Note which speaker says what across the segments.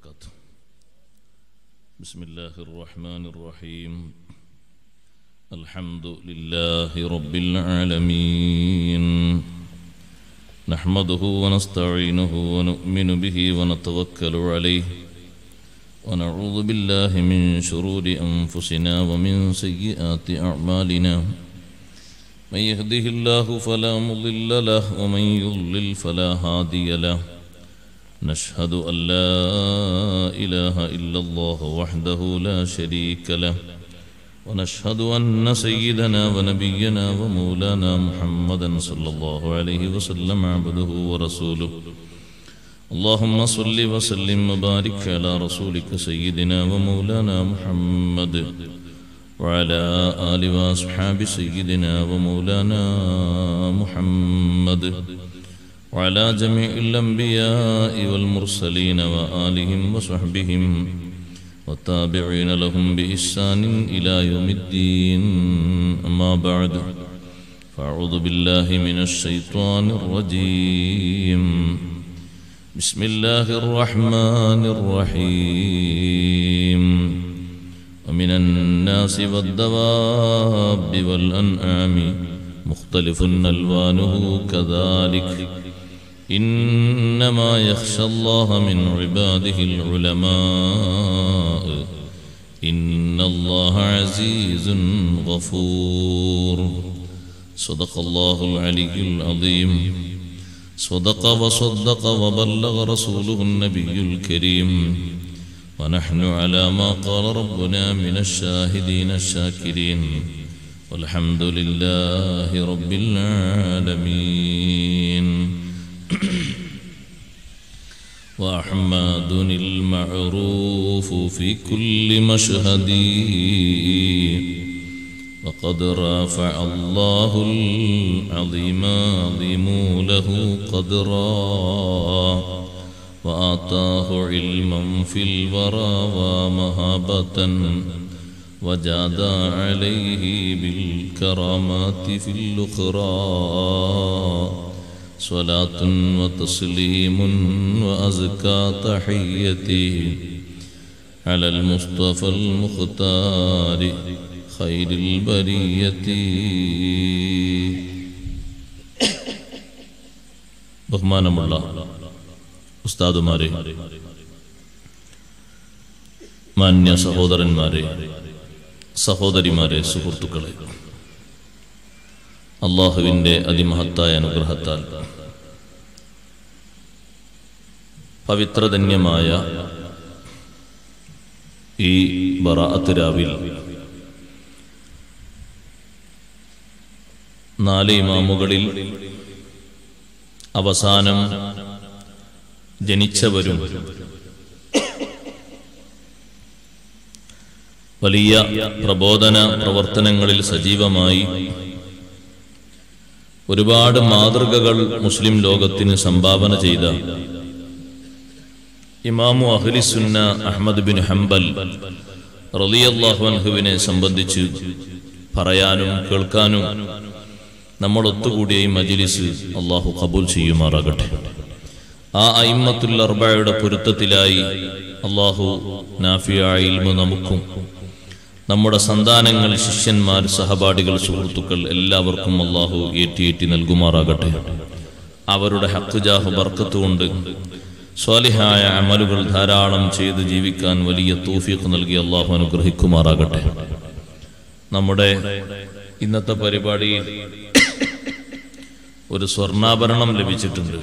Speaker 1: وبركاته بسم الله الرحمن الرحيم الحمد لله رب العالمين نحمده ونستعينه ونؤمن به ونتوكل عليه ونعوذ بالله من شرور أنفسنا ومن سيئات أعمالنا من يهده الله فلا مضل له ومن يضلل فلا هادي له نشهد أن لا إله إلا الله وحده لا شريك له ونشهد أن سيدنا ونبينا ومولانا محمدا صلى الله عليه وسلم عبده ورسوله اللهم صل وسلم وبارك على رسولك سيدنا ومولانا محمد وعلى آل وأصحاب سيدنا ومولانا محمد وعلى جميع الأنبياء والمرسلين وآلهم وصحبهم والتابعين لهم بإحسان إلى يوم الدين أما بعد فأعوذ بالله من الشيطان الرجيم بسم الله الرحمن الرحيم ومن الناس والدواب والأنعام مختلف ألوانه كذلك إنما يخشى الله من عباده العلماء إن الله عزيز غفور صدق الله العلي العظيم صدق وصدق وبلغ رسوله النبي الكريم ونحن على ما قال ربنا من الشاهدين الشاكرين والحمد لله رب العالمين وأحمد المعروف في كل مشهد وقد رافع الله العظيم عظيم له قدرا وآتاه علما في الورى ومهابة وجاد عليه بالكرامات في الأخرى صلاة وتسليم وأزكى تحيتي على المصطفى المختار خير البرية ബഹുമാനമുള്ള ഉസ്താദുമാരെ മാന്യ സഹോദരന്മാരെ സഹോദരിമാരെ സുഹൃത്തുക്കളെ അള്ളാഹുവിൻ്റെ അതിമഹത്തായ അനുഗ്രഹത്താൽ പവിത്രധന്യമായ ഈ ബറാഅത്ത് രാവിൽ നാല് ഇമാമുകളിൽ അവസാനം ജനിച്ചവരും വലിയ പ്രബോധന പ്രവർത്തനങ്ങളിൽ സജീവമായി ഒരുപാട് മാതൃകകൾ മുസ്ലിം ലോകത്തിന് സംഭാവന ചെയ്ത ഇമാമു അഹ്ലിസുന്ന അഹമ്മദ് ബിൻ ഹംബൽ റലിയല്ലാഹു അൻഹുവിനെ സംബന്ധിച്ച് പറയാനും കേൾക്കാനും നമ്മൾ ഒത്തുകൂടിയ ഈ മജിലിസ് അള്ളാഹു കബൂൽ ചെയ്യുമാറാകട്ടെ ആ അയിമ്മത്തുൽ അർബയുടെ പൊരുത്തത്തിലായി അള്ളാഹു നാഫിയ നമുക്കും നമ്മുടെ സന്താനങ്ങൾ ശിഷ്യന്മാർ സഹപാഠികൾ സുഹൃത്തുക്കൾ എല്ലാവർക്കും അള്ളാഹു ഏറ്റിയേറ്റി നൽകുമാറാകട്ടെ അവരുടെ ഹക്കുജാഹു ബർക്കത്തുകൊണ്ട് സ്വാലിഹായ അമലുകൾ ധാരാളം ചെയ്ത് ജീവിക്കാൻ വലിയ തൂഫീഖ് നൽകി അള്ളാഹു അനുഗ്രഹിക്കുമാറാകട്ടെ നമ്മുടെ ഇന്നത്തെ പരിപാടിയിൽ ഒരു സ്വർണ്ണാഭരണം ലഭിച്ചിട്ടുണ്ട്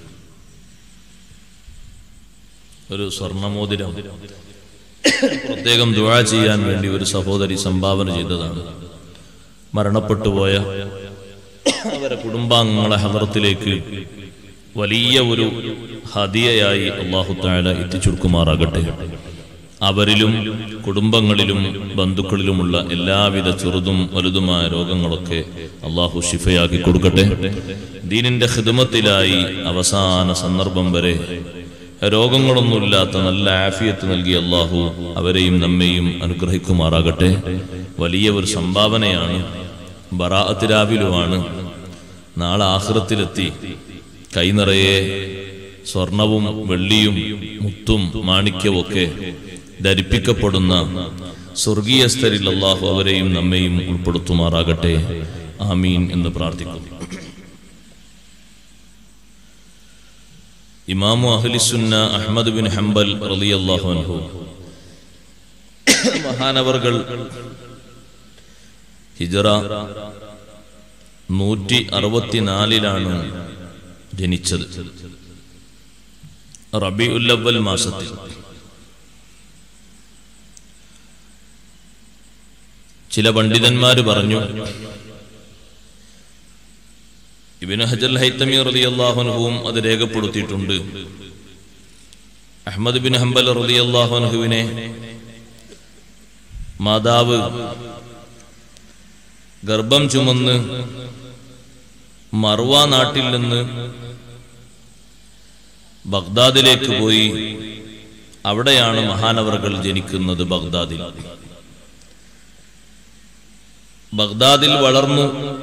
Speaker 1: ഒരു സ്വർണമോതിരം പ്രത്യേകം ദുഴ ചെയ്യാൻ വേണ്ടി ഒരു സഹോദരി സംഭാവന ചെയ്തതാണ് മരണപ്പെട്ടുപോയ അവരെ കുടുംബാംഗങ്ങളെ ഹദറത്തിലേക്ക് വലിയ ഒരു ഹദിയയായി അള്ളാഹു താഴ എത്തിച്ചുടുക്കുമാറാകട്ടെ അവരിലും കുടുംബങ്ങളിലും ബന്ധുക്കളിലുമുള്ള എല്ലാവിധ ചെറുതും വലുതുമായ രോഗങ്ങളൊക്കെ അള്ളാഹു ഷിഫയാക്കി കൊടുക്കട്ടെ ദീനിന്റെ ഹിദമത്തിലായി അവസാന സന്ദർഭം വരെ രോഗങ്ങളൊന്നുമില്ലാത്ത നല്ല ആഫിയത്ത് നൽകി അള്ളാഹു അവരെയും നമ്മെയും അനുഗ്രഹിക്കുമാറാകട്ടെ വലിയ ഒരു സംഭാവനയാണ് ബറാഅത്തിരാവിലുമാണ് നാളെ ആഹ്റത്തിലെത്തി കൈനിറയെ സ്വർണവും വെള്ളിയും മുത്തും മാണിക്യവുമൊക്കെ ധരിപ്പിക്കപ്പെടുന്ന സ്വർഗീയസ്ഥരിൽ അള്ളാഹു അവരെയും നമ്മെയും ഉൾപ്പെടുത്തുമാറാകട്ടെ ആമീൻ എന്ന് പ്രാർത്ഥിക്കുന്നു ഇമാമു അഹ്ലിസുന്ന അഹ്മദ് ബിൻ ഹംബൽ റളിയല്ലാഹു അൻഹു മഹാനവർകൾ ഹിജറ നൂറ്റി അറുപത്തിനാലിലാണ് ജനിച്ചത് റബി ഉല്ലവൽ മാസത്തിൽ ചില പണ്ഡിതന്മാര് പറഞ്ഞു ഇബിന് ഹജൽ ഹൈത്തമി റളിയല്ലാഹുൻഹുവും അത് രേഖപ്പെടുത്തിയിട്ടുണ്ട് അഹമ്മദ് ബിൻ ഹംബൽ റളിയല്ലാഹുൻഹുവിനെ മാതാവ് ഗർഭം ചുമന്ന് മർവ നാട്ടിൽ നിന്ന് ബഗ്ദാദിലേക്ക് പോയി അവിടെയാണ് മഹാനവറുകൾ ജനിക്കുന്നത് ബഗ്ദാദിൽ ബഗ്ദാദിൽ വളർന്നു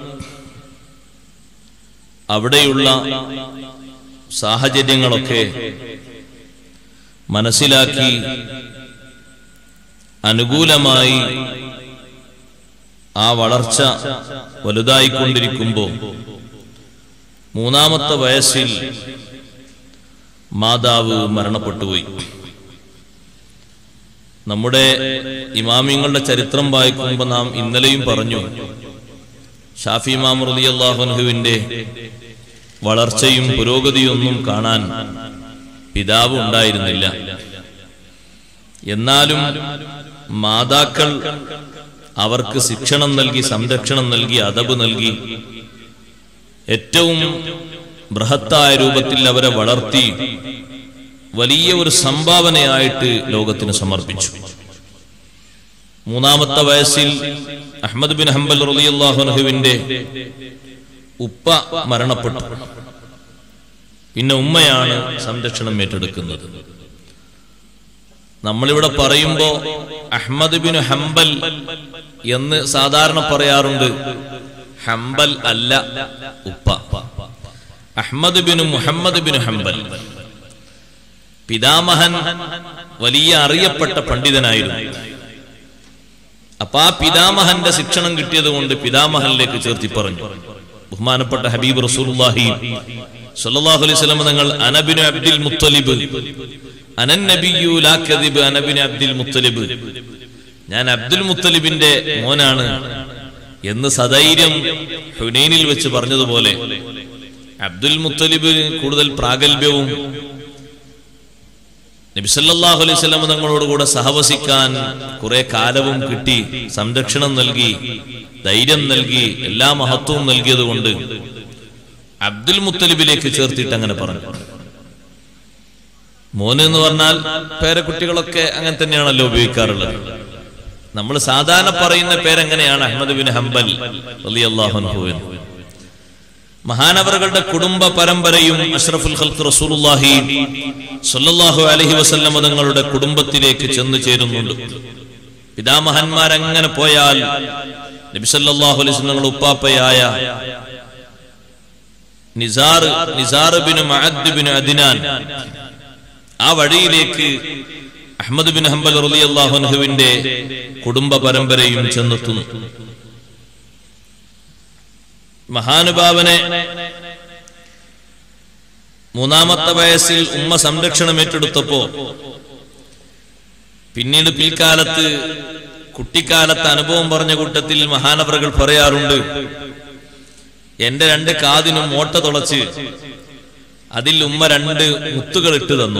Speaker 1: അവിടെയുള്ള സാഹചര്യങ്ങളൊക്കെ മനസ്സിലാക്കി അനുകൂലമായി ആ വളർച്ച വലുതായിക്കൊണ്ടിരിക്കുമ്പോൾ മൂന്നാമത്തെ വയസ്സിൽ മാതാവ് മരണപ്പെട്ടുപോയി നമ്മുടെ ഇമാമിങ്ങളുടെ ചരിത്രം വായിക്കുമ്പോൾ നാം ഇന്നലെയും പറഞ്ഞു ഷാഫി ഇമാം റളിയല്ലാഹുവിന്റെ വളർച്ചയും പുരോഗതിയൊന്നും കാണാൻ പിതാവ് ഉണ്ടായിരുന്നില്ല എന്നാലും മാതാക്കൾ അവർക്ക് ശിക്ഷണം നൽകി സംരക്ഷണം നൽകി അതബ് നൽകി ഏറ്റവും ബൃഹത്തായ രൂപത്തിൽ അവരെ വളർത്തി വലിയ ഒരു സംഭാവനയായിട്ട് ലോകത്തിന് സമർപ്പിച്ചു മൂന്നാമത്തെ വയസ്സിൽ അഹമ്മദ് ബിൻ ഹംബൽ റളിയല്ലാഹുവിന്റെ ഉപ്പ മരണപ്പെട്ടു പിന്നെ ഉമ്മയാണ് സംരക്ഷണം ഏറ്റെടുക്കുന്നത് നമ്മളിവിടെ പറയുമ്പോ അഹമ്മദ് ബിൻ ഹംബൽ എന്ന് സാധാരണ പറയാറുണ്ട് ഹംബൽ അല്ല ഉപ്പ അഹമ്മദ് ബിൻ മുഹമ്മദ് ബിൻ ഹംബൽ പിതാമഹൻ വലിയ അറിയപ്പെട്ട പണ്ഡിതനായിരുന്നു അപ്പൊ ആ പിതാമഹന്റെ ശിക്ഷണം കിട്ടിയത് കൊണ്ട് പിതാമഹനിലേക്ക് ചേർത്തി പറഞ്ഞു ബഹുമാനപ്പെട്ട ഹബീബ് റസൂലുള്ളാഹി സല്ലല്ലാഹു അലൈഹി വസല്ലം തങ്ങൾ അനബിനു അബ്ദുൽ മുത്തലിബ് അനൻ നബിയു ലാ കദിബ് അനബിനു അബ്ദുൽ മുത്തലിബ് ഞാൻ അബ്ദുൽ മുത്തലിബിന്റെ മോനാണ് എന്ന് സധൈര്യം ഹുനൈനിൽ വെച്ച് പറഞ്ഞതുപോലെ അബ്ദുൽ മുത്തലിബ് കൂടുതൽ പ്രാഗൽഭ്യവും നബിസല്ലാഹു അലൈഹി സ്വലം തങ്ങളോട് കൂടെ സഹവസിക്കാൻ കുറെ കാലവും കിട്ടി സംരക്ഷണം നൽകി ധൈര്യം നൽകി എല്ലാ മഹത്വവും നൽകിയത് കൊണ്ട് അബ്ദുൽ മുത്തലിബിലേക്ക് ചേർത്തിട്ട് അങ്ങനെ പറഞ്ഞു മോന് എന്ന് പറഞ്ഞാൽ പേരക്കുട്ടികളൊക്കെ അങ്ങനെ തന്നെയാണല്ലോ ഉപയോഗിക്കാറുള്ളത് നമ്മൾ സാധാരണ പറയുന്ന പേരെങ്ങനെയാണ് അഹമ്മദ് ബിൻ ഹംബൽ റളിയല്ലാഹു അൻഹു എന്ന് മഹാനവറുകളുടെ കുടുംബ പരമ്പരയും അഷ്റഫുൽ ഖൽഖ് റസൂലുള്ളാഹി സ്വല്ലല്ലാഹു അലൈഹി വസല്ലം തങ്ങളുടെ കുടുംബത്തിലേക്ക് ചെന്നു ചേരുന്നുണ്ട് പിതാമഹന്മാരങ്ങനെ പോയാൽ നബി സല്ലല്ലാഹു അലൈഹി വസല്ലം ഉപ്പാപ്പയായ നിസാർ നിസാർ ബിൻ മഅദ് ബിൻ അദ്നാൻ ആ വഴിയിലേക്ക് അഹമ്മദ് ബിൻ ഹംബൽ റളിയല്ലാഹു അൻഹുവിന്റെ കുടുംബ പരമ്പരയും ചെന്നെത്തുന്നു മഹാനുഭാവനെ മൂന്നാമത്തെ വയസ്സിൽ ഉമ്മ സംരക്ഷണം ഏറ്റെടുത്തപ്പോ പിന്നീട് പിൽക്കാലത്ത് കുട്ടിക്കാലത്ത് അനുഭവം പറഞ്ഞ കൂട്ടത്തിൽ മഹാനവറുകൾ പറയാറുണ്ട് എന്റെ രണ്ട് കാതിനും ഓട്ട തുളച്ച് അതിൽ ഉമ്മ രണ്ട് മുത്തുകൾ ഇട്ട് തന്നു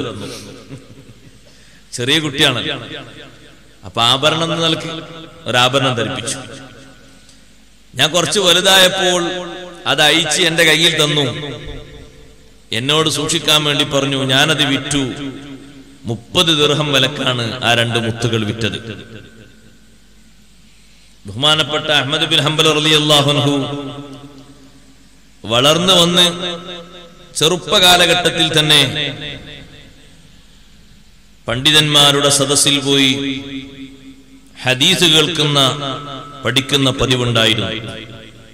Speaker 1: ചെറിയ കുട്ടിയാണ് അപ്പൊ ആഭരണം എന്ന് നൽകി ഒരാഭരണം ധരിപ്പിച്ചു ഞാൻ കുറച്ച് വലുതായപ്പോൾ അത് അയച്ച് എന്റെ കയ്യിൽ തന്നു എന്നോട് സൂക്ഷിക്കാൻ വേണ്ടി പറഞ്ഞു ഞാനത് വിറ്റു മുപ്പത് ദീർഘം വിലക്കാണ് ആ രണ്ട് മുത്തുകൾ വിറ്റത് ബഹുമാനപ്പെട്ട അഹമ്മദ് ബിൻ ഹംബൽ റളിയല്ലാഹുൻഹു വളർന്നു വന്ന് ചെറുപ്പകാലഘട്ടത്തിൽ തന്നെ പണ്ഡിതന്മാരുടെ സദസ്സിൽ പോയി ഹദീസ് കേൾക്കുന്ന പഠിക്കുന്ന പതിവുണ്ടായിരുന്നു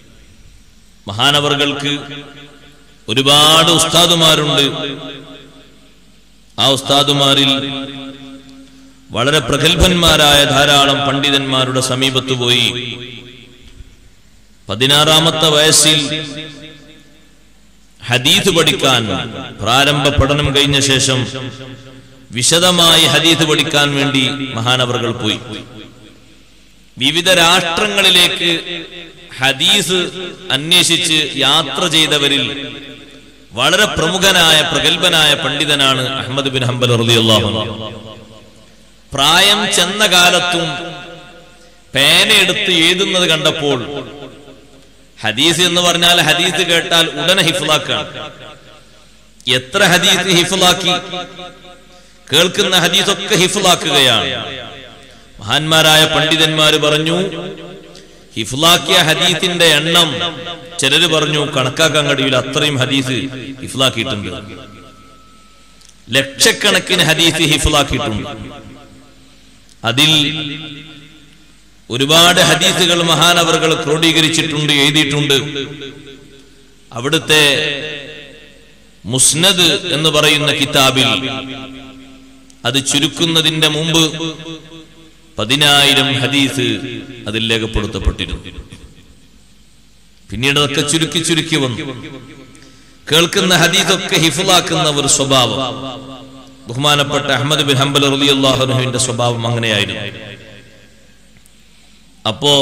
Speaker 1: മഹാനവറുകൾക്ക് ഒരുപാട് ഉസ്താദുമാരുണ്ട് ആ ഉസ്താദുമാരിൽ വളരെ പ്രഗത്ഭന്മാരായ ധാരാളം പണ്ഡിതന്മാരുടെ സമീപത്ത് പോയി പതിനാറാമത്തെ വയസ്സിൽ ഹദീസ് പഠിക്കാൻ പ്രാരംഭ പഠനം കഴിഞ്ഞ ശേഷം വിശദമായി ഹദീസ് പഠിക്കാൻ വേണ്ടി മഹാനവറുകൾ പോയി വിവിധ രാഷ്ട്രങ്ങളിലേക്ക് ഹദീസ് അന്വേഷിച്ച് യാത്ര ചെയ്തവരിൽ വളരെ പ്രമുഖനായ പ്രഗത്ഭനായ പണ്ഡിതനാണ് അഹമ്മദ് ബിൻ ഹംബൽ റളിയല്ലാഹു അൻഹു പ്രായം ചെന്ന കാലത്തും പേനയെടുത്ത് എഴുതുന്നത് കണ്ടപ്പോൾ ഹദീസ് എന്ന് പറഞ്ഞാൽ ഹദീസ് കേട്ടാൽ ഉടനെ ഹിഫ്ലാക്കാണ് എത്ര ഹദീസ് ഹിഫ്ലാക്കി കേൾക്കുന്ന ഹദീസൊക്കെ ഹിഫ്ലാക്കുകയാണ് മഹാന്മാരായ പണ്ഡിതന്മാര് പറഞ്ഞു ഹിഫ്ലാക്കിയ ഹദീസിന്റെ എണ്ണം ചിലര് പറഞ്ഞു കണക്കാക്കാൻ കഴിയില്ല അത്രയും ഹദീസ് ഹിഫ്ലാക്കിയിട്ടുണ്ട് ലക്ഷക്കണക്കിന് ഹദീസ് ഹിഫ്ലാക്കിയിട്ടുണ്ട് അതിൽ ഒരുപാട് ഹദീസുകൾ മഹാനവറുകൾ ക്രോഡീകരിച്ചിട്ടുണ്ട് എഴുതിയിട്ടുണ്ട് അവിടുത്തെ മുസ്നദ് എന്ന് പറയുന്ന കിതാബിൽ അത് ചുരുക്കുന്നതിന്റെ മുമ്പ് പതിനായിരം ഹദീസ് അതിൽ രേഖപ്പെടുത്തപ്പെട്ടിരുന്നു പിന്നീട് അതൊക്കെ ചുരുക്കി ചുരുക്കി വന്നു കേൾക്കുന്ന ഹദീസൊക്കെ ഹിഫുലാക്കുന്ന ഒരു സ്വഭാവം ബഹുമാനപ്പെട്ട അഹമ്മദ് ബിൻ ഹംബൽ റളിയല്ലാഹുവിന്റെ സ്വഭാവം അങ്ങനെയായിരുന്നു അപ്പോ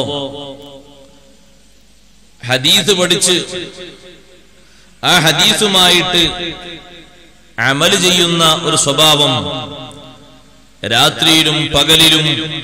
Speaker 1: ഹദീസ് പഠിച്ച് ആ ഹദീസുമായിട്ട് അമല് ചെയ്യുന്ന ഒരു സ്വഭാവം രാത്രിയിലും പകലിലും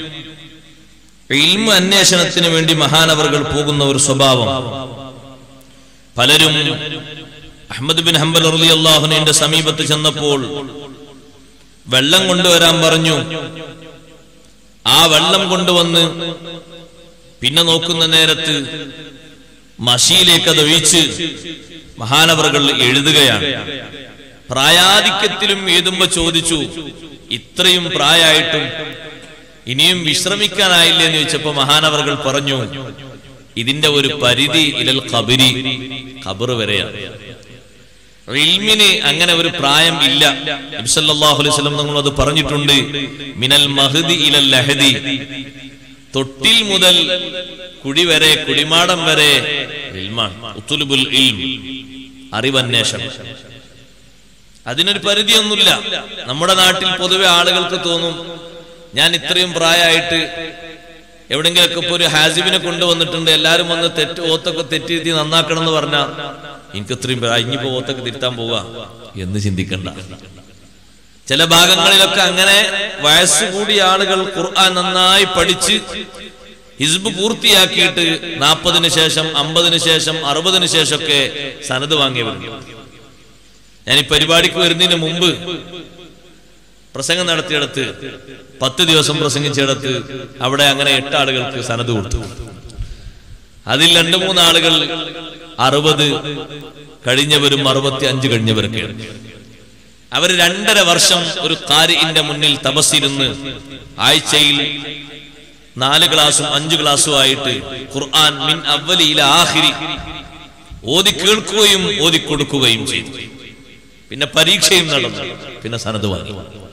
Speaker 1: ഇൽമ അന്വേഷണത്തിന് വേണ്ടി മഹാനവറുകൾ പോകുന്ന ഒരു സ്വഭാവം പലരും അഹമ്മദ് ബിൻ ഹംബൽ റളിയല്ലാഹുവിന്റെ സമീപത്ത് ചെന്നപ്പോൾ വെള്ളം കൊണ്ടുവരാൻ പറഞ്ഞു ആ വെള്ളം കൊണ്ടുവന്ന് പിന്നെ നോക്കുന്ന നേരത്ത് മഷിയിലേക്ക് അത് ഒഴിച്ച് മഹാനവറുകൾ എഴുതുകയാണ് പ്രായാധിക്യത്തിലും എഴുതുമ്പോ ചോദിച്ചു ഇത്രയും പ്രായമായിട്ടും ഇനിയും വിശ്രമിക്കാനായില്ലേ എന്ന് ചോദിച്ചപ്പോ മഹാനവറുകൾ പറഞ്ഞു ഇതിന്റെ ഒരു പരിധി ഇലൽ കബരി ഖബർ വരെയാണ് ഇൽമിന് അങ്ങനെ ഒരു പ്രായം ഇല്ല നബിസല്ലാഹു അലൈഹി സ്വലം നമ്മൾ അത് പറഞ്ഞിട്ടുണ്ട് മിനൽ മഹദി ഇലൽ ലഹദി തൊട്ടിൽ മുതൽ കുടി വരെ കുടിമാടം വരെ ഇൽമാണ് ഉത്തുലുബുൽ ഇൽം അറിവന്വേഷണം അതിനൊരു പരിധിയൊന്നുമില്ല നമ്മുടെ നാട്ടിൽ പൊതുവെ ആളുകൾക്ക് തോന്നും ഞാൻ ഇത്രയും പ്രായമായിട്ട് എവിടെങ്കിലൊക്കെ ഇപ്പൊ ഒരു ഹാസിബിനെ കൊണ്ടുവന്നിട്ടുണ്ട് എല്ലാരും വന്ന് തെറ്റ് ഓത്തൊക്കെ തെറ്റിരുത്തി നന്നാക്കണം എന്ന് പറഞ്ഞാൽ എനിക്ക് ഇത്രയും പ്രായം ഇനിയിപ്പോ ഓത്തൊക്കെ തിരുത്താൻ പോവുക എന്ന് ചിന്തിക്കണ്ട ചില ഭാഗങ്ങളിലൊക്കെ അങ്ങനെ വയസ്സ് കൂടിയ ആളുകൾ ഖുർആൻ നന്നായി പഠിച്ച് ഹിസ്ബ് പൂർത്തിയാക്കിയിട്ട് നാൽപ്പതിന് ശേഷം അമ്പതിന് ശേഷം അറുപതിന് ശേഷമൊക്കെ സനത് വാങ്ങിയവരുണ്ട് ഞാൻ ഈ പരിപാടിക്ക് വരുന്നതിന് മുമ്പ് പ്രസംഗം നടത്തിയിടത്ത് പത്ത് ദിവസം പ്രസംഗിച്ചിടത്ത് അവിടെ അങ്ങനെ എട്ട് ആളുകൾക്ക് സനത് കൊടുത്തു അതിൽ രണ്ടു മൂന്ന് ആളുകൾ അറുപത് കഴിഞ്ഞവരും അറുപത്തി അഞ്ച് കഴിഞ്ഞവരൊക്കെയാണ് അവർ രണ്ടര വർഷം ഒരു കാരിന്റെ മുന്നിൽ തപസ്സിരുന്ന് ആഴ്ചയിൽ നാല് ക്ലാസും അഞ്ച് ക്ലാസ്സും ആയിട്ട് ഖുർആൻ മിൻ അവലിയിലെ ആഹിരി ഓതി കേൾക്കുകയും ഓതി കൊടുക്കുകയും ചെയ്തു പിന്നെ പരീക്ഷയും നടന്നു പിന്നെ സനത് വാങ്ങി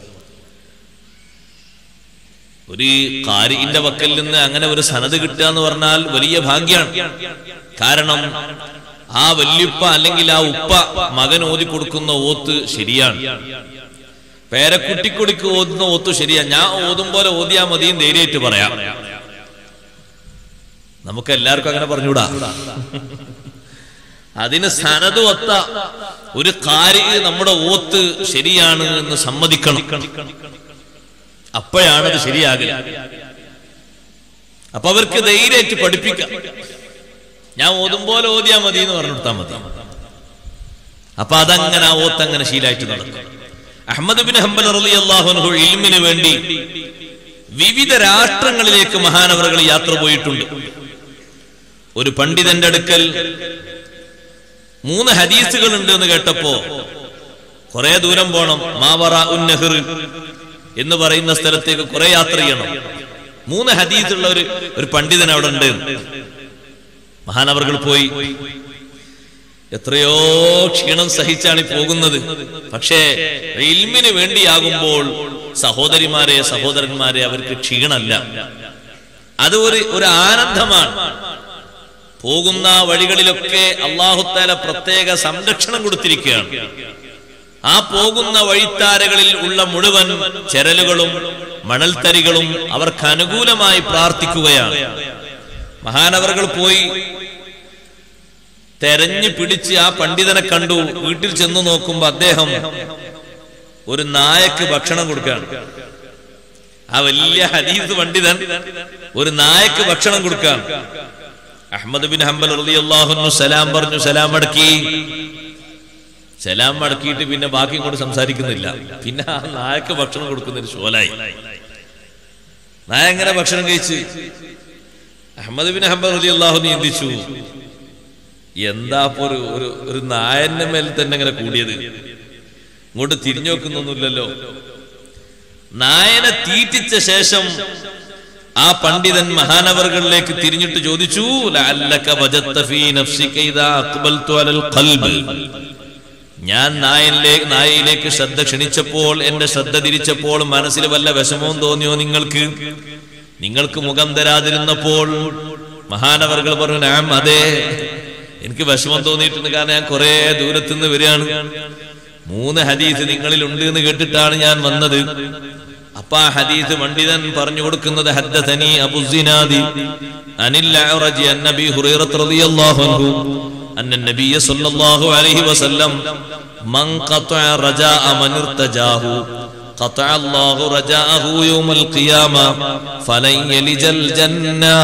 Speaker 1: ഒരു കാരിന്റെ വക്കൽ നിന്ന് അങ്ങനെ ഒരു സനത് കിട്ടുക എന്ന് പറഞ്ഞാൽ വലിയ ഭാഗ്യാണ് കാരണം ആ വല്യുപ്പ അല്ലെങ്കിൽ ആ ഉപ്പ മകൻ ഓതി കൊടുക്കുന്ന ഓത്ത് ശരിയാണ് പേരക്കുട്ടിക്കൊടിക്ക് ഓതുന്ന ഓത്ത് ശരിയാ ഞാൻ ഓതും പോലെ ഓതിയാ മതിയും ധൈര്യമായിട്ട് പറയാം നമുക്ക് എല്ലാവർക്കും അങ്ങനെ പറഞ്ഞുകൂടാ അതിന് സനത് ഒത്ത ഒരു കാര്യം നമ്മുടെ ഓത്ത് ശരിയാണ് എന്ന് സമ്മതിക്കണം അപ്പോഴാണ് അത് ശരിയാകുക അപ്പൊ അവർക്ക് ധൈര്യമായിട്ട് പഠിപ്പിക്കാം ഞാൻ ഓതും പോലെ ഓതിയാ മതി എന്ന് പറഞ്ഞു കൊടുത്താൽ മതി അപ്പൊ അതങ്ങനെ ആ ഓത്ത് അങ്ങനെ ശീലായിട്ട് നടക്കും അഹമ്മദ് ബിൻ ഹംബൽ റളിയല്ലാഹു ഇൽമിന് വേണ്ടി വിവിധ രാഷ്ട്രങ്ങളിലേക്ക് മഹാനവറുകൾ യാത്ര പോയിട്ടുണ്ട് ഒരു പണ്ഡിതന്റെ അടുക്കൽ മൂന്ന് ഹദീസുകൾ ഉണ്ട് എന്ന് കേട്ടപ്പോ കുറെ ദൂരം പോണം മാവറ ഉന്നഹർ എന്ന് പറയുന്ന സ്ഥലത്തേക്ക് കുറെ യാത്ര ചെയ്യണം മൂന്ന് ഹദീസുള്ള ഒരു ഒരു പണ്ഡിതൻ അവിടെ ഉണ്ട് മഹാനവറുകൾ പോയി എത്രയോ ക്ഷീണം സഹിച്ചാണ് ഈ പോകുന്നത് പക്ഷേ ഇൽമിന് വേണ്ടിയാകുമ്പോൾ സഹോദരിമാരെ സഹോദരന്മാരെ അവർക്ക് ക്ഷീണമല്ല അത് ഒരു ഒരു ആനന്ദമാണ് പോകുന്ന വഴികളിലൊക്കെ അള്ളാഹുത്താല പ്രത്യേക സംരക്ഷണം കൊടുത്തിരിക്കുകയാണ് ആ പോകുന്ന വഴിത്താരകളിൽ ഉള്ള മുഴുവൻ ചെരലുകളും മണൽത്തരികളും അവർക്ക് അനുകൂലമായി പ്രാർത്ഥിക്കുകയാണ് മഹാനവറുകൾ പോയി തെരഞ്ഞു പിടിച്ച് ആ പണ്ഡിതനെ കണ്ടു വീട്ടിൽ ചെന്നു നോക്കുമ്പോ അദ്ദേഹം ഒരു നായക്ക് ഭക്ഷണം കൊടുക്കുകയാണ് ആ വലിയ ഹദീസ് പണ്ഡിതൻ ഒരു നായക്ക് ഭക്ഷണം കൊടുക്കാൻ അഹമ്മദ് ബിൻ ഹംബൽ റളിയല്ലാഹു സലാം പറഞ്ഞു സലാം മടക്കി സലാം മടക്കിയിട്ട് പിന്നെ ബാക്കി ഇങ്ങോട്ട് സംസാരിക്കുന്നില്ല പിന്നെ ആ നായക്ക് ഭക്ഷണം കൊടുക്കുന്നൊരു ഷോലായി നായ എങ്ങനെ ഭക്ഷണം കഴിച്ച് അഹമ്മദ് ബിൻ ഹംബൽ റളിയല്ലാഹു ചിന്തിച്ചു എന്താ ഇപ്പൊ ഒരു ഒരു ഒരു നായന്റെ മേൽ തന്നെ ഇങ്ങനെ കൂടിയത് ഇങ്ങോട്ട് തിരിഞ്ഞു നോക്കുന്നൊന്നുമില്ലല്ലോ നായനെ തീറ്റിച്ച ശേഷം ആ പണ്ഡിതൻ മഹാനവറുകളിലേക്ക് തിരിഞ്ഞിട്ട് ചോദിച്ചു ലഅല്ലക വജത്ത ഫീ നഫ്സിക ഇദാ അഖ്ബൽതു അലൽ ഖൽബ് ഞാൻ നായനിലേക്ക് നായയിലേക്ക് ശ്രദ്ധ ക്ഷണിച്ചപ്പോൾ എന്റെ ശ്രദ്ധ തിരിച്ചപ്പോൾ മനസ്സിൽ വല്ല വിഷമവും തോന്നിയോ നിങ്ങൾക്ക് നിങ്ങൾക്ക് മുഖം തരാതിരുന്നപ്പോൾ മഹാനവറുകൾ പറഞ്ഞു ഞാൻ അതെ എനിക്ക് വിഷമം തോന്നിയിട്ടുണ്ട് കാരണം ഞാൻ കുറെ ദൂരത്തുനിന്ന് വരികയാണ് മൂന്ന് ഹദീസ് നിങ്ങളിൽ ഉണ്ട് എന്ന് കേട്ടിട്ടാണ് ഞാൻ വന്നത് അപ്പൊ ആ ഹദീസ് പണ്ഡിതൻ പറഞ്ഞു കൊടുക്കുന്നത് ഹദ്ദസനി അബുസിനാദി അനിൽ അഅറജി അൻ നബി ഹുറൈറത്ത് റളിയല്ലാഹു അൻഹു അന്ന നബിയ സല്ലല്ലാഹു അലൈഹി വസല്ലം മൻ ഖതഅ റജാഅ മൻ ഇർതജാഹു قطع الله رجاءه يوم القيامة فلن يلج الجنة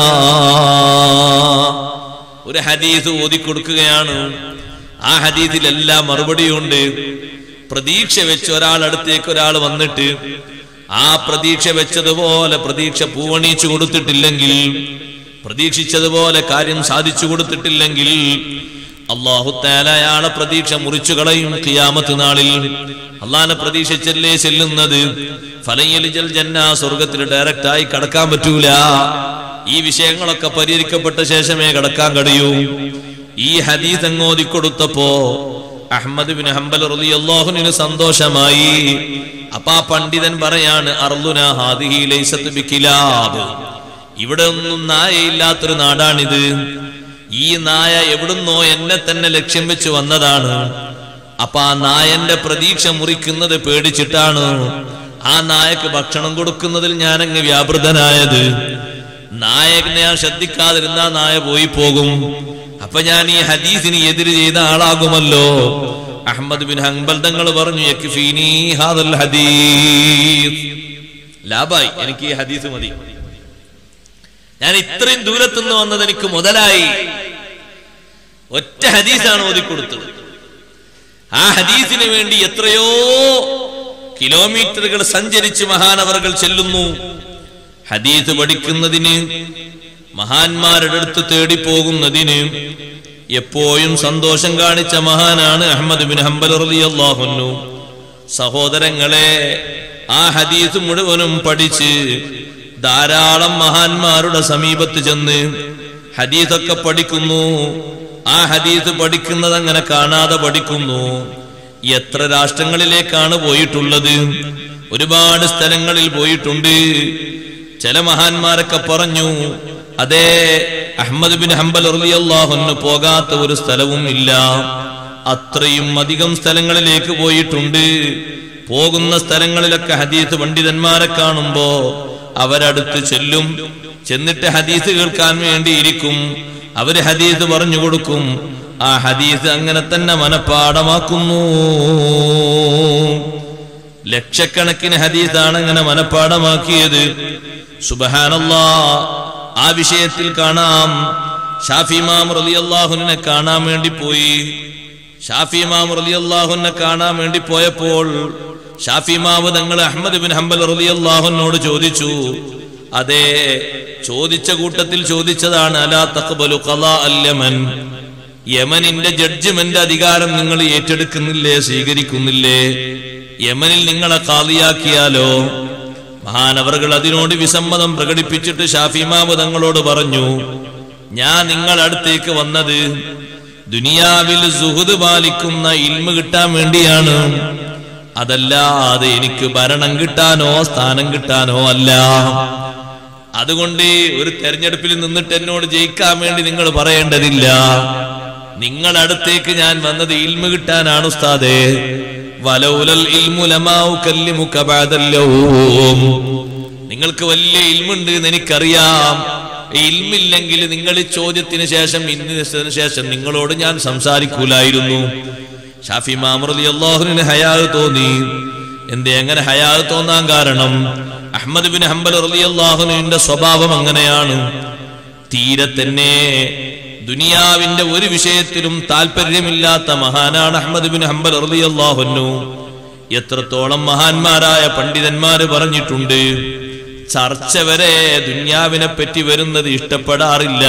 Speaker 1: ഒരു ഹദീസ് ഓതിക്കൊടുക്കുകയാണ് ആ ഹദീസിൽ എല്ലാം മറുപടിയുണ്ട് പ്രതീക്ഷ വെച്ച് ഒരാൾ അടുത്തേക്ക് ഒരാൾ വന്നിട്ട് ആ പ്രതീക്ഷ വെച്ചതുപോലെ പ്രതീക്ഷ പൂവണിച്ചു കൊടുത്തിട്ടില്ലെങ്കിൽ പ്രതീക്ഷിച്ചതുപോലെ കാര്യം സാധിച്ചു കൊടുത്തിട്ടില്ലെങ്കിൽ അള്ളാഹു താല അയാളെ പ്രതീക്ഷ മുറിച്ചു കളയും ഖിയാമത്ത് നാളിൽ അള്ളാഹിനെ പ്രതീക്ഷിച്ചല്ലേ ചെല്ലുന്നത് ഫലയലിജൽ ജന്ന സ്വർഗത്തിൽ ഡയറക്റ്റ് ആയി കടക്കാൻ പറ്റൂല ഈ വിഷയങ്ങളൊക്കെ പരിഹരിക്കപ്പെട്ട ശേഷമേ കടക്കാൻ കഴിയൂ ഈ ഹദീസ് അങ്ങോതി കൊടുത്തപ്പോ അഹമ്മദ് ബിൻ ഹംബൽ റളിയല്ലാഹുവിന് സന്തോഷമായി അപ്പൊ ആ പണ്ഡിതൻ പറയാണ് അർലുന ഹാദിഹി ലൈസത്ത് ബിക്കിലാബ് ഇവിടെ ഒന്നും നായയില്ലാത്തൊരു നാടാണിത് ഈ നായ എവിടുന്നോ എന്നെ തന്നെ ലക്ഷ്യം വെച്ച് വന്നതാണ് അപ്പൊ ആ നായന്റെ പ്രതീക്ഷ മുറിക്കുന്നത് പേടിച്ചിട്ടാണ് ആ നായക്ക് ഭക്ഷണം കൊടുക്കുന്നതിൽ ഞാനങ്ങ് വ്യാപൃതനായത് നായകനെ ഞാൻ ശ്രദ്ധിക്കാതിരുന്ന നായ പോയി പോകും അപ്പൊ ഞാൻ ഈ ഹദീസിന് എതിര് ചെയ്ത ആളാകുമല്ലോ അഹമ്മദ് ബിൻ ഹംബൽ തങ്ങൾ പറഞ്ഞു യക്ഫീനി ഹാദൽ ഹദീസ് ലാഭായി എനിക്ക് ഈ ഹദീസ് മതി ഞാൻ ഇത്രയും ദൂരത്തുനിന്ന് വന്നത് എനിക്ക് മുതലായി ഒറ്റ ഹദീസാണ് ഓതിക്കൊടുത്തത് ആ ഹദീസിന് വേണ്ടി എത്രയോ കിലോമീറ്ററുകൾ സഞ്ചരിച്ച് മഹാനവറുകൾ ചെല്ലുന്നു ഹദീസ് പഠിക്കുന്നതിന് മഹാന്മാരുടെ അടുത്ത് തേടി പോകുന്നതിന് എപ്പോഴും സന്തോഷം കാണിച്ച മഹാനാണ് അഹമ്മദ് ബിൻ ഹംബൽ റളിയല്ലാഹുന്നു സഹോദരങ്ങളെ ആ ഹദീസ് മുഴുവനും പഠിച്ച് ധാരാളം മഹാന്മാരുടെ സമീപത്ത് ചെന്ന് ഹദീസൊക്കെ പഠിക്കുന്നു ആ ഹദീസ് പഠിക്കുന്നത് അങ്ങനെ കാണാതെ പഠിക്കുന്നു എത്ര രാഷ്ട്രങ്ങളിലേക്കാണ് പോയിട്ടുള്ളത് ഒരുപാട് സ്ഥലങ്ങളിൽ പോയിട്ടുണ്ട് ചില മഹാന്മാരൊക്കെ പറഞ്ഞു അതേ അഹമ്മദ് ബിൻ ഹംബൽ റളിയല്ലാഹുവിന് പോകാത്ത ഒരു സ്ഥലവും ഇല്ല അത്രയും അധികം സ്ഥലങ്ങളിലേക്ക് പോയിട്ടുണ്ട് പോകുന്ന സ്ഥലങ്ങളിലൊക്കെ ഹദീസ് പണ്ഡിതന്മാരെ കാണുമ്പോ അവരടുത്ത് ചെല്ലും ചെന്നിട്ട് ഹദീസ് കേൾക്കാൻ വേണ്ടി ഇരിക്കും അവര് ഹദീസ് പറഞ്ഞു കൊടുക്കും ആ ഹദീസ് അങ്ങനെ തന്നെ മനപ്പാടമാക്കുന്നു ലക്ഷക്കണക്കിന് ഹദീസാണ് അങ്ങനെ മനപ്പാടമാക്കിയത് സുബഹാനല്ലാ ആ വിഷയത്തിൽ കാണാം ഷാഫിമാം റളിയല്ലാഹുവിനെ കാണാൻ വേണ്ടി പോയി ഷാഫിമാം റളിയല്ലാഹുവിനെ കാണാൻ വേണ്ടി പോയപ്പോൾ ഷാഫിമാവ് തങ്ങൾ അഹമ്മദ് ബിൻ ഹംബൽ റളിയല്ലാഹുവിനോട് ചോദിച്ചു അതെ ചോദിച്ച കൂട്ടത്തിൽ ചോദിച്ചതാണ് അലാ തഖ്ബലു ഖലാ അൽ യമൻ യമനിന്റെ ജഡ്ജ്മെന്റ് അധികാരം നിങ്ങൾ ഏറ്റെടുക്കുന്നില്ലേ സ്വീകരിക്കുന്നില്ലേ യമനിൽ നിങ്ങളെ കാലിയാക്കിയാലോ മഹാനവറുകൾ അതിനോട് വിസമ്മതം പ്രകടിപ്പിച്ചിട്ട് ഷാഫിമാവ് തങ്ങളോട് പറഞ്ഞു ഞാൻ നിങ്ങളടുത്തേക്ക് വന്നത് ദുനിയാവിൽ സുഹൃത് പാലിക്കുന്ന ഇൽമ കിട്ടാൻ വേണ്ടിയാണ് അതല്ലാതെ എനിക്ക് ഭരണം കിട്ടാനോ സ്ഥാനം കിട്ടാനോ അല്ല അതുകൊണ്ട് ഒരു തെരഞ്ഞെടുപ്പിൽ നിന്നിട്ട് എന്നോട് ജയിക്കാൻ വേണ്ടി നിങ്ങൾ പറയേണ്ടതില്ല നിങ്ങളടുത്തേക്ക് ഞാൻ വന്നത് ഇൽമ കിട്ടാനാണ് ഉസ്താദേ വലൗലൽ ഇൽമു ലമാഉ കല്ലിമുക ബഅദല്ലോ നിങ്ങൾക്ക് വലിയ ഇൽമുണ്ട് എന്ന് എനിക്കറിയാം ഈ ഇൽമില്ലെങ്കിൽ നിങ്ങൾ ഈ ചോദ്യത്തിന് ശേഷം ഇന്നതിന് ശേഷം നിങ്ങളോട് ഞാൻ സംസാരിക്കൂലായിരുന്നു ഷാഫി മാമറലി അള്ളാഹുവിന് ഹയാവ് തോന്നി എന്തേ എങ്ങനെ ഹയാവ് തോന്നാൻ കാരണം അഹമ്മദ് ബിൻ ഹംബൽ റലി അള്ളാഹുവിന്റെ സ്വഭാവം അങ്ങനെയാണ് തീരെ തന്നെ ദുനിയാവിന്റെ ഒരു വിഷയത്തിലും താല്പര്യമില്ലാത്ത മഹാനാണ് അഹമ്മദ് ബിൻ ഹംബൽ റലി അള്ളാഹുനു എത്രത്തോളം മഹാന്മാരായ പണ്ഡിതന്മാര് പറഞ്ഞിട്ടുണ്ട് ചർച്ച വരെ ദുന്യാവിനെ പറ്റി വരുന്നത് ഇഷ്ടപ്പെടാറില്ല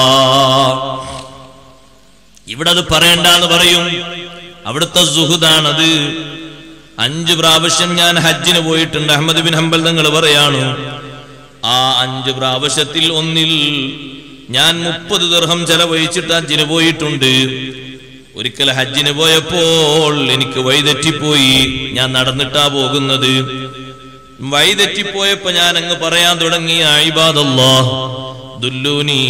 Speaker 1: ഇവിടെ അത് പറയണ്ടെന്ന് പറയും അവിടുത്തെ സുഹൃദാണത് അഞ്ചു പ്രാവശ്യം ഞാൻ ഹജ്ജിന് പോയിട്ടുണ്ട് അഹമ്മദ് ബിൻ ഹംബൽ തങ്ങൾ പറയാണ് ആ അഞ്ച് പ്രാവശ്യത്തിൽ ഒന്നിൽ ഞാൻ മുപ്പത് ദീർഘം ചെലവഴിച്ചിട്ട് ഹജ്ജിന് പോയിട്ടുണ്ട് ഒരിക്കൽ ഹജ്ജിന് പോയപ്പോൾ എനിക്ക് വഴിതെറ്റിപ്പോയി ഞാൻ നടന്നിട്ടാ പോകുന്നത് വഴിതെറ്റിപ്പോയപ്പോ ഞാൻ അങ്ങ് പറയാൻ തുടങ്ങി ആയിബാദല്ലാ ദുല്ലൂനി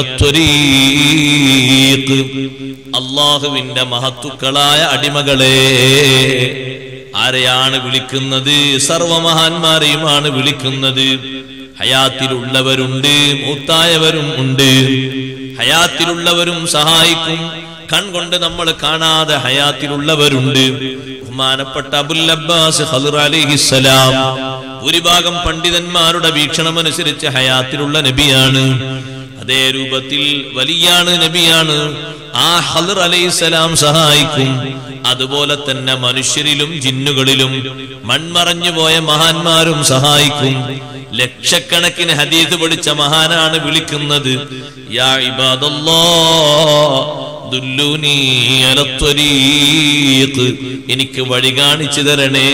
Speaker 1: അലത്വരീഖ് അള്ളാഹുവിന്റെ മഹത്തുക്കളായ അടിമകളെ ആരെയാണ് വിളിക്കുന്നത് സർവമഹാന്മാരെയുമാണ് വിളിക്കുന്നത് ഹയാത്തിലുള്ളവരുണ്ട് മൂത്തായവരും ഉണ്ട് ഹയാത്തിലുള്ളവരും സഹായിക്കും കൺകൊണ്ട് നമ്മൾ കാണാതെ ഹയാത്തിലുള്ളവരുണ്ട് ബഹുമാനപ്പെട്ട അബുൽ അബ്ബാസ് ഖദർ അലിഹിസ്സലാം ഭൂരിഭാഗം പണ്ഡിതന്മാരുടെ വീക്ഷണമനുസരിച്ച് ഹയാത്തിലുള്ള നബിയാണ് അതേ രൂപത്തിൽ വലിയാണ് നബിയാണ് ആ ഹലർ അലൈഹിസ്സലാം സഹായിക്കും അതുപോലെ തന്നെ മനുഷ്യരിലും ജിന്നുകളിലും മൺമറഞ്ഞു പോയ മഹാന്മാരും സഹായിക്കും ലക്ഷക്കണക്കിന് ഹദീദ് പഠിച്ച മഹാനാണ് വിളിക്കുന്നത് യാ ഇബാദല്ലാ ദുല്ലൂനി അലത്വരീഖ് എനിക്ക് വഴി കാണിച്ചു തരണേ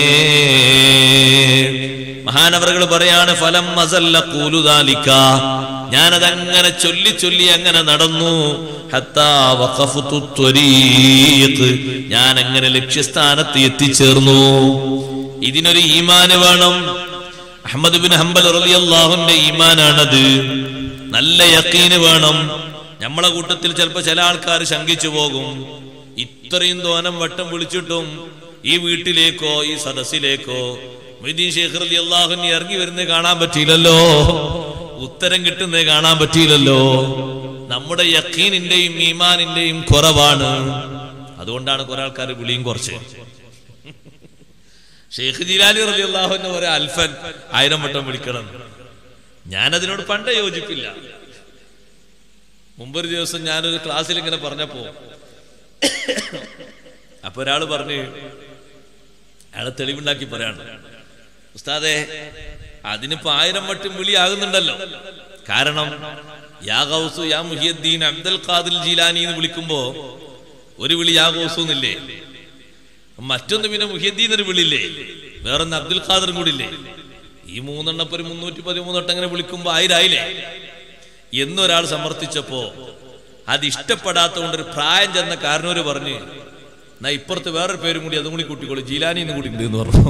Speaker 1: മഹാനവറുകൾ പറയാണ് ഫലം മസല്ല കൂലുദാലിക്ക ഞാനതങ്ങനെ ചൊല്ലി ചൊല്ലി അങ്ങനെ നടന്നു ഹത്താ വഖഫ്തു ത്വരീഖ്. ഞാൻ അങ്ങനെ ലക്ഷ്യസ്ഥാനത്ത് എത്തിച്ചേർന്നു ഇതിനൊരു ഈമാന് വേണം അഹമ്മദ് ബിൻ ഹംബൽ റളിയല്ലാഹുവിന്റെ ഈമാനാണത് നല്ല യക്കീന് വേണം നമ്മളെ കൂട്ടത്തിൽ ചിലപ്പോ ചില ആൾക്കാർ ശങ്കിച്ചു പോകും ഇത്രയും തോനം വട്ടം വിളിച്ചിട്ടും ഈ വീട്ടിലേക്കോ ഈ സദസ്സിലേക്കോ മൊയ്തീൻ ഷേഖ് അലി അള്ളാഹുനെ ഇറങ്ങി വരുന്നത് കാണാൻ പറ്റിയില്ലല്ലോ ഉത്തരം കിട്ടുന്നത് കാണാൻ പറ്റിയില്ലല്ലോ നമ്മുടെ യക്കീനിന്റെയും ഈമാനിന്റെയും കുറവാണ് അതുകൊണ്ടാണ് കുറെ ആൾക്കാർ വിളിയും കുറച്ച് ഷെയ്ഖ് ജിലാലി റലി അള്ളാഹുവിന്റെ ഒരു അൽഫൻ ആയിരം വട്ടം വിളിക്കണം ഞാനതിനോട് പണ്ടേ യോജിപ്പില്ല മുമ്പൊരു ദിവസം ഞാനൊരു ക്ലാസ്സിൽ ഇങ്ങനെ പറഞ്ഞപ്പോ അപ്പൊ ഒരാള് പറഞ്ഞു അയാളെ തെളിവുണ്ടാക്കി പറയാണ് ഉസ്താദെ അതിനിപ്പോ ആയിരം വട്ടം വിളിയാകുന്നുണ്ടല്ലോ കാരണം യാ ഗൗസു യാ മുഹിയുദ്ദീൻ അബ്ദുൽ ഖാദിൽ ജീലാനി എന്ന് വിളിക്കുമ്പോ ഒരു വിളി യാ ഗൗസു എന്നില്ലേ മറ്റൊന്ന് പിന്നെ മുഹിയുദ്ദീൻ ഒരു വിളിയില്ലേ വേറൊന്ന് അബ്ദുൽ ഖാദറും കൂടി ഇല്ലേ ഈ മൂന്നെണ്ണപ്പൊ ഒരു മുന്നൂറ്റി പതിമൂന്ന് വട്ടം അങ്ങനെ വിളിക്കുമ്പോ ആയിരായില്ലേ എന്നൊരാൾ സമർത്ഥിച്ചപ്പോ അത് ഇഷ്ടപ്പെടാത്തതുകൊണ്ട് ഒരു പ്രായം ചെന്ന കാരണവര് പറഞ്ഞ് എന്നാ ഇപ്പുറത്ത് വേറൊരു പേരും കൂടി അതും കൂടി കൂട്ടിക്കോളി ജീലാനി എന്ന് കൂടി ഉണ്ട് എന്ന് പറഞ്ഞു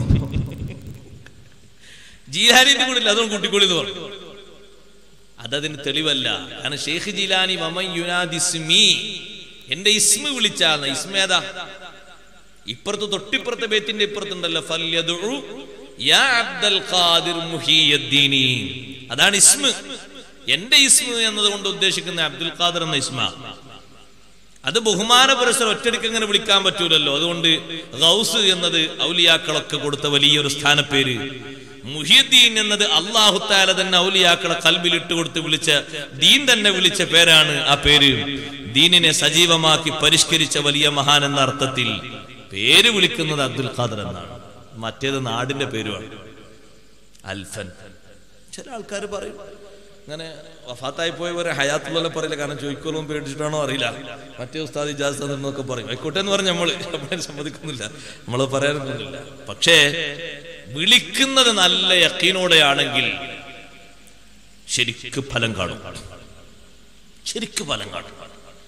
Speaker 1: ജീലാനിന്റെ കൂടി ഇല്ല അതും കൂട്ടിക്കോളി എന്ന് പറഞ്ഞു അതതിന് തെളിവല്ല കാരണം ഷെയ്ഖ് ജീലാനി വമൻ യുനാദിസ്മി എന്റെ ഇസ്മ വിളിച്ചാന്ന് ഇസ്മ ഏതാ ഇപ്പുറത്ത് തൊട്ടിപ്പുറത്തെ ബേത്തിന്റെ ഇപ്പുറത്തുണ്ടല്ലോ ഫല്യദുഉ യാ അബ്ദുൽ ഖാദിർ മുഹിയുദ്ദീനി അതാണ് ഇസ്മ എന്റെ ഇസ്മ എന്നതുകൊണ്ട് ഉദ്ദേശിക്കുന്ന അബ്ദുൽ ഖാദർ എന്ന ഇസ്മ അത് ബഹുമാന പുരസ്സരം ഒറ്റടിക്ക് അങ്ങനെ വിളിക്കാൻ പറ്റൂലല്ലോ അതുകൊണ്ട് ഗൗസ് എന്നത് ഔലിയാക്കളൊക്കെ കൊടുത്ത വലിയൊരു സ്ഥാനപ്പേര് മുഹിയുദ്ദീൻ എന്നത് അള്ളാഹു താല തന്നെ ഔലിയാക്കളെ കൽബിൽ ഇട്ടുകൊടുത്ത് വിളിച്ച ദീൻ തന്നെ വിളിച്ച പേരാണ് ആ പേര് ദീനിനെ സജീവമാക്കി പരിഷ്കരിച്ച വലിയ മഹാൻ എന്ന അർത്ഥത്തിൽ പേര് വിളിക്കുന്നത് അബ്ദുൽ ഖാദർ എന്നാണ് മറ്റേത് നാടിന്റെ പേരുമാണ് അൽഫൻ ചില ആൾക്കാർ പറയും അങ്ങനെ വഫാത്തായി പോയവരെ ഹയാത്തുള്ള പറയില്ല കാരണം ചോദിക്കലും പേടിച്ചിട്ടാണോ അറിയില്ല മറ്റേ ഉസ്താദ് ഇജാസ് എന്നൊക്കെ പറയും ആയിക്കോട്ടെ എന്ന് പറഞ്ഞ് നമ്മള് നമ്മളെ സമ്മതിക്കുന്നില്ല നമ്മൾ പറയാനൊന്നുമില്ല പക്ഷേ വിളിക്കുന്നത് നല്ല യക്കീനോടെയാണെങ്കിൽ ശരിക്ക് ഫലം കാണും ശരിക്ക് ഫലം കാണും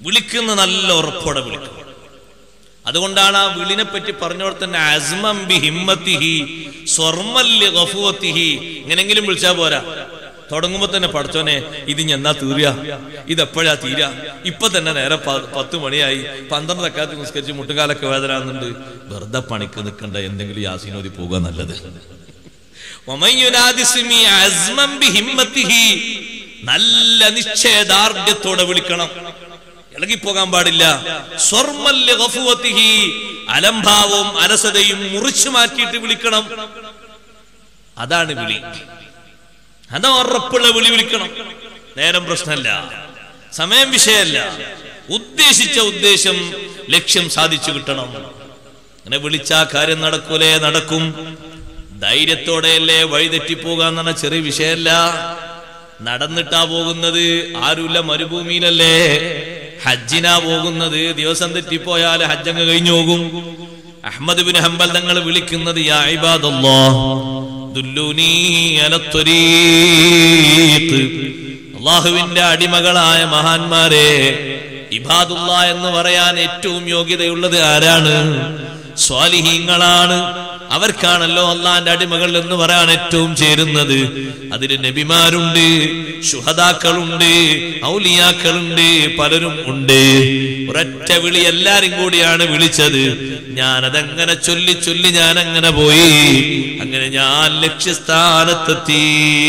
Speaker 1: വിളിക്കുന്ന നല്ല ഉറപ്പോടെ വിളിക്കും അതുകൊണ്ടാണ് ആ വിളിനെ പറ്റി പറഞ്ഞോടെ തന്നെ അസ്മം ബി ഹിമ്മത്തിഹി സ്വർമല്യ ഗഫുവത്തിഹി ഇങ്ങനെങ്കിലും വിളിച്ചാ പോരാ തുടങ്ങുമ്പോ തന്നെ പഠിച്ചോനെ ഇത് ഇനി എന്നാ തീരുക ഇതെപ്പോഴാ തീരുക ഇപ്പൊ തന്നെ നേരെ പ- പത്ത് മണിയായി പന്ത്രണ്ട് റക്കാത്ത് നിസ്കരിച്ച് മുട്ടുകാലൊക്കെ വേദനാകുന്നുണ്ട് വെറുതെ പണിക്ക് നിൽക്കണ്ട എന്തെങ്കിലും യാസീനോതി പോകുക നല്ലത് വമൻ യുനാദിസ്മി അസ്മൻ ബിഹിമ്മത്തിഹി. നല്ല നിശ്ചയദാർഢ്യത്തോടെ വിളിക്കണം ഇളകിപ്പോകാൻ പാടില്ല സ്വർമല്യ ഗഫുവത്തിഹി. അലംഭാവവും അലസതയും മുറിച്ചു മാറ്റിയിട്ട് വിളിക്കണം അതാണ് വിളി അതാ ഉറപ്പുള്ള വിളി വിളിക്കണം നേരം പ്രശ്നമല്ല സമയം വിഷയമല്ല ഉദ്ദേശിച്ച ഉദ്ദേശം ലക്ഷ്യം സാധിച്ചു കിട്ടണം അങ്ങനെ വിളിച്ചാ കാര്യം നടക്കൂലേ നടക്കും ധൈര്യത്തോടെയല്ലേ വഴിതെറ്റിപ്പോകാന്ന് പറഞ്ഞ ചെറിയ വിഷയമല്ല നടന്നിട്ടാ പോകുന്നത് ആരുമില്ല മരുഭൂമിയിലല്ലേ ഹജ്ജിനാ പോകുന്നത് ദിവസം തെറ്റിപ്പോയാൽ ഹജ്ജങ്ങ് കഴിഞ്ഞു പോകും അഹമ്മദ് ബിൻ ഹംബൽ തങ്ങൾ വിളിക്കുന്നത് യാ ഇബാദല്ലാഹ് ദുല്ലൂനീ അലത്വരീഖ്. അള്ളാഹുവിന്റെ അടിമകളായ മഹാന്മാരെ ഇബാദുള്ള എന്ന് പറയാൻ ഏറ്റവും യോഗ്യതയുള്ളത് ആരാണ് സ്വാലിഹീങ്ങളാണ് അവർക്കാണല്ലോ അള്ളാന്റെ അടിമകൾ എന്ന് പറയാൻ ഏറ്റവും ചേരുന്നത് അതിൽ നബിമാരുണ്ട് ശുഹദാക്കളുണ്ട് ഔലിയാക്കളുണ്ട് പലരും ഉണ്ട് ഒരൊറ്റ വിളി എല്ലാരും കൂടിയാണ് വിളിച്ചത് ഞാൻ അതങ്ങനെ ചൊല്ലി ചൊല്ലി ഞാൻ അങ്ങനെ പോയി അങ്ങനെ ഞാൻ ലക്ഷ്യസ്ഥാനത്തെത്തി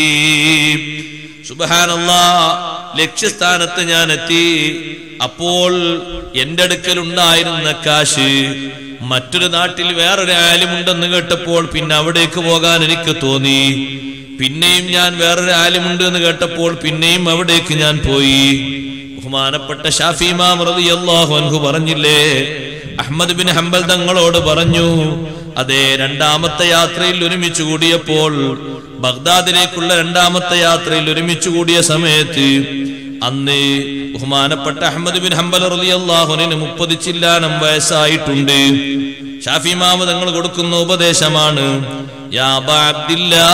Speaker 1: സുബഹാനല്ലാ ലക്ഷ്യസ്ഥാനത്ത് ഞാൻ എത്തി അപ്പോൾ എന്റെ അടുക്കൽ ഉണ്ടായിരുന്ന കാശ് മറ്റൊരു നാട്ടിൽ വേറൊരു ആലിമുണ്ടെന്ന് കേട്ടപ്പോൾ പിന്നെ അവിടേക്ക് പോകാൻ എനിക്ക് തോന്നി പിന്നെയും ഞാൻ വേറൊരു ആലിമുണ്ട് എന്ന് കേട്ടപ്പോൾ പിന്നെയും അവിടേക്ക് ഞാൻ പോയി ബഹുമാനപ്പെട്ട ഷാഫി ഇമാം റളിയല്ലാഹു അൻഹു പറഞ്ഞില്ലേ അഹമ്മദ് ബിൻ ഹംബൽ തങ്ങളോട് പറഞ്ഞു അതെ രണ്ടാമത്തെ യാത്രയിൽ ഒരുമിച്ച് കൂടിയപ്പോൾ ബഗ്ദാദിലേക്കുള്ള രണ്ടാമത്തെ യാത്രയിൽ ഒരുമിച്ച് കൂടിയ സമയത്ത് അന്ന് ബഹുമാനപ്പെട്ട അഹമ്മദ് ബിൻ ഹംബൽ റളിയല്ലാഹുവിന് മുപ്പത് ചില്ലാനം വയസ്സായിട്ടുണ്ട് ഷാഫി ഇമാം തങ്ങൾ കൊടുക്കുന്ന ഉപദേശമാണ് യാ അബാ അബ്ദില്ലാ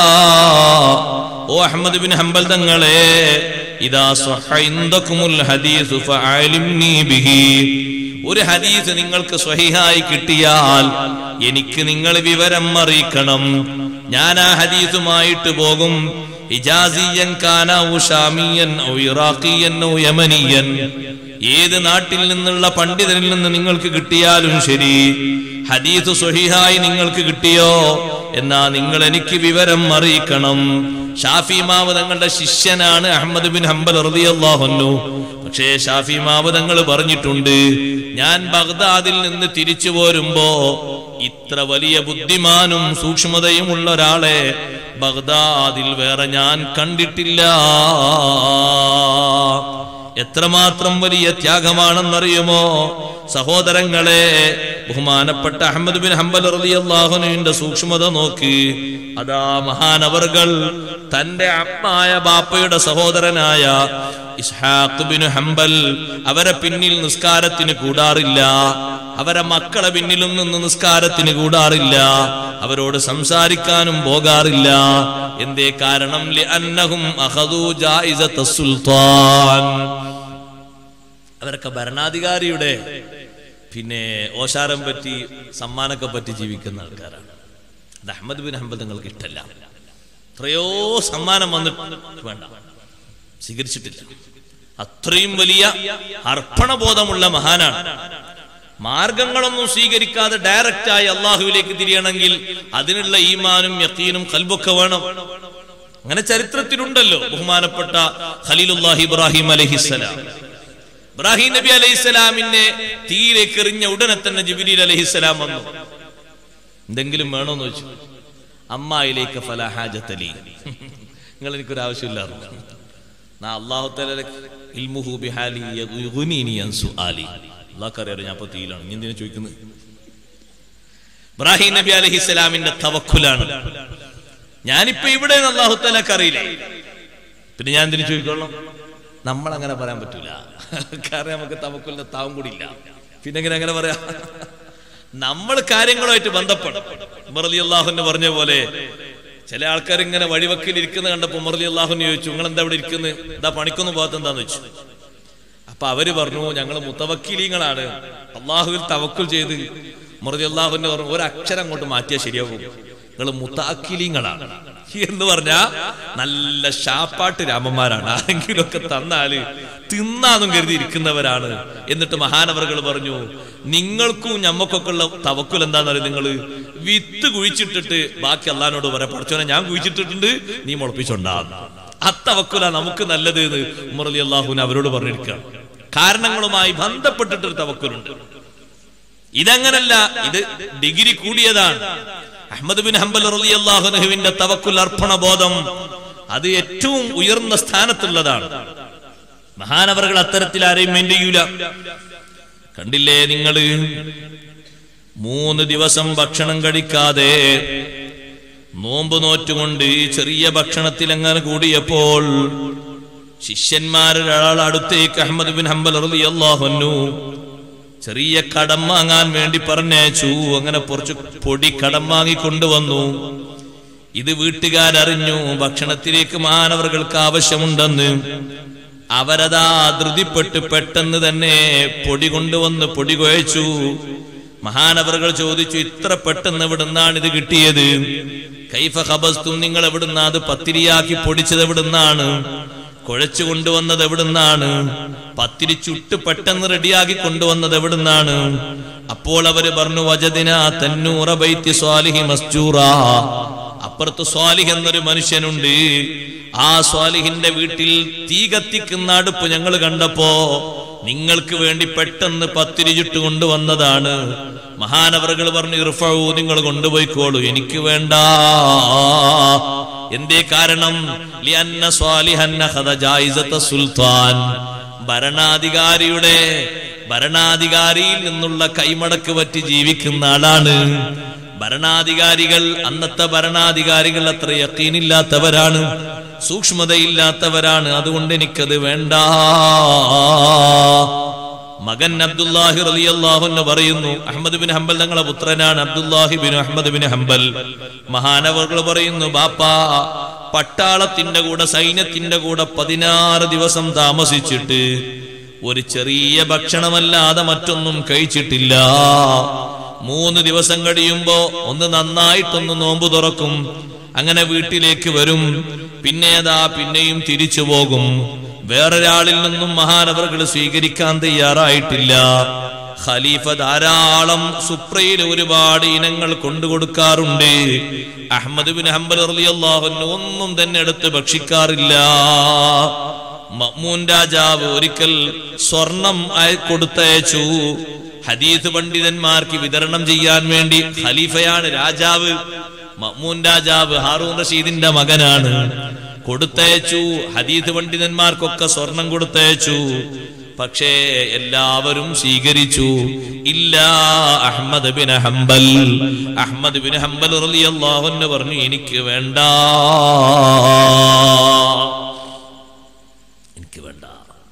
Speaker 1: ഓ അഹമ്മദ് ബിൻ ഹംബൽ തങ്ങളെ ഇതാ സ്വഹ ഇൻദകുമുൽ ഹദീസു ഫഅലിംനി ബിഹി ഒരു ഹദീസ് നിങ്ങൾക്ക് സ്വഹിഹായി കിട്ടിയാൽ എനിക്ക് നിങ്ങൾ വിവരം അറിയിക്കണം ഞാൻ ആ ഹദീസുമായിട്ട് പോകും ഇജാസിയൻ കാന ഔ ഷാമിയൻ ഔ ഇറാഖിയൻ ഔ യമനിയൻ ഏത് നാട്ടിൽ നിന്നുള്ള പണ്ഡിതനിൽ നിന്ന് നിങ്ങൾക്ക് കിട്ടിയാലും ശരി ഹദീസ് സ്വഹിഹായി നിങ്ങൾക്ക് കിട്ടിയോ എന്നാ നിങ്ങൾ എനിക്ക് വിവരം അറിയിക്കണം ഷാഫി മാവ് തങ്ങളുടെ ശിഷ്യനാണ് അഹമ്മദ് ബിൻ ഹംബൽ റളിയല്ലാഹു പക്ഷേ ഷാഫി മാവ് തങ്ങൾ പറഞ്ഞിട്ടുണ്ട് ഞാൻ ബഗ്ദാദിൽ നിന്ന് തിരിച്ചു പോരുമ്പോ ഇത്ര വലിയ ബുദ്ധിമാനും സൂക്ഷ്മതയുമുള്ള ഒരാളെ ബഗ്ദാദിൽ വേറെ ഞാൻ കണ്ടിട്ടില്ല എത്രമാത്രം വലിയ ത്യാഗമാണെന്നറിയുമോ സഹോദരങ്ങളെ ബഹുമാനപ്പെട്ട അഹമ്മദ് ബിൻ ഹംബൽ റളിയല്ലാഹുവിന്റെ സൂക്ഷ്മത നോക്ക് അതാ മഹാനവർകൾ തന്റെ അമ്മായ ബാപ്പയുടെ സഹോദരനായ ഇസ്ഹാഖ് ബിൻ ഹംബൽ അവരെ പിന്നിൽ നിസ്കാരത്തിന് കൂടാറില്ല അവരെ മക്കളെ പിന്നിലും നിന്ന് നിസ്കാരത്തിന് കൂടാറില്ല അവരോട് സംസാരിക്കാനും പോകാറില്ല എന്തേ കാരണം ലിഅന്നഹും അഖദൂ ജായിസത്ത സുൽത്താൻ അവരൊക്കെ ഭരണാധികാരിയുടെ പിന്നെ ഓശാരം പറ്റി സമ്മാനൊക്കെ പറ്റി ജീവിക്കുന്ന ആൾക്കാരാണ് അത് അഹമ്മദ് ബിൻ ഹംബൽ നിങ്ങൾക്ക് ഇഷ്ടല്ല എത്രയോ സമ്മാനം വന്നിട്ട് വേണ്ട സ്വീകരിച്ചിട്ടില്ല അത്രയും വലിയ അർപ്പണബോധമുള്ള മഹാനാണ് മാർഗങ്ങളൊന്നും സ്വീകരിക്കാതെ ഡയറക്റ്റായി അള്ളാഹുവിലേക്ക് തിരിയണമെങ്കിൽ അതിനുള്ള ഈമാനും യക്കീനും കൽബൊക്കെ വേണം അങ്ങനെ ചരിത്രത്തിലുണ്ടല്ലോ ബഹുമാനപ്പെട്ട ഖലീലുല്ലാഹി ഇബ്രാഹിം അലഹിസ്സലാം ഇബ്രാഹിം നബി അലൈഹിസ്സലാമിനെ തീയിലേക്ക് എറിഞ്ഞ ഉടനെ തന്നെ ജിബിലീൽ അലഹിസ്സലാം വന്നു എന്തെങ്കിലും വേണോന്ന് വെച്ചു അമ്മായിലേക്ക് ഫലഹാജത്തലി നിങ്ങൾ എനിക്കൊരു ആവശ്യമില്ല നാ അള്ളാഹു ഇൽമുഹു ബിഹാലി യുഗ്നീനി അൻ സുആലി അള്ളാഹ്ക്കറിയാലോ ഞാൻ ഇപ്പൊ തീയിലാണ് നീ എന്തിനാ ചോദിക്കുന്നത് ഇബ്രാഹിം നബി അലഹിസ്സലാമിന്റെ തവക്കുലാണ് ഞാനിപ്പോ ഇവിടെ അള്ളാഹു തലക്ക് അറിയില്ലേ പിന്നെ ഞാൻ എന്തിനു ചോദിക്കോളാം നമ്മൾ അങ്ങനെ പറയാൻ പറ്റൂല കാരണം നമുക്ക് തവക്കുലിന്റെ താവും കൂടി ഇല്ല പിന്നെ എങ്ങനെ അങ്ങനെ പറയാ നമ്മൾ കാര്യങ്ങളുമായിട്ട് ബന്ധപ്പെടും ഉമർലി അള്ളാഹുന്ന് പറഞ്ഞ പോലെ ചില ആൾക്കാർ ഇങ്ങനെ വഴിവക്കിൽ ഇരിക്കുന്ന കണ്ടപ്പോ ഉമർലി അള്ളാഹുന്ന് ചോദിച്ചു നിങ്ങൾ എന്താ ഇവിടെ ഇരിക്കുന്നത് എന്താ പണിക്കൊന്നും പോകാത്ത എന്താന്ന് വെച്ചു അപ്പൊ അവര് പറഞ്ഞു ഞങ്ങൾ മുത്തവക്കീലീങ്ങളാണ് അള്ളാഹുവിൽ തവക്കുൽ ചെയ്ത് മുറതി അള്ളാഹുവിന്റെ പറഞ്ഞു ഒരു അക്ഷരം അങ്ങോട്ട് മാറ്റിയാൽ ശരിയാകും നിങ്ങൾ മുത്താക്കിലീങ്ങളാണ് എന്ന് പറഞ്ഞാ നല്ല ഷാപ്പാട്ട് രാമന്മാരാണ് ആരെങ്കിലും ഒക്കെ തന്നാല് തിന്നാന്നും കരുതി ഇരിക്കുന്നവരാണ് എന്നിട്ട് മഹാനവറുകൾ പറഞ്ഞു നിങ്ങൾക്കും ഞമ്മക്കൊക്കെ ഉള്ള തവക്കുൽ എന്താന്ന് പറയുക നിങ്ങള് വിത്ത് കുഴിച്ചിട്ടിട്ട് ബാക്കി അള്ളഹാനോട് പറയാം പഠിച്ചോനെ ഞാൻ കുഴിച്ചിട്ടിട്ടുണ്ട് നീ മുളപ്പിച്ചുണ്ടാകും അത്തവക്കുല നമുക്ക് നല്ലത് എന്ന് ഉമർലി അള്ളാഹുവിന് അവരോട് പറഞ്ഞിരിക്കുകയാണ് കാരണങ്ങളുമായി ബന്ധപ്പെട്ടിട്ടൊരു തവക്കുലുണ്ട് ഇതങ്ങനല്ല ഇത് ഡിഗ്രി കൂടിയതാണ് അഹമ്മദ് ബിൻ ഹംബൽ റളിയല്ലാഹുവിന്റെ തവക്കുൽ അർപ്പണ ബോധം അത് ഏറ്റവും ഉയർന്ന സ്ഥാനത്തുള്ളതാണ് മഹാനവറുകൾ അത്തരത്തിൽ ആരെയും മെയിൻ ചെയ്യൂല കണ്ടില്ലേ നിങ്ങള് മൂന്ന് ദിവസം ഭക്ഷണം കഴിക്കാതെ നോമ്പ് നോറ്റുകൊണ്ട് ചെറിയ ഭക്ഷണത്തിൽ അങ്ങനെ കൂടിയപ്പോൾ ശിഷ്യന്മാരൊരാൾ അടുത്തേക്ക് അഹമ്മദ് ബിൻ ഹംബൽ റളിയല്ലാഹു ചെറിയ കടം വാങ്ങാൻ വേണ്ടി പറഞ്ഞയച്ചു അങ്ങനെ കുറച്ച് പൊടി കടം വാങ്ങി കൊണ്ടുവന്നു ഇത് വീട്ടുകാരറിഞ്ഞു ഭക്ഷണത്തിലേക്ക് മാനവർക്ക് ആവശ്യമുണ്ടെന്ന് അവരതാ ധൃതിപ്പെട്ട് പെട്ടെന്ന് തന്നെ പൊടി കൊണ്ടുവന്ന് പൊടി കുഴച്ചു മഹാനവറുകൾ ചോദിച്ചു ഇത്ര പെട്ടെന്ന് എവിടുന്നാണ് ഇത് കിട്ടിയത് കൈഫ ഹബസ്തും നിങ്ങൾ എവിടുന്നാ അത് പത്തിരിയാക്കി പൊടിച്ചത് എവിടുന്നാണ് കുഴച്ചു കൊണ്ടുവന്നത് എവിടുന്നാണ് പത്തിരി ചുട്ട് പെട്ടെന്ന് റെഡിയാക്കി കൊണ്ടുവന്നത് എവിടുന്നാണ് അപ്പോൾ അവര് പറഞ്ഞു വജദിന തന്നൂറ ബൈത്തി സ്വാലിഹി മസ്ജൂറ അപ്പുറത്ത് സ്വാലിഹ് എന്നൊരു മനുഷ്യനുണ്ട് ആ സ്വാലിഹിന്റെ വീട്ടിൽ തീ കത്തിക്കുന്ന അടുപ്പ് ഞങ്ങൾ കണ്ടപ്പോ നിങ്ങൾക്ക് വേണ്ടി പെട്ടെന്ന് പത്തിരി ചുട്ട് കൊണ്ടുവന്നതാണ് മഹാനവറുകൾ പറഞ്ഞു ഇർഫൂ നിങ്ങൾ കൊണ്ടുപോയിക്കോളൂ എനിക്ക് വേണ്ട എന്തേ കാരണം ലിഅന്ന സ്വാലിഹൻ അഖദ ജായിസത സുൽത്താൻ ഭരണാധികാരിയുടെ ഭരണാധികാരിയിൽ നിന്നുള്ള കൈമടക്ക് പറ്റി ജീവിക്കുന്ന ആളാണ് ഭരണാധികാരികൾ അന്നത്തെ ഭരണാധികാരികൾ അത്ര യക്കീനില്ലാത്തവരാണ് സൂക്ഷ്മതയില്ലാത്തവരാണ് അതുകൊണ്ട് എനിക്കത് വേണ്ട മകൻ അബ്ദുല്ലാഹി റളിയല്ലാഹു അൻഹു പറയുന്നു അഹമ്മദ് ബിൻ ഹംബൽ തങ്ങളെ പുത്രനാണ് അബ്ദുല്ലാഹി ബിൻ അഹമ്മദ് ബിൻ ഹംബൽ മഹാനവറുകൾ പറയുന്നു ബാപ്പാ പട്ടാളത്തിന്റെ കൂടെ സൈന്യത്തിന്റെ കൂടെ പതിനാറ് ദിവസം താമസിച്ചിട്ട് ഒരു ചെറിയ ഭക്ഷണമല്ലാതെ മറ്റൊന്നും കഴിച്ചിട്ടില്ല മൂന്ന് ദിവസം കഴിയുമ്പോ ഒന്ന് നന്നായിട്ടൊന്ന് നോമ്പ് തുറക്കും അങ്ങനെ വീട്ടിലേക്ക് വരും പിന്നെ അതാ പിന്നെയും തിരിച്ചു പോകും വേറൊരാളിൽ നിന്നും മഹാനവറുകൾ സ്വീകരിക്കാൻ തയ്യാറായിട്ടില്ല ഖലീഫ ധാരാളം സുപ്രയിൽ ഒരുപാട് ഇനങ്ങൾ കൊണ്ടുകൊടുക്കാറുണ്ട് അഹമ്മദ് ബിൻ ഹംബൽ റളിയല്ലാഹു അൻഹു ഒന്നും തന്നെ എടുത്ത് ഭക്ഷിക്കാറില്ല മമ്മൂൻ രാജാവ് ഒരിക്കൽ സ്വർണം അയ- കൊടുത്തയച്ചു ഹദീസ് പണ്ഡിതന്മാർക്ക് വിതരണം ചെയ്യാൻ വേണ്ടി ഖലീഫയാണ് രാജാവ് മമ്മൂൻ രാജാവ് ഹാറൂൻ റഷീദിന്റെ മകനാണ് കൊടുത്തയച്ചു ഹദീസ് പണ്ഡിതന്മാർക്കൊക്കെ സ്വർണം കൊടുത്തയച്ചു പക്ഷേ എല്ലാവരും സ്വീകരിച്ചു ഇല്ല Ahmad bin Hanbal Ahmad bin Hanbal റളിയല്ലാഹു അൻഹു പറഞ്ഞു എനിക്ക് വേണ്ട എനിക്ക് വേണ്ട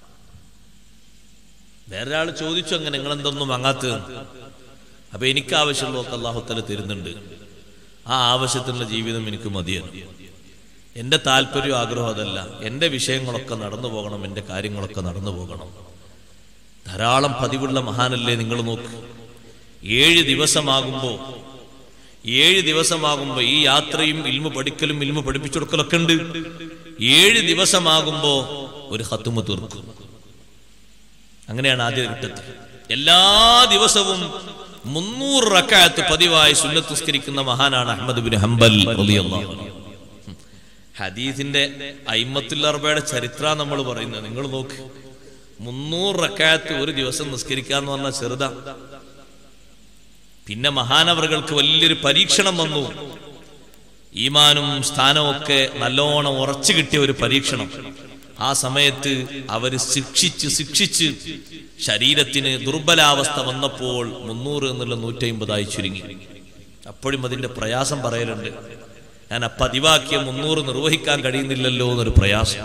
Speaker 1: വേറൊരാൾ ചോദിച്ചു അങ്ങനെ നിങ്ങൾ എന്തൊന്നും വാങ്ങാത്തത് അപ്പൊ എനിക്ക് ആവശ്യമുള്ളതൊക്കെ അള്ളാഹുത്തല തരുന്നുണ്ട് ആ ആവശ്യത്തിനുള്ള ജീവിതം എനിക്ക് മതിയാണ് എന്റെ താല്പര്യം ആഗ്രഹം അതല്ല എന്റെ വിഷയങ്ങളൊക്കെ നടന്നു പോകണം എന്റെ കാര്യങ്ങളൊക്കെ നടന്നു പോകണം ധാരാളം പതിവുള്ള മഹാനല്ലേ നിങ്ങൾ നോക്ക് ഏഴ് ദിവസമാകുമ്പോ ഏഴ് ദിവസമാകുമ്പോ ഈ യാത്രയും ഇൽമ പഠിക്കലും ഇൽമ പഠിപ്പിച്ചു കൊടുക്കലൊക്കെ ഉണ്ട് ഏഴ് ദിവസമാകുമ്പോ ഒരു ഹത്തുമ തീർക്കും അങ്ങനെയാണ് ആദ്യ ഘട്ടത്തിൽ എല്ലാ ദിവസവും മുന്നൂറ് റക്കായത്ത് പതിവായി സുന്നത്തുസ്കരിക്കുന്ന മഹാനാണ് അഹമ്മദ് ബിൻ ഹംബൽ റളിയല്ലാഹു അൻഹു. ഹദീസിന്റെ അയിമത്തുൽ അർബയുടെ ചരിത്ര നമ്മൾ പറയുന്നത് നിങ്ങൾ നോക്ക് മുന്നൂറ് റക്കായത്ത് ഒരു ദിവസം നിസ്കരിക്കാന്ന് പറഞ്ഞ ചെറുതാ പിന്നെ മഹാനവറുകൾക്ക് വലിയൊരു പരീക്ഷണം വന്നു ഈമാനും സ്ഥാനവും ഒക്കെ നല്ലോണം ഉറച്ചു കിട്ടിയ ഒരു പരീക്ഷണം ആ സമയത്ത് അവര് ശിക്ഷിച്ച് ശിക്ഷിച്ച് ശരീരത്തിന് ദുർബലാവസ്ഥ വന്നപ്പോൾ മുന്നൂറ് എന്നുള്ള നൂറ്റി അമ്പതായി ചുരുങ്ങി അപ്പോഴും അതിന്റെ പ്രയാസം പറയലുണ്ട് ഞാൻ ആ പതിവാക്കിയ മുന്നൂറ് നിർവഹിക്കാൻ കഴിയുന്നില്ലല്ലോ എന്നൊരു പ്രയാസം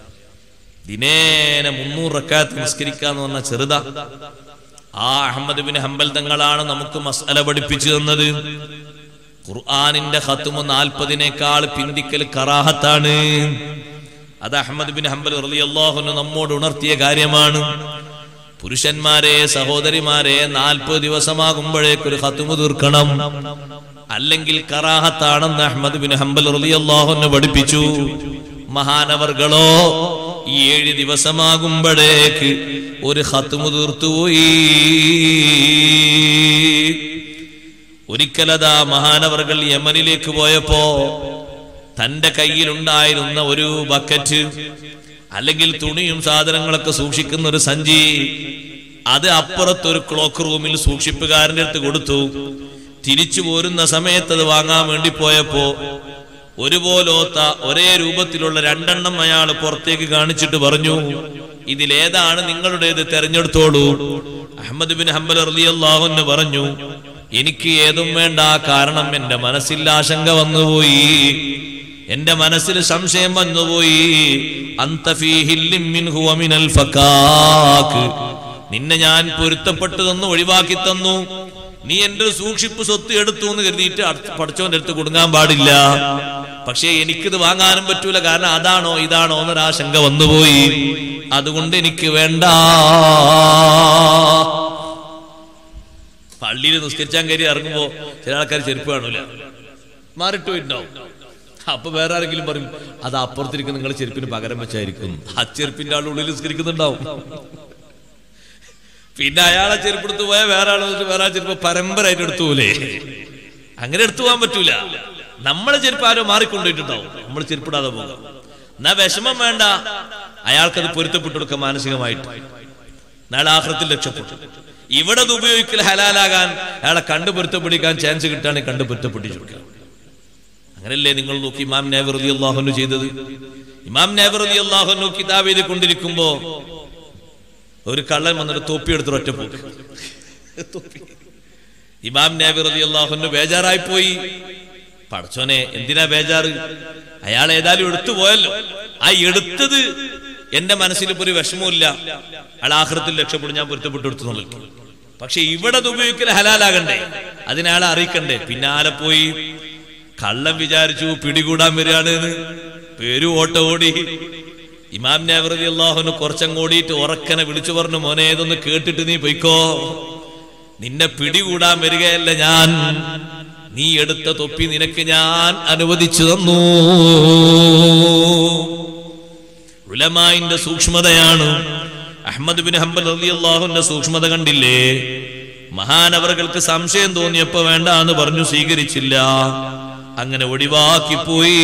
Speaker 1: ദിനേന മുന്നൂറ് റക്കാത്ത് നിസ്കരിക്കാന്ന് പറഞ്ഞ ചെറുതാ ആ അഹമ്മദ് ബിൻ ഹംബൽ തങ്ങളാണ് നമുക്ക് മസാല പഠിപ്പിച്ചു തന്നത് ഖുർആാനിന്റെ ഹത്തുമ നാൽപ്പതിനേക്കാൾ പിന്തിക്കൽ കറാഹത്താണ് അത് അഹമ്മദ് ബിൻ ഹംബൽ റളിയല്ലാഹു അൻഹു നമ്മോട് ഉണർത്തിയ കാര്യമാണ് പുരുഷന്മാരെ സഹോദരിമാരെ നാൽപ്പത് ദിവസമാകുമ്പോഴേക്കൊരു ഹത്തുമു തീർക്കണം അല്ലെങ്കിൽ കറാഹത്താണെന്ന് അഹമ്മദ് ബിൻ ഹംബൽ റളിയല്ലാഹുവിനെ പഠിപ്പിച്ചു മഹാനവർകളോ ഈ ഏഴ് ദിവസമാകുമ്പോഴേക്ക് ഒരു ഹത്തുമു തീർത്തുപോയി ഒരിക്കലതാ മഹാനവർകൾ യമനിലേക്ക് പോയപ്പോ തന്റെ കയ്യിലുണ്ടായിരുന്ന ഒരു ബക്കറ്റ് അല്ലെങ്കിൽ തുണിയും സാധനങ്ങളൊക്കെ സൂക്ഷിക്കുന്ന ഒരു സഞ്ചി അത് അപ്പുറത്തൊരു ക്ലോക്ക് റൂമിൽ സൂക്ഷിപ്പുകാരന്റെ അടുത്ത് കൊടുത്തു തിരിച്ചു പോരുന്ന സമയത്ത് അത് വാങ്ങാൻ വേണ്ടി പോയപ്പോ ഒരുപോലോത്ത ഒരേ രൂപത്തിലുള്ള രണ്ടെണ്ണം അയാൾ പുറത്തേക്ക് കാണിച്ചിട്ട് പറഞ്ഞു ഇതിലേതാണ് നിങ്ങളുടേത് തെരഞ്ഞെടുത്തോളൂ അഹമ്മദ് ബിൻ ഹംബൽ റളിയല്ലാഹുവിന് പറഞ്ഞു എനിക്ക് ഏതും വേണ്ട കാരണം എന്റെ മനസ്സിൽ ആശങ്ക വന്നുപോയി എന്റെ മനസ്സിൽ സംശയം വന്നുപോയി അന്ത ഫീ ഹില്ലിൻ മിൻഹു വമിനൽ ഫക്കാക്ക്. നിന്നെ ഞാൻ പൊരുത്തപ്പെട്ടു തന്നു ഒഴിവാക്കി തന്നു നീ എന്റെ ഒരു സൂക്ഷിപ്പ് സ്വത്ത് എടുത്തു എന്ന് കരുതിയിട്ട് അടുത്ത പഠിച്ചവന്റെ അടുത്ത് കൊടുങ്ങാൻ പാടില്ല പക്ഷേ എനിക്കിത് വാങ്ങാനും പറ്റൂല കാരണം അതാണോ ഇതാണോ എന്നൊരാശങ്ക വന്നുപോയി അതുകൊണ്ട് എനിക്ക് വേണ്ട പള്ളിയിൽ നിസ്കരിച്ചാൻ കയറി ഇറങ്ങുമ്പോ ചില ആൾക്കാർ ചെരുപ്പ് കാണൂല മാറിട്ട് പോയിട്ടുണ്ടാവും അപ്പൊ വേറെ ആരെങ്കിലും പറയും അത് അപ്പുറത്തിരിക്കുന്ന നിങ്ങൾ ചെരുപ്പിന് പകരം വെച്ചായിരിക്കും ആ ചെരുപ്പിന്റെ ആളുടെ ഉള്ളിൽ നിസ്കരിക്കുന്നുണ്ടാവും പിന്നെ അയാളെ ചെരുപ്പെടുത്ത് പോയാൽ വേറെ ആൾ വന്നിട്ട് വേറെ ആൾ ചെരുപ്പ് പരമ്പരായിട്ട് എടുത്തു പോലെ അങ്ങനെ എടുത്തു പോകാൻ പറ്റൂല നമ്മളെ ചെരുപ്പ് ആരോ മാറിക്കൊണ്ടിട്ടുണ്ടാവും നമ്മൾ ചെരുപ്പിടാതെ പോകാം എന്നാ വിഷമം വേണ്ട അയാൾക്കത് പൊരുത്തപ്പെട്ടു കൊടുക്കുക മാനസികമായിട്ട് നാളെ ആഹ്റത്തിൽ രക്ഷപ്പെട്ടു ഇവിടെ അത് ഉപയോഗിക്കൽ ഹലാലാകാൻ അയാളെ കണ്ടു പൊരുത്തപ്പെടിക്കാൻ ചാൻസ് കിട്ടുകയാണെങ്കിൽ കണ്ടു പൊരുത്തപ്പെട്ടിച്ചു കൊടുക്കുക അങ്ങനല്ലേ നിങ്ങൾ നോക്കി ഇമാം നേവർ അലി അള്ളാഹുനു ചെയ്തത് ഇമാം നേവർ അലി അള്ളാഹുനു കിതാബ് ചെയ്ത് കൊണ്ടിരിക്കുമ്പോ ഒരു കള്ളൻ വന്നിട്ട് തൊപ്പി എടുത്തൊരു ഒറ്റ പോക്ക് തൊപ്പി. ഇമാം നേവർ അലി അള്ളാഹുനു ബേജാറായി പോയി പടച്ചോനെ എന്തിനാ ബേജാറ് അയാൾ ഏതായാലും എടുത്തു പോയല്ലോ ആ എടുത്തത് എന്റെ മനസ്സിൽ ഇപ്പൊ ഒരു വിഷമമില്ല അയാൾ ആഹൃത്തിൽ രക്ഷപ്പെടും ഞാൻ പൊരുത്തപ്പെട്ടു കൊടുത്തു എന്നുള്ളത് പക്ഷെ ഇവിടെ അത് ഉപയോഗിക്കൽ ഹലാലാകണ്ടേ അതിനയാളെ അറിയിക്കണ്ടേ പിന്നാലെ പോയി കള്ളം വിചാരിച്ചു പിടികൂടാൻ വരികയാണ് എന്ന് പേരു ഓട്ട ഓടി ഇമാം നവറലി അള്ളാഹുന് കുറച്ചങ്ങോടിയിട്ട് ഉറക്കനെ വിളിച്ചു പറഞ്ഞു മോനെ ഇതൊന്ന് കേട്ടിട്ട് നീ പൊയ്ക്കോ നിന്നെ പിടികൂടാൻ വരികയല്ല ഞാൻ നീ എടുത്ത തൊപ്പി നിനക്ക് ഞാൻ അനുവദിച്ചു തന്നു ഉലമായിന്റെ സൂക്ഷ്മതയാണ് അഹമ്മദ് ബിൻ ഹംബൽ റളിയല്ലാഹുവിന്റെ സൂക്ഷ്മത കണ്ടില്ലേ മഹാനവറുകൾക്ക് സംശയം തോന്നിയപ്പോ വേണ്ട എന്ന് പറഞ്ഞു സ്വീകരിച്ചില്ല അങ്ങനെ ഒഴിവാക്കി പോയി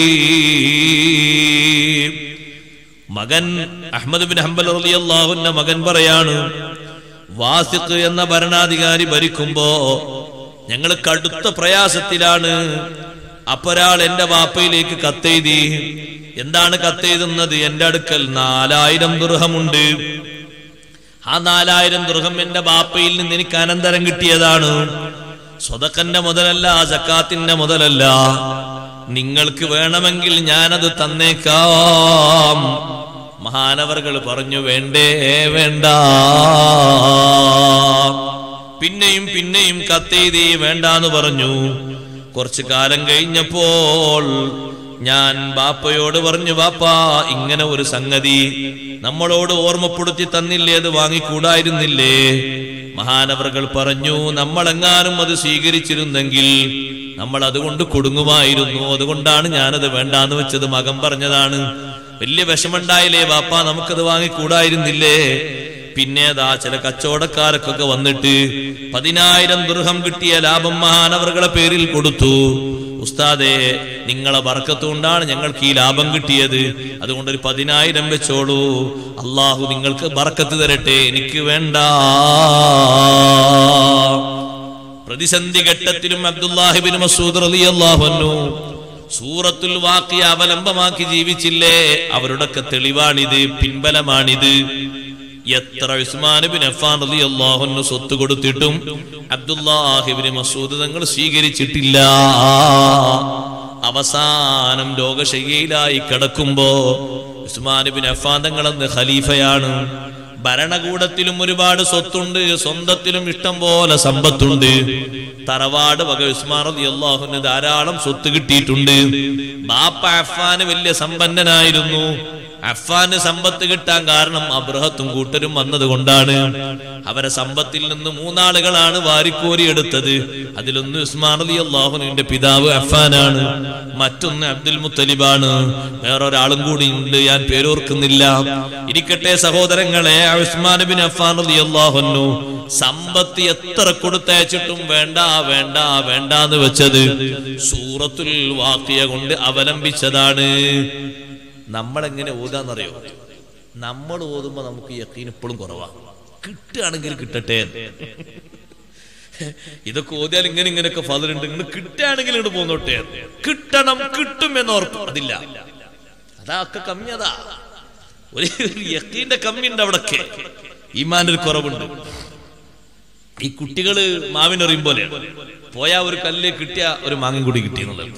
Speaker 1: മകൻ അഹമ്മദ് ബിൻ ഹംബൽ റളിയല്ലാഹുവിന്റെ മകൻ പറയാണ് വാസിഖ് എന്ന ഭരണാധികാരി ഭരിക്കുമ്പോ ഞങ്ങൾ കടുത്ത പ്രയാസത്തിലാണ് അപ്പൊരാൾ എന്റെ വാപ്പയിലേക്ക് കത്തെഴുതി എന്താണ് കത്തെഴുതുന്നത് എന്റെ അടുക്കൽ നാലായിരം ദുർഹമുണ്ട് ആ നാലായിരം ദുർഹം എന്റെ ബാപ്പയിൽ നിന്ന് എനിക്ക് അനന്തരം കിട്ടിയതാണ് സ്വതക്കന്റെ മുതലല്ല സക്കാത്തിന്റെ മുതലല്ല നിങ്ങൾക്ക് വേണമെങ്കിൽ ഞാനത് തന്നേക്കാം മഹാനവർകൾ പറഞ്ഞു വേണ്ടേ വേണ്ട പിന്നെയും പിന്നെയും കത്തെയ്തി വേണ്ടാന്ന് പറഞ്ഞു കുറച്ചു കാലം കഴിഞ്ഞപ്പോൾ ഞാൻ ബാപ്പയോട് പറഞ്ഞു ബാപ്പ ഇങ്ങനെ ഒരു സംഗതി നമ്മളോട് ഓർമ്മപ്പെടുത്തി തന്നില്ലേ അത് വാങ്ങിക്കൂടായിരുന്നില്ലേ മഹാനവറുകൾ പറഞ്ഞു നമ്മളെങ്ങാനും അത് സ്വീകരിച്ചിരുന്നെങ്കിൽ നമ്മൾ അതുകൊണ്ട് കൊടുങ്ങുമായിരുന്നു അതുകൊണ്ടാണ് ഞാനത് വേണ്ടാന്ന് വെച്ചത് മകൻ പറഞ്ഞതാണ് വലിയ വിഷമുണ്ടായില്ലേ ബാപ്പ നമുക്കത് വാങ്ങിക്കൂടായിരുന്നില്ലേ പിന്നെ അതാ ചില കച്ചവടക്കാരൊക്കെ വന്നിട്ട് പതിനായിരം ദൃഹം കിട്ടിയ ലാഭം മഹാനവറുകളെ പേരിൽ കൊടുത്തു ഉസ്താദെ നിങ്ങളെ ബർക്കത്തുകൊണ്ടാണ് ഞങ്ങൾക്ക് ഈ ലാഭം കിട്ടിയത് അതുകൊണ്ട് ഒരു പതിനായിരം വെച്ചോളൂ അള്ളാഹു നിങ്ങൾക്ക് ബർക്കത്ത് തരട്ടെ എനിക്ക് വേണ്ട പ്രതിസന്ധി ഘട്ടത്തിലും അബ്ദുല്ലാഹിബിൻ മസൂദ് റളിയല്ലാഹു അൻഹു സൂറത്തുൽ വാക്കിയ അവലംബമാക്കി ജീവിച്ചില്ലേ അവരുടെയൊക്കെ തെളിവാണിത് പിൻബലമാണിത് എത്ര ഉസ്മാൻ ബിൻ അഫ്ഫാൻ റളിയല്ലാഹു അൻഹു സ്വത്ത് കൊടുത്തിട്ടും അബ്ദുല്ലാഹിബിൻ മസൂദ് തങ്ങൾ സ്വീകരിച്ചിട്ടില്ല അവസാനം രോഗശയ്യയിലായി കിടക്കുമ്പോ ഉസ്മാൻ ബിൻ അഫ്ഫാൻ തങ്ങൾ അന്ന് ഖലീഫയാണ് ഭരണകൂടത്തിലും ഒരുപാട് സ്വത്തുണ്ട് സ്വന്തത്തിലും ഇഷ്ടം പോലെ സമ്പത്തുണ്ട് തറവാട് വക ഉസ്മാൻ റളിയല്ലാഹുവിന് ധാരാളം സ്വത്ത് കിട്ടിയിട്ടുണ്ട് ബാപ്പ അഫ്ഫാന് വലിയ സമ്പന്നനായിരുന്നു അഫ്ഫാന് സമ്പത്ത് കിട്ടാൻ കാരണം അബ്രഹത്തും കൂട്ടരും വന്നതുകൊണ്ടാണ് അവരെ സമ്പത്തിൽ നിന്ന് മൂന്നാളുകളാണ് വാരിക്കോരി എടുത്തത് അതിലൊന്ന് ഉസ്മാൻ അലി അള്ളാഹുനുവിന്റെ പിതാവ് അഫ്ഫാനാണ് മറ്റൊന്ന് അബ്ദുൽ മുത്തലിബാണ് വേറൊരാളും കൂടി ഉണ്ട് ഞാൻ പേരോർക്കുന്നില്ല ഇരിക്കട്ടെ സഹോദരങ്ങളെ ആ ഉസ്മാൻ ബിൻ അഫ്ഫാൻ അലി അള്ളാഹുനു സമ്പത്ത് എത്ര കൊടുത്തയച്ചിട്ടും വേണ്ട വേണ്ട വേണ്ട എന്ന് വെച്ചത് സൂറത്തുൽ വാക്കിയ കൊണ്ട് അവലംബിച്ചതാണ് നമ്മൾ എങ്ങനെ ഓതാന്നറിയോ നമ്മൾ ഓതുമ്പോ നമുക്ക് യക്കീൻ ഇപ്പോഴും കുറവാണ് കിട്ടുകയാണെങ്കിൽ കിട്ടട്ടെ ഇതൊക്കെ ഓതിയാൽ ഇങ്ങനെ ഇങ്ങനെയൊക്കെ ഫലരുണ്ട് ഇങ്ങനെ കിട്ടുകയാണെങ്കിൽ ഇങ്ങോട്ട് പോന്നോട്ടെ കിട്ടണം കിട്ടും എന്ന് ഉറപ്പ് അതില്ല അതാ ഒക്കെ കമ്മി അതാ ഒരു യക്കീന്റെ കമ്മി ഉണ്ട് അവിടൊക്കെ ഈമാന്റെ ഒരു കുറവുണ്ട് ഈ കുട്ടികള് മാവിനെറിയും പോലെ പോയാ ഒരു കല്ല് കിട്ടിയ ഒരു മാങ്ങൻ കൂടി കിട്ടിയെന്നുള്ളത്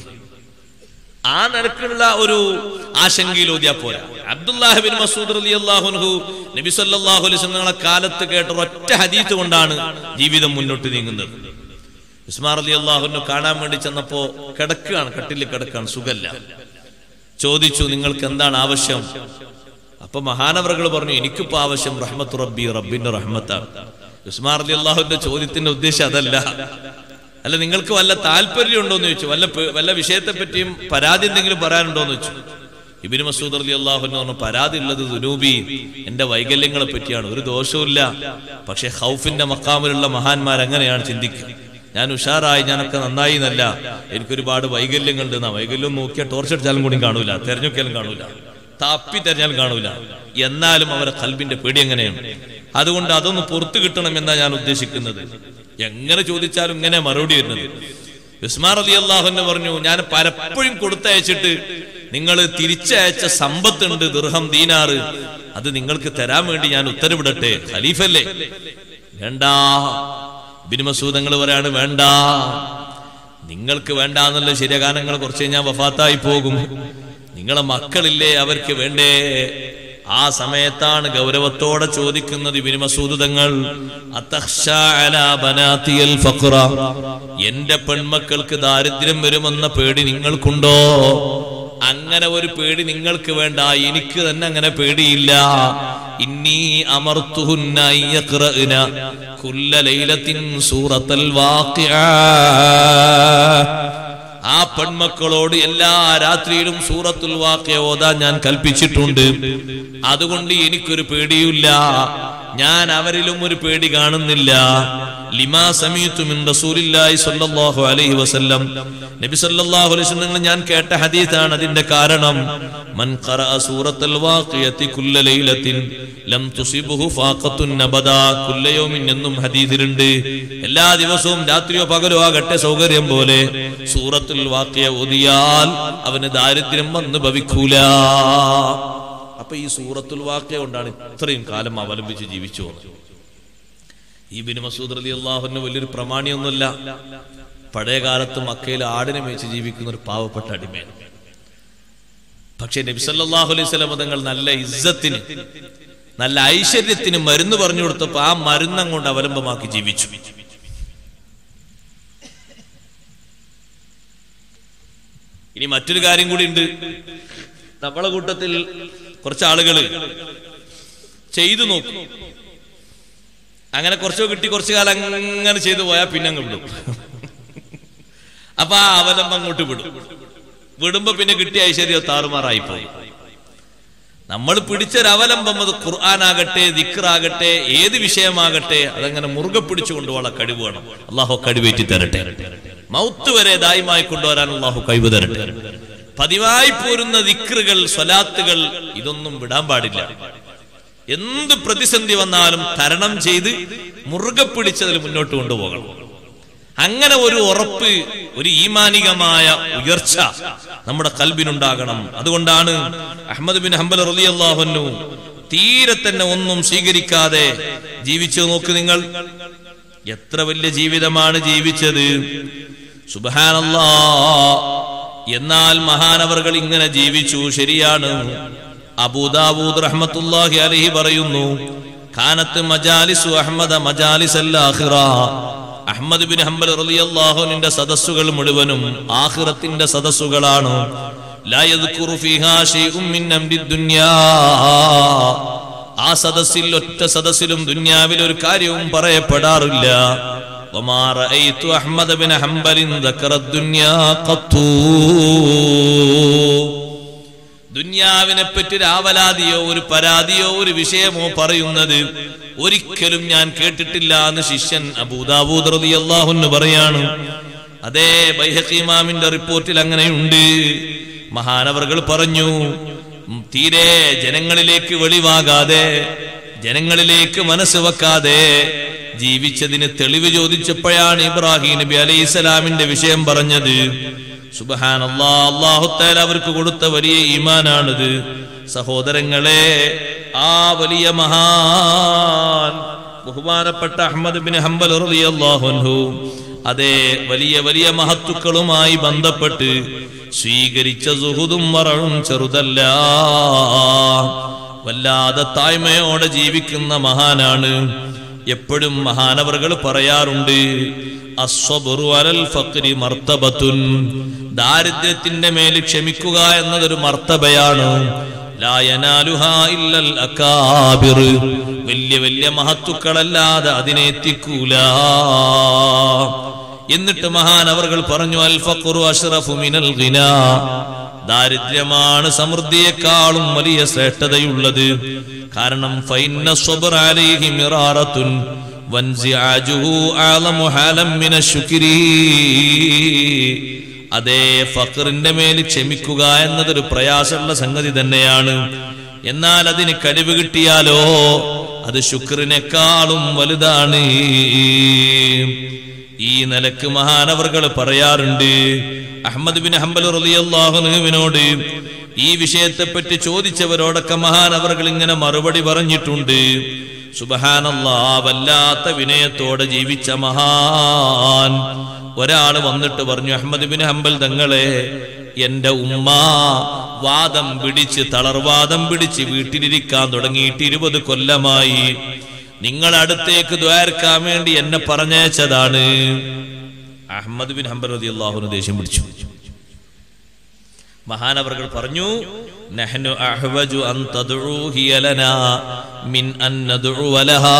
Speaker 1: ആ നിരക്കുള്ള ഒരു ആശങ്കയിൽ ഓതിയാ പോരാ അബ്ദുല്ലാഹിബിൻ മസൂദ് അലി അള്ളാഹുൻഹു നബി സല്ലല്ലാഹു അലൈഹി വസല്ലമയുടെ കാലത്ത് കേട്ട ഒറ്റ ഹദീത്ത് കൊണ്ടാണ് ജീവിതം മുന്നോട്ട് നീങ്ങുന്നത് ഉസ്മാർ അലി അള്ളാഹുനു കാണാൻ വേണ്ടി ചെന്നപ്പോ കിടക്കുകയാണ് കട്ടിൽ കിടക്കുകയാണ് സുഖല്ല ചോദിച്ചു നിങ്ങൾക്ക് എന്താണ് ആവശ്യം അപ്പൊ മഹാനവറുകൾ പറഞ്ഞു എനിക്കിപ്പോ ആവശ്യം റഹ്മത്ത് റബ്ബി റബ്ബിന്റെ റഹ്മത്താണ് ഉസ്മാർ അലി അള്ളാഹുവിന്റെ ചോദ്യത്തിന്റെ ഉദ്ദേശം അതല്ല അല്ല നിങ്ങൾക്ക് വല്ല താല്പര്യം ഉണ്ടോ എന്ന് ചോദിച്ചു വല്ല പേ- വല്ല വിഷയത്തെ പറ്റിയും പരാതി എന്തെങ്കിലും പറയാനുണ്ടോ എന്ന് വെച്ചു ഇബിന് മസൂദ് അലി അള്ളാഹുന്ന് പറഞ്ഞു പരാതി ഉള്ളത് ദുനൂബി എന്റെ വൈകല്യങ്ങളെ പറ്റിയാണ് ഒരു ദോഷവുമില്ല പക്ഷെ ഹൗഫിന്റെ മക്കാമിലുള്ള മഹാന്മാർ അങ്ങനെയാണ് ചിന്തിക്കുക ഞാൻ ഉഷാറായി ഞാനൊക്കെ നന്നായി എന്നല്ല എനിക്കൊരുപാട് വൈകല്യങ്ങളുണ്ട് എന്നാ വൈകല്യം നോക്കിയാൽ ടോർച്ചടിച്ചാലും കൂടി കാണൂല തെരഞ്ഞൊക്കിയാലും കാണൂല തപ്പി തെരഞ്ഞാലും കാണൂല എന്നാലും അവരെ കൽബിന്റെ പേടി എങ്ങനെയാണ് അതുകൊണ്ട് അതൊന്ന് പുറത്തു കിട്ടണം എന്നാ ഞാൻ ഉദ്ദേശിക്കുന്നത് എങ്ങനെ ചോദിച്ചാലും ഇങ്ങനെ മറുപടി വരുന്നത് ഉസ്മാർ അലി അള്ളാഹുന്ന് പറഞ്ഞു ഞാൻ പലപ്പോഴും കൊടുത്തയച്ചിട്ട് നിങ്ങൾ തിരിച്ചയച്ച സമ്പത്തുണ്ട് ദുർഹം ദീനാറ് അത് നിങ്ങൾക്ക് തരാൻ വേണ്ടി ഞാൻ ഉത്തരവിടട്ടെ ഖലീഫല്ലേ വേണ്ടാ ബിനുമസൂദങ്ങൾ പറയാണ് വേണ്ട നിങ്ങൾക്ക് വേണ്ട എന്നുള്ള ശരിയകാലങ്ങൾ കുറച്ച് കഴിഞ്ഞാൽ വഫാത്തായി പോകും നിങ്ങളെ മക്കളില്ലേ അവർക്ക് വേണ്ടേ ആ സമയത്താണ് ഗൗരവത്തോടെ ചോദിക്കുന്നത് ഇബിന് മസൂദ് തങ്ങൾ അത്തഖ്ഷ അലാ ബനാതിയൽ ഫഖ്റ. എന്റെ പെൺമക്കൾക്ക് ദാരിദ്ര്യം വരുമെന്ന പേടി നിങ്ങൾക്കുണ്ടോ അങ്ങനെ ഒരു പേടി നിങ്ങൾക്ക് വേണ്ട എനിക്ക് തന്നെ അങ്ങനെ പേടിയില്ല ഇന്നീ അമർത്തുഹുന്ന അയ്യഖ്റഅന കുല്ല ലൈലത്തിൻ സൂറത്തൽ വാഖിഅ ആ പെൺമക്കളോട് എല്ലാ രാത്രിയിലും സൂറത്തുൽ വാക്യ ഓതാൻ ഞാൻ കൽപ്പിച്ചിട്ടുണ്ട് അതുകൊണ്ട് എനിക്കൊരു പേടിയില്ല ഞാൻ അവരിലും ഒരു പേടി കാണുന്നില്ല ലിമാ സമീത്തു മിൻ റസൂലില്ലാഹി സ്വല്ലല്ലാഹു അലൈഹി വസല്ലം നബി സല്ലല്ലാഹു അലൈഹി വസല്ലം ഞാൻ കേട്ട ഹദീസാണ് അതിന്റെ കാരണം മൻ ഖറഅ സൂറത്തുൽ വാഖിയത്തി കുല്ല ലൈലത്തിൻ ലം തുസിബുഹു ഫാഖത്തുൻ അബദാ കുല്ല യൗമിൻ എന്നും ഹദീസിലുണ്ട് എല്ലാ ദിവസവും രാത്രിയോ പകലോ ആകട്ടെ സൗകര്യം പോലെ സൂറത്തുൽ വാക്യ ഓതിയാൽ അവന് ദാരിദ്ര്യം വന്ന് ഭവിക്കൂല അപ്പൊ ഈ സൂറത്തുൽ വാക്യ കൊണ്ടാണ് ഇത്രയും കാലം അവലംബിച്ച് ജീവിച്ചു പോകുന്നത് ഈ ബിൻ മസൂദ് അലി അള്ളാഹുവിന് വലിയൊരു പ്രമാണിയൊന്നുമില്ല പഴയ കാലത്ത് മക്കയിൽ ആടിനെ മേച്ച് ജീവിക്കുന്ന ഒരു പാവപ്പെട്ട അടിമയാണ് പക്ഷേ നബിസല്ലാഹു അലൈഹി സ്വലം തങ്ങൾ നല്ല ഇസ്സത്തിന് നല്ല ഐശ്വര്യത്തിന് മരുന്ന് പറഞ്ഞു കൊടുത്തപ്പോ ആ മരുന്ന് കൊണ്ട് അവലംബമാക്കി ജീവിച്ചു ഇനി മറ്റൊരു കാര്യം കൂടി ഉണ്ട് നമ്മളെ കൂട്ടത്തിൽ കുറച്ച് ആളുകൾ ചെയ്തു നോക്കും അങ്ങനെ കുറച്ചോ കിട്ടി കുറച്ചു കാലം അങ്ങനെ ചെയ്തു പോയാൽ പിന്നെ അങ്ങ് വിടും അപ്പൊ ആ അവലംബം അങ്ങോട്ട് വിടും വിടുമ്പോ പിന്നെ കിട്ടിയ ഐശ്വര്യം താറുമാറായി പോയി നമ്മൾ പിടിച്ചൊരു അവലംബം അത് ഖുർആനാകട്ടെ ദിക്റാകട്ടെ ഏത് വിഷയമാകട്ടെ അതങ്ങനെ മുറുകെ പിടിച്ചു കൊണ്ടുപോകാൻ കഴിവ് വേണം അള്ളാഹു കഴിവേറ്റി തരട്ടെ മൗത്ത് വരെ ദായമായി കൊണ്ടുവരാൻ അള്ളാഹു കഴിവ് തരട്ടെ പതിവായി പോരുന്ന ദിക്റുകൾ സ്വലാത്തുകൾ ഇതൊന്നും വിടാൻ പാടില്ല എന്ത് പ്രതിസന്ധി വന്നാലും തരണം ചെയ്ത് മുറുകെ പിടിച്ചതിൽ മുന്നോട്ട് കൊണ്ടുപോകണം അങ്ങനെ ഒരു ഉറപ്പ് ഒരു ഈമാനികമായ ഉയർച്ച നമ്മുടെ കൽബിനുണ്ടാകണം അതുകൊണ്ടാണ് അഹമ്മദ് ബിൻ ഹംബൽ റളിയല്ലാഹുന്നു തീരെ തന്നെ ഒന്നും സ്വീകരിക്കാതെ ജീവിച്ചു നോക്ക് നിങ്ങൾ എത്ര വലിയ ജീവിതമാണ് ജീവിച്ചത് സുബഹാനല്ലാ എന്നാൽ മഹാനവറുകൾ ഇങ്ങനെ ജീവിച്ചു ശരിയാണ് അബൂദാബൂദ് റഹ്മത്തുല്ലാഹി അലൈഹി പറയുന്നു കാനത്ത് മജാലിസു അഹമ്മദ മജാലിസ് അല്ലാഹിറ അഹമ്മദ് ബിൻ ഹംബൽ റളിയല്ലാഹുവിന്റെ സദസ്സുകൾ മുഴുവനും ആഖിറത്തിന്റെ സദസ്സുകളാണ് ലാ യദ്കുറു ഫീഹാ ശൈഉം മിൻ അംരി ദുനിയാ ആ സദസ്സിൽ ഒറ്റ സദസ്സിലും ദുന്യാവിൽ ഒരു കാര്യവും പറയപ്പെടാറില്ല وما رأيت أحمد بن حنبل ذكر الدنيا قط ദുന്യാവിനെ പറ്റി ഒരു ആവലാതിയോ ഒരു പരാതിയോ ഒരു വിഷയമോ പറയുന്നത് ഒരിക്കലും ഞാൻ കേട്ടിട്ടില്ല എന്ന് ശിഷ്യൻ അബൂദാബൂദ് റളിയല്ലാഹുവിന് പറയാണ് അതേ ബൈഹഖി ഇമാമിന്റെ റിപ്പോർട്ടിൽ അങ്ങനെയുണ്ട് മഹാനവറുകൾ പറഞ്ഞു ഉം, തീരെ ജനങ്ങളിലേക്ക് വെളിവാകാതെ ജനങ്ങളിലേക്ക് മനസ്സ് വെക്കാതെ ജീവിച്ചതിന് തെളിവ് ചോദിച്ചപ്പോഴാണ് ഇബ്രാഹിം നബി അലൈഹി സ്വലാമിന്റെ വിഷയം പറഞ്ഞത് സുബഹാനല്ലാ അള്ളാഹുത്താൽ അവർക്ക് കൊടുത്ത വലിയ ഈമാനാണിത് സഹോദരങ്ങളെ ആ വലിയ മഹാൻ ബഹുമാനപ്പെട്ട അഹമ്മദ് ബിൻ ഹംബൽ റളിയല്ലാഹു അൻഹു അതെ വലിയ വലിയ മഹത്തുക്കളുമായി ബന്ധപ്പെട്ട് സ്വീകരിച്ച സുഹുദും വറവും ചെറുതല്ല വല്ലാതെ തായ്മയോടെ ജീവിക്കുന്ന മഹാനാണ് എപ്പോഴും മഹാനവറുകൾ പറയാറുണ്ട് അസ്വബുറു അലൽ ഫക്രി മർത്തബത്തുൻ ദാരിദ്ര്യത്തിന്റെ മേൽ ക്ഷമിക്കുക എന്നതൊരു മർത്തബയാണ് ലാ യനാലുഹാ ഇല്ലൽ അകാബിർ വലിയ വലിയ മഹത്തുക്കളല്ലാതെ അതിനെ എത്തിക്കൂല എന്നിട്ട് മഹാൻ അവർകൾ പറഞ്ഞു അൽ ഫഖ്റു അഷ്റഫു മിനൽ ഗിനാ ദാരിദ്ര്യമാണ് സമൃദ്ധിയെക്കാളും വലിയ ശ്രേഷ്ഠതയുള്ളത് കാരണം ഫൈന്ന സ്വബർ അലൈഹി മിറാറത്തുൻ വൻസിആജുഹു അഅലമു ഹാലം മിന ശുക്രി അതേ ഫഖറിന്റെ മേൽ ക്ഷമിക്കുക എന്നതൊരു പ്രയാസമുള്ള സംഗതി തന്നെയാണ് എന്നാൽ അതിന് കഴിവ് കിട്ടിയാലോ അത് ശുക്രിനേക്കാളും വലുതാണ് ഈ നിലക്ക് മഹാനവർകൾ പറയാറുണ്ട് അഹമ്മദ് ബിൻ ഹംബൽ റളിയല്ലാഹുവിനോട് ഈ വിഷയത്തെപ്പറ്റി ചോദിച്ചവരോടൊക്കെ മഹാനവർകൾ ഇങ്ങനെ മറുപടി പറഞ്ഞിട്ടുണ്ട് സുബഹാനല്ലാ വല്ലാത്ത വിനയത്തോടെ ജീവിച്ച മഹാൻ ഒരാൾ വന്നിട്ട് പറഞ്ഞു അഹമ്മദ് ബിൻ ഹംബൽ തങ്ങളെ എന്റെ ഉമ്മ വാദം പിടിച്ച് തളർവാദം പിടിച്ച് വീട്ടിലിരിക്കാൻ തുടങ്ങിയിട്ട് ഇരുപത് കൊല്ലമായി നിങ്ങൾ അടുത്തേക്ക് ദ്വാരക്കാൻ വേണ്ടി എന്നെ പറഞ്ഞയച്ചതാണ് അഹമ്മദ് ബിൻ ഹംബൽ റതി അള്ളാഹുന് ദേഷ്യം പിടിച്ചു മഹാനവർകൾ പറഞ്ഞു നഹ്നു അഹ്വജു അൻ തദ്ഉ ഹിയ ലനാ മിൻ അൻ നദ്ഉ ലഹാ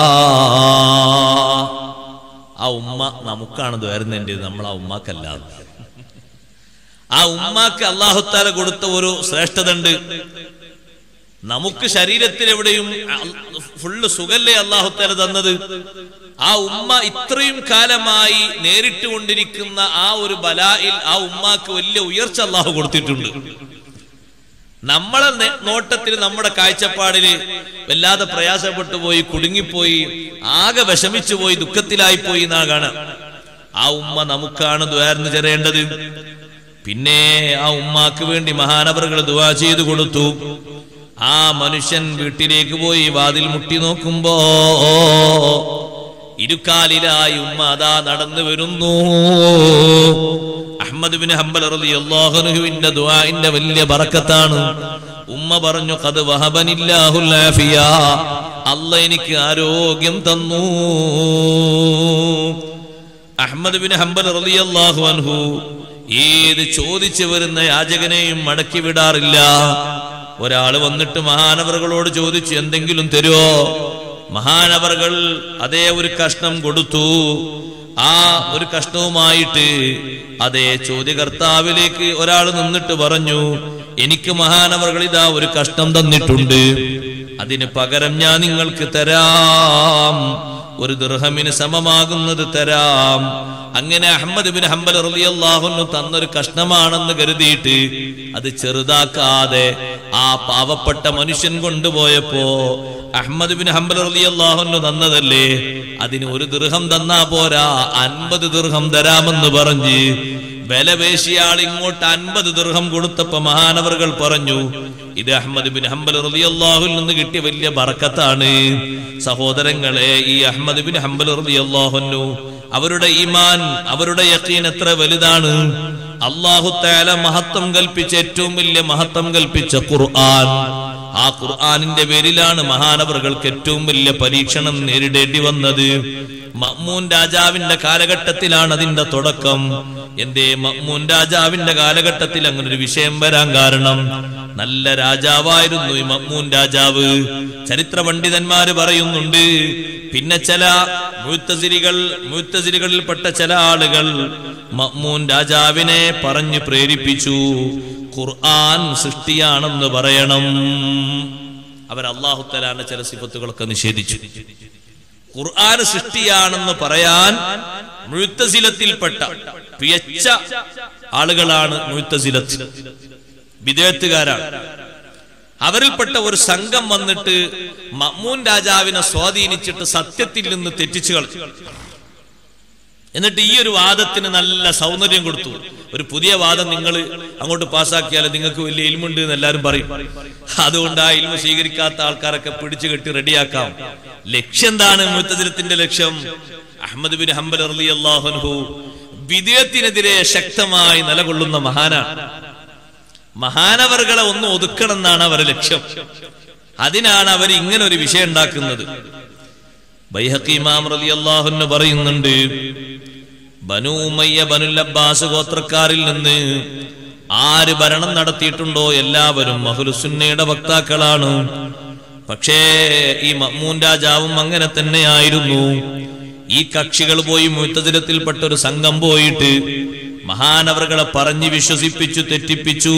Speaker 1: ആ ഉമ്മ നമുക്കാണ് ദ്വാരുന്നതിൻ്റെ നമ്മൾ ആ ഉമ്മാക്കല്ലാതെ ആ ഉമ്മാക്ക് അള്ളാഹുത്താല കൊടുത്ത ഒരു ശ്രേഷ്ഠത ഉണ്ട് നമുക്ക് ശരീരത്തിൽ എവിടെയും ഫുള്ള് സുഖല്ലേ അള്ളാഹുത്താല തന്നത് ആ ഉമ്മ ഇത്രയും കാലമായി നേരിട്ട് കൊണ്ടിരിക്കുന്ന ആ ഒരു ബലായിൽ ആ ഉമ്മാക്ക് വലിയ ഉയർച്ച അള്ളാഹു കൊടുത്തിട്ടുണ്ട് നമ്മളെ നെ- നോട്ടത്തിൽ നമ്മുടെ കാഴ്ചപ്പാടില് വല്ലാതെ പ്രയാസപ്പെട്ടു പോയി കുടുങ്ങിപ്പോയി ആകെ വിഷമിച്ചു പോയി ദുഃഖത്തിലായി പോയി എന്നാ കാണാം ആ ഉമ്മ നമുക്കാണ് ദ്വാരന്ന് ചെറേണ്ടത് പിന്നെ ആ ഉമ്മാക്ക് വേണ്ടി മഹാനവറുകൾ ദുവാ ചെയ്തു കൊടുത്തു ആ മനുഷ്യൻ വീട്ടിലേക്ക് പോയി വാതിൽ മുട്ടി നോക്കുമ്പോ ഇരുക്കാലിലായി ഉമ്മ അതാ നടന്നു വരുന്നു അഹമ്മദ് ബിൻ ഹംബൽ റളിയല്ലാഹുവിന്റെ ദുആഇന്റെ വലിയ ബറക്കത്താണ് ഉമ്മ പറഞ്ഞു ഖദ് വഹബനില്ലാഹുൽ ആഫിയ അല്ല എനിക്ക് ആരോഗ്യം തന്നു അഹമ്മദ് ബിൻ ഹംബൽ റളിയല്ലാഹു അൻഹു ഏത് ചോദിച്ചു വരുന്ന യാചകനെയും മടക്കി വിടാറില്ല ഒരാൾ വന്നിട്ട് മഹാനവറുകളോട് ചോദിച്ചു എന്തെങ്കിലും തരുമോ മഹാനവറുകൾ അതേ ഒരു കഷ്ണം കൊടുത്തു ആ ഒരു കഷ്ണവുമായിട്ട് അതേ ചോദ്യകർത്താവിലേക്ക് ഒരാൾ നിന്നിട്ട് പറഞ്ഞു എനിക്ക് മഹാനവറുകൾ ഇതാ ഒരു കഷ്ണം തന്നിട്ടുണ്ട് അതിന് പകരം ഞാൻ നിങ്ങൾക്ക് തരാം ഒരു ദൃഹമിന് സമമാകുന്നത് തരാം അങ്ങനെ അഹമ്മദ് ബിൻ ഹംബൽ റളിയല്ലാഹുന്നു തന്നൊരു കഷ്ണമാണെന്ന് കരുതിയിട്ട് അത് ചെറുതാക്കാതെ ആ പാവപ്പെട്ട മനുഷ്യൻ കൊണ്ടുപോയപ്പോ അഹമ്മദ് ബിൻ ഹംബൽ റളിയല്ലാഹുന്നു തന്നതല്ലേ അതിന് ഒരു ദൃഹം തന്നാ പോരാ അൻപത് ദൃഹം തരാമെന്ന് പറഞ്ഞ് വില പേശിയ ആൾ ഇങ്ങോട്ട് അൻപത് ദൃഹം കൊടുത്തപ്പോ മഹാനവറുകൾ പറഞ്ഞു ഇത് അഹമ്മദ് ബിൻ ഹംബൽ റളിയല്ലാഹുൽ നിന്ന് കിട്ടിയ വലിയ ബറക്കത്താണ് സഹോദരങ്ങളെ ഈ അഹമ്മദ് ബിൻ ഹംബൽ റളിയല്ലാഹുന്നു അവരുടെ ഈമാൻ അവരുടെ യക്കീൻ എത്ര വലുതാണ് അള്ളാഹു താല മഹത്വം കൽപ്പിച്ച ഏറ്റവും വലിയ മഹത്വം കൽപ്പിച്ച ഖുർആൻ ആ ഖുർആനിന്റെ പേരിലാണ് മഹാനവറുകൾക്ക് ഏറ്റവും വലിയ പരീക്ഷണം നേരിടേണ്ടി വന്നത് മമ്മൂൻ രാജാവിന്റെ കാലഘട്ടത്തിലാണ് അതിന്റെ തുടക്കം എന്തേ മമ്മൂൻ രാജാവിന്റെ കാലഘട്ടത്തിൽ അങ്ങനെ ഒരു വിഷയം വരാൻ കാരണം നല്ല രാജാവായിരുന്നു ഈ മമ്മൂൻ രാജാവ് ചരിത്ര പണ്ഡിതന്മാര് പറയുന്നുണ്ട് പിന്നെ ചില മുഴുത്തസിരികൾ മുഴുത്തസിരികളിൽപ്പെട്ട ചില ആളുകൾ മമ്മൂൻ രാജാവിനെ പറഞ്ഞു പ്രേരിപ്പിച്ചു ഖുർആൻ സൃഷ്ടിയാണെന്ന് പറയണം അവർ അള്ളാഹുത്തലാന്റെ ചില സിഫത്തുകളൊക്കെ നിഷേധിച്ചു ഖുർആൻ സൃഷ്ടിയാണെന്ന് പറയാൻ മുഴുത്തസിലത്തിൽപ്പെട്ട പിയച്ച ആളുകളാണ് മുഴുത്തസിലത്ത് വിദേത്തുകാരാണ് അവരിൽപ്പെട്ട ഒരു സംഘം വന്നിട്ട് മമ്മൂൻ രാജാവിനെ സ്വാധീനിച്ചിട്ട് സത്യത്തിൽ നിന്ന് തെറ്റിച്ചു കളഞ്ഞു എന്നിട്ട് ഈ ഒരു വാദത്തിന് നല്ല സൗന്ദര്യം കൊടുത്തു ഒരു പുതിയ വാദം നിങ്ങൾ അങ്ങോട്ട് പാസ്സാക്കിയാൽ നിങ്ങൾക്ക് വലിയ ഇൽമുണ്ട് എന്ന് എല്ലാവരും പറയും അതുകൊണ്ട് ആ ഇൽമു സ്വീകരിക്കാത്ത ആൾക്കാരൊക്കെ പിടിച്ചു കെട്ടി റെഡിയാക്കാം ലക്ഷ്യം എന്താണ് മുത്തദിരത്തിന്റെ ലക്ഷ്യം അഹമ്മദ് ബിൻ ഹംബൽ അലി അള്ളാഹുൻഹു വിദേയത്തിനെതിരെ ശക്തമായി നിലകൊള്ളുന്ന മഹാനാണ് മഹാനവറുകളെ ഒന്ന് ഒതുക്കണം എന്നാണ് അവരുടെ ലക്ഷ്യം അതിനാണ് അവർ ഇങ്ങനെ ഒരു വിഷയം ഉണ്ടാക്കുന്നത് ബൈഹഖി ഇമാം റളിയല്ലാഹു അൻഹു പറയുന്നുണ്ട് ബനു ഉമയ്യ ബനുൽ അബ്ബാസ് ഗോത്രക്കാരിൽ നിന്ന് ആര് ഭരണം നടത്തിയിട്ടുണ്ടോ എല്ലാവരും മഹുലുസുന്നയുടെ വക്താക്കളാണ് പക്ഷേ ഈ മമ്മൂൻ രാജാവും അങ്ങനെ തന്നെയായിരുന്നു ഈ കക്ഷികൾ പോയി മുത്തതിരത്തിൽപ്പെട്ട ഒരു സംഘം പോയിട്ട് മഹാനവറുകളെ പറഞ്ഞു വിശ്വസിപ്പിച്ചു തെറ്റിപ്പിച്ചു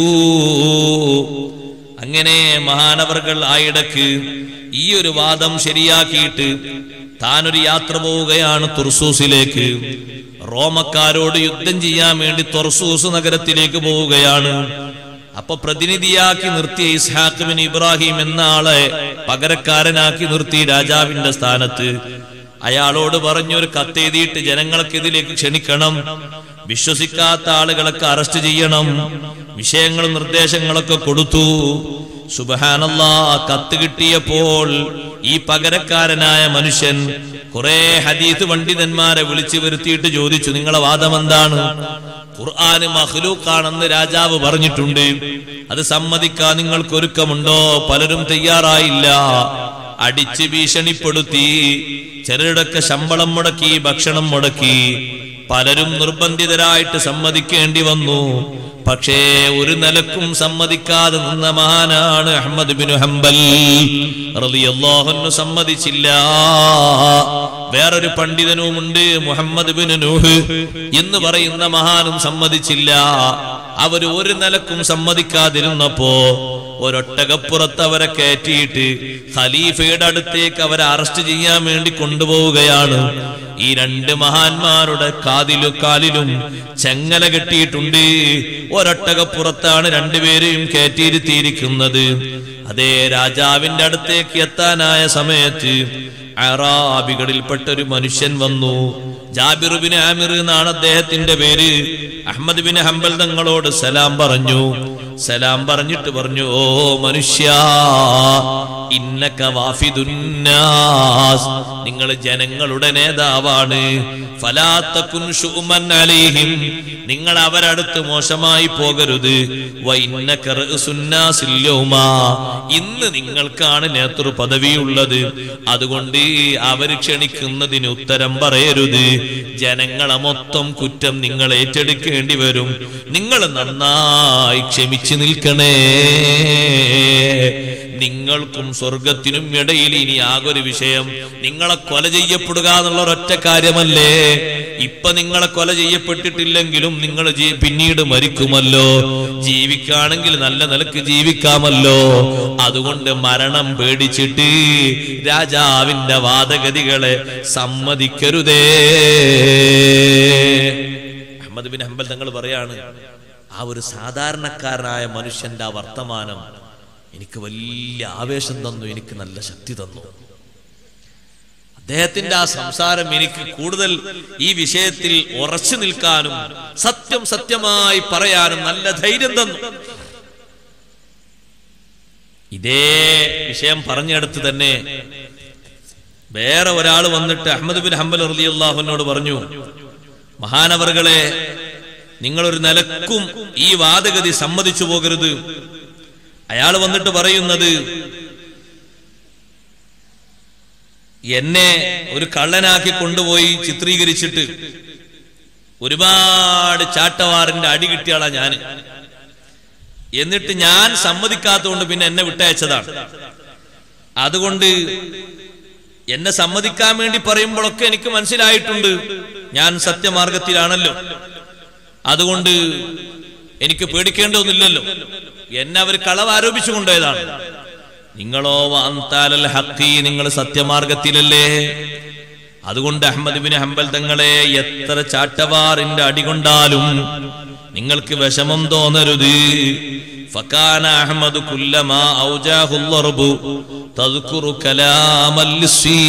Speaker 1: അങ്ങനെ മഹാനവറുകൾ ആയിടക്ക് ഈ ഒരു വാദം ശരിയാക്കിയിട്ട് താനൊരു യാത്ര പോവുകയാണ് തുർസൂസിലേക്ക് റോമക്കാരോട് യുദ്ധം ചെയ്യാൻ വേണ്ടി തുർസൂസ് നഗരത്തിലേക്ക് പോവുകയാണ് അപ്പൊ പ്രതിനിധിയാക്കി നിർത്തിയ ഇസ്ഹാഖ് ബിൻ ഇബ്രാഹിം എന്ന ആളെ പകരക്കാരനാക്കി നിർത്തി രാജാവിന്റെ സ്ഥാനത്ത് അയാളോട് പറഞ്ഞൊരു കത്തെഴുതിയിട്ട് ജനങ്ങൾക്ക് ഇതിലേക്ക് ക്ഷണിക്കണം വിശ്വസിക്കാത്ത ആളുകളൊക്കെ അറസ്റ്റ് ചെയ്യണം വിഷയങ്ങളും നിർദ്ദേശങ്ങളൊക്കെ കൊടുത്തു സുബഹാനല്ല കത്ത് കിട്ടിയപ്പോൾ ഈ പകരക്കാരനായ മനുഷ്യൻ കുറെ ഹദീസ് പണ്ഡിതന്മാരെ വിളിച്ചു വരുത്തിയിട്ട് ചോദിച്ചു നിങ്ങളെ വാദം എന്താണ് ഖുർആന് മഹ്ലൂക്കാണെന്ന് രാജാവ് പറഞ്ഞിട്ടുണ്ട് അത് സമ്മതിക്കാൻ നിങ്ങൾക്ക് ഒരുക്കമുണ്ടോ പലരും തയ്യാറായില്ല അടിച്ച് ഭീഷണിപ്പെടുത്തി ചിലരുടെയൊക്കെ ശമ്പളം മുടക്കി ഭക്ഷണം മുടക്കി പലരും നിർബന്ധിതരായിട്ട് സമ്മതിക്കേണ്ടി വന്നു പക്ഷേ ഒരു നിലക്കും സമ്മതിക്കാതെ നിന്ന മഹാനാണ് അഹമ്മദ് ബിൻ ഹംബൽ റളിയല്ലാഹു സമ്മതിച്ചില്ല വേറൊരു പണ്ഡിതനുമുണ്ട് മുഹമ്മദ് ബിൻ നൂഹ് എന്ന് പറയുന്ന മഹാനും സമ്മതിച്ചില്ല അവര് ഒരു നിലക്കും സമ്മതിക്കാതിരുന്നപ്പോ ഒരൊട്ടകപ്പുറത്ത് അവരെ കയറ്റിയിട്ട് ഖലീഫയുടെ അടുത്തേക്ക് അവരെ അറസ്റ്റ് ചെയ്യാൻ വേണ്ടി കൊണ്ടുപോവുകയാണ് ഈ രണ്ട് മഹാന്മാരുടെ കാതിലും കാലിലും ചെങ്ങല കെട്ടിയിട്ടുണ്ട് ഒരൊട്ടകപ്പുറത്താണ് രണ്ടുപേരെയും കയറ്റിയിരുത്തിയിരിക്കുന്നത് അതേ രാജാവിന്റെ അടുത്തേക്ക് എത്താനായ സമയത്ത് അറാബികളിൽപ്പെട്ട ഒരു മനുഷ്യൻ വന്നു ജാബിർ ബിൻ ആമിർ എന്നാണ് അദ്ദേഹത്തിന്റെ പേര് അഹമ്മദ് ബിൻ ഹംബൽ തങ്ങളോട് സലാം പറഞ്ഞു സലാം പറഞ്ഞിട്ട് പറഞ്ഞു ഓ മനുഷ്യ ഇന്നക വാഫിദുന്നാസ് നിങ്ങൾ ജനങ്ങളുടെ നേതാവാണ് ഫലാത്തകുൻ ശുഅ്മൻ അലൈഹിം നിങ്ങൾ അവരടുത്ത് മോശമായി പോകരുത് വൈന്നക റഅസുന്നാസിൽ യൗമാ ഇന്ന് നിങ്ങൾക്കാണ് നേതൃ പദവിയുള്ളത് അതുകൊണ്ട് അവർ ക്ഷണിക്കുന്നതിന് ഉത്തരം പറയരുത് ജനങ്ങളെ മൊത്തം കുറ്റം നിങ്ങൾ ഏറ്റെടുക്കേണ്ടി വരും നിങ്ങൾ നന്നായി ക്ഷമിച്ചു നിൽക്കണേ നിങ്ങൾക്കും സ്വർഗത്തിനും ഇടയിൽ ഇനി ആകൊരു വിഷയം നിങ്ങളെ കൊല ചെയ്യപ്പെടുക എന്നുള്ള ഒരൊറ്റ കാര്യമല്ലേ ഇപ്പൊ നിങ്ങളെ കൊല ചെയ്യപ്പെട്ടിട്ടില്ലെങ്കിലും നിങ്ങൾ ജീ- പിന്നീട് മരിക്കുമല്ലോ ജീവിക്കാണെങ്കിൽ നല്ല നിലക്ക് ജീവിക്കാമല്ലോ അതുകൊണ്ട് മരണം പേടിച്ചിട്ട് രാജാവിന്റെ വാദഗതികളെ സമ്മതിക്കരുതേ അഹമ്മദ് ബിൻ ഹംബൽ തങ്ങൾ പറയാണ് ആ ഒരു സാധാരണക്കാരനായ മനുഷ്യന്റെ ആ വർത്തമാനം എനിക്ക് വലിയ ആവേശം തന്നു എനിക്ക് നല്ല ശക്തി തന്നു അദ്ദേഹത്തിന്റെ ആ സംസാരം എനിക്ക് കൂടുതൽ ഈ വിഷയത്തിൽ ഉറച്ചു നിൽക്കാനും സത്യം സത്യമായി പറയാനും നല്ല ധൈര്യം തന്നു ഇതേ വിഷയം പറഞ്ഞെടുത്ത് തന്നെ വേറെ ഒരാൾ വന്നിട്ട് അഹമ്മദ് ബിൻ ഹംബൽ റളിയല്ലാഹുവിനോട് പറഞ്ഞു മഹാനവറുകളെ നിങ്ങളൊരു നിലക്കും ഈ വാദഗതി സമ്മതിച്ചു പോകരുത് അയാൾ വന്നിട്ട് പറയുന്നത് എന്നെ ഒരു കള്ളനാക്കി കൊണ്ടുപോയി ചിത്രീകരിച്ചിട്ട് ഒരുപാട് ചാട്ടവാറിന്റെ അടി കിട്ടിയാളാ ഞാൻ എന്നിട്ട് ഞാൻ സമ്മതിക്കാത്തതുകൊണ്ട് പിന്നെ എന്നെ വിട്ടയച്ചതാണ് അതുകൊണ്ട് എന്നെ സമ്മതിക്കാൻ വേണ്ടി പറയുമ്പോഴൊക്കെ എനിക്ക് മനസ്സിലായിട്ടുണ്ട് ഞാൻ സത്യമാർഗത്തിലാണല്ലോ അതുകൊണ്ട് എനിക്ക് പേടിക്കേണ്ടതൊന്നുമില്ലല്ലോ എന്നെ അവർ കളവ് ആരോപിച്ചു കൊണ്ടുപോയതാണ് നിങ്ങളോ വാന്താലൽ ഹക്കി നിങ്ങൾ സത്യമാർഗത്തിലല്ലേ അതുകൊണ്ട് അഹമ്മദ് ബിൻ ഹംബൽ തങ്ങളെ എത്ര ചാട്ടവാറിന്റെ അടി കൊണ്ടാലും നിങ്ങൾക്ക് വിഷമം തോന്നരുത് ഫക്കാന അഹമ്മദ് കുല്ലമാ ഔജാഹുൽ ളർബു തദ്കുറു കലാമൽ ലിസ്സി.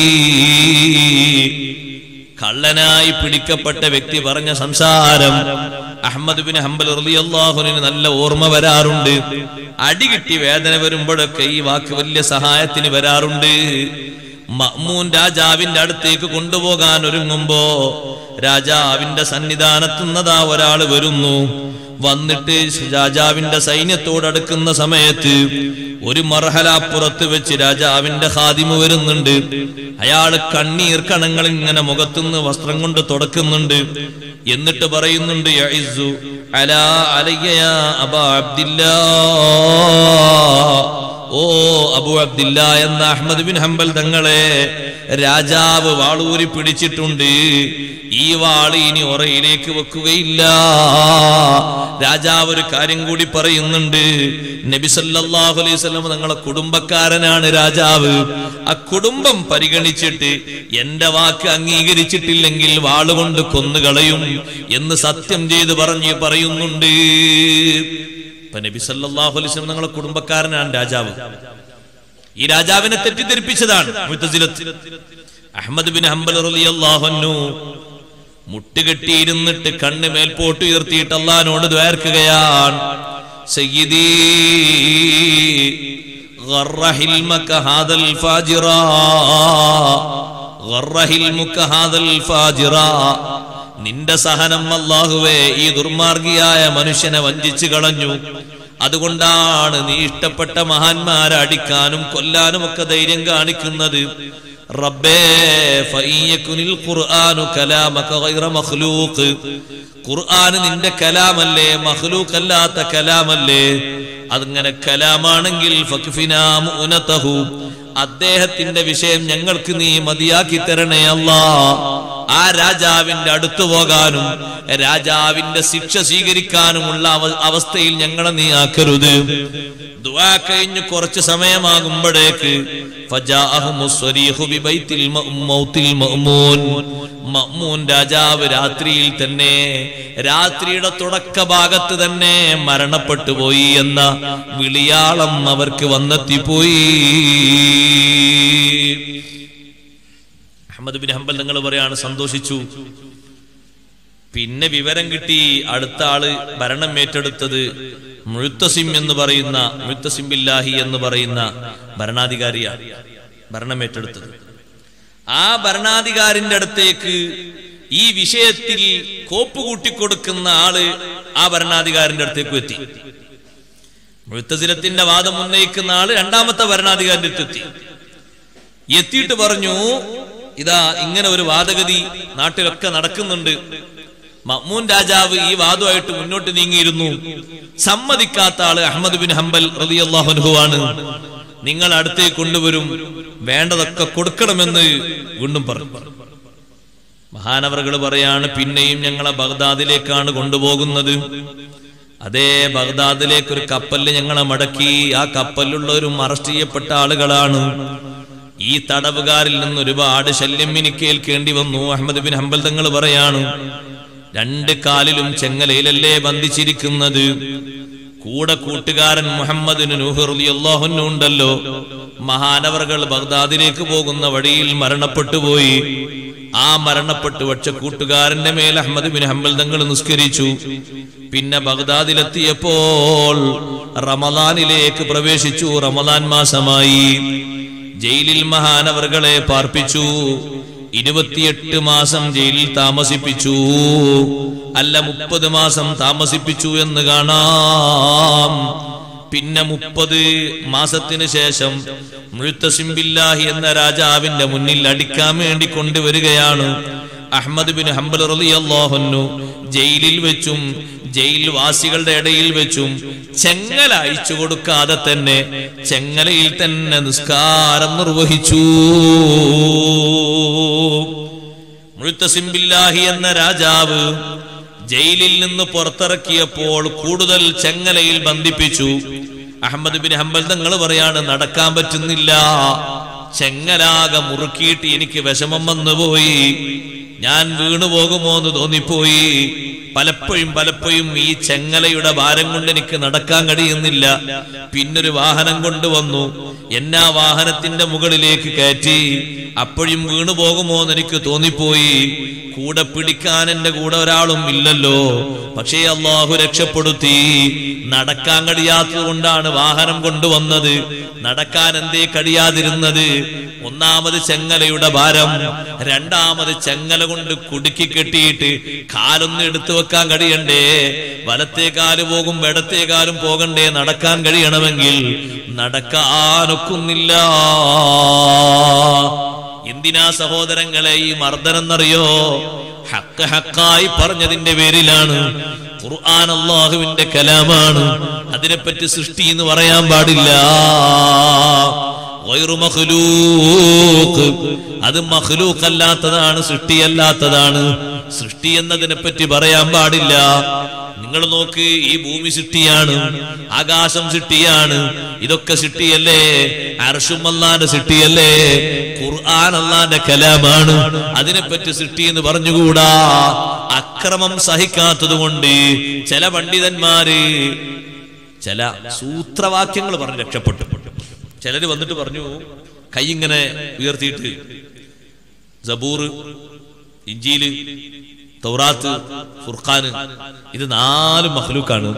Speaker 1: കള്ളനായി പിടിക്കപ്പെട്ട വ്യക്തി പറഞ്ഞ സംസാരം അഹമ്മദ് ബിൻ ഹംബൽ റളിയല്ലാഹുവിന് നല്ല ഓർമ്മ വരാറുണ്ട് അടി കിട്ടി വേദന വരുമ്പോഴൊക്കെ ഈ വാക്ക് വലിയ സഹായത്തിന് വരാറുണ്ട് മഅ്മൂൻ രാജാവിന്റെ അടുത്തേക്ക് കൊണ്ടുപോകാൻ ഒരുങ്ങുമ്പോ രാജാവിന്റെ സന്നിധാനത്തുന്നതാ ഒരാൾ വരുന്നു വന്നിട്ട് രാജാവിന്റെ സൈന്യത്തോടടുക്കുന്ന സമയത്ത് ഒരു മർഹലാപ്പുറത്ത് വെച്ച് രാജാവിന്റെ ഹാദിമ് വരുന്നുണ്ട് അയാള് കണ്ണീർ കണങ്ങൾ ഇങ്ങനെ മുഖത്തുനിന്ന് വസ്ത്രം കൊണ്ട് തുടക്കുന്നുണ്ട് എന്നിട്ട് പറയുന്നുണ്ട് യഇസ്സു അലാ അലയ്യ യാ അബാ അബ്ദില്ലാ ഓ അബു അബ്ദില്ല എന്ന അഹമ്മദ് ബിൻ ഹംബൽ തങ്ങളെ രാജാവ് വാളൂരി പിടിച്ചിട്ടുണ്ട് ഈ വാള് ഇനി ഒറയിലേക്ക് വെക്കുകയില്ല രാജാവ് ഒരു കാര്യം കൂടി പറയുന്നുണ്ട് നബി സല്ലല്ലാഹു അലൈഹി വസല്ലം തങ്ങളെ കുടുംബക്കാരനാണ് രാജാവ് ആ കുടുംബം പരിഗണിച്ചിട്ട് എന്റെ വാക്ക് അംഗീകരിച്ചിട്ടില്ലെങ്കിൽ വാളുകൊണ്ട് കൊന്നുകളയും എന്ന് സത്യം ചെയ്ത് പറഞ്ഞ് പറയുന്നുണ്ട് ഇപ്പൊ നബി സല്ലല്ലാഹു അലൈഹി വസല്ലം നിങ്ങളെ കുടുംബക്കാരനാണ് രാജാവ് ഈ രാജാവിനെ തെറ്റിദ്ധരിപ്പിച്ചതാണ് മുത്തസിലത്ത് അഹമ്മദ് ബിൻ ഹംബൽ റളിയല്ലാഹു അൻഹു മുട്ടുകെട്ടിയിരുന്നിട്ട് കണ്ണ് മേൽപോട്ട് ഉയർത്തിയിട്ട് അള്ളഹാനോട് ദ്വാർക്കുകയാണ് സയ്യിദീ غر حلمك هذا الفاجرا غر حلمك هذا الفاجرا നിന്റെ സഹനം അല്ലാഹുവേ ഈ ദുർമാർഗിയായ മനുഷ്യനെ വഞ്ചിച്ചു കളഞ്ഞു അതുകൊണ്ടാണ് നീ ഇഷ്ടപ്പെട്ട മഹാന്മാരെ അടിക്കാനും കൊല്ലാനും ഒക്കെ ധൈര്യം കാണിക്കുന്നത് റബ്ബേ ഫയ്യകുനിൽ ഖുർആനു കലാമക ഗൈറ മഖ്ലൂഖ് ഖുർആൻ നിന്റെ കലാമല്ലേ മഖ്ലൂഖ് അല്ലാത്ത കലാമല്ലേ അതിങ്ങനെ കലാമാണെങ്കിൽ ഫക്ഫിനാ മുനതഹു അദ്ദേഹത്തിന്റെ വിഷയം ഞങ്ങൾക്ക് നീ മതിയാക്കി തരണേ അല്ലാ ആ രാജാവിന്റെ അടുത്തു പോകാനും രാജാവിന്റെ ശിക്ഷ സ്വീകരിക്കാനുമുള്ള അവ- അവസ്ഥയിൽ ഞങ്ങളെ നീ ആക്കരുത് ദുആ കഴിഞ്ഞ് കുറച്ച് സമയമാകുമ്പോഴേക്ക് ഫജാഅഹുമു സ്വരീഹു ബിബൈത്തിൽ മ- മൗത്തിൽ മഅ്മൂൻ മഅ്മൂൻ രാജാവ് രാത്രിയിൽ തന്നെ രാത്രിയുടെ തുടക്ക ഭാഗത്ത് തന്നെ മരണപ്പെട്ടു പോയി എന്ന വിളിയാളം അവർക്ക് വന്നെത്തിപ്പോയി അഹമ്മദ് ബിൻ ഹംബൽ നിങ്ങൾ പറയാണ് സന്തോഷിച്ചു പിന്നെ വിവരം കിട്ടി അടുത്ത ആള് ഭരണം ഏറ്റെടുത്തത് മുഴുത്തസിം എന്ന് പറയുന്ന മുഴുത്തസിം ബില്ലാഹി എന്ന് പറയുന്ന ഭരണാധികാരിയാണ് ഭരണം ഏറ്റെടുത്തത് ആ ഭരണാധികാരിന്റെ അടുത്തേക്ക് ഈ വിഷയത്തിൽ കോപ്പ് കൂട്ടിക്കൊടുക്കുന്ന ആള് ആ ഭരണാധികാരിന്റെ അടുത്തേക്ക് എത്തി മുഴുത്തസിലത്തിന്റെ വാദം ഉന്നയിക്കുന്ന ആള് രണ്ടാമത്തെ ഭരണാധികാരിന്റെ അടുത്തെത്തി എത്തിയിട്ട് പറഞ്ഞു ഇതാ ഇങ്ങനെ ഒരു വാദഗതി നാട്ടിലൊക്കെ നടക്കുന്നുണ്ട് മമ്മൂൻ രാജാവ് ഈ വാദമായിട്ട് മുന്നോട്ട് നീങ്ങിയിരുന്നു സമ്മതിക്കാത്ത ആള് അഹമ്മദ് ബിൻ ഹംബൽ റളിയല്ലാഹു ആണ് നിങ്ങൾ അടുത്തേക്ക് കൊണ്ടുവരും വേണ്ടതൊക്കെ കൊടുക്കണമെന്ന് വീണ്ടും പറഞ്ഞു മഹാനവറുകൾ പറയാണ് പിന്നെയും ഞങ്ങളെ ബഗ്ദാദിലേക്കാണ് കൊണ്ടുപോകുന്നത് അതേ ബഗ്ദാദിലേക്ക് ഒരു കപ്പലിൽ ഞങ്ങളെ മടക്കി ആ കപ്പലിലുള്ളവരും അറസ്റ്റ് ചെയ്യപ്പെട്ട ആളുകളാണ് ഈ തടവുകാരിൽ നിന്ന് ഒരുപാട് ശല്യം എനിക്ക് ഏൽക്കേണ്ടി വന്നു അഹമ്മദ് ബിൻ ഹംബൽ തങ്ങൾ പറയാണ് രണ്ട് കാലിലും ചെങ്ങലയിലല്ലേ ബന്ധിച്ചിരിക്കുന്നത് കൂടെ കൂട്ടുകാരൻ മുഹമ്മദിന് നൂഹുറിയാഹുന്നു ഉണ്ടല്ലോ മഹാനവറുകൾ ബഗ്ദാദിലേക്ക് പോകുന്ന വഴിയിൽ മരണപ്പെട്ടു പോയി ആ മരണപ്പെട്ടു വച്ച കൂട്ടുകാരന്റെ മേൽ അഹമ്മദ് ബിൻ ഹംബൽ തങ്ങൾ നിസ്കരിച്ചു പിന്നെ ബഗ്ദാദിലെത്തിയപ്പോൾ റമദാനിലേക്ക് പ്രവേശിച്ചു റമദാൻ മാസമായി ജയിലിൽ മഹാനവറുകളെ പാർപ്പിച്ചു ഇരുപത്തിയെട്ട് മാസം ജയിലിൽ താമസിപ്പിച്ചു അല്ല മുപ്പത് മാസം താമസിപ്പിച്ചു എന്ന് കാണാം പിന്നെ മുപ്പത് മാസത്തിന് ശേഷം മുഴുത്തസിംബില്ലാഹി എന്ന രാജാവിന്റെ മുന്നിൽ അടിക്കാൻ വേണ്ടി കൊണ്ടുവരികയാണ് അഹമ്മദ് ബിൻ ഹംബൽ റളിയല്ലാഹുന്നു ജയിലിൽ വെച്ചും ജയിൽ വാസികളുടെ ഇടയിൽ വെച്ചും ചെങ്ങല അയച്ചു കൊടുക്കാതെ തന്നെ ചെങ്ങലയിൽ തന്നെ നിസ്കാരം നിർവഹിച്ചു മുഴുത്തസിംബില്ലാഹി എന്ന രാജാവ് ജയിലിൽ നിന്ന് പുറത്തിറക്കിയപ്പോൾ കൂടുതൽ ചെങ്ങലയിൽ ബന്ധിപ്പിച്ചു അഹമ്മദ് ബിൻ ഹംബൽ തങ്ങൾ പറയാണ് നടക്കാൻ പറ്റുന്നില്ല ചെങ്ങലാകെ മുറുക്കിയിട്ട് എനിക്ക് വിഷമം വന്നുപോയി ഞാൻ വീണു പോകുമോ എന്ന് തോന്നിപ്പോയി പലപ്പോഴും പലപ്പോഴും ഈ ചെങ്ങലയുടെ ഭാരം കൊണ്ട് എനിക്ക് നടക്കാൻ കഴിയുന്നില്ല പിന്നൊരു വാഹനം കൊണ്ടുവന്നു എന്നാ വാഹനത്തിന്റെ മുകളിലേക്ക് കയറ്റി അപ്പോഴും വീണു പോകുമോ എന്ന് എനിക്ക് തോന്നിപ്പോയി കൂടെ പിടിക്കാൻ എന്റെ കൂടെ ഒരാളും ഇല്ലല്ലോ പക്ഷേ അള്ളാഹു രക്ഷപ്പെടുത്തി നടക്കാൻ കഴിയാത്തത് കൊണ്ടാണ് വാഹനം കൊണ്ടുവന്നത് നടക്കാൻ എന്തേ കഴിയാതിരുന്നത് ഒന്നാമത് ചെങ്ങലയുടെ ഭാരം രണ്ടാമത് ചെങ്ങല കൊണ്ട് കുടുക്കി കെട്ടിയിട്ട് കാലൊന്ന് എടുത്തു വെക്കാൻ കഴിയണ്ടേ വലത്തേ കാല് പോകും ഇടത്തേ കാലും പോകണ്ടേ നടക്കാൻ കഴിയണമെങ്കിൽ നടക്കാനൊക്കുന്നില്ല എന്തിനാ സഹോദരങ്ങളെ ഈ മർദ്ദനെന്നറിയോ ഹക്ക് ഹക്കായി പറഞ്ഞതിന്റെ പേരിലാണ് ഖുർആൻ അള്ളാഹുവിന്റെ കലാമാണ് അതിനെപ്പറ്റി സൃഷ്ടി എന്ന് പറയാൻ പാടില്ല ഗൈറു മഖ്ലൂഖ്. അത് മഖ്ലൂഖ് അല്ലാത്തതാണ് സൃഷ്ടിയല്ലാത്തതാണ് സൃഷ്ടി എന്നതിനെ പറ്റി പറയാൻ പാടില്ല നിങ്ങൾ നോക്ക് ഈ ഭൂമി സൃഷ്ടിയാണ് ആകാശം സൃഷ്ടിയാണ് ഇതൊക്കെ സൃഷ്ടിയല്ലേ അർഷും അല്ലാന്റെ സൃഷ്ടിയല്ലേ ഖുർആൻ അല്ലാന്റെ കലാമാണ് അതിനെപ്പറ്റി സൃഷ്ടി എന്ന് പറഞ്ഞുകൂടാ അക്രമം സഹിക്കാത്തത് കൊണ്ട് ചില പണ്ഡിതന്മാര് ചില സൂത്രവാക്യങ്ങൾ പറഞ്ഞ് രക്ഷപ്പെട്ടു ചിലര് വന്നിട്ട് പറഞ്ഞു കൈ ഇങ്ങനെ ഉയർത്തിയിട്ട് സബൂർ ഇഞ്ചീല് തൗറാത്ത് ഫുർഖാന് ഇത് നാല് മഹ്ലൂക്കാണ്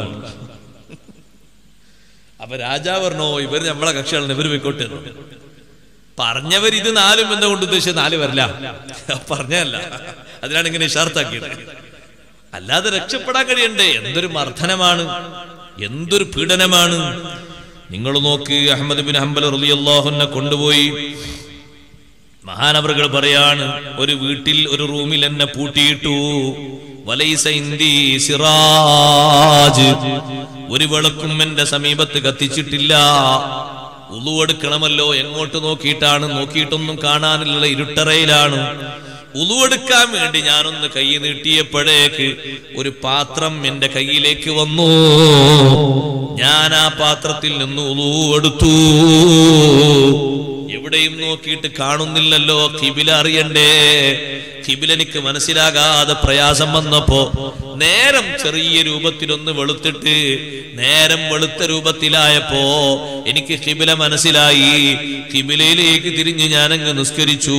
Speaker 1: അപ്പൊ രാജാവ് പറഞ്ഞോ ഇവര് നമ്മളെ കക്ഷിയാണ് ഇവര് പോയിക്കോട്ടെ എന്ന്. പറഞ്ഞവർ ഇത് നാലും എന്തുകൊണ്ട് ഉദ്ദേശിച്ച നാല് വരില്ല പറഞ്ഞല്ല അതിനാണ് ഇങ്ങനെ ഇഷാർത്താക്കിയത് അല്ലാതെ രക്ഷപ്പെടാൻ കഴിയണ്ടേ എന്തൊരു മർദ്ദനമാണ് എന്തൊരു പീഡനമാണ് നിങ്ങൾ നോക്ക് അഹമ്മദ് ബിൻ ഹംബൽ റളിയല്ലാഹുവിനെ കൊണ്ടുപോയി മഹാനവറുകൾ പറയാണ് ഒരു വീട്ടിൽ ഒരു റൂമിൽ എന്നെ പൂട്ടിയിട്ടു വലൈസ ഇന്ദി സിറാജ് ഒരു വിളക്കും എന്റെ സമീപത്ത് കത്തിച്ചിട്ടില്ല ഉളുവെടുക്കണമല്ലോ എങ്ങോട്ട് നോക്കിയിട്ടാണ് നോക്കിയിട്ടൊന്നും കാണാനില്ല ഇരുട്ടറയിലാണ് ഉളുവെടുക്കാൻ വേണ്ടി ഞാനൊന്ന് കൈ നീട്ടിയപ്പോഴേക്ക് ഒരു പാത്രം എന്റെ കയ്യിലേക്ക് വന്നു ഞാൻ ആ പാത്രത്തിൽ നിന്ന് ഉളു എടുത്തു എവിടെയും നോക്കിയിട്ട് കാണുന്നില്ലല്ലോ കിബില അറിയണ്ടേ കിബില എനിക്ക് മനസ്സിലാകാതെ പ്രയാസം വന്നപ്പോ നേരം ചെറിയ രൂപത്തിലൊന്ന് വെളുത്തിട്ട് നേരം വെളുത്ത രൂപത്തിലായപ്പോ എനിക്ക് കിബില മനസ്സിലായി കിബിലയിലേക്ക് തിരിഞ്ഞ് ഞാനങ്ങ് നിസ്കരിച്ചു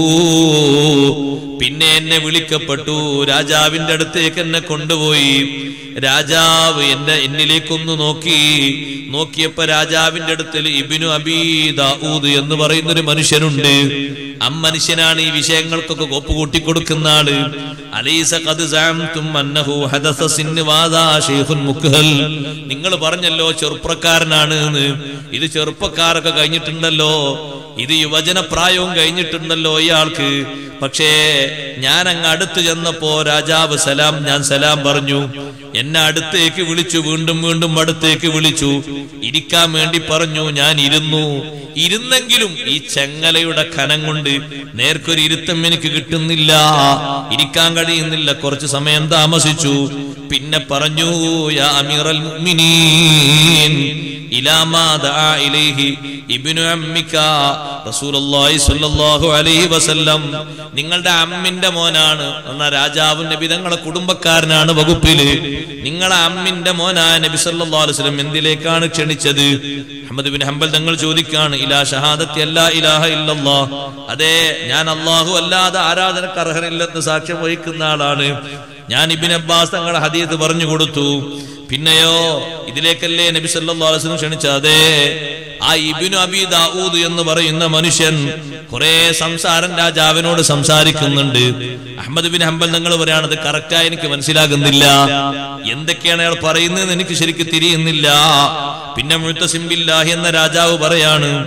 Speaker 1: പിന്നെ എന്നെ വിളിക്കപ്പെട്ടു രാജാവിന്റെ അടുത്തേക്ക് എന്നെ കൊണ്ടുപോയി രാജാവ് എന്നെ എന്നിലേക്കൊന്ന് നോക്കി നോക്കിയപ്പോ രാജാവിന്റെ അടുത്തിൽ ഇബിനു അബീ ദാവൂദ് എന്ന് പറയുന്ന ഒരു മനുഷ്യനുണ്ട് അമ്മനുഷ്യനാണ് ഈ വിഷയങ്ങൾക്കൊക്കെ കോപ്പ് കൂട്ടി കൊടുക്കുന്ന ആള് അലൈസ ഖദ് സഅംതും അന്നഹു ഹദസ സിന്ന് വാദാ ശൈഖുൻ മുക്ഹൽ നിങ്ങൾ പറഞ്ഞല്ലോ ചെറുപ്പക്കാരനാണ് എന്ന് ഇത് ചെറുപ്പക്കാരൊക്കെ കഴിഞ്ഞിട്ടുണ്ടല്ലോ ഇത് യുവജന പ്രായവും കഴിഞ്ഞിട്ടുണ്ടല്ലോ ഇയാൾക്ക് പക്ഷേ ഞാൻ അങ്ങ് അടുത്ത് ചെന്നപ്പോ രാജാവ് സലാം ഞാൻ സലാം പറഞ്ഞു എന്നെ അടുത്തേക്ക് വിളിച്ചു വീണ്ടും വീണ്ടും അടുത്തേക്ക് വിളിച്ചു ഇരിക്കാൻ വേണ്ടി പറഞ്ഞു ഞാൻ ഇരുന്നു ഇരുന്നെങ്കിലും ഈ ചെങ്ങലയുടെ കനം കൊണ്ട് നേർക്കൊരു ഇരുത്തം എനിക്ക് കിട്ടുന്നില്ല ഇരിക്കാൻ കഴിയുന്നില്ല കുറച്ച് സമയം താമസിച്ചു പിന്നെ പറഞ്ഞു യാ അമീറൽ മുഅ്മിനീൻ ഇലാ മാ ദആ ഇലൈഹി ഇബ്നു അമ്മിക റസൂലുള്ളാഹി സ്വല്ലല്ലാഹു അലൈഹി വസല്ലം നിങ്ങളുടെ അമ്മിന്റെ മോനാണ് എന്ന രാജാവ് നബി തങ്ങളെ കുടുംബക്കാരനാണ് വകുപ്പില് നിങ്ങളെ അമ്മിന്റെ മോനായ നബി സല്ലല്ലാഹു അലൈഹി വസല്ലം എന്തിലേക്കാണ് ക്ഷണിച്ചത് അഹമ്മദ് ബിൻ ഹംബൽ തങ്ങൾ ചോദിക്കാണ് ഇലാ ഷഹാദത്തി അല്ലാ ഇലാഹ ഇല്ലല്ലാ അതെ ഞാൻ അല്ലാഹു അല്ലാതെ ആരാധനക്ക് അർഹനില്ലെന്ന് സാക്ഷ്യം വഹിക്കുന്ന ആളാണ് ഞാൻ ഇബിൻ അബ്ബാസ് തങ്ങളുടെ ഹദീത്ത് പറഞ്ഞു കൊടുത്തു പിന്നെയോ ഇതിലേക്കല്ലേ നബി സല്ലല്ലാഹു അലൈഹി വസല്ലം ക്ഷണിച്ച അതെ ആ ഇബിനു അബി ദാവൂദ് എന്ന് പറയുന്ന മനുഷ്യൻ കുറെ സംസാരം രാജാവിനോട് സംസാരിക്കുന്നുണ്ട് അഹമ്മദ് ബിൻ ഹംബൽ നിങ്ങൾ പറയാണ് അത് കറക്റ്റായി എനിക്ക് മനസ്സിലാകുന്നില്ല എന്തൊക്കെയാണ് അയാൾ പറയുന്നതെന്ന് എനിക്ക് ശരിക്കും തിരിയുന്നില്ല പിന്നെ മുഴുത്തസിംബില്ലാഹി എന്ന രാജാവ് പറയാണ്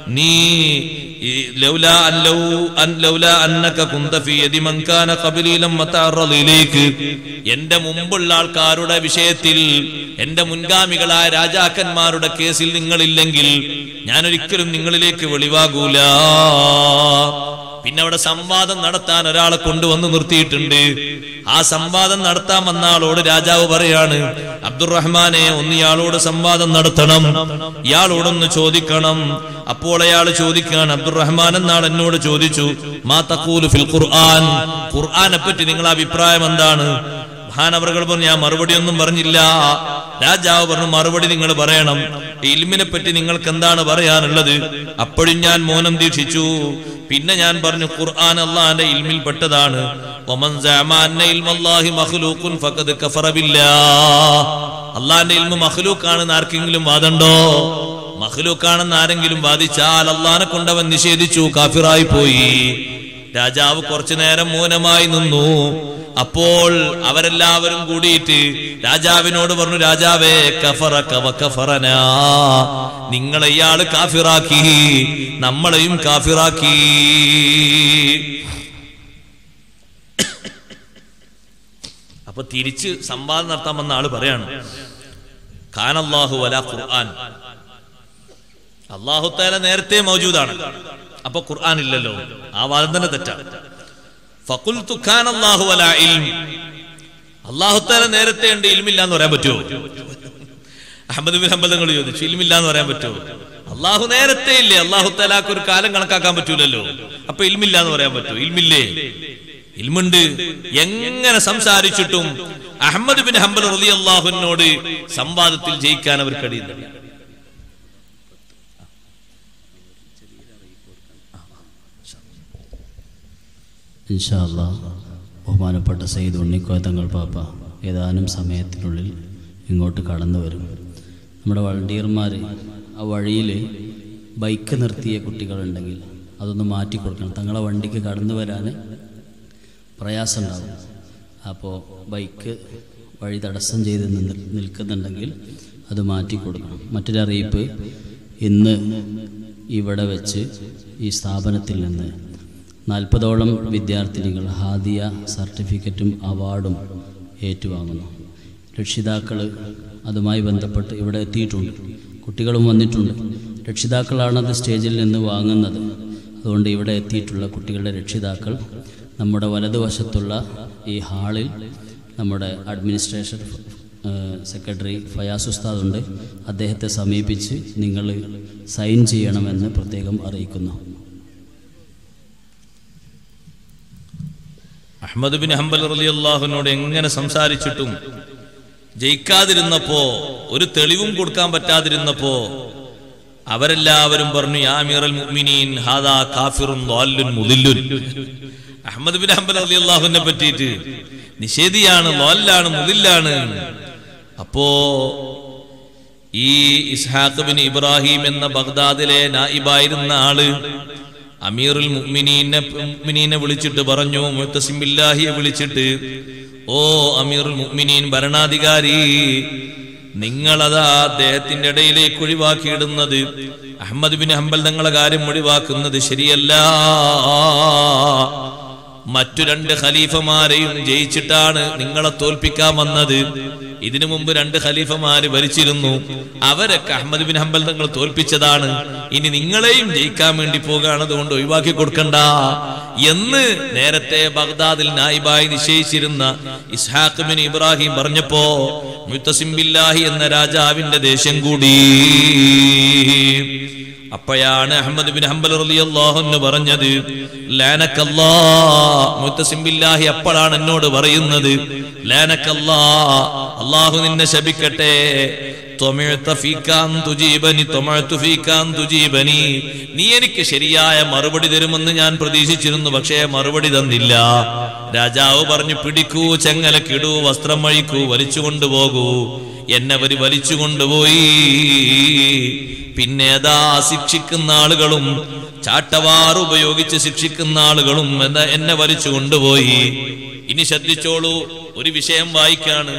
Speaker 1: നീ ഈ ലൗലാ അൻ ലൗ അൻ ലൗലാ അന്നക കുന്ത ഫീ യദി മൻ കാന ഖബലി ലമ്മ തഅറദ ഇലൈക്ക് എന്റെ മുമ്പുള്ള ആൾക്കാരുടെ വിഷയത്തിൽ എന്റെ മുൻഗാമികളായ രാജാക്കന്മാരുടെ കേസിൽ നിങ്ങളില്ലെങ്കിൽ ഞാൻ ഒരിക്കലും നിങ്ങളിലേക്ക് വെളിവാകൂല പിന്നെ അവിടെ സംവാദം നടത്താൻ ഒരാളെ കൊണ്ടുവന്ന് നിർത്തിയിട്ടുണ്ട് ആ സംവാദം നടത്താൻ വന്ന ആളോട് രാജാവ് പറയാണ് അബ്ദുറഹ്മാനെ ഒന്ന് ഇയാളോട് സംവാദം നടത്തണം ഇയാളോടൊന്ന് ചോദിക്കണം അപ്പോൾ അയാൾ ചോദിക്കുകയാണ് അബ്ദുറഹ്മാൻ എന്നാൾ എന്നോട് ചോദിച്ചു മാ തഖൂലു ഫിൽ ഖുർആൻ ഖുർആനെ പറ്റി നിങ്ങളുടെ അഭിപ്രായം എന്താണ് മഹാനവറുകൾ പറഞ്ഞു ഞാൻ മറുപടി ഒന്നും പറഞ്ഞില്ല രാജാവ് പറഞ്ഞു മറുപടി നിങ്ങൾ പറയണം ഇൽമിനെ പറ്റി നിങ്ങൾക്ക് എന്താണ് പറയാനുള്ളത് അപ്പോഴും ഞാൻ മൗനം ദീക്ഷിച്ചു പിന്നെ ഞാൻ പറഞ്ഞു ഖുർആൻ അള്ളാന്റെ ഇൽമിൽ പെട്ടതാണ് ഒമൻ സഅമ അന്ന ഇൽമല്ലാഹി മഖ്ലൂഖുൻ ഫഖദ് കഫറ ബില്ലാഹ് അള്ളാന്റെ ഇൽമു മഖ്ലൂഖാണെന്ന് ആർക്കെങ്കിലും വാദമുണ്ടോ മഖ്ലൂഖാണെന്ന് ആരെങ്കിലും വാദിച്ചാൽ അള്ളാനെ കൊണ്ടവൻ നിഷേധിച്ചു കാഫിറായി പോയി രാജാവ് കുറച്ചു നേരം മൗനമായി നിന്നു അപ്പോൾ അവരെല്ലാവരും കൂടിയിട്ട് രാജാവിനോട് പറഞ്ഞു രാജാവേ കഫറ കവ കഫറന നിങ്ങളെ ഇയാള് കാഫിറാക്കി നമ്മളെയും കാഫിറാക്കി അപ്പൊ തിരിച്ച് സംവാദം നടത്താൻ വന്ന ആള് പറയാണ് ഖാനല്ലാഹു വല ഖുർആൻ അള്ളാഹു താല നേരത്തെ മൗജൂദാണ് അപ്പൊ ഖുർആൻ ഇല്ലല്ലോ ആ വാദം തന്നെ തെറ്റാണ് ഫഖുൽതു ഖാന അല്ലാഹു വലാ ഇൽം അല്ലാഹു തആല നേരത്തെ ഉണ്ട് ഇൽമില്ല എന്ന് പറയാൻ പറ്റുമോ അഹമ്മദ് ബിൻ ഹംബൽ നിങ്ങൾ ചോദിച്ചു ഇൽമില്ല എന്ന് പറയാൻ പറ്റുമോ അള്ളാഹു നേരത്തെ ഇല്ലേ അള്ളാഹു തലാക്ക് ഒരു കാലം കണക്കാക്കാൻ പറ്റൂലല്ലോ അപ്പൊ ഇൽമില്ല എന്ന് പറയാൻ പറ്റുമോ ഇൽമില്ലേ ഇൽമുണ്ട് എങ്ങനെ സംസാരിച്ചിട്ടും അഹമ്മദ് ബിൻ ഹംബൽ റലി അള്ളാഹുവിനോട് സംവാദത്തിൽ ജയിക്കാൻ അവർ കഴിയുന്നില്ല
Speaker 2: ഇൻഷാല്ല ബഹുമാനപ്പെട്ട സയ്യിദ് ഉണ്ണിക്കോയ തങ്ങൾ പാപ്പ ഏതാനും സമയത്തിനുള്ളിൽ ഇങ്ങോട്ട് കടന്നു വരും നമ്മുടെ വളണ്ടിയർമാർ ആ വഴിയിൽ ബൈക്ക് നിർത്തിയ കുട്ടികളുണ്ടെങ്കിൽ അതൊന്ന് മാറ്റി കൊടുക്കണം തങ്ങളെ വണ്ടിക്ക് കടന്നു വരാൻ പ്രയാസമുണ്ടാവും അപ്പോൾ ബൈക്ക് വഴി തടസ്സം ചെയ്ത് നിന്ന് നിൽക്കുന്നുണ്ടെങ്കിൽ അത് മാറ്റി കൊടുക്കണം മറ്റൊരറിയിപ്പ് ഇന്ന് ഇവിടെ വെച്ച് ഈ സ്ഥാപനത്തിൽ നിന്ന് നാൽപ്പതോളം വിദ്യാർത്ഥിനികൾ ഹാദിയ സർട്ടിഫിക്കറ്റും അവാർഡും ഏറ്റുവാങ്ങുന്നു രക്ഷിതാക്കൾ അതുമായി ബന്ധപ്പെട്ട് ഇവിടെ എത്തിയിട്ടുണ്ട് കുട്ടികളും വന്നിട്ടുണ്ട് രക്ഷിതാക്കളാണത് സ്റ്റേജിൽ നിന്ന് വാങ്ങുന്നത് അതുകൊണ്ട് ഇവിടെ എത്തിയിട്ടുള്ള കുട്ടികളുടെ രക്ഷിതാക്കൾ നമ്മുടെ വലതുവശത്തുള്ള ഈ ഹാളിൽ നമ്മുടെ അഡ്മിനിസ്ട്രേഷൻ ഏഹ്, സെക്രട്ടറി ഫയാസ് ഉസ്താദ് ഉണ്ട് അദ്ദേഹത്തെ സമീപിച്ച് നിങ്ങൾ സൈൻ ചെയ്യണമെന്ന് പ്രത്യേകം അറിയിക്കുന്നു
Speaker 1: അഹമ്മദ് ബിൻ ഹംബൽ റലി അള്ളാഹുവിനോട് എങ്ങനെ സംസാരിച്ചിട്ടും ജയിക്കാതിരുന്നപ്പോ ഒരു തെളിവും കൊടുക്കാൻ പറ്റാതിരുന്നപ്പോ അവരെല്ലാവരും പറഞ്ഞു യാ അമീറൽ മുഅ്മിനീൻ ഹാദാ കാഫിറുൻ ളാല്ലുൻ മുദില്ലുൻ അഹമ്മദ് ബിൻ ഹംബൽ റലി അള്ളാഹുവിനെ പറ്റിയിട്ട് നിഷേധിയാണ് ലോല്ലാണ് മുതില്ലാണ് അപ്പോ ഈ ഇസ്ഹാഖ് ബിൻ ഇബ്രാഹിം എന്ന ബഗ്ദാദിലെ നായിബായിരുന്ന ആള് അമീറുൽ മുഅ്മിനീനെ മുഅ്മിനീനെ വിളിച്ചിട്ട് പറഞ്ഞു മുത്തസിം ബില്ലാഹിയെ വിളിച്ചിട്ട് ഓ അമീറുൽ മുഅ്മിനീൻ ഭരണാധികാരി നിങ്ങളതാ അദ്ദേഹത്തിന്റെ ഇടയിലേക്ക് ഒഴിവാക്കിയിടുന്നത് അഹമ്മദ് ബിൻ ഹംബൽ തങ്ങളെ കാര്യം ഒഴിവാക്കുന്നത് ശരിയല്ല മറ്റു രണ്ട് ഖലീഫമാരെയും ജയിച്ചിട്ടാണ് നിങ്ങളെ തോൽപ്പിക്കാൻ വന്നത് ഇതിനു മുമ്പ് രണ്ട് ഖലീഫമാര് ഭരിച്ചിരുന്നു അവരൊക്കെ അഹമ്മദ് ബിൻ ഹംബൽ തങ്ങൾ തോൽപ്പിച്ചതാണ് ഇനി നിങ്ങളെയും ജയിക്കാൻ വേണ്ടി പോകുകയാണ് അതുകൊണ്ട് ഒഴിവാക്കി കൊടുക്കണ്ട എന്ന് നേരത്തെ ബഗ്ദാദിൽ നായിബായി നിശ്ചയിച്ചിരുന്ന ഇസ്ഹാഖ് ബിൻ ഇബ്രാഹിം പറഞ്ഞപ്പോ മുത്തസിം ബില്ലാഹി എന്ന രാജാവിന്റെ ദേശം കൂടി അപ്പോഴാണ് അഹമ്മദ് ബിൻ ഹംബൽ റളിയല്ലാഹു അൻഹു പറഞ്ഞത് ലാനക്കല്ലാ മുത്തസിം ബില്ലാഹി അപ്പോഴാണ് എന്നോട് പറയുന്നത് ലാനക്കല്ലാ അല്ലാഹു നിന്നെ ശപിക്കട്ടെ ത്വമിഅ്ത ഫീകാൻ തുജീബനി ത്വമഅ്തു ഫീകാൻ തുജീബനി നീ എനിക്ക് ശരിയായ മറുപടി തരുമെന്ന് ഞാൻ പ്രതീക്ഷിച്ചിരുന്നു പക്ഷേ മറുപടി തന്നില്ല രാജാവ് പറഞ്ഞു പിടിക്കൂ ചെങ്ങലക്കിടൂ വസ്ത്രം വഴിക്കൂ വലിച്ചു കൊണ്ടുപോകൂ എന്നെ അവര് വലിച്ചു കൊണ്ടുപോയി പിന്നെ അതാ ശിക്ഷിക്കുന്ന ആളുകളും ചാട്ടവാർ ഉപയോഗിച്ച് ശിക്ഷിക്കുന്ന ആളുകളും എന്ന- എന്നെ വലിച്ചു കൊണ്ടുപോയി ഇനി ശ്രദ്ധിച്ചോളൂ ഒരു വിഷയം വായിക്കാണ്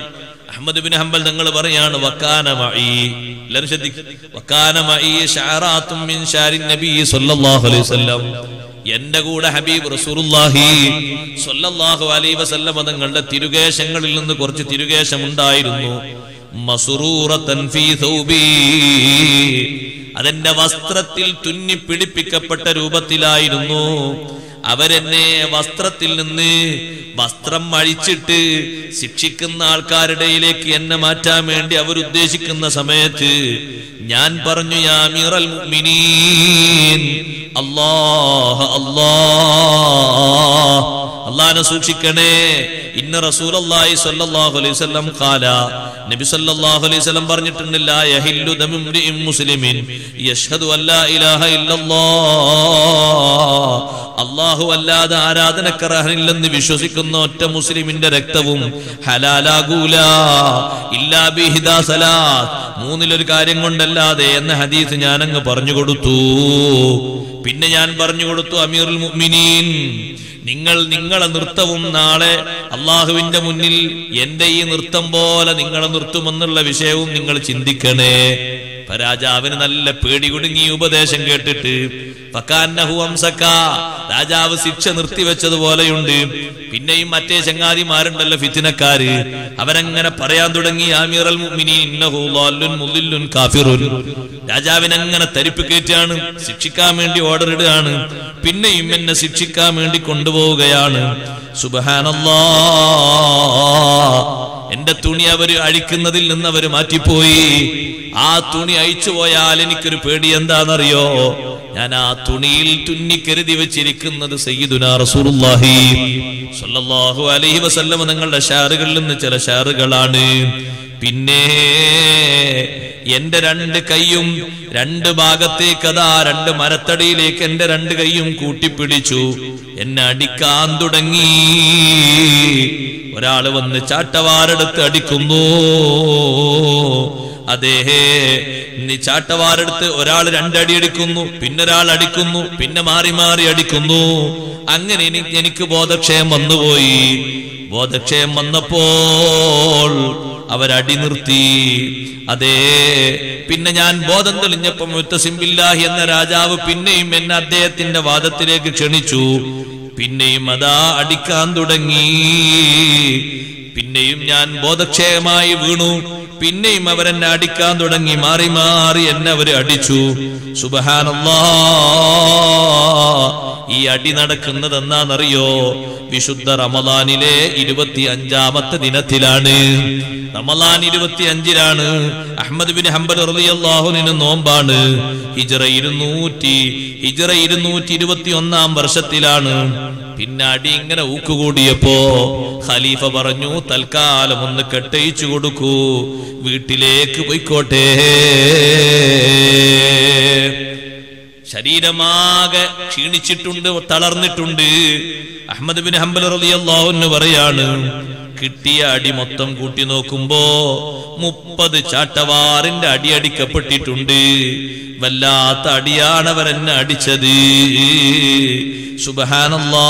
Speaker 1: അഹമ്മദ് ബിൻ ഹംബൽ തങ്ങൾ പറയാണ് വക്കാന മഈ എല്ലാവരും ശ്രദ്ധിക്കും വക്കാന മഈ ശഅറാത്തും മിൻ ശാരിൻ നബി സ്വല്ലല്ലാഹു അലൈഹി വസല്ലം എന്റെ കൂടെ ഹബീബ് റസൂലുള്ളാഹി സ്വല്ലല്ലാഹു അലൈഹി വസല്ലം തങ്ങളുടെ തിരുകേശങ്ങളിൽ നിന്ന് കുറച്ച് തിരുകേശം ഉണ്ടായിരുന്നു മസ്റൂറത്തൻ ഫീ ഥൗബി അതെന്റെ വസ്ത്രത്തിൽ തുന്നി പിടിപ്പിക്കപ്പെട്ട രൂപത്തിലായിരുന്നു അവരെന്നെ വസ്ത്രത്തിൽ നിന്ന് വസ്ത്രം അഴിച്ചിട്ട് ശിക്ഷിക്കുന്ന ആൾക്കാരുടെയിലേക്ക് എന്നെ മാറ്റാൻ വേണ്ടി അവരുദ്ദേശിക്കുന്ന സമയത്ത് ഞാൻ പറഞ്ഞു യാ മീറൽ മുഅ്മിനീൻ അല്ലാഹ് അല്ലാഹ് അള്ളാനെ സൂക്ഷിക്കണേ ഇന്ന റസൂലല്ലാഹി സ്വല്ലല്ലാഹു അലൈഹി വസല്ലം ഖാല നബി സല്ലല്ലാഹു അലൈഹി വസല്ലം പറഞ്ഞിട്ടുണ്ട് ലാ യഹില്ലു ദമു ഇംറിഇൻ മുസ്ലിമിൻ യഷ്ഹദു അല്ലാ ഇലാഹ ഇല്ലല്ലാഹ് അല്ലാഹു അല്ലാതെ ആരാധനക്കർഹനില്ലെന്ന് വിശ്വസിക്കുന്ന ഒറ്റ മുസ്ലിമിന്റെ രക്തവും ഹലാലാകൂല ഇല്ലാ ബിഹിദാ സലാത്ത് മൂന്നിലൊരു കാര്യം കൊണ്ടല്ലാതെ എന്ന ഹദീസ് ഞാൻ അങ്ങ് പറഞ്ഞു കൊടുത്തു പിന്നെ ഞാൻ പറഞ്ഞു കൊടുത്തു അമീറുൽ മുഅ്മിനീൻ നിങ്ങൾ നിങ്ങളെ നൃത്തവും നാളെ അള്ളാഹുവിന്റെ മുന്നിൽ എന്റെ ഈ നൃത്തം പോലെ നിങ്ങളെ നിർത്തുമെന്നുള്ള വിഷയവും നിങ്ങൾ ചിന്തിക്കണേ അപ്പൊ രാജാവിന് നല്ല പേടി കുടുങ്ങി ഈ ഉപദേശം കേട്ടിട്ട് ഫക്കാന്നഹു അംസക്ക. രാജാവ് ശിക്ഷ നിർത്തിവെച്ചതുപോലെയുണ്ട് പിന്നെയും മറ്റേ ചങ്ങാതിമാരുണ്ടല്ലോ ഫിത്തിനക്കാര് അവരങ്ങനെ പറയാൻ തുടങ്ങി ആമീറൽ മുഅ്മിനീൻ ഇന്നഹു ളാല്ലുൻ മുളില്ലുൻ കാഫിറുൻ രാജാവിനങ്ങനെ തരിപ്പ് കയറ്റാണ് ശിക്ഷിക്കാൻ വേണ്ടി ഓർഡർ ഇടുകയാണ് പിന്നെയും എന്നെ ശിക്ഷിക്കാൻ വേണ്ടി കൊണ്ടുപോവുകയാണ് സുബഹാനല്ലാ എന്റെ തുണി അവര് അഴിക്കുന്നതിൽ നിന്ന് അവര് മാറ്റിപ്പോയി ആ തുണി അഴിച്ചു പോയാൽ എനിക്കൊരു പേടി എന്താണെന്നറിയോ ഞാൻ ആ തുണിയിൽ തുന്നിക്കരുതി വെച്ചിരിക്കുന്നത് സയ്യിദുനാ റസൂലുള്ളാഹി സ്വല്ലല്ലാഹു അലൈഹി വസല്ലം നിങ്ങളുടെ ഷാറുകളിൽ നിന്ന് ചില ഷാറുകളാണ് പിന്നെ എന്റെ രണ്ട് കൈയും രണ്ട് ഭാഗത്തേക്ക് അതാ രണ്ട് മരത്തടിയിലേക്ക് എന്റെ രണ്ട് കൈയും കൂട്ടിപ്പിടിച്ചു എന്നെ അടിക്കാൻ തുടങ്ങി ഒരാള് വന്ന് ചാട്ടവാരെടുത്ത് അടിക്കുന്നു അതേ നീ ചാട്ടവാരെടുത്ത് ഒരാൾ രണ്ടടി അടിക്കുന്നു പിന്നെ ഒരാൾ അടിക്കുന്നു പിന്നെ മാറി മാറി അടിക്കുന്നു അങ്ങനെ എനിക്ക് എനിക്ക് ബോധക്ഷയം വന്നുപോയി ബോധക്ഷയം വന്നപ്പോൾ അവരടി നിർത്തി അതേ പിന്നെ ഞാൻ ബോധം തെളിഞ്ഞപ്പം മുത്തസിംബില്ലാഹി എന്ന രാജാവ് പിന്നെയും എന്നെ അദ്ദേഹത്തിന്റെ വാദത്തിലേക്ക് ക്ഷണിച്ചു പിന്നെയും അതാ അടിക്കാൻ തുടങ്ങി പിന്നെയും ഞാൻ ബോധക്ഷയമായി വീണു പിന്നെയും അവരെന്നെ അടിക്കാൻ തുടങ്ങി മാറി മാറി എന്നെ അവര് അടിച്ചു സുബഹാനല്ലാ ഈ അടി നടക്കുന്നത് എന്നാന്നറിയോ വിശുദ്ധ റമദാനിലെ ഇരുപത്തി അഞ്ചാമത്തെ ദിനത്തിലാണ് റമദാൻ ഇരുപത്തി അഞ്ചിലാണ് അഹമ്മദ് ബിൻ ഹംബൽ റളിയല്ലാഹുവിന് നോമ്പാണ് ഹിജറ ഇരുന്നൂറ്റി ഹിജറ ഇരുന്നൂറ്റി ഇരുപത്തി ഒന്നാം വർഷത്തിലാണ് പിന്നെ അടി ഇങ്ങനെ ഊക്കുകൂടിയപ്പോ ഖലീഫ പറഞ്ഞു തൽക്കാലം ഒന്ന് കെട്ടയിച്ചു കൊടുക്കൂ വീട്ടിലേക്ക് പോയിക്കോട്ടെ ശരീരമാകെ ക്ഷീണിച്ചിട്ടുണ്ട് തളർന്നിട്ടുണ്ട് അഹമ്മദ് ബിൻ ഹംബൽ റളിയല്ലാഹു അൻഹു പറയാണ് കിട്ടിയ അടി മൊത്തം കൂട്ടി നോക്കുമ്പോ മുപ്പത് ചാട്ടവാറിന്റെ അടി അടിക്കപ്പെട്ടിട്ടുണ്ട് വല്ലാത്ത അടിയാണ് അവർ എന്നെ അടിച്ചത് സുബഹാനല്ലാ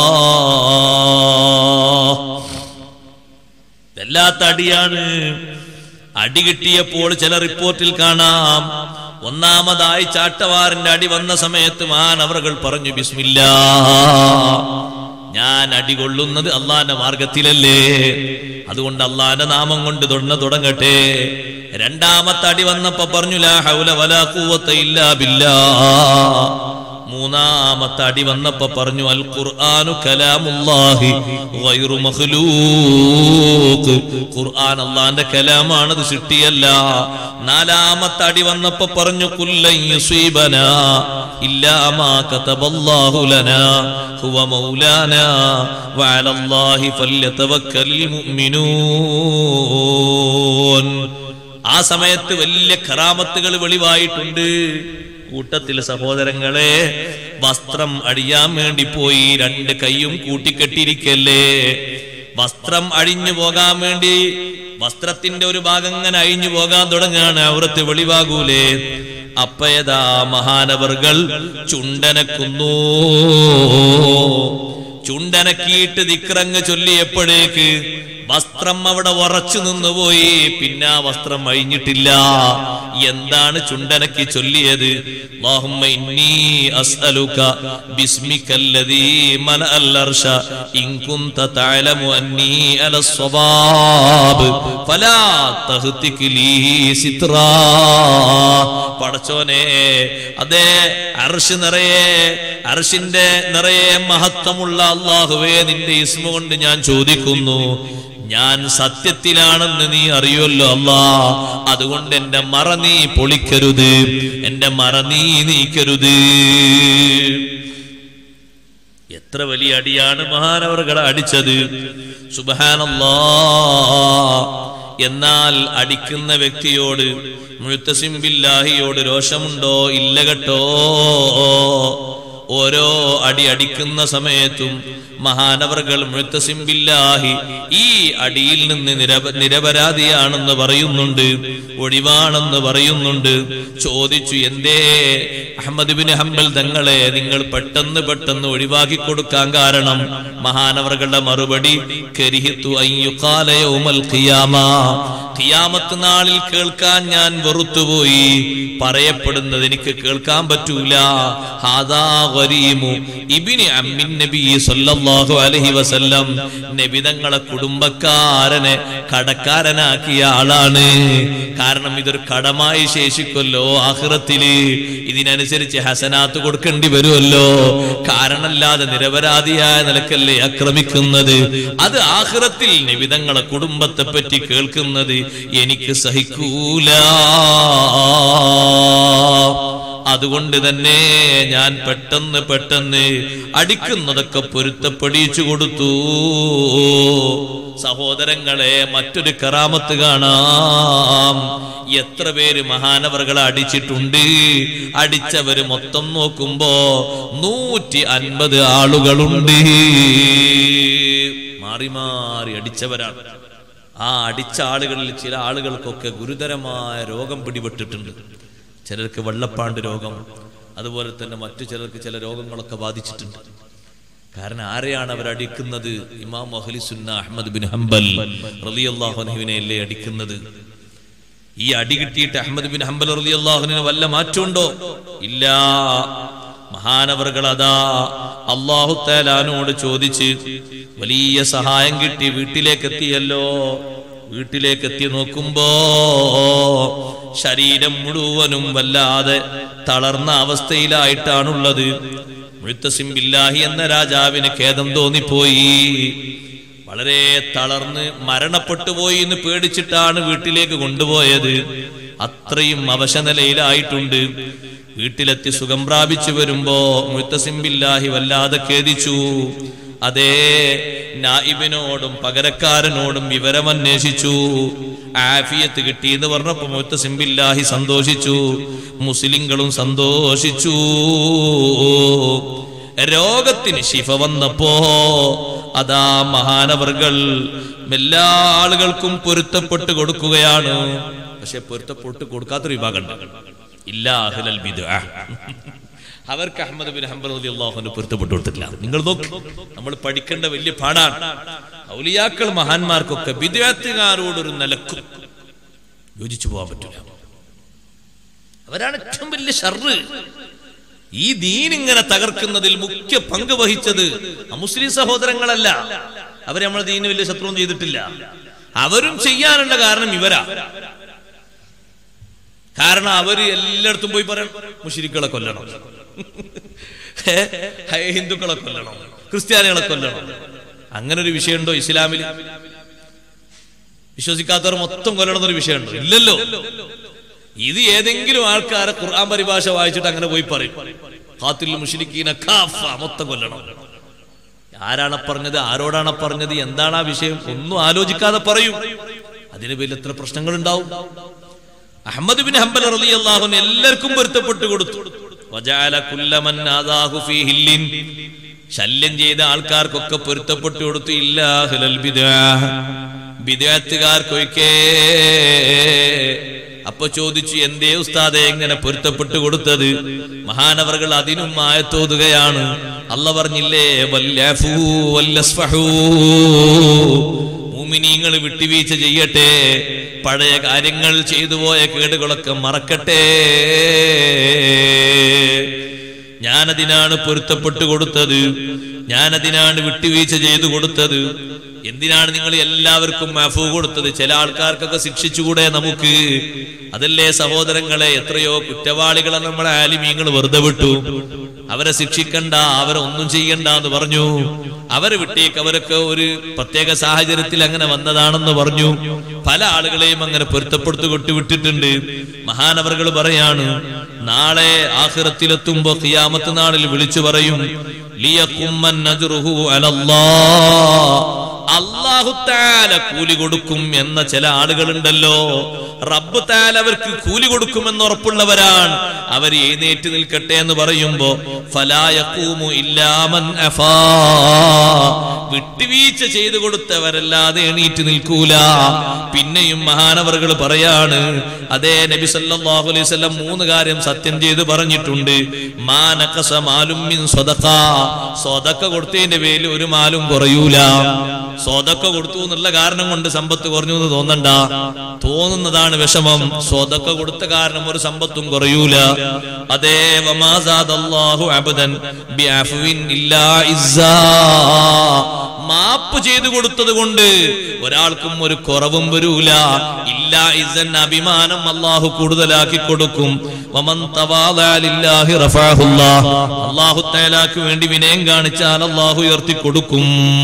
Speaker 1: വല്ലാത്ത അടിയാണ് അടി കിട്ടിയപ്പോൾ ചില റിപ്പോർട്ടിൽ കാണാം ഒന്നാമതായി ചാട്ടവാറിന്റെ അടി വന്ന സമയത്ത് മാനവറുകൾ പറഞ്ഞു ബിസ്മില്ലാ ഞാൻ അടികൊള്ളുന്നത് അള്ളാന്റെ മാർഗത്തിലല്ലേ അതുകൊണ്ട് അള്ളാന്റെ നാമം കൊണ്ട് തൊണ്ണ തുടങ്ങട്ടെ രണ്ടാമത്തെ അടി വന്നപ്പോ പറഞ്ഞു ലാ ഹൗല വലാ ഖുവത്ത ഇല്ലാ ബില്ലാ മൂന്നാമത്തെ അടി വന്നപ്പോ പറഞ്ഞു അൽ ഖുർആനു കലാമുല്ലാഹി ഗൈറു മഖ്ലൂഖ് ഖുർആൻ അല്ലാഹുവിന്റെ കലാമാണ് അത് സൃഷ്ടിയല്ല നാലാമത്തെ അടി വന്നപ്പോ പറഞ്ഞു കുല്ലൻ യുസീബനാ ഇല്ലാ മാ കതബല്ലാഹു ലനാ ഹുവ മൗലാനാ വഅലല്ലാഹി ഫല്യതവക്കലിൽ മുഅ്മിനൂൻ ആ സമയത്ത് വലിയ കറാമത്തുകൾ വെളിവായിട്ടുണ്ട് കൂട്ടത്തിലെ സഹോദരങ്ങളെ വസ്ത്രം അടിയാൻ വേണ്ടി പോയി രണ്ട് കൈയും കൂട്ടിക്കെട്ടിരിക്കല്ലേ വസ്ത്രം അഴിഞ്ഞു പോകാൻ വേണ്ടി വസ്ത്രത്തിന്റെ ഒരു ഭാഗം ഇങ്ങനെ അഴിഞ്ഞു പോകാൻ തുടങ്ങാണ് അവിടത്തെ വെളിവാകൂലേ അപ്പയതാ മഹാനവർകൾ ചുണ്ടനക്കുന്നു ചുണ്ടനക്കിയിട്ട് ദിക്റങ്ങ് ചൊല്ലിയപ്പോഴേക്ക് വസ്ത്രം അവിടെ ഉറച്ചു നിന്നുപോയി പിന്നെ ആ വസ്ത്രം അഴിഞ്ഞിട്ടില്ല എന്താണ് ചുണ്ടനക്ക് ചൊല്ലിയത് اللهم إني أسألك باسمك الذي ملأ الأرش إن كنت تعلم أني على الصواب فلا تهتك لي سترا പടച്ചോനെ അതെ അർഷ് നിറയെ അർഷിന്റെ നിറയെ മഹത്വമുള്ള അള്ളാഹുവേ നിന്റെ ഇസ്മ കൊണ്ട് ഞാൻ ചോദിക്കുന്നു ഞാൻ സത്യത്തിലാണെന്ന് നീ അറിയുമല്ലോ അല്ലാ അതുകൊണ്ട് എന്റെ മറ നീ പൊളിക്കരുത് എന്റെ മറ നീ നീക്കരുത് എത്ര വലിയ അടിയാണ് മഹാനവറുകളെ അടിച്ചത് സുബഹാനല്ലാ എന്നാൽ അടിക്കുന്ന വ്യക്തിയോട് മുഴുത്തസിം ബില്ലാഹിയോട് രോഷമുണ്ടോ ഇല്ല കേട്ടോ ഓരോ അടി അടിക്കുന്ന സമയത്തും മഹാനവറുകൾ മുഴുത്തസിം ബില്ലാഹി ഈ അടിയിൽ നിന്ന് നിരപ നിരപരാധിയാണെന്ന് പറയുന്നുണ്ട് ഒഴിവാണെന്ന് പറയുന്നുണ്ട് ചോദിച്ചു എന്തേ അഹമ്മദ് ബിൻ ഹംബൽ തങ്ങളെ നിങ്ങൾ പെട്ടെന്ന് പെട്ടെന്ന് ഒഴിവാക്കി കൊടുക്കാൻ കാരണം മഹാനവറുകളുടെ മറുപടി കരിഹിത്തു അയ്യുക്കാല യൗമൽ ഖിയാമ ഖിയാമത്ത് നാളിൽ കേൾക്കാൻ ഞാൻ വെറുത്തുപോയി പറയപ്പെടുന്നത് എനിക്ക് കേൾക്കാൻ പറ്റൂല ഹാദാ ഗരീമു ഇബ്നി അമ്മിൻ നബി സല്ലല്ലാഹു അലൈഹി വസല്ലം നബി തങ്ങളെ കുടുംബക്കാരനെ കടക്കാരനാക്കിയ ആളാണ് കാരണം ഇതൊരു കടമായി ശേഷിക്കുമല്ലോ ആഖിറത്തില് ഇതിനനുസരിച്ച് ഹസനാത്ത് കൊടുക്കേണ്ടി വരുമല്ലോ കാരണല്ലാതെ നിരപരാധിയായ നിലക്കല്ലേ ആക്രമിക്കുന്നത് അത് ആഖിറത്തിൽ നിവിധങ്ങളെ കുടുംബത്തെ പറ്റി കേൾക്കുന്നത് എനിക്ക് സഹിക്കൂല അതുകൊണ്ട് തന്നെ ഞാൻ പെട്ടെന്ന് പെട്ടെന്ന് അടിക്കുന്നതൊക്കെ പൊരുത്തപ്പെടിച്ചു കൊടുത്തു സഹോദരങ്ങളെ മറ്റൊരു കറാമത്ത് കാണാം എത്ര പേര് മഹാനവറുകളെ അടിച്ചിട്ടുണ്ട് അടിച്ചവര് മൊത്തം നോക്കുമ്പോ നൂറ്റി അൻപത് ആളുകളുണ്ട് മാറി മാറി അടിച്ചവരാണ് ആ അടിച്ച ആളുകളിൽ ചില ആളുകൾക്കൊക്കെ ഗുരുതരമായ രോഗം പിടിപെട്ടിട്ടുണ്ട് ചിലർക്ക് വെള്ളപ്പാണ്ട് രോഗം അതുപോലെ തന്നെ മറ്റു ചിലർക്ക് ചില രോഗങ്ങളൊക്കെ ബാധിച്ചിട്ടുണ്ട് കാരണം ആരെയാണ് അവർ അടിക്കുന്നത് ഇമാം സുന്ന അഹമ്മദ് ബിൻ ഹംബൽ റളിയല്ലാഹുവിനെ അല്ലേ അടിക്കുന്നത് ഈ അടി കിട്ടിയിട്ട് അഹമ്മദ് ബിൻ ഹംബൽ റളിയല്ലാഹുവിന് വല്ല മാറ്റമുണ്ടോ ഇല്ല മഹാനവറുകൾ അതാ അള്ളാഹു തേലാനോട് ചോദിച്ച് വലിയ സഹായം കിട്ടി വീട്ടിലേക്ക് എത്തിയല്ലോ വീട്ടിലേക്ക് എത്തി നോക്കുമ്പോ ശരീരം മുഴുവനും വല്ലാതെ തളർന്ന അവസ്ഥയിലായിട്ടാണുള്ളത് മുഴുത്തസിം ബില്ലാഹി എന്ന രാജാവിന് ഖേദം തോന്നിപ്പോയി വളരെ തളർന്ന് മരണപ്പെട്ടു പോയി എന്ന് പേടിച്ചിട്ടാണ് വീട്ടിലേക്ക് കൊണ്ടുപോയത് അത്രയും അവശനിലയിലായിട്ടുണ്ട് വീട്ടിലെത്തി സുഖം പ്രാപിച്ചു വരുമ്പോ മുഴുത്തസിം ബില്ലാഹി വല്ലാതെ ഖേദിച്ചു അതേ നായിബിനോടും പകരക്കാരനോടും വിവരം അന്വേഷിച്ചു ആഫിയത്ത് കിട്ടി എന്ന് പറഞ്ഞപ്പോ മുത്തസിം ബില്ലാഹി സന്തോഷിച്ചു മുസ്ലിങ്ങളും സന്തോഷിച്ചു രോഗത്തിന് ശിഫ വന്നപ്പോ അതാ മഹാനവർകൾ എല്ലാ ആളുകൾക്കും പൊരുത്തപ്പെട്ട് കൊടുക്കുകയാണ് പക്ഷെ പൊരുത്തപ്പെട്ട് കൊടുക്കാത്തൊരു വിഭാഗമുണ്ട് ഇല്ല അഹ്ലൽ ബിദ്അ അവർക്ക് അഹമ്മദ് ബിൻ ഹംബൽ അള്ളാഹുന് പൊരുത്തപ്പെട്ടു കൊടുത്തിട്ടില്ല നിങ്ങൾ നോക്ക് നമ്മൾ പഠിക്കേണ്ട വലിയ പാടാണ് ഔലിയാക്കൾ മഹാന്മാർക്കൊക്കെ വിദ്യാർത്ഥികാരോടൊരു നിലക്കും യോജിച്ചു പോകാൻ പറ്റില്ല അവരാണ് ഏറ്റവും വലിയ ഷർറ് ഈ ദീൻ ഇങ്ങനെ തകർക്കുന്നതിൽ മുഖ്യ പങ്ക് വഹിച്ചത് മുസ്ലിം സഹോദരങ്ങളല്ല അവരെ നമ്മൾ ദീന് വലിയ ശത്രുവും ചെയ്തിട്ടില്ല അവരും ചെയ്യാനുള്ള കാരണം ഇവരാ കാരണം അവര് എല്ലായിടത്തും പോയി പറയണം മുഷിരിക്കളെ കൊല്ലണം ഏ, ഹിന്ദുക്കളെ കൊല്ലണം ക്രിസ്ത്യാനികളെ കൊല്ലണം അങ്ങനെ ഒരു വിഷയമുണ്ടോ ഇസ്ലാമിൽ വിശ്വസിക്കാത്തവർ മൊത്തം കൊല്ലണം എന്നൊരു വിഷയമുണ്ടോ ഇല്ലല്ലോ ഇത് ഏതെങ്കിലും ആൾക്കാരെ ഖുർആൻ പരിഭാഷ വായിച്ചിട്ട് അങ്ങനെ പോയി പറയും ഖാത്തിൽ മുഷിരിക്കീന ഖാഫ മൊത്തം കൊല്ലണം ആരാണ് പറഞ്ഞത് ആരോടാണ് പറഞ്ഞത് എന്താണ് ആ വിഷയം ഒന്നും ആലോചിക്കാതെ പറയും അതിന് പേരിൽ എത്ര പ്രശ്നങ്ങൾ ഉണ്ടാവും അഹമ്മദ് ബിൻ ഹംബൽ റളിയല്ലാഹു അൻഹു എല്ലാവർക്കും പൊരുത്തപ്പെട്ടു കൊടുത്തു വജഅല കുല്ലമൻ ആദാഹു ഫീ ഹില്ലിൻ ശല്യം ചെയ്ത ആൾക്കാർക്കൊക്കെ പൊരുത്തപ്പെട്ടു കൊടുത്തു ഇല്ലാഹുലൽ ബിദ്അ ബിദ്അത്തുകാർക്കൊക്കെ അപ്പൊ ചോദിച്ചു എന്തേ ഉസ്താദെ എങ്ങനെ പൊരുത്തപ്പെട്ടു കൊടുത്തത് മഹാനവറുകൾ അതിനും ആയത്തോതുകയാണ് അല്ല പറഞ്ഞില്ലേ വല്ലഫൂ വല്ലസ്ഫഹൂ മുഅ്മിനീങ്ങൾ വിട്ടുവീഴ്ച ചെയ്യട്ടെ പഴയ കാര്യങ്ങൾ ചെയ്തു പോയ കേടുകളൊക്കെ മറക്കട്ടെ ഞാനതിനാണ് പൊരുത്തപ്പെട്ടു കൊടുത്തത് ഞാനതിനാണ് വിട്ടുവീഴ്ച ചെയ്തു കൊടുത്തത് എന്തിനാണ് നിങ്ങൾ എല്ലാവർക്കും മാഫു കൊടുത്തത് ചില ആൾക്കാർക്കൊക്കെ ശിക്ഷിച്ചുകൂടെ നമുക്ക് അതല്ലേ സഹോദരങ്ങളെ എത്രയോ കുറ്റവാളികളെ നമ്മളെ ആലിമീങ്ങൾ വെറുതെ വിട്ടു അവരെ ശിക്ഷിക്കണ്ട അവരെ ഒന്നും ചെയ്യണ്ട എന്ന് പറഞ്ഞു അവരെ വിട്ടേക്ക് അവരൊക്കെ ഒരു പ്രത്യേക സാഹചര്യത്തിൽ അങ്ങനെ വന്നതാണെന്ന് പറഞ്ഞു പല ആളുകളെയും അങ്ങനെ പൊരുത്തപ്പെടുത്തു കൊട്ടി വിട്ടിട്ടുണ്ട് മഹാനവറുകൾ പറയാണ് നാളെ ആഖിറത്തിലെത്തുമ്പോ ഖിയാമത്ത് നാളിൽ വിളിച്ചു പറയും ലിയകുമ്മൻ അജ്റുഹു അലല്ലാഹ് അള്ളാഹു താല കൂലി കൊടുക്കും എന്ന ചില ആളുകളുണ്ടല്ലോ റബ്ബ് താല അവർക്ക് കൂലി കൊടുക്കുമെന്ന് ഉറപ്പുള്ളവരാണ് അവർ എഴുന്നേറ്റ് നിൽക്കട്ടെ എന്ന് പറയുമ്പോ ഫലായക്കൂമു ഇല്ലാമൻ അഫാ വിട്ടുവീഴ്ച ചെയ്തു കൊടുത്തവരല്ലാതെ എണീറ്റ് നിൽക്കൂല പിന്നെയും മഹാനവറുകൾ പറയാണ് അതേ നബി സല്ലല്ലാഹു അലൈഹി വസല്ലം മൂന്ന് കാര്യം സത്യം ചെയ്ത് പറഞ്ഞിട്ടുണ്ട് മാനകസ മാലും മിൻ സ്വതക്ക സ്വതക്ക കൊടുത്തതിന്റെ പേരിൽ ഒരു മാലും കുറയൂല സ്വതക്ക കൊടുത്തു എന്നുള്ള കാരണം കൊണ്ട് സമ്പത്ത് കുറഞ്ഞു എന്ന് തോന്നണ്ട തോന്നുന്നതാണ് വിഷമം സ്വതക്ക കൊടുത്ത കാരണം ഒരു സമ്പത്തും കുറയൂല അതേ വമാസാദല്ലാഹു അബദൻ ബിഅഫ്വിൻ ഇല്ലാ ഇസ്സാ മാപ്പ് ചെയ്തു കൊടുത്തത് കൊണ്ട് ഒരാൾക്കും ഒരു കുറവും വരൂല ഇല്ല ഇസൻ അഭിമാനം അള്ളാഹു കൂടുതലാക്കി കൊടുക്കും വമൻ തവാദഅ ലില്ലാഹി റഫഅഹുല്ലാഹ്. അള്ളാഹു തആലാക്ക് വേണ്ടി വിനയം കാണിച്ചാൽ അള്ളാഹു ഉയർത്തി കൊടുക്കും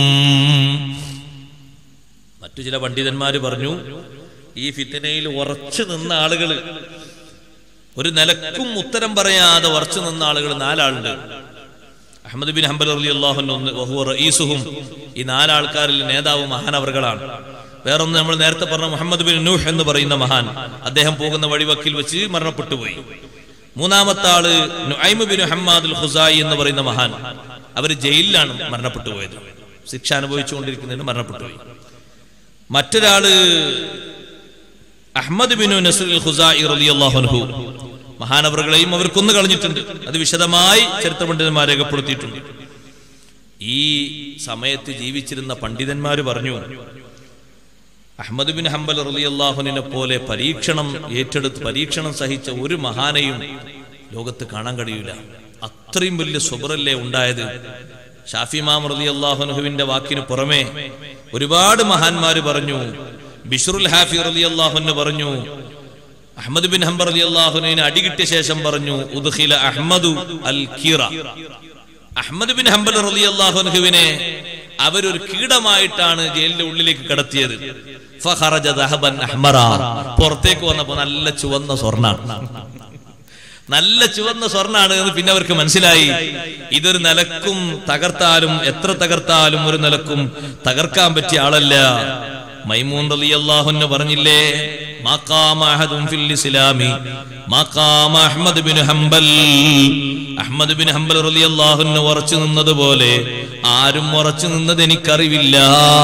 Speaker 1: മറ്റു ചില പണ്ഡിതന്മാര് പറഞ്ഞു ഈ ഫിത്തനയിൽ ഉറച്ചു നിന്ന ആളുകള് ഒരു നിലക്കും ഉത്തരം പറയാതെ ഉറച്ചു നിന്ന ആളുകൾ നാലാളുണ്ട് അഹമ്മദ് ബിൻ ഹംബൽ അലി അള്ളാഹുസുഹും ഈ നാലാൾക്കാരിൽ നേതാവ് മഹാനവറുകളാണ് വേറൊന്ന് നമ്മൾ നേരത്തെ പറഞ്ഞ മുഹമ്മദ് ബിൻ നൂഹ് എന്ന് പറയുന്ന മഹാൻ അദ്ദേഹം പോകുന്ന വഴിവക്കിൽ വെച്ച് മരണപ്പെട്ടു പോയി മൂന്നാമത്തെ ആള് നുഐമ് ബിൻ ഹമ്മാദുൽ ഖുസായി എന്ന് പറയുന്ന മഹാൻ അവര് ജയിലിലാണ് മരണപ്പെട്ടു പോയത് ശിക്ഷ അനുഭവിച്ചുകൊണ്ടിരിക്കുന്നതിന് മരണപ്പെട്ടു പോയി മറ്റൊരാള് അഹമ്മദ് ബിനു നസറുൽ ഖുസായി റളിയല്ലാഹു അൻഹു മഹാനവറുകളെയും അവർ കൊന്നു കളഞ്ഞിട്ടുണ്ട് അത് വിശദമായി ചരിത്ര പണ്ഡിതന്മാർ രേഖപ്പെടുത്തിയിട്ടുണ്ട് ഈ സമയത്ത് ജീവിച്ചിരുന്ന പണ്ഡിതന്മാർ പറഞ്ഞു അഹമ്മദ് ബിൻ ഹംബൽ റളിയല്ലാഹുവിനെ പോലെ പരീക്ഷണം ഏറ്റെടുത്ത് പരീക്ഷണം സഹിച്ച ഒരു മഹാനെയും ലോകത്ത് കാണാൻ കഴിയില്ല അത്രയും വലിയ സുബറല്ലേ ഉണ്ടായത് ഷാഫി മാം റളിയല്ലാഹുനുഹുവിന്റെ വാക്കിന് പുറമെ ഒരുപാട് മഹാന്മാര് പറഞ്ഞു ബിഷറുൽ ഹാഫി റളിയല്ലാഹുവിന് പറഞ്ഞു അഹമ്മദ് ബിൻ ഹംബർ അലി അള്ളാഹുവിനെ അടികിട്ടിയ ശേഷം പറഞ്ഞു ഉദ്ഖില അഹ്മദു അൽ കീറ അഹമ്മദ് ബിൻ ഹംബൽ റലി അള്ളാഹുവിനെ അവരൊരു കീടമായിട്ടാണ് ജയിലിന്റെ ഉള്ളിലേക്ക് കടത്തിയത് ഫഖറജ ദഹബൻ അഹ്മറ പുറത്തേക്ക് വന്നപ്പോ നല്ല ചുവന്ന സ്വർണ്ണാണ് നല്ല ചുവന്ന സ്വർണ്ണാണ് എന്ന് പിന്നെ അവർക്ക് മനസ്സിലായി ഇതൊരു നിലക്കും തകർത്താലും എത്ര തകർത്താലും ഒരു നിലക്കും തകർക്കാൻ പറ്റിയ ആളല്ല മൈമൂൻ റളിയല്ലാഹുവിന് പറഞ്ഞില്ലേ മാഖാമ അഹദും ഫിൽ ഇസ്ലാമി മാഖാമ Ahmad bin Hanbal Ahmad bin Hanbal റളിയല്ലാഹുവിന് ഉറച്ചു നിന്നതുപോലെ ആരും ഉറച്ചു നിന്നത് എനിക്കറിവില്ല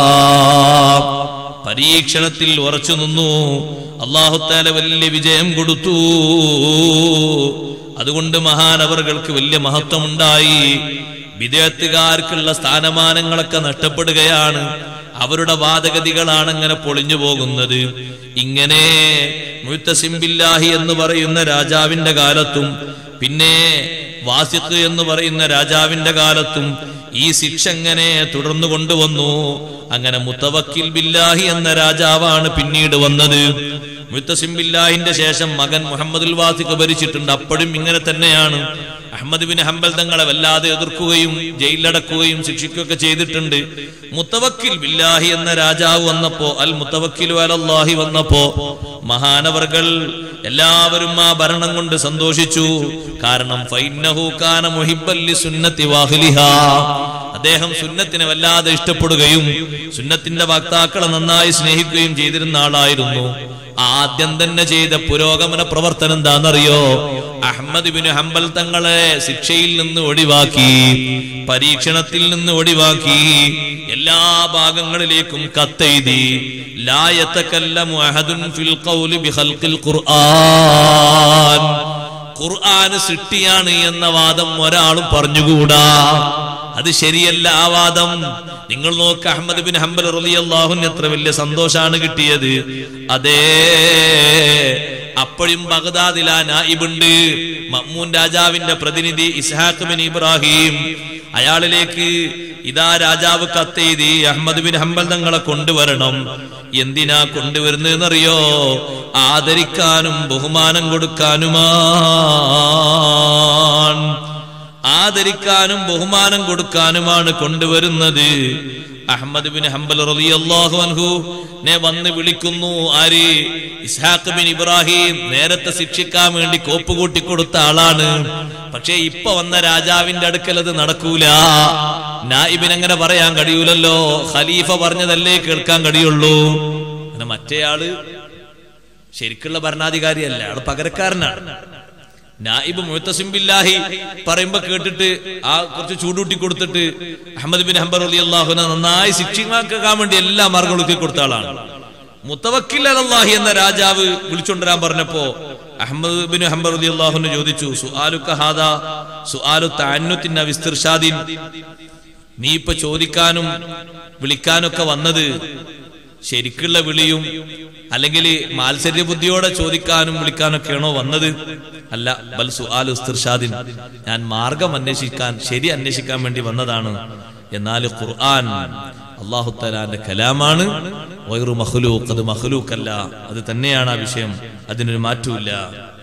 Speaker 1: പരീക്ഷണത്തിൽ ഉറച്ചു നിന്നു അള്ളാഹുത്താല വലിയ വിജയം കൊടുത്തു അതുകൊണ്ട് മഹാനവറുകൾക്ക് വലിയ മഹത്വമുണ്ടായി വിദേഹത്തുകാർക്കുള്ള സ്ഥാനമാനങ്ങളൊക്കെ നഷ്ടപ്പെടുകയാണ് അവരുടെ വാദഗതികളാണ് അങ്ങനെ പൊളിഞ്ഞു പോകുന്നത് ഇങ്ങനെ മുത്തസിംബില്ലാഹി എന്ന് പറയുന്ന രാജാവിന്റെ കാലത്തും പിന്നെ വാസിഖ് എന്ന് പറയുന്ന രാജാവിന്റെ കാലത്തും ഈ ശിക്ഷ എങ്ങനെ തുടർന്നു കൊണ്ടുവന്നു അങ്ങനെ മുത്തവക്കിൽ ബില്ലാഹി എന്ന രാജാവാണ് പിന്നീട് വന്നത് മുത്തസിം ബില്ലാഹിന്റെ ശേഷം മകൻ മുഹമ്മദുൽ വാസിഖ് ഭരിച്ചിട്ടുണ്ട് അപ്പോഴും ഇങ്ങനെ തന്നെയാണ് അഹമ്മദ് ബിൻ ഹംബൽ തങ്ങളെ വല്ലാതെ എതിർക്കുകയും ജയിലിലടക്കുകയും ശിക്ഷിക്കുകയൊക്കെ ചെയ്തിട്ടുണ്ട് മുത്തവക്കിൽ ബില്ലാഹി എന്ന രാജാവ് വന്നപ്പോ അൽ മുത്തവക്കിൽ അലല്ലാഹി വന്നപ്പോ മഹാനവർകൾ എല്ലാവരും ആ ഭരണം കൊണ്ട് സന്തോഷിച്ചു കാരണം ഫൈന്നഹു കാന മുഹിബ്ബല്ലി സുന്നത്തി വാഹ്ലിഹാ അദ്ദേഹം സുന്നത്തിനെ വല്ലാതെ ഇഷ്ടപ്പെടുകയും സുന്നത്തിന്റെ വക്താക്കളെ നന്നായി സ്നേഹിക്കുകയും ചെയ്തിരുന്ന ആളായിരുന്നു ആദ്യം തന്നെ ചെയ്ത പുരോഗമന പ്രവർത്തനം എന്താണെന്നറിയോ അഹമ്മദ് ബിൻ ഹംബൽ തങ്ങളെ ശിക്ഷയിൽ നിന്ന് ഒഴിവാക്കി പരീക്ഷണത്തിൽ നിന്ന് ഒഴിവാക്കി എല്ലാ ഭാഗങ്ങളിലേക്കും കത്തെഴുതി ലായത്തക്കല്ലമു അഹദുൻ ഫിൽ ഖൗലി ബിഖൽഖിൽ ഖുർആൻ ഖുർആൻ സൃഷ്ടിയാണ് എന്ന വാദം ഒരാളും പറഞ്ഞുകൂടാ അത് ശരിയല്ല ആ വാദം നിങ്ങൾ നോക്ക് അഹമ്മദ് ബിൻ ഹംബൽ റളിയല്ലാഹുവിന് എത്ര വലിയ സന്തോഷാണ് കിട്ടിയത് അതേ അപ്പോഴും ബഗ്ദാദിലാ നായിബുണ്ട് മമ്മൂൻ രാജാവിന്റെ പ്രതിനിധി ഇസ്ഹാഖ് ബിൻ ഇബ്രാഹിം അയാളിലേക്ക് ഇതാ രാജാവ് കത്തെഴുതി അഹമ്മദ് ബിൻ ഹംബൽ തങ്ങളെ കൊണ്ടുവരണം എന്തിനാ കൊണ്ടുവരുന്നതെന്നറിയോ ആദരിക്കാനും ബഹുമാനം കൊടുക്കാനുമാണ് ആദരിക്കാനും ബഹുമാനം കൊടുക്കാനുമാണ് കൊണ്ടുവരുന്നത് അഹമ്മദ് ബിൻ ഹംബൽ റളിയല്ലാഹു അൻഹു നെ വന്ന് വിളിക്കുന്നു ആര് ഇസ്ഹാഖ് ബിൻ ഇബ്രാഹിം നേരത്തെ ശിക്ഷിക്കാൻ വേണ്ടി കോപ്പ് കൂട്ടി കൊടുത്ത ആളാണ് പക്ഷേ ഇപ്പൊ വന്ന രാജാവിന്റെ അടുക്കൽ അത് നടക്കൂല നായിബിന് അങ്ങനെ പറയാൻ കഴിയൂലല്ലോ ഖലീഫ പറഞ്ഞതല്ലേ കേൾക്കാൻ കഴിയുള്ളൂ അങ്ങനെ മറ്റേയാള് ശരിക്കുള്ള ഭരണാധികാരിയല്ല അയാൾ പകരക്കാരനാണ് നായിബ് മുഴത്തസിം ബില്ലാഹി പറയുമ്പോ കേട്ടിട്ട് ആ കുറച്ച് ചൂടൂട്ടി കൊടുത്തിട്ട് അഹമ്മദ് ബിൻ ഹംബർ അലി അള്ളാഹുനെ നന്നായി ശിക്ഷിക്കാൻ വേണ്ടി എല്ലാ മാർഗങ്ങളും ഒരുക്കി കൊടുത്ത ആളാണ് മുത്തവക്കിൽ അലല്ലാഹി എന്ന രാജാവ് വിളിച്ചുകൊണ്ടുവരാൻ പറഞ്ഞപ്പോ അഹമ്മദ് ബിൻ ഹംബർ അലി അള്ളാഹുന് ചോദിച്ചു സുആലു കഹാദ സുആലു താന്നുത്തിന്ന വിസ്തിർഷാദിൻ നീ ഇപ്പൊ ചോദിക്കാനും വിളിക്കാനൊക്കെ വന്നത് ശരിക്കുള്ള വിളിയും അല്ലെങ്കിൽ മാത്സര്യ ബുദ്ധിയോടെ ചോദിക്കാനും വിളിക്കാനൊക്കെയാണോ വന്നത് അല്ല ബൽ സുആൽ ഉസ്തിർഷാദിൻ ഞാൻ മാർഗം അന്വേഷിക്കാൻ ശരി അന്വേഷിക്കാൻ വേണ്ടി വന്നതാണ് എന്നാൽ ഖുർആൻ അള്ളാഹു തലാന്റെ കലാമാണ് വൈറു മഹ്ലൂക്ക് അത് മഹ്ലൂക്കല്ല അത് തന്നെയാണ് ആ വിഷയം അതിനൊരു മാറ്റമില്ല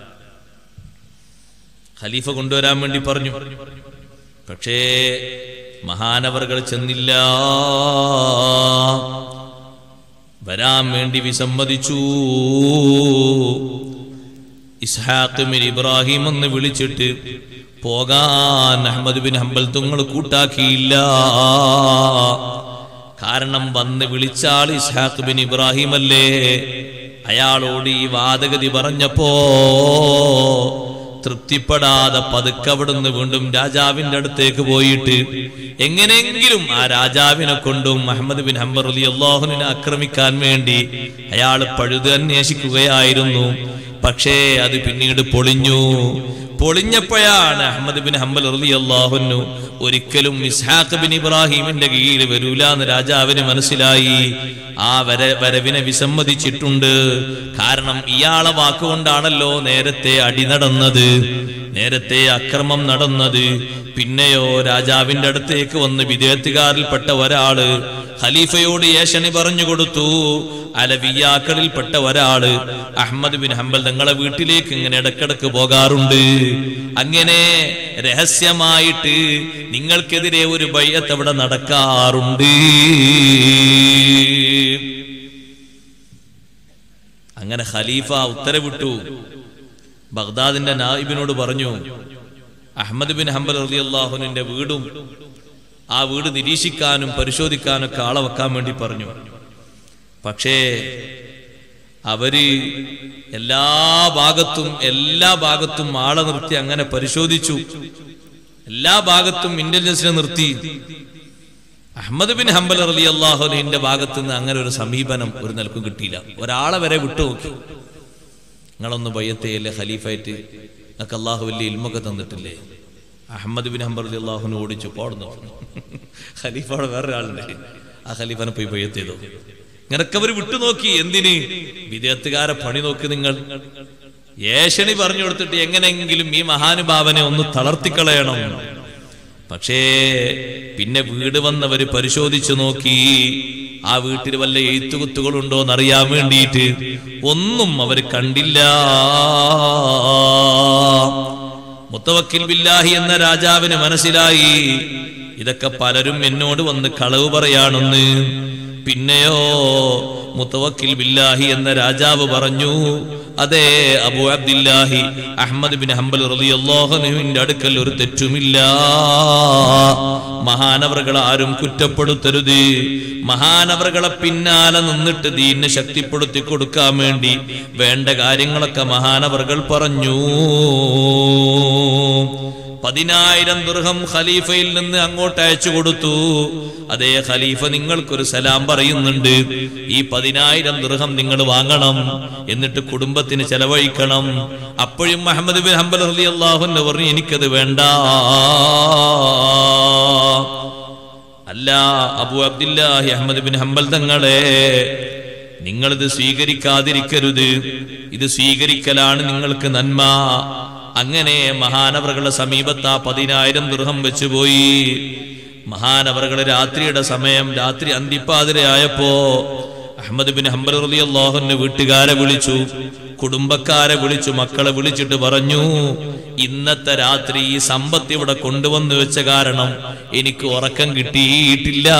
Speaker 1: ഖലീഫ കൊണ്ടുവരാൻ വേണ്ടി പറഞ്ഞു പക്ഷേ മഹാനവറുകൾ ചെന്നില്ല വരാൻ വേണ്ടി വിസമ്മതിച്ചു ഇസ്ഹാഖ് ബിൻ ഇബ്രാഹിം എന്ന് വിളിച്ചിട്ട് പോകാൻ അഹമ്മദ് ബിൻ ഹംബൽ തുങ്ങൾ കൂട്ടാക്കിയില്ല കാരണം വന്ന് വിളിച്ചാൾ ഇസ്ഹാഖ് ബിൻ ഇബ്രാഹിം അല്ലേ അയാളോട് ഈ വാദഗതി പറഞ്ഞപ്പോ തൃപ്തിപ്പെടാതെ പതുക്കെ അവിടുന്ന് വീണ്ടും രാജാവിന്റെ അടുത്തേക്ക് പോയിട്ട് എങ്ങനെയെങ്കിലും ആ രാജാവിനെ കൊണ്ടും മുഹമ്മദ് ബിൻ ഹംബർ അലി അള്ളാഹുവിനെ ആക്രമിക്കാൻ വേണ്ടി അയാൾ പഴുത് അന്വേഷിക്കുകയായിരുന്നു പക്ഷേ അത് പിന്നീട് പൊളിഞ്ഞു പൊളിഞ്ഞപ്പോഴാണ് അഹമ്മദ് ബിൻ ഹംബൽ റലി അള്ളാഹുനു ഒരിക്കലും ഇസ്ഹാഖ് ബിൻ ഇബ്രാഹിമിന്റെ കീഴിൽ വരൂല എന്ന് രാജാവിന് മനസ്സിലായി ആ വര വരവിനെ വിസമ്മതിച്ചിട്ടുണ്ട് കാരണം ഇയാളെ വാക്കുകൊണ്ടാണല്ലോ നേരത്തെ അടി നടന്നത് നേരത്തെ അക്രമം നടന്നത് പിന്നെയോ രാജാവിന്റെ അടുത്തേക്ക് വന്ന് വിദേഹത്തുകാരിൽപ്പെട്ട ഒരാള് ഖലീഫയോട് ഏഷണി പറഞ്ഞു കൊടുത്തു അലവിയാക്കളിൽപ്പെട്ട ഒരാള് അഹമ്മദ് ബിൻ ഹംബൽ തങ്ങളെ വീട്ടിലേക്ക് ഇങ്ങനെ ഇടക്കിടക്ക് പോകാറുണ്ട് അങ്ങനെ രഹസ്യമായിട്ട് നിങ്ങൾക്കെതിരെ ഒരു ബയ്യത്ത് അവിടെ നടക്കാറുണ്ട് അങ്ങനെ ഖലീഫ ഉത്തരവിട്ടു ബഗ്ദാദിന്റെ നായിബിനോട് പറഞ്ഞു അഹമ്മദ് ബിൻ ഹംബൽ റളിയല്ലാഹുവിന്റെ വീടും ആ വീട് നിരീക്ഷിക്കാനും പരിശോധിക്കാനൊക്കെ ആളെ വെക്കാൻ വേണ്ടി പറഞ്ഞു പക്ഷേ അവര് എല്ലാ ഭാഗത്തും എല്ലാ ഭാഗത്തും ആളെ നിർത്തി അങ്ങനെ പരിശോധിച്ചു എല്ലാ ഭാഗത്തും ഇന്റലിജൻസിനെ നിർത്തി അഹമ്മദ് ബിൻ ഹംബൽ അലി അള്ളാഹുലിന്റെ ഭാഗത്ത് നിന്ന് അങ്ങനെ ഒരു സമീപനം ഒരു നിലക്കും കിട്ടിയില്ല ഒരാളെ വരെ വിട്ടുനോക്കി നിങ്ങളൊന്ന് ബയ്യത്തെയല്ലേ ഖലീഫായിട്ട് നിങ്ങൾക്ക് അള്ളാഹു വലിയ ഇൽമൊക്കെ തന്നിട്ടില്ലേ അഹമ്മദ് ബിൻ ഹംബർ അലി അള്ളാഹുനെ ഓടിച്ചു പോടുന്നു ഖലീഫയുടെ വേറൊരാളുണ്ട് ആ ഖലീഫനെ പോയി ബയ്യത്ത് ചെയ്തു ഇങ്ങനൊക്കെ അവർ വിട്ടുനോക്കി എന്തിന് വിദേഹത്തുകാരെ പണി നോക്കി നിങ്ങൾ ഏഷണി പറഞ്ഞു കൊടുത്തിട്ട് എങ്ങനെയെങ്കിലും ഈ മഹാനുഭാവനെ ഒന്ന് തളർത്തിക്കളയണം പക്ഷേ പിന്നെ വീട് വന്നവര് പരിശോധിച്ചു നോക്കി ആ വീട്ടിൽ വല്ല എഴുത്തുകുത്തുകളുണ്ടോ എന്നറിയാൻ വേണ്ടിയിട്ട് ഒന്നും അവർ കണ്ടില്ല മുത്തവക്കിൽ ബില്ലാഹി എന്ന രാജാവിന് മനസ്സിലായി ഇതൊക്കെ പലരും എന്നോട് വന്ന് കളവ് പറയാണെന്ന് പിന്നെയോ മുത്തവക്കിൽ ബില്ലാഹി എന്ന രാജാവ് പറഞ്ഞു അതെ അബു അബ്ദില്ലാഹി അഹമ്മദ് ബിൻ ഹംബൽ റളിയല്ലാഹുവിന്റെ അടുക്കൽ ഒരു തെറ്റുമില്ല മഹാനവറുകളെ ആരും കുറ്റപ്പെടുത്തരുത് മഹാനവറുകളെ പിന്നാലെ നിന്നിട്ട് ദീനെ ശക്തിപ്പെടുത്തി കൊടുക്കാൻ വേണ്ടി വേണ്ട കാര്യങ്ങളൊക്കെ മഹാനവറുകൾ പറഞ്ഞു പതിനായിരം ദുർഹം ഖലീഫയിൽ നിന്ന് അങ്ങോട്ട് അയച്ചു കൊടുത്തു അതേ ഖലീഫ നിങ്ങൾക്കൊരു സലാം പറയുന്നുണ്ട് ഈ പതിനായിരം ദുർഹം നിങ്ങൾ വാങ്ങണം എന്നിട്ട് കുടുംബത്തിന് ചെലവഴിക്കണം അപ്പോഴും മുഹമ്മദ് ബിൻ ഹംബൽ അലി അള്ളാഹുന്ന് പറഞ്ഞു എനിക്കത് വേണ്ട അല്ല അബു അബ്ദുല്ലാഹി അഹമ്മദ് ബിൻ ഹംബൽ തങ്ങളെ നിങ്ങളിത് സ്വീകരിക്കാതിരിക്കരുത് ഇത് സ്വീകരിക്കലാണ് നിങ്ങൾക്ക് നന്മ അങ്ങനെ മഹാനവറുകളുടെ സമീപത്ത് ആ പതിനായിരം ദൃഹം വെച്ചുപോയി മഹാനവറുകളെ രാത്രിയുടെ സമയം രാത്രി അന്തിപ്പാതിരയായപ്പോ അഹമ്മദ് ബിൻ ഹംബൽ റളിയല്ലാഹുവിന്റെ വീട്ടുകാരെ വിളിച്ചു കുടുംബക്കാരെ വിളിച്ചു മക്കളെ വിളിച്ചിട്ട് പറഞ്ഞു ഇന്നത്തെ രാത്രി ഈ സമ്പത്ത് ഇവിടെ കൊണ്ടുവന്നു വെച്ച കാരണം എനിക്ക് ഉറക്കം കിട്ടിയിട്ടില്ല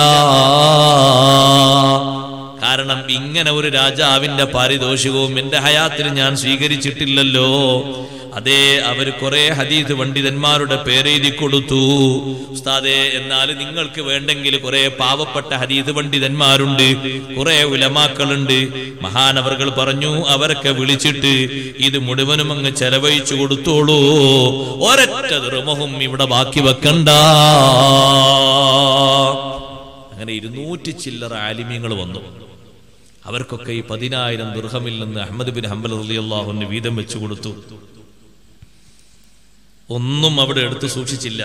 Speaker 1: കാരണം ഇങ്ങനെ ഒരു രാജാവിന്റെ പാരിതോഷികവും എന്റെ ഹയാത്തിൽ ഞാൻ സ്വീകരിച്ചിട്ടില്ലല്ലോ അതേ അവര് കുറെ ഹദീദ് പണ്ഡിതന്മാരുടെ പേരെഴുതി കൊടുത്തു ഉസ്താദേ എന്നാൽ നിങ്ങൾക്ക് വേണ്ടെങ്കിൽ കുറെ പാവപ്പെട്ട ഹദീദ് പണ്ഡിതന്മാരുണ്ട് കുറെ ഉലമാക്കളുണ്ട് മഹാനവർകൾ പറഞ്ഞു അവരൊക്കെ വിളിച്ചിട്ട് ഇത് മുഴുവനും അങ്ങ് ചെലവഴിച്ചു കൊടുത്തോളൂ ഒരൊറ്റ ദൃമഹും ഇവിടെ ബാക്കി വെക്കണ്ട അങ്ങനെ ഇരുന്നൂറ്റി ചില്ലറ ആലിമ്യങ്ങൾ വന്നു അവർക്കൊക്കെ ഈ പതിനായിരം ദുർഹമിൽ നിന്ന് അഹമ്മദ് ബിൻ ഹംബൽ റളിയല്ലാഹുവിന് വീതം വെച്ചു കൊടുത്തു ഒന്നും അവിടെ എടുത്തു സൂക്ഷിച്ചില്ല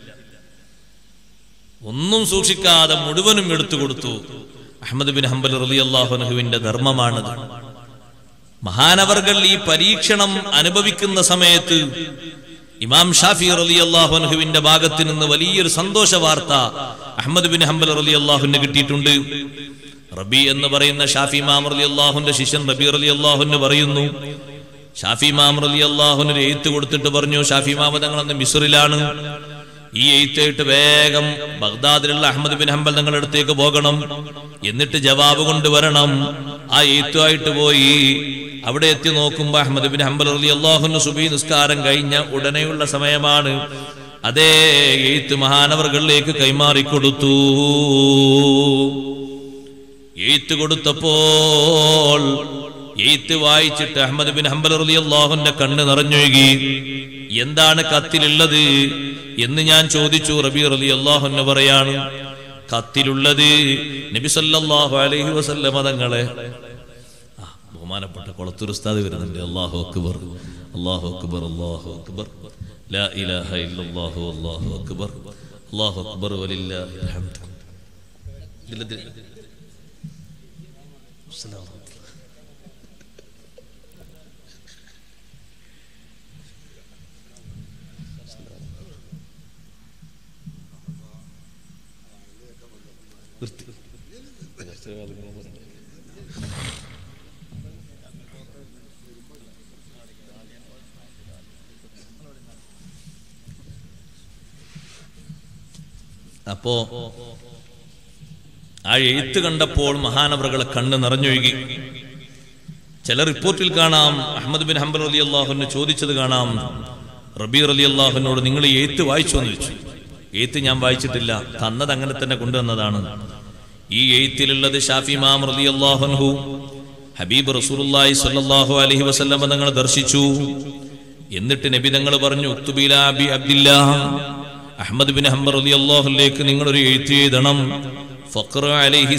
Speaker 1: ഒന്നും സൂക്ഷിക്കാതെ മുഴുവനും എടുത്തു കൊടുത്തു അഹമ്മദ് ബിൻ ഹംബൽ റളിയല്ലാഹുവിന്റെ ധർമ്മമാണത് മഹാനവർകൾ ഈ പരീക്ഷണം അനുഭവിക്കുന്ന സമയത്ത് ഇമാം ഷാഫി റലി അള്ളാഹുനുഹുവിന്റെ ഭാഗത്ത് നിന്ന് വലിയൊരു സന്തോഷ വാർത്ത അഹമ്മദ് ബിൻ ഹംബൽ റലി അള്ളാഹുന് കിട്ടിയിട്ടുണ്ട് റബി എന്ന് പറയുന്ന ഷാഫി മാം റലി അള്ളാഹുന്റെ ശിഷ്യൻ റബി റലി അള്ളാഹുന് പറയുന്നു ഷാഫി മാം റലി അള്ളാഹുന് ഒരു എഴുത്ത് കൊടുത്തിട്ട് പറഞ്ഞു ഷാഫി മാമ തങ്ങളന്ന് മിസറിലാണ് ഈ എഴുത്തായിട്ട് വേഗം ബഗ്ദാദിലുള്ള അഹമ്മദ് ബിൻ ഹംബൽ തങ്ങളുടെ അടുത്തേക്ക് പോകണം എന്നിട്ട് ജവാബ് കൊണ്ടുവരണം ആ എഴുത്തുമായിട്ട് പോയി അവിടെ എത്തി നോക്കുമ്പോ അഹമ്മദ് ബിൻ ഹംബൽ റലി അള്ളാഹുന് സുബി നിസ്കാരം കഴിഞ്ഞ ഉടനെയുള്ള സമയമാണ് അതേ എഴുത്ത് മഹാനവറുകളിലേക്ക് കൈമാറിക്കൊടുത്തു എഴുത്ത് കൊടുത്തപ്പോൾ എഴുത്ത് വായിച്ചിട്ട് അഹമ്മദ് ബിൻ ഹംബൽ റലി അള്ളാഹുന്റെ കണ്ണ് നിറഞ്ഞൊഴുകി എന്താണ് കത്തിലുള്ളത് എന്ന് ഞാൻ ചോദിച്ചു റബി റലി അള്ളാഹുന്ന് പറയാണ് കത്തിലുള്ളത് നബി സല്ലല്ലാഹു അലൈഹി വസല്ലമ തങ്ങളെ ആ, ബഹുമാനപ്പെട്ട കൊളത്തൂർ ഉസ്താദ് വരുന്നുണ്ട് അല്ലാഹു അക്ബർ അല്ലാഹു അക്ബർ അല്ലാഹു അക്ബർ ലാ ഇലാഹ ഇല്ലല്ലാഹു അല്ലാഹു അക്ബർ അല്ലാഹു അക്ബർ വലില്ലാഹിൽ ഹംദ് ഇതിലത് അസ്സലാമു അലൈക്കും. നിർത്തി അപ്പോ ആ എഴുത്ത് കണ്ടപ്പോൾ മഹാനവറുകളെ കണ്ണ് നിറഞ്ഞൊഴുകി ചില റിപ്പോർട്ടിൽ കാണാം അഹമ്മദ് ബിൻ ഹംബൽ അലി അള്ളാഹുന് ചോദിച്ചത് കാണാം റബീർ അലി അള്ളാഹുനോട് നിങ്ങൾ ഈ എഴുത്ത് വായിച്ചു എന്ന് ചോദിച്ചു എഴുത്ത് ഞാൻ വായിച്ചിട്ടില്ല തന്നത് അങ്ങനെ തന്നെ കൊണ്ടുവന്നതാണ് ഈ എഴുത്തിലുള്ളത് ഷാഫി മാം റലി അള്ളാഹുൻഹു ഹബീബ് റസൂലുള്ളാഹി സ്വല്ലല്ലാഹു അലൈഹി വസല്ലം തങ്ങളെ ദർശിച്ചു എന്നിട്ട് നബി തങ്ങൾ പറഞ്ഞു ഉക്തുബില അബി അബ്ദില്ലാ അഹമ്മദ് ബിൻ ഹംബർ റലി അള്ളാഹുലേക്ക് നിങ്ങൾ ഒരു എഴുത്ത് എഴുതണം ഫഖ്ർ അലൈഹി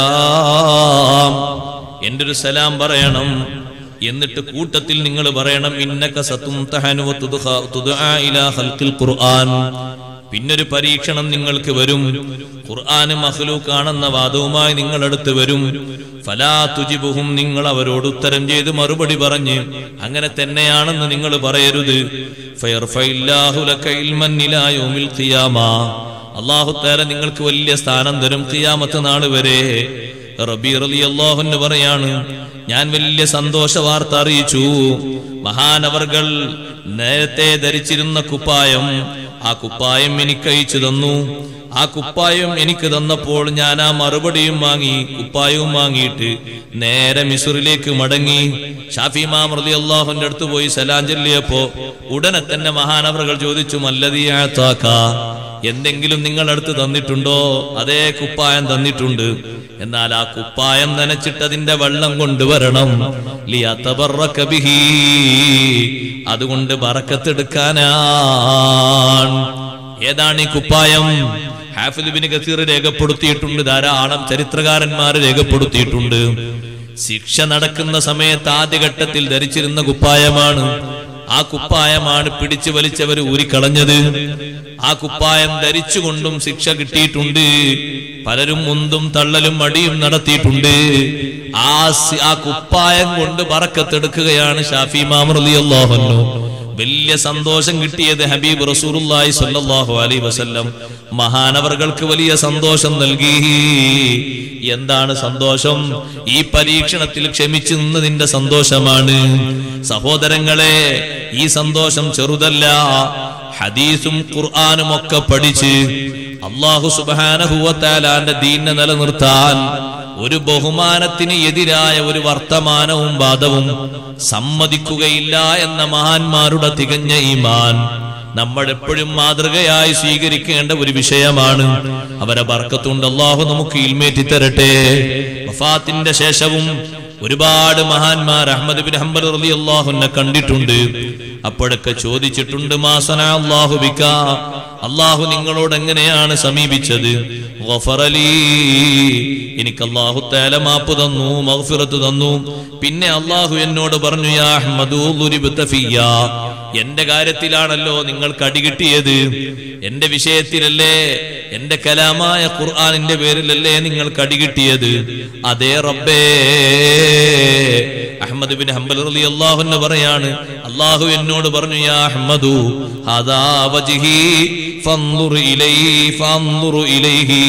Speaker 1: സലാം എന്റെ ഒരു സലാം പറയണം എന്നിട്ട് കൂട്ടത്തിൽ നിങ്ങൾ പറയണം ഇന്നക സത്തും തഹനു തുദ്ഖ തുദ്ആ ഇലാ ഖൽഖിൽ ഖുർആൻ പിന്നൊരു പരീക്ഷണം നിങ്ങൾക്ക് വരും ഖുർആന് മഹ്ലൂക്കാണെന്ന വാദവുമായി നിങ്ങളടുത്ത് വരും ഫലാ തുജിബുഹും നിങ്ങൾ അവരോട് ഉത്തരം ചെയ്ത് മറുപടി പറഞ്ഞ് അങ്ങനെ തന്നെയാണെന്ന് നിങ്ങൾ പറയരുത് ഫയർഫയില്ലാഹു ലക ഇൽമൻ ഇലാ യൗമിൽ ഖിയാമ അള്ളാഹു തആല നിങ്ങൾക്ക് വലിയ സ്ഥാനം തരും ഖിയാമത്ത് നാൾ വരെ റബീ റളിയല്ലാഹു അൻഹു പറയാണ് ഞാൻ വലിയ സന്തോഷ വാർത്ത അറിയിച്ചു മഹാനവർകൾ നേരത്തെ ധരിച്ചിരുന്ന കുപ്പായം ആ കുപ്പായം എനിക്ക് അയച്ചു തന്നു ആ കുപ്പായം എനിക്ക് തന്നപ്പോൾ ഞാൻ ആ മറുപടിയും വാങ്ങി കുപ്പായവും വാങ്ങിയിട്ട് നേരെ മിസുറിലേക്ക് മടങ്ങി ഷാഫി മാം റളി അള്ളാഹുന്റെ അടുത്ത് പോയി സലാം ചൊല്ലിയപ്പോ ഉടനെ തന്നെ മഹാനവറുകൾ ചോദിച്ചു മല്ലതിയാത്താക്ക എന്തെങ്കിലും നിങ്ങൾ അടുത്ത് തന്നിട്ടുണ്ടോ അതേ കുപ്പായം തന്നിട്ടുണ്ട് എന്നാൽ ആ കുപ്പായം നനച്ചിട്ട് അതിന്റെ വെള്ളം കൊണ്ടുവരണം ലിയതബറക ബിഹി. അതുകൊണ്ട് ബറക്കത്തെടുക്കാനാണ് ഏതാണ് ഈ കുപ്പായം ഹാഫിദ് ബിൻ കസീർ രേഖപ്പെടുത്തിയിട്ടുണ്ട് ധാരാളം ചരിത്രകാരന്മാർ രേഖപ്പെടുത്തിയിട്ടുണ്ട് ശിക്ഷ നടക്കുന്ന സമയത്ത് ആദ്യഘട്ടത്തിൽ ധരിച്ചിരുന്ന കുപ്പായമാണ് ആ കുപ്പായമാണ് പിടിച്ചു വലിച്ചവർ ഊരിക്കളഞ്ഞത് ആ കുപ്പായം ധരിച്ചുകൊണ്ടും ശിക്ഷ കിട്ടിയിട്ടുണ്ട് പലരും മുന്തും തള്ളലും മടിയും നടത്തിയിട്ടുണ്ട് ആ സി- ആ കുപ്പായം കൊണ്ട് പറക്കത്തെടുക്കുകയാണ് ഷാഫി മാമറിയാഹുന്നു വലിയ സന്തോഷം കിട്ടിയത് ഹബീബ് റസൂലുള്ളാഹി സ്വല്ലല്ലാഹു അലൈഹി വസല്ലം മഹാനവറുകൾക്ക് വലിയ സന്തോഷം നൽകി എന്താണ് സന്തോഷം ഈ പരീക്ഷണത്തിൽ ക്ഷമിച്ചു നിന്നതിന്റെ സന്തോഷമാണ് സഹോദരങ്ങളെ ഈ സന്തോഷം ചെറുതല്ല ഹദീസും ഖുർആാനും ഒക്കെ പഠിച്ച് അള്ളാഹു സുബാനഹുവത്താലാന്റെ ദീനെ നിലനിർത്താൻ ഒരു ബഹുമാനത്തിന് എതിരായ ഒരു വർത്തമാനവും വാദവും സമ്മതിക്കുകയില്ല എന്ന മഹാന്മാരുടെ തികഞ്ഞ ഈമാൻ നമ്മൾ എപ്പോഴും മാതൃകയായി സ്വീകരിക്കേണ്ട ഒരു വിഷയമാണ് അവരെ ബർക്കത്തുണ്ട് അള്ളാഹു നമുക്ക് ഇൽമേറ്റി തരട്ടെ വഫാത്തിന്റെ ശേഷവും ഒരുപാട് മഹാന്മാർ അഹമ്മദ് ബിൻ ഹംബൽ റളിയല്ലാഹുവിനെ കണ്ടിട്ടുണ്ട് അപ്പോഴൊക്കെ ചോദിച്ചിട്ടുണ്ട് മാസന അള്ളാഹു ബിക്ക അള്ളാഹു നിങ്ങളോട് എങ്ങനെയാണ് സമീപിച്ചത് ഗഫറലീ. എനിക്ക് അള്ളാഹു തേല മാപ്പ് തന്നു മഗ്ഫിറത്ത് തന്നു പിന്നെ അള്ളാഹു എന്നോട് പറഞ്ഞു യാ അഹ്മദു ളുരിബ്ത ഫിയ്യ. എന്റെ കാര്യത്തിലാണല്ലോ നിങ്ങൾക്ക് അടികിട്ടിയത് എന്റെ വിഷയത്തിലല്ലേ എന്റെ കലാമായ ഖുർആാനിന്റെ പേരിലല്ലേ നിങ്ങൾക്ക് അടികിട്ടിയത് അതേ റബ്ബേ അഹമ്മദ് ബിൻ ഹംബൽ റളിയല്ലാഹു അൻഹു പറയാണ് അള്ളാഹു എന്നോട് പറഞ്ഞു യാ അഹ്മദു ഹദാ വജ്ഹി ഫൻദുർ ഇലൈഹി ഫൻദുർ ഇലൈഹി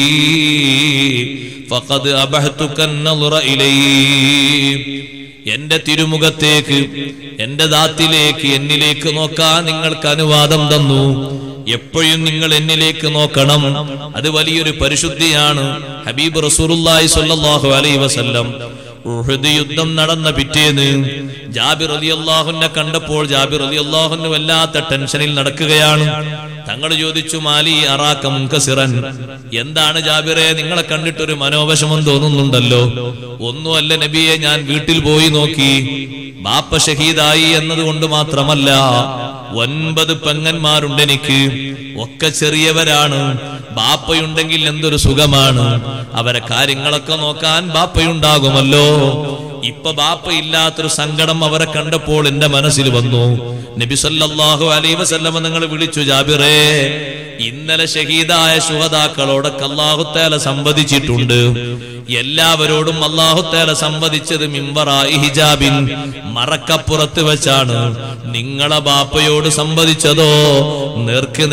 Speaker 1: ഫഖദ് അബഹ്തുക അൻ-നظറ ഇലൈഹി എന്റെ തിരുമുഖത്തേക്ക് എന്റെ ദാത്തിലേക്ക് എന്നിലേക്ക് നോക്കാൻ നിങ്ങൾക്ക് അനുവാദം തന്നു എപ്പോഴും നിങ്ങൾ എന്നിലേക്ക് നോക്കണം അത് വലിയൊരു പരിശുദ്ധിയാണ് ഹബീബ് റസൂലുള്ളാഹി സ്വല്ലല്ലാഹു അലൈഹി വസല്ലം ഉഹദ് യുദ്ധം നടന്ന പിറ്റേന്ന് ജാബിർ റളിയല്ലാഹുവിനെ കണ്ടപ്പോൾ ജാബിർ റളിയല്ലാഹുവിന് വല്ലാത്ത ടെൻഷനിൽ നടക്കുകയാണ് തങ്ങൾ ചോദിച്ചു മാലി അറാക്ക മുൻകസിറൻ എന്താണ് ജാബിറെ നിങ്ങളെ കണ്ടിട്ടൊരു മനോവശമം തോന്നുന്നുണ്ടല്ലോ ഒന്നുമല്ല നബിയെ ഞാൻ വീട്ടിൽ പോയി നോക്കി ബാപ്പ ഷഹീദായി എന്നതുകൊണ്ട് മാത്രമല്ല ഒൻപത് പെങ്ങന്മാരുണ്ട് എനിക്ക് ഒക്കെ ചെറിയവരാണ് ബാപ്പയുണ്ടെങ്കിൽ എന്തൊരു സുഖമാണ് അവരെ കാര്യങ്ങളൊക്കെ നോക്കാൻ ബാപ്പയുണ്ടാകുമല്ലോ ഇപ്പൊ ബാപ്പ ഇല്ലാത്തൊരു സങ്കടം അവരെ കണ്ടപ്പോൾ എന്റെ മനസ്സിൽ വന്നു നബി സല്ലല്ലാഹു അലൈഹി വസല്ലമ നിങ്ങൾ വിളിച്ചു ജാബിറേ ഇന്നലെ ഷഹീദായ ശുഹതാക്കളോടൊക്കെ അള്ളാഹുത്തേല സംവദിച്ചിട്ടുണ്ട് എല്ലാവരോടും അള്ളാഹുത്തേല സംവദിച്ചത് മിമ്പറായി ഹിജാബിൻ മറക്കപ്പുറത്ത് വെച്ചാണ് നിങ്ങളെ ബാപ്പയോട് സംവദിച്ചതോ നേർക്ക്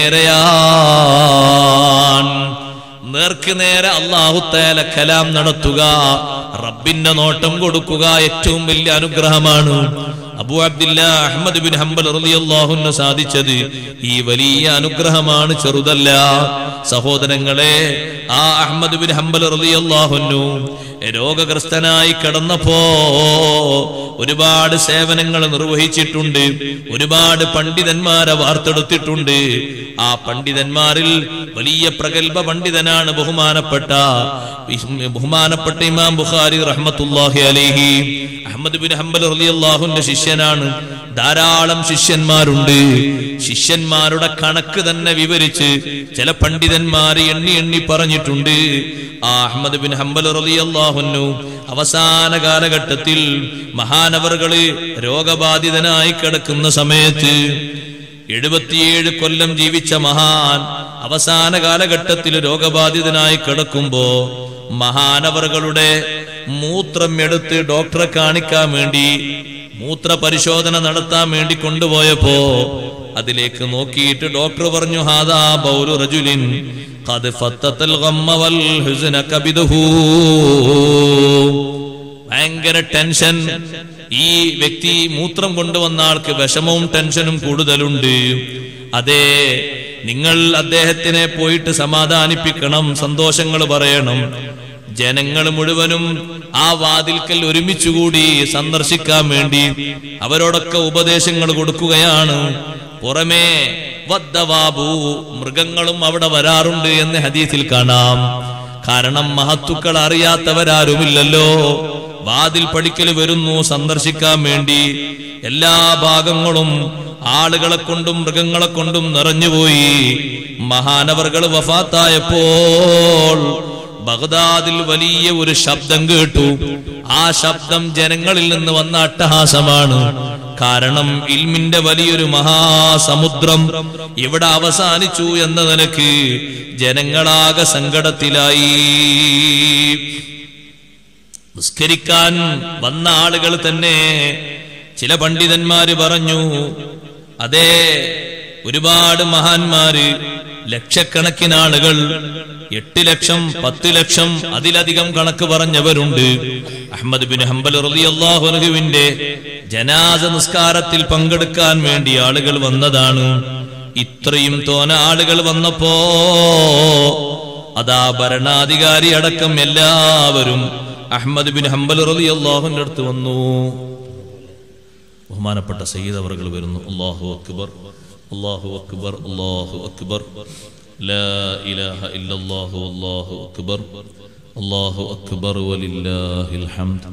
Speaker 1: നേരെയാണ് നേർക്ക് നേരെ അള്ളാഹുത്തേല കലാം നടത്തുക റബ്ബിന്റെ നോട്ടം കൊടുക്കുക ഏറ്റവും വലിയ അനുഗ്രഹമാണ് അബു അബ്ദില്ല അഹമ്മദ് ബിൻ ഹംബൽ റളിയല്ലാഹുവിന് സാധിച്ചത് ഈ വലിയ അനുഗ്രഹമാണ് ചെറുതല്ല സഹോദരങ്ങളെ ആ അഹമ്മദ് ബിൻ ഹംബൽ റളിയല്ലാഹുന്നു രോഗഗ്രസ്തനായി കിടന്നപ്പോ ഒരുപാട് സേവനങ്ങൾ നിർവഹിച്ചിട്ടുണ്ട് ഒരുപാട് പണ്ഡിതന്മാരെ വാർത്തെടുത്തിട്ടുണ്ട് ആ പണ്ഡിതന്മാരിൽ വലിയ പ്രഗത്ഭ പണ്ഡിതനാണ് ബഹുമാനപ്പെട്ട ബഹുമാനപ്പെട്ട ഇമാം ബുഖാരി റഹ്മത്തുല്ലാഹി അലൈഹി അഹമ്മദ് ബിൻ ഹംബൽ റളിയല്ലാഹുവിന്റെ ശിഷ്യനാണ് ധാരാളം ശിഷ്യന്മാരുണ്ട് ശിഷ്യന്മാരുടെ കണക്ക് തന്നെ വിവരിച്ച് ചില പണ്ഡിതന്മാര് എണ്ണി എണ്ണി പറഞ്ഞിട്ടുണ്ട് ആ അഹമ്മദ് ബിൻ ഹംബൽ റളിയല്ലാഹുന്നു അവസാന കാലഘട്ടത്തിൽ മഹാനവറുകള് രോഗബാധിതനായി കിടക്കുന്ന സമയത്ത് എഴുപത്തിയേഴ് കൊല്ലം ജീവിച്ച മഹാൻ അവസാന കാലഘട്ടത്തിൽ രോഗബാധിതനായി കിടക്കുമ്പോ മഹാനവറുകളുടെ മൂത്രം എടുത്ത് ഡോക്ടറെ കാണിക്കാൻ വേണ്ടി മൂത്ര പരിശോധന നടത്താൻ വേണ്ടി കൊണ്ടുപോയപ്പോ അതിലേക്ക് നോക്കിയിട്ട് ഡോക്ടർ പറഞ്ഞു ഹാദാ ബൗലു റജുലിൻ ഖദ് ഫത്തത്തൽ ഗമ്മ വൽ ഹുസ്ന കബിദഹു ഭയങ്കര ടെൻഷൻ ഈ വ്യക്തി മൂത്രം കൊണ്ടുവന്ന ആൾക്ക് വിഷമവും ടെൻഷനും കൂടുതലുണ്ട് അതെ നിങ്ങൾ അദ്ദേഹത്തിനെ പോയിട്ട് സമാധാനിപ്പിക്കണം സന്തോഷങ്ങൾ പറയണം ജനങ്ങൾ മുഴുവനും ആ വാതിൽക്കൽ ഒരുമിച്ചുകൂടി സന്ദർശിക്കാൻ വേണ്ടി അവരോടൊക്കെ ഉപദേശങ്ങൾ കൊടുക്കുകയാണ് പുറമേ വദ്ദവാബു മൃഗങ്ങളും അവിടെ വരാറുണ്ട് എന്ന് ഹദീസിൽ കാണാം കാരണം മഹത്തുക്കൾ അറിയാത്തവരാരുമില്ലല്ലോ വാതിൽ പടിക്കൽ വരുന്നു സന്ദർശിക്കാൻ വേണ്ടി എല്ലാ ഭാഗങ്ങളും ആളുകളെ കൊണ്ടും മൃഗങ്ങളെ കൊണ്ടും നിറഞ്ഞുപോയി മഹാനവർകൾ വഫാത്തായപ്പോൾ ബഗ്ദാദിൽ വലിയ ഒരു ശബ്ദം കേട്ടു ആ ശബ്ദം ജനങ്ങളിൽ നിന്ന് വന്ന അട്ടഹാസമാണ് കാരണം ഇൽമിന്റെ വലിയൊരു മഹാസമുദ്രം ഇവിടെ അവസാനിച്ചു എന്ന നിലക്ക് ജനങ്ങളാകെ സങ്കടത്തിലായി നിസ്കരിക്കാൻ വന്ന ആളുകൾ തന്നെ ചില പണ്ഡിതന്മാര് പറഞ്ഞു അതെ ഒരുപാട് മഹാന്മാര് ലക്ഷക്കണക്കിന് ആളുകൾ എട്ട് ലക്ഷം പത്ത് ലക്ഷം അതിലധികം കണക്ക് പറഞ്ഞവരുണ്ട് അഹമ്മദ് ബിൻ ഹംബൽ റളിയല്ലാഹുവിന്റെ ജനാസ നിസ്കാരത്തിൽ പങ്കെടുക്കാൻ വേണ്ടി ആളുകൾ വന്നതാണ് ഇത്രയും തോന ആളുകൾ വന്നപ്പോ അതാ ഭരണാധികാരി അടക്കം എല്ലാവരും അഹമ്മദ് ബിൻ ഹംബൽ റളിയല്ലാഹുവിന്റെ അടുത്ത് വന്നു ബഹുമാനപ്പെട്ട സയ്യിദ് അവറുകൾ വരുന്നു അല്ലാഹു അക്ബർ അല്ലാഹു അക്ബർ അല്ലാഹു അക്ബർ ലാ ഇലാഹ ഇല്ലല്ലാഹു അല്ലാഹു അക്ബർ അല്ലാഹു അക്ബർ വലില്ലാഹിൽ ഹംദ്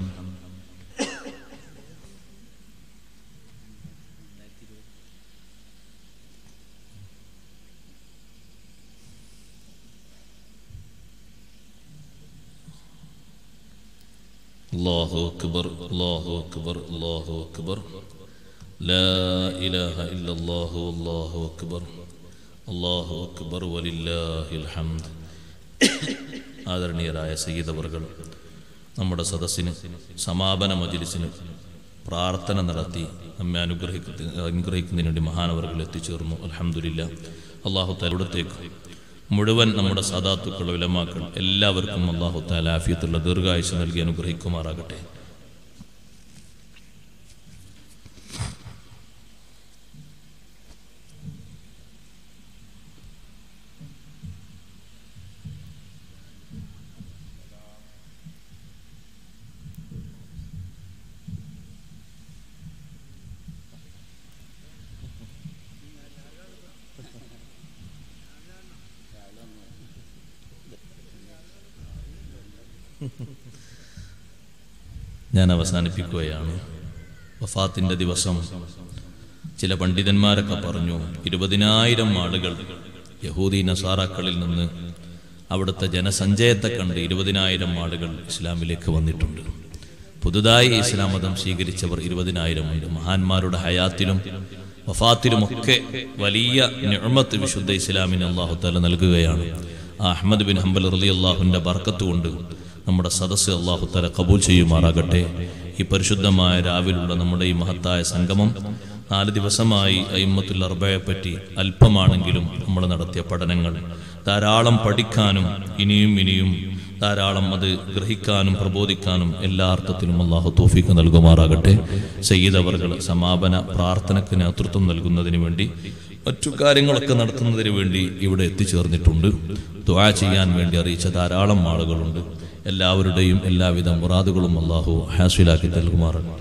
Speaker 1: الله أكبر الله أكبر الله أكبر لا إله إلا الله والله أكبر الله أكبر ولله الحمد ആദരണീയരായ സയ്യിദ് അവർകൾ നമ്മുടെ സദസ്സിന് സമാപന മജിലിസിന് പ്രാർത്ഥന നടത്തി നമ്മെ അനുഗ്രഹിക്കുന്ന അനുഗ്രഹിക്കുന്നതിന് വേണ്ടി മഹാനവറുകൾ എത്തിച്ചേർന്നു അലഹമില്ല അള്ളാഹു തലയിടത്തേക്ക് മുഴുവൻ നമ്മുടെ സാധാത്തുക്കൾ വിലമാക്കൾ എല്ലാവർക്കും അള്ളാഹു താല ആഫിയത്തുള്ള ദീർഘായുസ് നൽകി അനുഗ്രഹിക്കുമാറാകട്ടെ ഞാൻ അവസാനിപ്പിക്കുകയാണ് വഫാത്തിന്റെ ദിവസം ചില പണ്ഡിതന്മാരൊക്കെ പറഞ്ഞു ഇരുപതിനായിരം ആളുകൾ യഹൂദി നസാറാക്കളിൽ നിന്ന് അവിടുത്തെ ജനസഞ്ചയത്തെ കണ്ട് ഇരുപതിനായിരം ആളുകൾ ഇസ്ലാമിലേക്ക് വന്നിട്ടുണ്ട് പുതുതായി ഇസ്ലാം മതം സ്വീകരിച്ചവർ ഇരുപതിനായിരം ഉണ്ട് മഹാന്മാരുടെ ഹയാത്തിലും വഫാത്തിലുമൊക്കെ വലിയ നിഅമത്ത് വിശുദ്ധ ഇസ്ലാമിന് അള്ളാഹു തല നൽകുകയാണ് ആ അഹമ്മദ് ബിൻ ഹംബൽ റലി അള്ളാഹുവിന്റെ ബർക്കത്ത് കൊണ്ട് നമ്മുടെ സദസ്സ് അള്ളാഹു തല കബൂൽ ചെയ്യുമാറാകട്ടെ ഈ പരിശുദ്ധമായ രാവിലുള്ള നമ്മുടെ ഈ മഹത്തായ സംഗമം നാല് ദിവസമായി അയിമത്തുൽ അർബയെ പറ്റി അല്പമാണെങ്കിലും നമ്മൾ നടത്തിയ പഠനങ്ങൾ ധാരാളം പഠിക്കാനും ഇനിയും ഇനിയും ധാരാളം അത് ഗ്രഹിക്കാനും പ്രബോധിക്കാനും എല്ലാ അർത്ഥത്തിലും അള്ളാഹു തോഫിക്ക് നൽകുമാറാകട്ടെ സയ്യിദ് അവർകൾ സമാപന പ്രാർത്ഥനയ്ക്ക് നേതൃത്വം നൽകുന്നതിന് വേണ്ടി മറ്റു കാര്യങ്ങളൊക്കെ നടത്തുന്നതിന് വേണ്ടി ഇവിടെ എത്തിച്ചേർന്നിട്ടുണ്ട് ദുആ ചെയ്യാൻ വേണ്ടി അറിയിച്ച ധാരാളം ആളുകളുണ്ട് എല്ലാവരുടെയും എല്ലാവിധ മുറാദുകളും അള്ളാഹു ഹാസിലാക്കി നൽകുമാറാകട്ടെ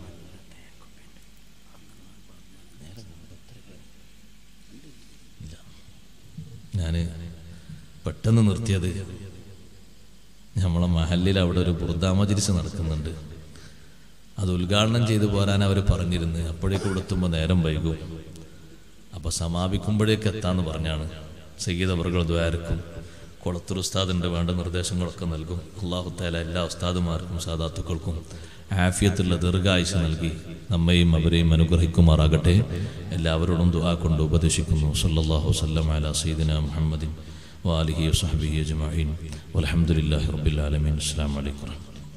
Speaker 1: ഞാൻ പെട്ടെന്ന് നിർത്തിയത് നമ്മളെ മഹല്ലിൽ അവിടെ ഒരു ബുർദാ മജ്ലിസ് നടക്കുന്നുണ്ട് അത് ഉദ്ഘാടനം ചെയ്തു പോരാൻ അവർ പറഞ്ഞിരുന്നു അപ്പോഴേക്ക് ഇവിടെ എത്തുമ്പോൾ നേരം വൈകും അപ്പൊ സമാപിക്കുമ്പോഴേക്ക് എത്താന്ന് പറഞ്ഞാണ് സയ്യിദ് അവർകൾ ദ്വാരക്കും കുളത്തൂർ ഉസ്താദിന്റെ വേണ്ട നിർദ്ദേശങ്ങളൊക്കെ നൽകും അള്ളാഹു താല എല്ലാ ഉസ്താദുമാർക്കും സാദാത്തുക്കൾക്കും ആഫിയത്തുള്ള ദീർഘായുഷ നൽകി നമ്മയും അവരെയും അനുഗ്രഹിക്കുമാറാകട്ടെ എല്ലാവരോടും ദുആ കൊണ്ട് ഉപദേശിക്കുന്നു സല്ലല്ലാഹു സല്ലം അലാ സയ്യിദിന മുഹമ്മദിൻ വാലിഹി വസഹബിഹി അജ്മഈൻ വൽഹംദുലില്ലാഹി റബ്ബിൽ ആലമീൻ അസ്സലാമു അലൈക്കും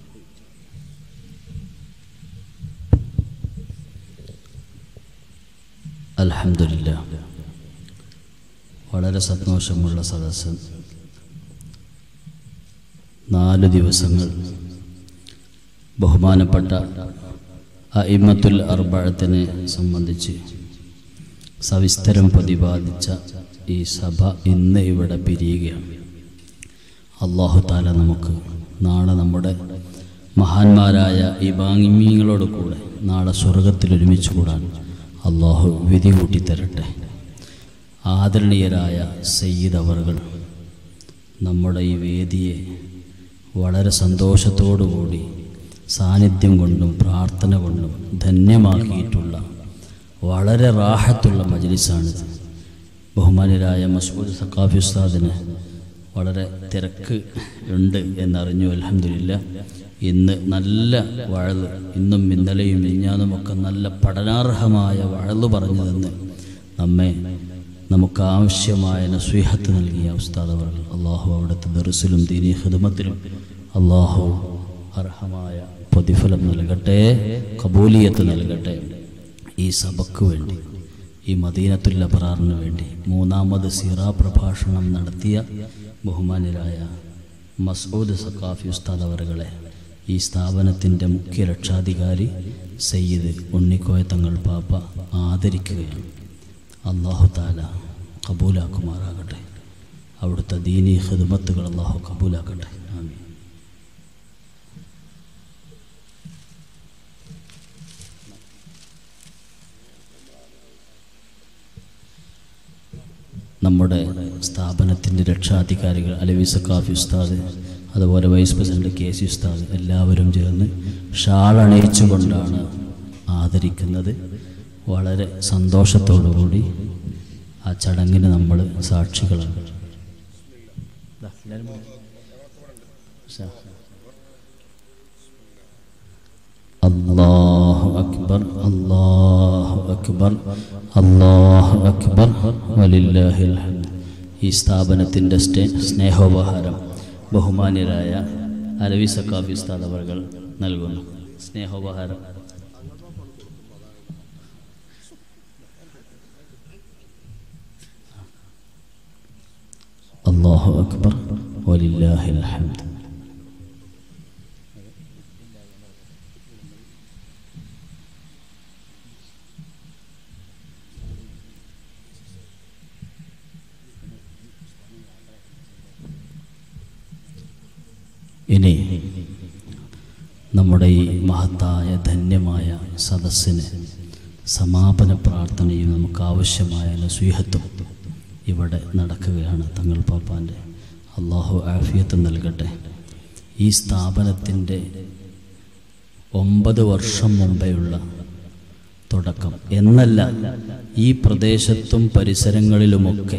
Speaker 2: അൽഹംദുലില്ല വളരെ സന്തോഷമുള്ള സദസ്സ് നാല് ദിവസങ്ങൾ ബഹുമാനപ്പെട്ട അയിമത്തുൽ അർബഴത്തിനെ സംബന്ധിച്ച് സവിസ്തരം പ്രതിപാദിച്ച ഈ സഭ ഇന്ന് ഇവിടെ പിരിയുകയാണ് അള്ളാഹു താല നമുക്ക് നാളെ നമ്മുടെ മഹാന്മാരായ ഈ ബാങ്ങിമീങ്ങളോട് കൂടെ നാളെ സ്വർഗത്തിൽ ഒരുമിച്ച് കൂടാൻ അള്ളാഹു വിധി കൂട്ടിത്തരട്ടെ ആദരണീയരായ സയ്യിദ് അവറുകൾ നമ്മുടെ ഈ വേദിയെ വളരെ സന്തോഷത്തോടുകൂടി സാന്നിധ്യം കൊണ്ടും പ്രാർത്ഥന കൊണ്ടും ധന്യമാക്കിയിട്ടുള്ള വളരെ റാഹത്തുള്ള മജ്ലിസാണിത് ബഹുമാനരായ മസൂദ് സക്കാഫി ഉസ്താദിന് വളരെ തിരക്ക് ഉണ്ട് എന്നറിഞ്ഞു അലഹമില്ല ഇന്ന് നല്ല വഴല് ഇന്നും ഇന്നലെയും മിഞ്ഞാന്നുമൊക്കെ നല്ല പഠനാർഹമായ വഴല് പറഞ്ഞു തന്ന് നമ്മെ നമുക്ക് ആവശ്യമായ നസ്വീഹത്ത് നൽകിയ ഉസ്താദ് അവർ അള്ളാഹു അവിടുത്തെ ദർസിലും ദീനി ഹിദമത്തിലും അള്ളാഹു അർഹമായ പ്രതിഫലം നൽകട്ടെ കബൂലിയത്ത് നൽകട്ടെ ഈ സഭയ്ക്ക് വേണ്ടി ഈ മദീനത്തുൽ അബറാറിന് വേണ്ടി മൂന്നാമത് സീറ പ്രഭാഷണം നടത്തിയ ബഹുമാന്യരായ മസൂദ് സക്കാഫി ഉസ്താദ് അവറുകളെ ഈ സ്ഥാപനത്തിൻ്റെ മുഖ്യ രക്ഷാധികാരി സയ്യിദ് ഉണ്ണിക്കോയ തങ്ങൾ പാപ്പ ആദരിക്കുകയാണ് അള്ളാഹു താല കബൂലാക്കുമാറാകട്ടെ അവിടുത്തെ ദീനി ഹിദ്മത്തുകൾ അള്ളാഹു കബൂലാക്കട്ടെ ആമീൻ നമ്മുടെ സ്ഥാപനത്തിൻ്റെ രക്ഷാധികാരികൾ അലവി സക്കാഫി ഉസ്താദ് അതുപോലെ വൈസ് പ്രസിഡന്റ് കെ സി ഉസ്താദ് എല്ലാവരും ചേർന്ന് ഷാളണിയിച്ചുകൊണ്ടാണ് ആദരിക്കുന്നത് വളരെ സന്തോഷത്തോടുകൂടി ആ ചടങ്ങിന് നമ്മൾ സാക്ഷികളാണ് അല്ലാഹു അക്ബർ അല്ലാഹു അക്ബർ അല്ലാഹു അക്ബർ വലില്ലാഹിൽ ഹംദ് ഈ സ്ഥാപനത്തിൻ്റെ സ്റ്റേ സ്നേഹോപഹാരം ബഹുമാന്യരായ അലവി സക്കാഫി ഉസ്താദ് അവർ നൽകുന്നു സ്നേഹോപഹാരം അല്ലാഹു അക്ബർ വലില്ലാഹിൽ ഹംദ് ഇനി നമ്മുടെ ഈ മഹത്തായ ധന്യമായ സദസ്സിന് സമാപന പ്രാർത്ഥനയും നമുക്ക് ആവശ്യമായ നസീഹത്തും ഇവിടെ നടക്കുകയാണ് തങ്ങൾ പാപ്പാൻ്റെ അള്ളാഹു ആഫിയത്ത് നൽകട്ടെ ഈ സ്ഥാപനത്തിൻ്റെ ഒമ്പത് വർഷം മുമ്പെയുള്ള തുടക്കം എന്നല്ല ഈ പ്രദേശത്തും പരിസരങ്ങളിലുമൊക്കെ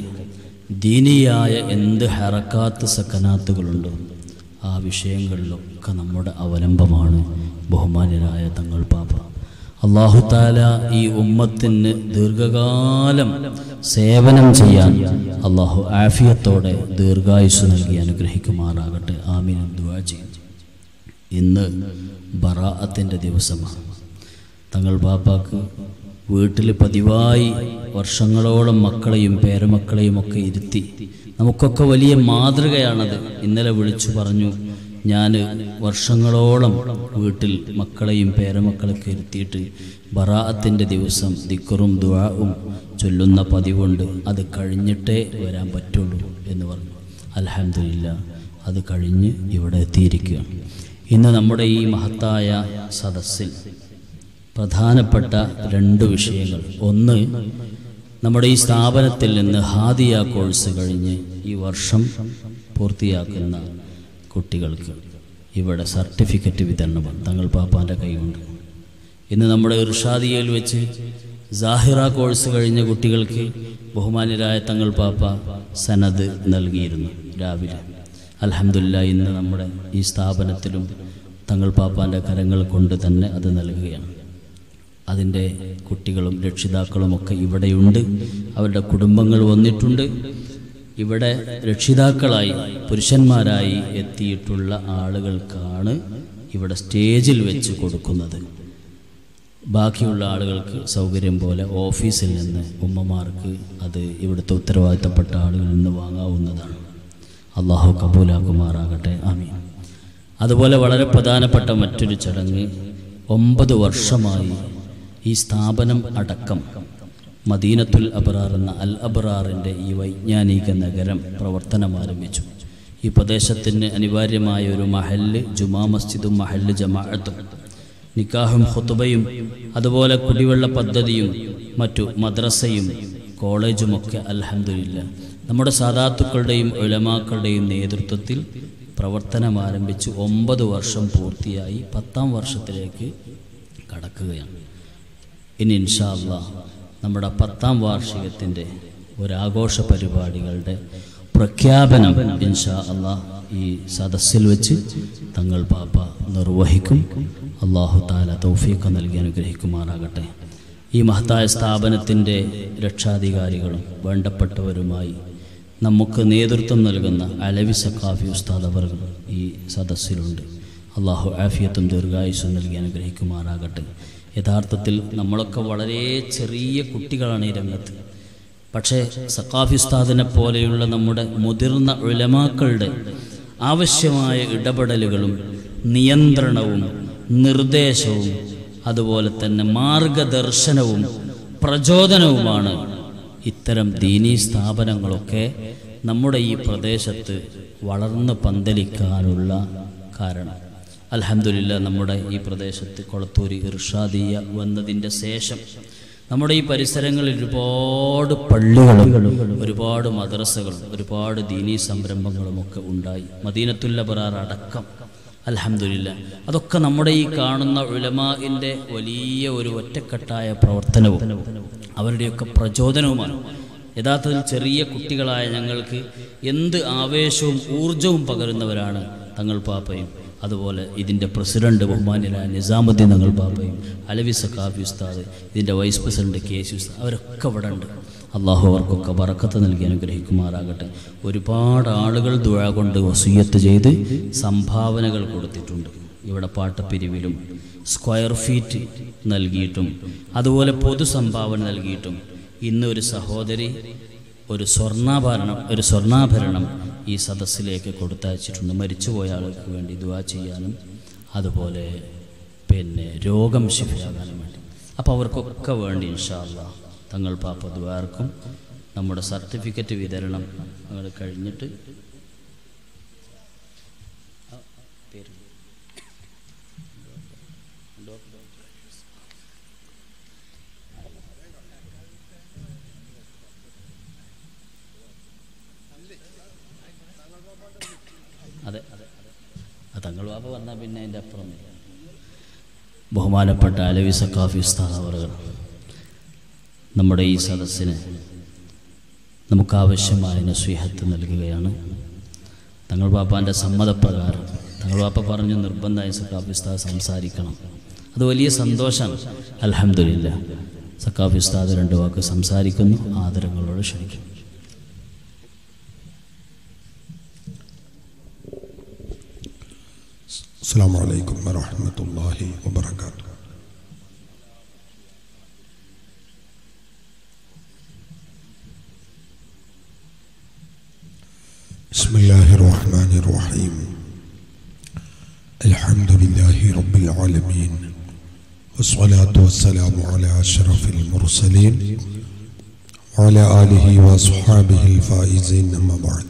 Speaker 2: ദീനിയായ എന്ത് ഹറക്കാത്ത് സക്കനാത്തുകളുണ്ടോ ആ വിഷയങ്ങളിലൊക്കെ നമ്മുടെ അവലംബമാണ് ബഹുമാന്യരായ തങ്ങൾ പാപ്പ അള്ളാഹു താല ഈ ഉമ്മത്തിന് ദീർഘകാലം സേവനം ചെയ്യാൻ അള്ളാഹു ആഫിയത്തോടെ ദീർഘായുസ് നൽകി അനുഗ്രഹിക്കുമാറാകട്ടെ ആമീൻ ദുആ ചെയ്യും ഇന്ന് ബറാഅത്തിൻ്റെ ദിവസമാണ് തങ്ങൾ പാപ്പാക്ക് വീട്ടിൽ പതിവായി വർഷങ്ങളോളം മക്കളെയും പേരമക്കളെയും ഒക്കെ ഇരുത്തി നമുക്കൊക്കെ വലിയ മാതൃകയാണത് ഇന്നലെ വിളിച്ചു പറഞ്ഞു ഞാൻ വർഷങ്ങളോളം വീട്ടിൽ മക്കളെയും പേരമക്കളൊക്കെ ഇരുത്തിയിട്ട് ബറാഅത്തിൻ്റെ ദിവസം ദിക്കറും ദുആവും ചൊല്ലുന്ന പതിവുണ്ട് അത് കഴിഞ്ഞിട്ടേ വരാൻ പറ്റുള്ളൂ എന്ന് പറഞ്ഞു അൽഹംദുലില്ല അത് കഴിഞ്ഞ് ഇവിടെ എത്തിയിരിക്കുകയാണ് ഇന്ന് നമ്മുടെ ഈ മഹത്തായ സദസ്സിൽ പ്രധാനപ്പെട്ട രണ്ട് വിഷയങ്ങൾ ഒന്ന് നമ്മുടെ ഈ സ്ഥാപനത്തിൽ നിന്ന് ഹാദിയ കോഴ്സ് കഴിഞ്ഞ് ഈ വർഷം പൂർത്തിയാക്കുന്ന കുട്ടികൾക്ക് ഇവിടെ സർട്ടിഫിക്കറ്റ് വിതരണം തങ്ങൾ പാപ്പാൻ്റെ കൈകൊണ്ട് ഇന്ന് നമ്മുടെ ഇർഷാദിയയിൽ വെച്ച് സാഹിറ കോഴ്സ് കഴിഞ്ഞ കുട്ടികൾക്ക് ബഹുമാന്യരായ തങ്ങൾ പാപ്പ സനത് നൽകിയിരുന്നു രാവിലെ അൽഹംദുലില്ലാ ഇന്ന് നമ്മുടെ ഈ സ്ഥാപനത്തിലും തങ്ങൾ പാപ്പാൻ്റെ കരങ്ങൾ കൊണ്ട് തന്നെ അത് നൽകുകയാണ് അതിൻ്റെ കുട്ടികളും രക്ഷിതാക്കളുമൊക്കെ ഇവിടെയുണ്ട് അവരുടെ കുടുംബങ്ങൾ വന്നിട്ടുണ്ട് ഇവിടെ രക്ഷിതാക്കളായി പുരുഷന്മാരായി എത്തിയിട്ടുള്ള ആളുകൾക്കാണ് ഇവിടെ സ്റ്റേജിൽ വെച്ച് കൊടുക്കുന്നത് ബാക്കിയുള്ള ആളുകൾക്ക് സൗകര്യം പോലെ ഓഫീസിൽ നിന്ന് ഉമ്മമാർക്ക് അത് ഇവിടുത്തെ ഉത്തരവാദിത്തപ്പെട്ട ആളുകളിൽ നിന്ന് വാങ്ങാവുന്നതാണ് അള്ളാഹു കബൂലാക്കുമാറാകട്ടെ ആമീൻ അതുപോലെ വളരെ പ്രധാനപ്പെട്ട മറ്റൊരു ചടങ്ങ് ഒമ്പത് വർഷമായി ഈ സ്ഥാപനം അടക്കം മദീനത്തുൽ അബറാർ എന്ന അൽ അബറാറിൻ്റെ ഈ വൈജ്ഞാനിക നഗരം പ്രവർത്തനം ആരംഭിച്ചു ഈ പ്രദേശത്തിന് അനിവാര്യമായ ഒരു മഹല്ല് ജുമാ മസ്ജിദും മഹല്ല് ജമാഅത്തും നിക്കാഹും ഖുതുബയും അതുപോലെ കുടിവെള്ള പദ്ധതിയും മറ്റു മദ്രസയും കോളേജുമൊക്കെ അൽഹംദുലില്ല നമ്മുടെ സാധാത്തുക്കളുടെയും ഉലമാക്കളുടെയും നേതൃത്വത്തിൽ പ്രവർത്തനം ആരംഭിച്ച് ഒമ്പത് വർഷം പൂർത്തിയായി പത്താം വർഷത്തിലേക്ക് കടക്കുകയാണ് ഇനി ഇൻഷാ അല്ലാ നമ്മുടെ പത്താം വാർഷികത്തിൻ്റെ ഒരാഘോഷ പരിപാടികളുടെ പ്രഖ്യാപനം ഇൻഷാ അല്ലാ ഈ സദസ്സിൽ വെച്ച് തങ്ങൾ പാപ്പ നിർവഹിക്കും അള്ളാഹു താല തൗഫീഖ് നൽകി അനുഗ്രഹിക്കുമാറാകട്ടെ ഈ മഹത്തായ സ്ഥാപനത്തിൻ്റെ രക്ഷാധികാരികളും വേണ്ടപ്പെട്ടവരുമായി നമുക്ക് നേതൃത്വം നൽകുന്ന അലവി സക്കാഫി ഉസ്താദ് അവർ ഈ സദസ്സിലുണ്ട് അള്ളാഹു ആഫിയത്തും ദീർഘായുസും നൽകി അനുഗ്രഹിക്കുമാറാകട്ടെ യഥാർത്ഥത്തിൽ നമ്മളൊക്കെ വളരെ ചെറിയ കുട്ടികളാണ് ഈ രംഗത്ത് പക്ഷേ സക്കാഫി ഉസ്താദിനെ പോലെയുള്ള നമ്മുടെ മുതിർന്ന ഉലമാക്കളുടെ ആവശ്യമായ ഇടപെടലുകളും നിയന്ത്രണവും നിർദ്ദേശവും അതുപോലെ തന്നെ മാർഗദർശനവും പ്രചോദനവുമാണ് ഇത്തരം ദീനീ സ്ഥാപനങ്ങളൊക്കെ നമ്മുടെ ഈ പ്രദേശത്ത് വളർന്ന് പന്തലിക്കാനുള്ള കാരണം അൽഹംദുലില്ലാ നമ്മുടെ ഈ പ്രദേശത്ത് കൊളത്തൂരി ഇർഷാദിയ വന്നതിൻ്റെ ശേഷം നമ്മുടെ ഈ പരിസരങ്ങളിൽ ഒരുപാട് പള്ളികളും ഒരുപാട് മദ്രസകളും ഒരുപാട് ദീനീ സംരംഭങ്ങളും ഒക്കെ ഉണ്ടായി മദീനത്തുല്ല ബറാർ അടക്കം അൽഹംദുലില്ല അതൊക്കെ നമ്മുടെ ഈ കാണുന്ന ഉലമാഇൻ്റെ വലിയ ഒരു ഒറ്റക്കെട്ടായ പ്രവർത്തനവും അവരുടെയൊക്കെ പ്രചോദനവുമാണ് യഥാർത്ഥത്തിൽ ചെറിയ കുട്ടികളായ ഞങ്ങൾക്ക് എന്ത് ആവേശവും ഊർജവും പകരുന്നവരാണ് തങ്ങൾ പാപ്പയും അതുപോലെ ഇതിൻ്റെ പ്രസിഡന്റ് ബഹുമാന്യനായ നിസാമുദ്ദീൻ തങ്ങൾ പാപ്പയും അലവി സക്കാഫി ഉസ്താദ് ഇതിൻ്റെ വൈസ് പ്രസിഡന്റ് കെ സി ഉസ്താദ് അവരൊക്കെ ഇവിടെ ഉണ്ട് അള്ളാഹു അവർക്കൊക്കെ ബറക്കത്ത് നൽകി അനുഗ്രഹിക്കുമാറാകട്ടെ ഒരുപാട് ആളുകൾ ദുഴ കൊണ്ട് വസൂയത്ത് ചെയ്ത് സംഭാവനകൾ കൊടുത്തിട്ടുണ്ട് ഇവിടെ പാട്ടപ്പിരിവിലും സ്ക്വയർ ഫീറ്റ് നൽകിയിട്ടും അതുപോലെ പൊതു സംഭാവന നൽകിയിട്ടും ഇന്ന് ഒരു സഹോദരി ഒരു സ്വർണ്ണാഭരണം ഒരു സ്വർണ്ണാഭരണം ഈ സദസ്സിലേക്ക് കൊടുത്തയച്ചിട്ടുണ്ട് മരിച്ചുപോയ ആൾക്ക് വേണ്ടി ദുവാ ചെയ്യാനും അതുപോലെ പിന്നെ രോഗം ശിഫിയാകാനും വേണ്ടി അപ്പോൾ അവർക്കൊക്കെ വേണ്ടി ഇൻഷാല്ല തങ്ങൾ പാപ്പ ദ്വാർക്കും നമ്മുടെ സർട്ടിഫിക്കറ്റ് വിതരണം അങ്ങനെ കഴിഞ്ഞിട്ട് ആ, പേര് അതെ അതെ ആ തങ്ങൾ ബാബ വന്നാൽ പിന്നെ അതിൻ്റെ അപ്പുറം ഇല്ല. ബഹുമാനപ്പെട്ട അലവി സക്കാഫി ഉസ്താദ് അവറുകൾ നമ്മുടെ ഈ സദസ്സിന് നമുക്ക് ആവശ്യമായ നസ്വീഹത്ത് നൽകുകയാണ് തങ്ങൾ ബാപ്പാൻ്റെ സമ്മതപ്രകാരം തങ്ങൾ ബാപ്പ പറഞ്ഞു നിർബന്ധമായി സക്കാഫി ഉസ്താദ് സംസാരിക്കണം അത് വലിയ സന്തോഷമാണ് അലഹമില്ല സക്കാഫി ഉസ്താദ് രണ്ട് വാക്ക് സംസാരിക്കുന്നു ആദരങ്ങളോട് ക്ഷണിക്കുന്നു
Speaker 3: السلام عليكم ورحمة الله وبركاته بسم الله الرحمن الرحيم الحمد لله رب العالمين والصلاة والسلام على أشرف المرسلين وعلى آله وأصحابه الفائزين أما بعد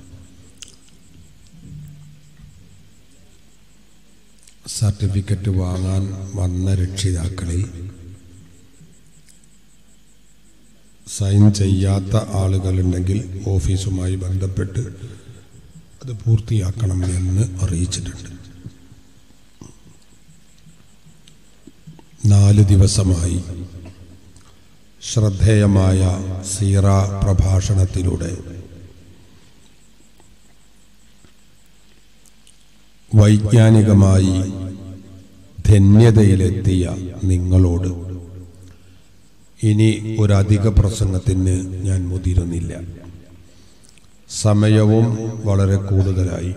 Speaker 3: സർട്ടിഫിക്കറ്റ് വാങ്ങാൻ വന്ന രക്ഷിതാക്കളിൽ സൈൻ ചെയ്യാത്ത ആളുകളുണ്ടെങ്കിൽ ഓഫീസുമായി ബന്ധപ്പെട്ട് അത് പൂർത്തിയാക്കണം എന്ന് അറിയിച്ചിട്ടുണ്ട് നാല് ദിവസമായി ശ്രദ്ധേയമായ സീറ പ്രഭാഷണത്തിലൂടെ വൈജ്ഞാനികമായി ധന്യതയിലെത്തിയ നിങ്ങളോട് ഇനി ഒരധിക പ്രസംഗത്തിന് ഞാൻ മുതിരുന്നില്ല സമയവും വളരെ കൂടുതലായി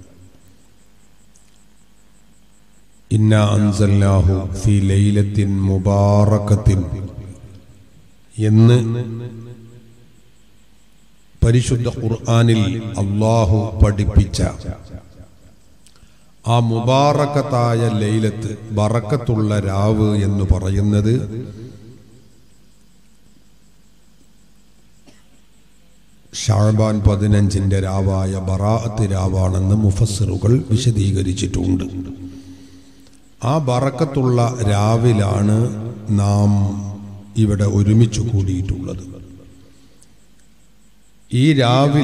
Speaker 3: ഇന്ന അൻസല്ലാഹു ഫി ലൈലത്തിൻ മുബാറക്കത്തിൻ എന്ന് പരിശുദ്ധ ഖുർആനിൽ അള്ളാഹു പഠിപ്പിച്ച ആ മുബാറക്കത്തായ ലൈലത്ത് ബറക്കത്തുള്ള രാവ് എന്ന് പറയുന്നത് ഷാബാൻ പതിനഞ്ചിന്റെ രാവായ ബറാഅത്ത് രാവാണെന്ന് മുഫസ്സിറുകൾ വിശദീകരിച്ചിട്ടുണ്ട് ആ ബറക്കത്തുള്ള രാവിലാണ് നാം ഇവിടെ ഒരുമിച്ച് കൂടിയിട്ടുള്ളത് ഈ രാവിൽ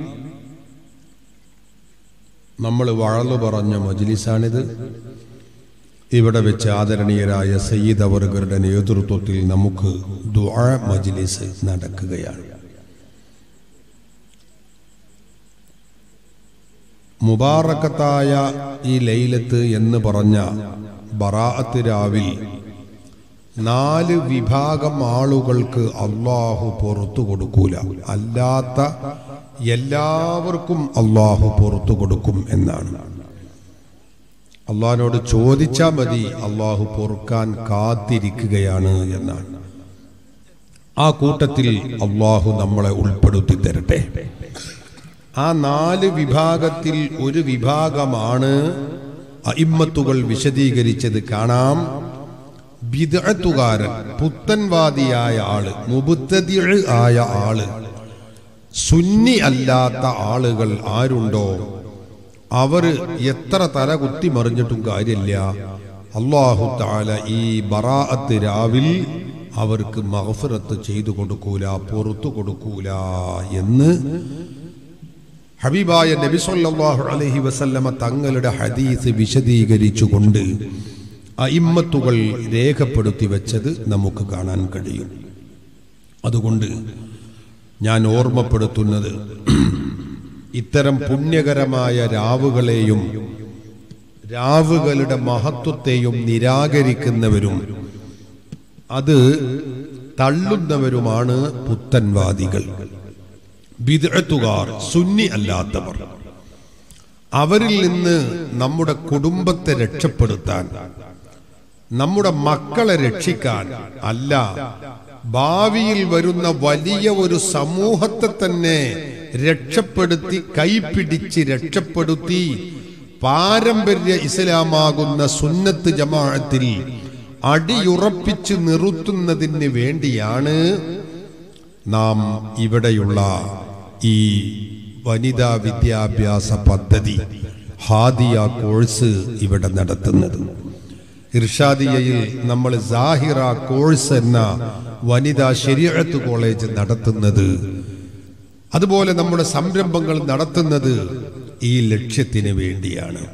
Speaker 3: നമ്മൾ വഴന്നു പറഞ്ഞ മജ്ലിസാണിത് ഇവിടെ വെച്ച് ആദരണീയരായ സയ്യിദ് അവറുകളുടെ നേതൃത്വത്തിൽ നമുക്ക് ദുആ മജ്ലിസ് നടക്കുകയാണ് മുബാറക്കത്തായ ഈ ലൈലത്ത് എന്ന് പറഞ്ഞ ബറാഅത്ത് രാവിൽ നാല് വിഭാഗം ആളുകൾക്ക് അള്ളാഹു പുറത്തു കൊടുക്കൂല അല്ലാത്ത എല്ലാവർക്കും അള്ളാഹു പുറത്തു കൊടുക്കും എന്നാണ് അള്ളാഹിനോട് ചോദിച്ചാൽ മതി അള്ളാഹു പൊറുക്കാൻ കാത്തിരിക്കുകയാണ് എന്നാണ് ആ കൂട്ടത്തിൽ അള്ളാഹു നമ്മളെ ഉൾപ്പെടുത്തി തരട്ടെ ആ നാല് വിഭാഗത്തിൽ ഒരു വിഭാഗമാണ് അയിമ്മത്തുകൾ വിശദീകരിച്ചത് കാണാം ബിദഅത്തുകാരൻ പുത്തൻവാദിയായ ആള് മുബുത്തതിഴ് ആയ ആള് സുന്നി അല്ലാത്ത ആളുകൾ ആരുണ്ടോ അവര് എത്ര തല കുത്തി മറിഞ്ഞിട്ടും കാര്യമില്ല അള്ളാഹു താല ഈ ബറാഅത്ത് രാവിൽ അവർക്ക് മഹഫിറത്ത് ചെയ്തു കൊടുക്കൂല പുറത്തു കൊടുക്കൂല എന്ന് ഹബീബായ നബി സല്ലല്ലാഹു അലൈഹി വസല്ലമ തങ്ങളുടെ ഹദീസ് വിശദീകരിച്ചുകൊണ്ട് അയിമ്മത്തുകൾ രേഖപ്പെടുത്തി വെച്ചത് നമുക്ക് കാണാൻ കഴിയും അതുകൊണ്ട് ഞാൻ ഓർമ്മപ്പെടുത്തുന്നത് ഇത്തരം പുണ്യകരമായ രാവുകളെയും രാവുകളുടെ മഹത്വത്തെയും നിരാകരിക്കുന്നവരും അത് തള്ളുന്നവരുമാണ് പുത്തൻവാദികൾ ബിദഅത്തുകാർ സുന്നി അല്ലാത്തവർ അവരിൽ നിന്ന് നമ്മുടെ കുടുംബത്തെ രക്ഷപ്പെടുത്താൻ നമ്മുടെ മക്കളെ രക്ഷിക്കാൻ അല്ല ഭാവിയിൽ വരുന്ന വലിയ ഒരു സമൂഹത്തെ തന്നെ രക്ഷപ്പെടുത്തി കൈപിടിച്ച് രക്ഷപ്പെടുത്തി പാരമ്പര്യ ഇസ്ലാമാകുന്ന സുന്നത്ത് ജമാഅത്തിൽ അടിയുറപ്പിച്ച് നിർത്തുന്നതിന് വേണ്ടിയാണ് നാം ഇവിടെയുള്ള ഈ വനിതാ വിദ്യാഭ്യാസ പദ്ധതി ഹാദിയ കോഴ്സ് ഇവിടെ നടത്തുന്നത് ഇർഷാദിയയിൽ നമ്മൾ സാഹിറ കോഴ്സ് എന്ന വനിതാ ശരിയത്ത് കോളേജ് നടത്തുന്നത് അതുപോലെ നമ്മുടെ സംരംഭങ്ങൾ നടത്തുന്നത് ഈ ലക്ഷ്യത്തിന് വേണ്ടിയാണ്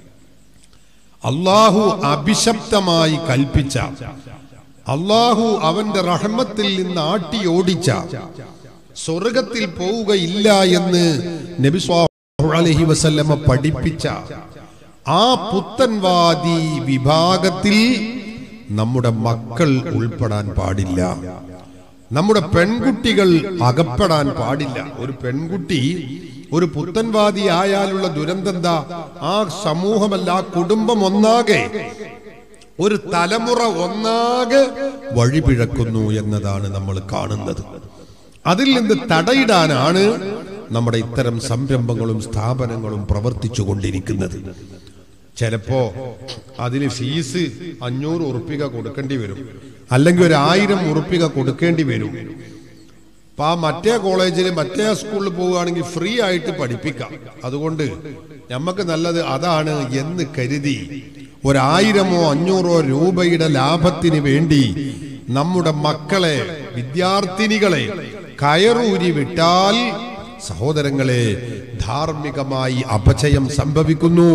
Speaker 3: അള്ളാഹു അഭിശപ്തമായി കൽപ്പിച്ച അള്ളാഹു അവന്റെ റഹ്മത്തിൽ നിന്ന് ആട്ടി ഓടിച്ച സ്വർഗത്തിൽ പോവുകയില്ല എന്ന് നബി സ്വല്ലല്ലാഹു അലൈഹി വസല്ലമ പഠിപ്പിച്ച ആ പുത്തൻവാദി വിഭാഗത്തിൽ നമ്മുടെ മക്കൾ ഉൾപ്പെടാൻ പാടില്ല നമ്മുടെ പെൺകുട്ടികൾ അകപ്പെടാൻ പാടില്ല ഒരു പെൺകുട്ടി ഒരു പുത്തൻവാദി ആയാലുള്ള ദുരന്തം എന്താ ആ സമൂഹമല്ല ആ കുടുംബം ഒന്നാകെ ഒരു തലമുറ ഒന്നാകെ വഴിപിഴക്കുന്നു എന്നതാണ് നമ്മൾ കാണുന്നത് അതിൽ നിന്ന് തടയിടാനാണ് നമ്മുടെ ഇത്തരം സംരംഭങ്ങളും സ്ഥാപനങ്ങളും പ്രവർത്തിച്ചു കൊണ്ടിരിക്കുന്നത് ചിലപ്പോ അതിന് ഫീസ് അഞ്ഞൂറ് ഉറുപ്പിക കൊടുക്കേണ്ടി വരും അല്ലെങ്കിൽ ഒരു ആയിരം ഉറുപ്പിക കൊടുക്കേണ്ടി വരും അപ്പൊ ആ മറ്റേ കോളേജിൽ മറ്റേ സ്കൂളിൽ പോവുകയാണെങ്കിൽ ഫ്രീ ആയിട്ട് പഠിപ്പിക്കാം അതുകൊണ്ട് നമുക്ക് നല്ലത് അതാണ് എന്ന് കരുതി ഒരായിരമോ അഞ്ഞൂറോ രൂപയുടെ ലാഭത്തിന് വേണ്ടി നമ്മുടെ മക്കളെ വിദ്യാർത്ഥിനികളെ കയറൂരി വിട്ടാൽ സഹോദരങ്ങളെ ധാർമ്മികമായി അപചയം സംഭവിക്കുന്നു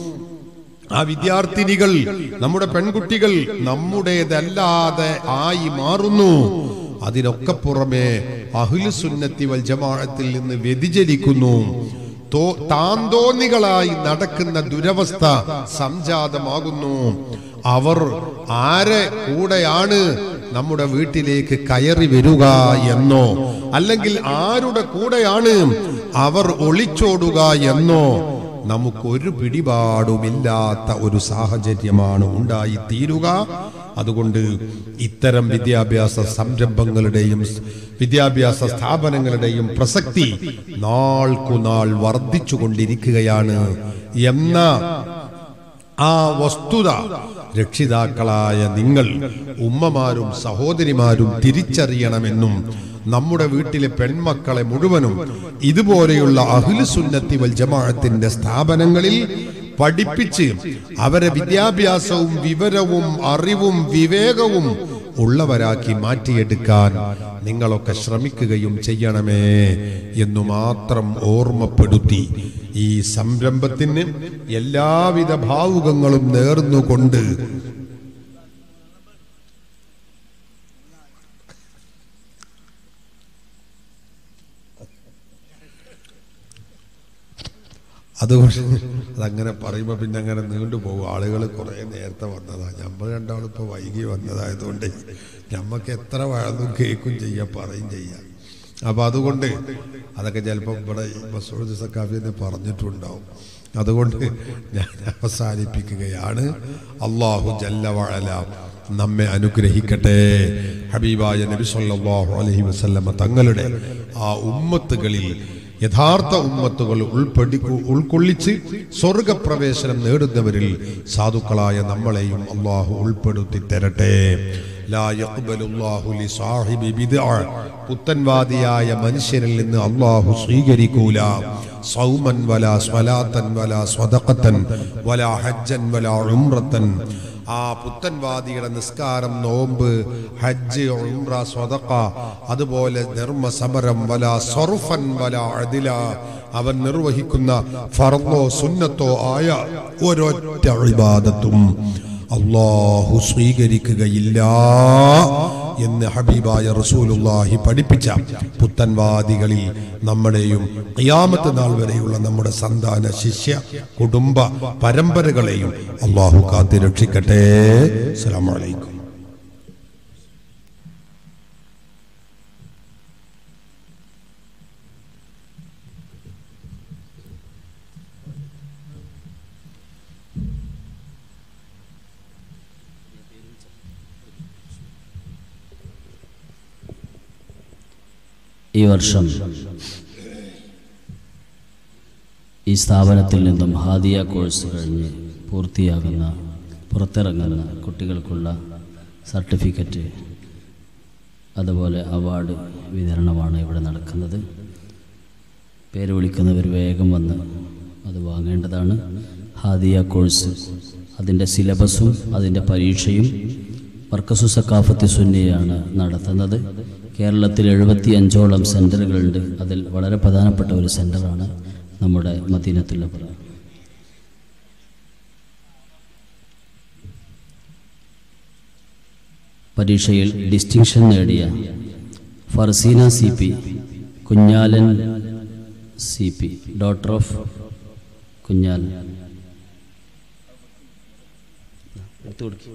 Speaker 3: ആ വിദ്യാർത്ഥിനികൾ നമ്മുടെ പെൺകുട്ടികൾ നമ്മുടേതല്ലാതെ ആയി മാറുന്നു അതിനൊക്കെ പുറമെ അഹുലുസുന്നത്തി വൽ ജമാഅത്തിൽ നിന്ന് വ്യതിചലിക്കുന്നു തോ- താന്തോന്നികളായി നടക്കുന്ന ദുരവസ്ഥ സംജാതമാകുന്നു അവർ ആരെ കൂടെയാണ് നമ്മുടെ വീട്ടിലേക്ക് കയറി വരിക എന്നോ അല്ലെങ്കിൽ ആരുടെ കൂടെയാണ് അവർ ഒളിച്ചോടുക എന്നോ നമുക്കൊരു പിടിപാടുമില്ലാത്ത ഒരു സാഹചര്യമാണ് ഉണ്ടായി തീരുക അതുകൊണ്ട് ഇത്തരം വിദ്യാഭ്യാസ സംരംഭങ്ങളുടെയും സ് വിദ്യാഭ്യാസ സ്ഥാപനങ്ങളുടെയും പ്രസക്തി നാൾക്കുനാൾ വർദ്ധിച്ചു കൊണ്ടിരിക്കുകയാണ് എന്ന ആ വസ്തുത രക്ഷിതാക്കളായ നിങ്ങൾ ഉമ്മമാരും സഹോദരിമാരും തിരിച്ചറിയണമെന്നും നമ്മുടെ വീട്ടിലെ പെൺമക്കളെ മുഴുവനും ഇതുപോലെയുള്ള അഹ്ലുസുന്നത്തി വൽ ജമാഅത്തിന്റെ സ്ഥാപനങ്ങളിൽ പഠിപ്പിച്ച് അവരെ വിദ്യാഭ്യാസവും വിവരവും അറിവും വിവേകവും ഉള്ളവരാക്കി മാറ്റിയെടുക്കാൻ നിങ്ങളൊക്കെ ശ്രമിക്കുകയും ചെയ്യണമേ എന്നു മാത്രം ഓർമ്മപ്പെടുത്തി ഈ സംരംഭത്തിന് എല്ലാവിധ ഭാവുകങ്ങളും നേർന്നുകൊണ്ട് അതുകൊണ്ട് അതങ്ങനെ പറയുമ്പോൾ പിന്നെ അങ്ങനെ നീണ്ടുപോകും ആളുകൾ കുറേ നേരത്തെ വന്നതാണ് നമ്മൾ രണ്ടാളും ഇപ്പോൾ വൈകി വന്നതായതുകൊണ്ട് ഞമ്മക്ക് എത്ര വഴന്നും കേൾക്കും ചെയ്യാം പറയും ചെയ്യാം അപ്പോൾ അതുകൊണ്ട് അതൊക്കെ ചിലപ്പോൾ ഇവിടെ ഈ മസൂദ് സക്കാഫി എന്ന് പറഞ്ഞിട്ടുണ്ടാവും അതുകൊണ്ട് ഞാൻ അവസാനിപ്പിക്കുകയാണ് അള്ളാഹു ജല്ല വഴല നമ്മെ അനുഗ്രഹിക്കട്ടെ ഹബീബായ നബി സല്ലല്ലാഹു അലൈഹി വസല്ലമ തങ്ങളുടെ ആ ഉമ്മത്തുകളിൽ യഥാർത്ഥ ഉമ്മത്തുകൾ ഉൾപ്പെടു ഉൾക്കൊള്ളിച്ച് സ്വർഗപ്രവേശനം നേടുന്നവരിൽ സാധുക്കളായ നമ്മളെയും അള്ളാഹു ഉൾപ്പെടുത്തി തരട്ടെ ലാ യഖ്ബലുല്ലാഹു ലിസാഹിബി ബിദ്അ പുത്തൻവാദിയായ മനുഷ്യരിൽ നിന്ന് അള്ളാഹു സ്വീകരിക്കൂല സൗമൻ വല സ്വലാത്തൻ വല സ്വതഖത്തൻ വല ഹജ്ജൻ വല ഉംറത്തൻ ആ പുത്തൻവാദിയുടെ നിസ്കാരം നോമ്പ് ഹജ്ജ് ഉംറ സ്വതക്ക അതുപോലെ ധർമ്മസമരം വല സർഫൻ വല അദില അവൻ നിർവഹിക്കുന്ന ഫർദോ സുന്നത്തോ ആയ ഒരൊറ്റ ഇബാദത്തും അള്ളാഹു സ്വീകരിക്കുകയില്ല എന്ന് ഹബീബായ റസൂലുള്ളാഹി പഠിപ്പിച്ച പുത്തൻവാദികളിൽ നമ്മളെയും ഖിയാമത്ത് നാൾ വരെയുള്ള നമ്മുടെ സന്താന ശിഷ്യ കുടുംബ പരമ്പരകളെയും അള്ളാഹു കാത്തി രക്ഷിക്കട്ടെ അസ്സലാമു അലൈക്കും
Speaker 2: ഈ വർഷം ഈ സ്ഥാപനത്തിൽ നിന്നും ഹാദിയ കോഴ്സ് കഴിഞ്ഞ് പൂർത്തിയാകുന്ന പുറത്തിറങ്ങുന്ന കുട്ടികൾക്കുള്ള സർട്ടിഫിക്കറ്റ് അതുപോലെ അവാർഡ് വിതരണമാണ് ഇവിടെ നടക്കുന്നത് പേര് വിളിക്കുന്നവർ വേഗം വന്ന് അത് വാങ്ങേണ്ടതാണ് ഹാദിയ കോഴ്സ് അതിൻ്റെ സിലബസും അതിൻ്റെ പരീക്ഷയും മർക്കസു സക്കാഫത്തി സുന്നിയാണ് നടത്തുന്നത് കേരളത്തിൽ എഴുപത്തി അഞ്ചോളം സെൻറ്ററുകളുണ്ട് അതിൽ വളരെ പ്രധാനപ്പെട്ട ഒരു സെൻറ്ററാണ് നമ്മുടെ മദീനത്തുള്ള പരീക്ഷയിൽ ഡിസ്റ്റിങ്ഷൻ നേടിയ Farseena C P Kunhalan C P daughter of Kunhal എടുത്തു കൊടുക്കും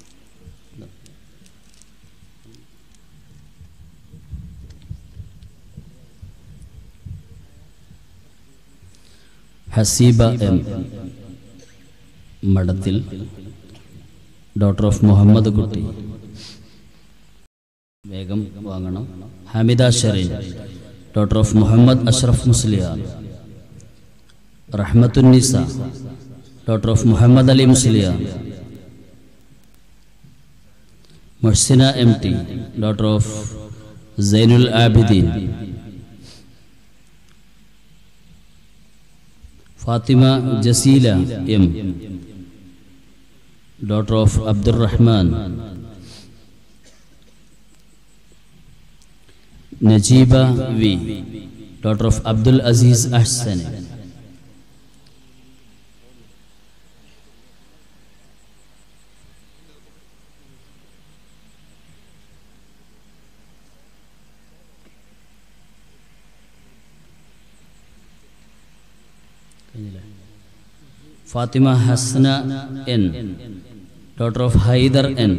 Speaker 2: Haseeba M Madathil daughter of Muhammad Kutty വേഗം വാങ്ങണം Hamida Shereen daughter of Muhammad Ashraf Musliyar Rahmathunnisa daughter of Muhammad Ali Musliyar Muhsina M T daughter of Zainul Abideen Fathima Jaseela M daughter of Abdurahman Najeeba V daughter of Abdul Azeez Ahsan Fathima Hasna N daughter of Haider N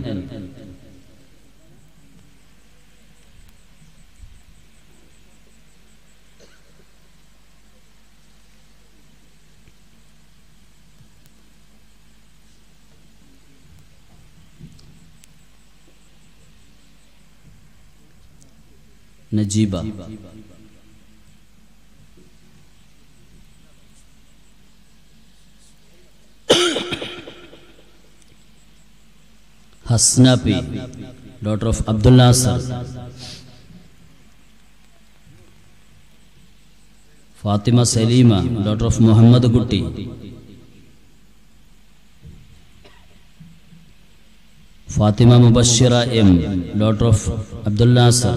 Speaker 2: Najeeba Hasna P daughter of Abdul Nasar Fathima Saleema daughter of Muhammad Kutty Fathima Mubashira M daughter of Abdul Nasar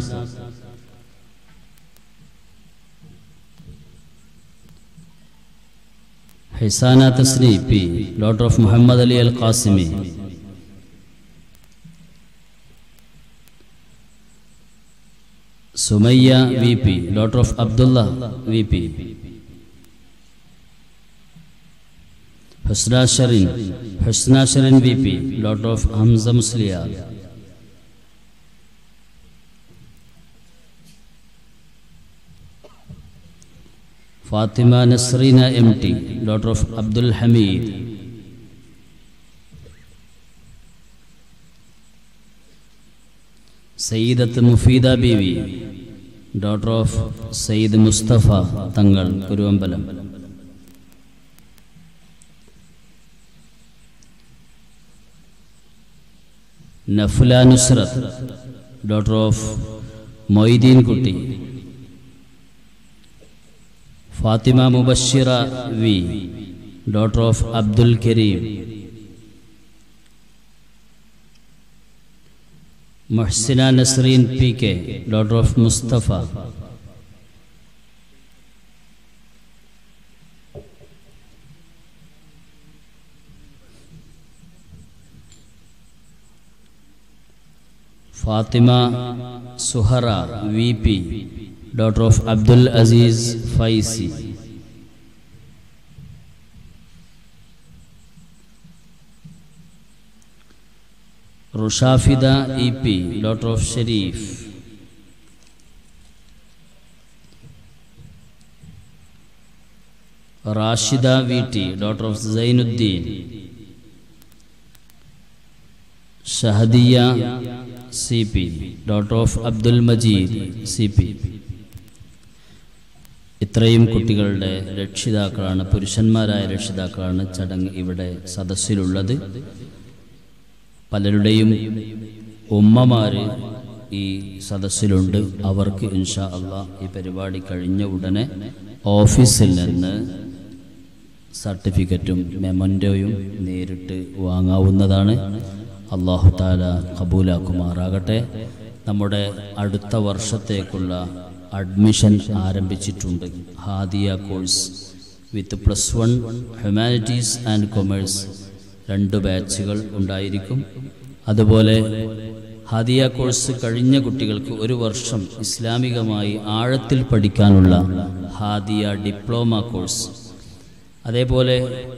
Speaker 2: Hisana Tasni P daughter of Muhammad Ali Al Qasimi Sumayya V P daughter of Abdulla V P Husna Sherin Husna Sherin V P daughter of Hamza Musliyar Fathima Nasreena M T daughter of Abdul Hameed Sayyidath Mufeeda Beevi daughter of Sayyid Musthafa Thangal Kuruvambalam Nafla Nusrath daughter of Moideen Kutty Fathima Mubashira V daughter of Abdul Kareem Muhsina Nasreen P K daughter of Musthafa Fathima Suhara V P daughter of Abdul Azeez Faizi Rushafida E P daughter of Shareef Rashida V T daughter of Zainudheen Shahdiya C P daughter of Abdul Majeed C P ഇത്രയും കുട്ടികളുടെ രക്ഷിതാക്കളാണ് പുരുഷന്മാരായ രക്ഷിതാക്കളാണ് ചടങ്ങ് ഇവിടെ സദസ്സിലുള്ളത് പലരുടെയും ഉമ്മമാര് ഈ സദസ്സിലുണ്ട് അവർക്ക് ഇൻഷാ അള്ളാ ഈ പരിപാടി കഴിഞ്ഞ ഉടനെ ഓഫീസിൽ നിന്ന് സർട്ടിഫിക്കറ്റും മെമൻറ്റോയും നേരിട്ട് വാങ്ങാവുന്നതാണ് അള്ളാഹു താല കബൂലാക്കുമാറാകട്ടെ നമ്മുടെ അടുത്ത വർഷത്തേക്കുള്ള അഡ്മിഷൻ ആരംഭിച്ചിട്ടുണ്ട് Hadia course with plus one humanities and commerce രണ്ട് ബാച്ചുകൾ ഉണ്ടായിരിക്കും അതുപോലെ ഹാദിയ കോഴ്സ് കഴിഞ്ഞ കുട്ടികൾക്ക് ഒരു വർഷം ഇസ്ലാമികമായി ആഴത്തിൽ പഠിക്കാനുള്ള ഹാദിയ ഡിപ്ലോമ കോഴ്സ് അതേപോലെ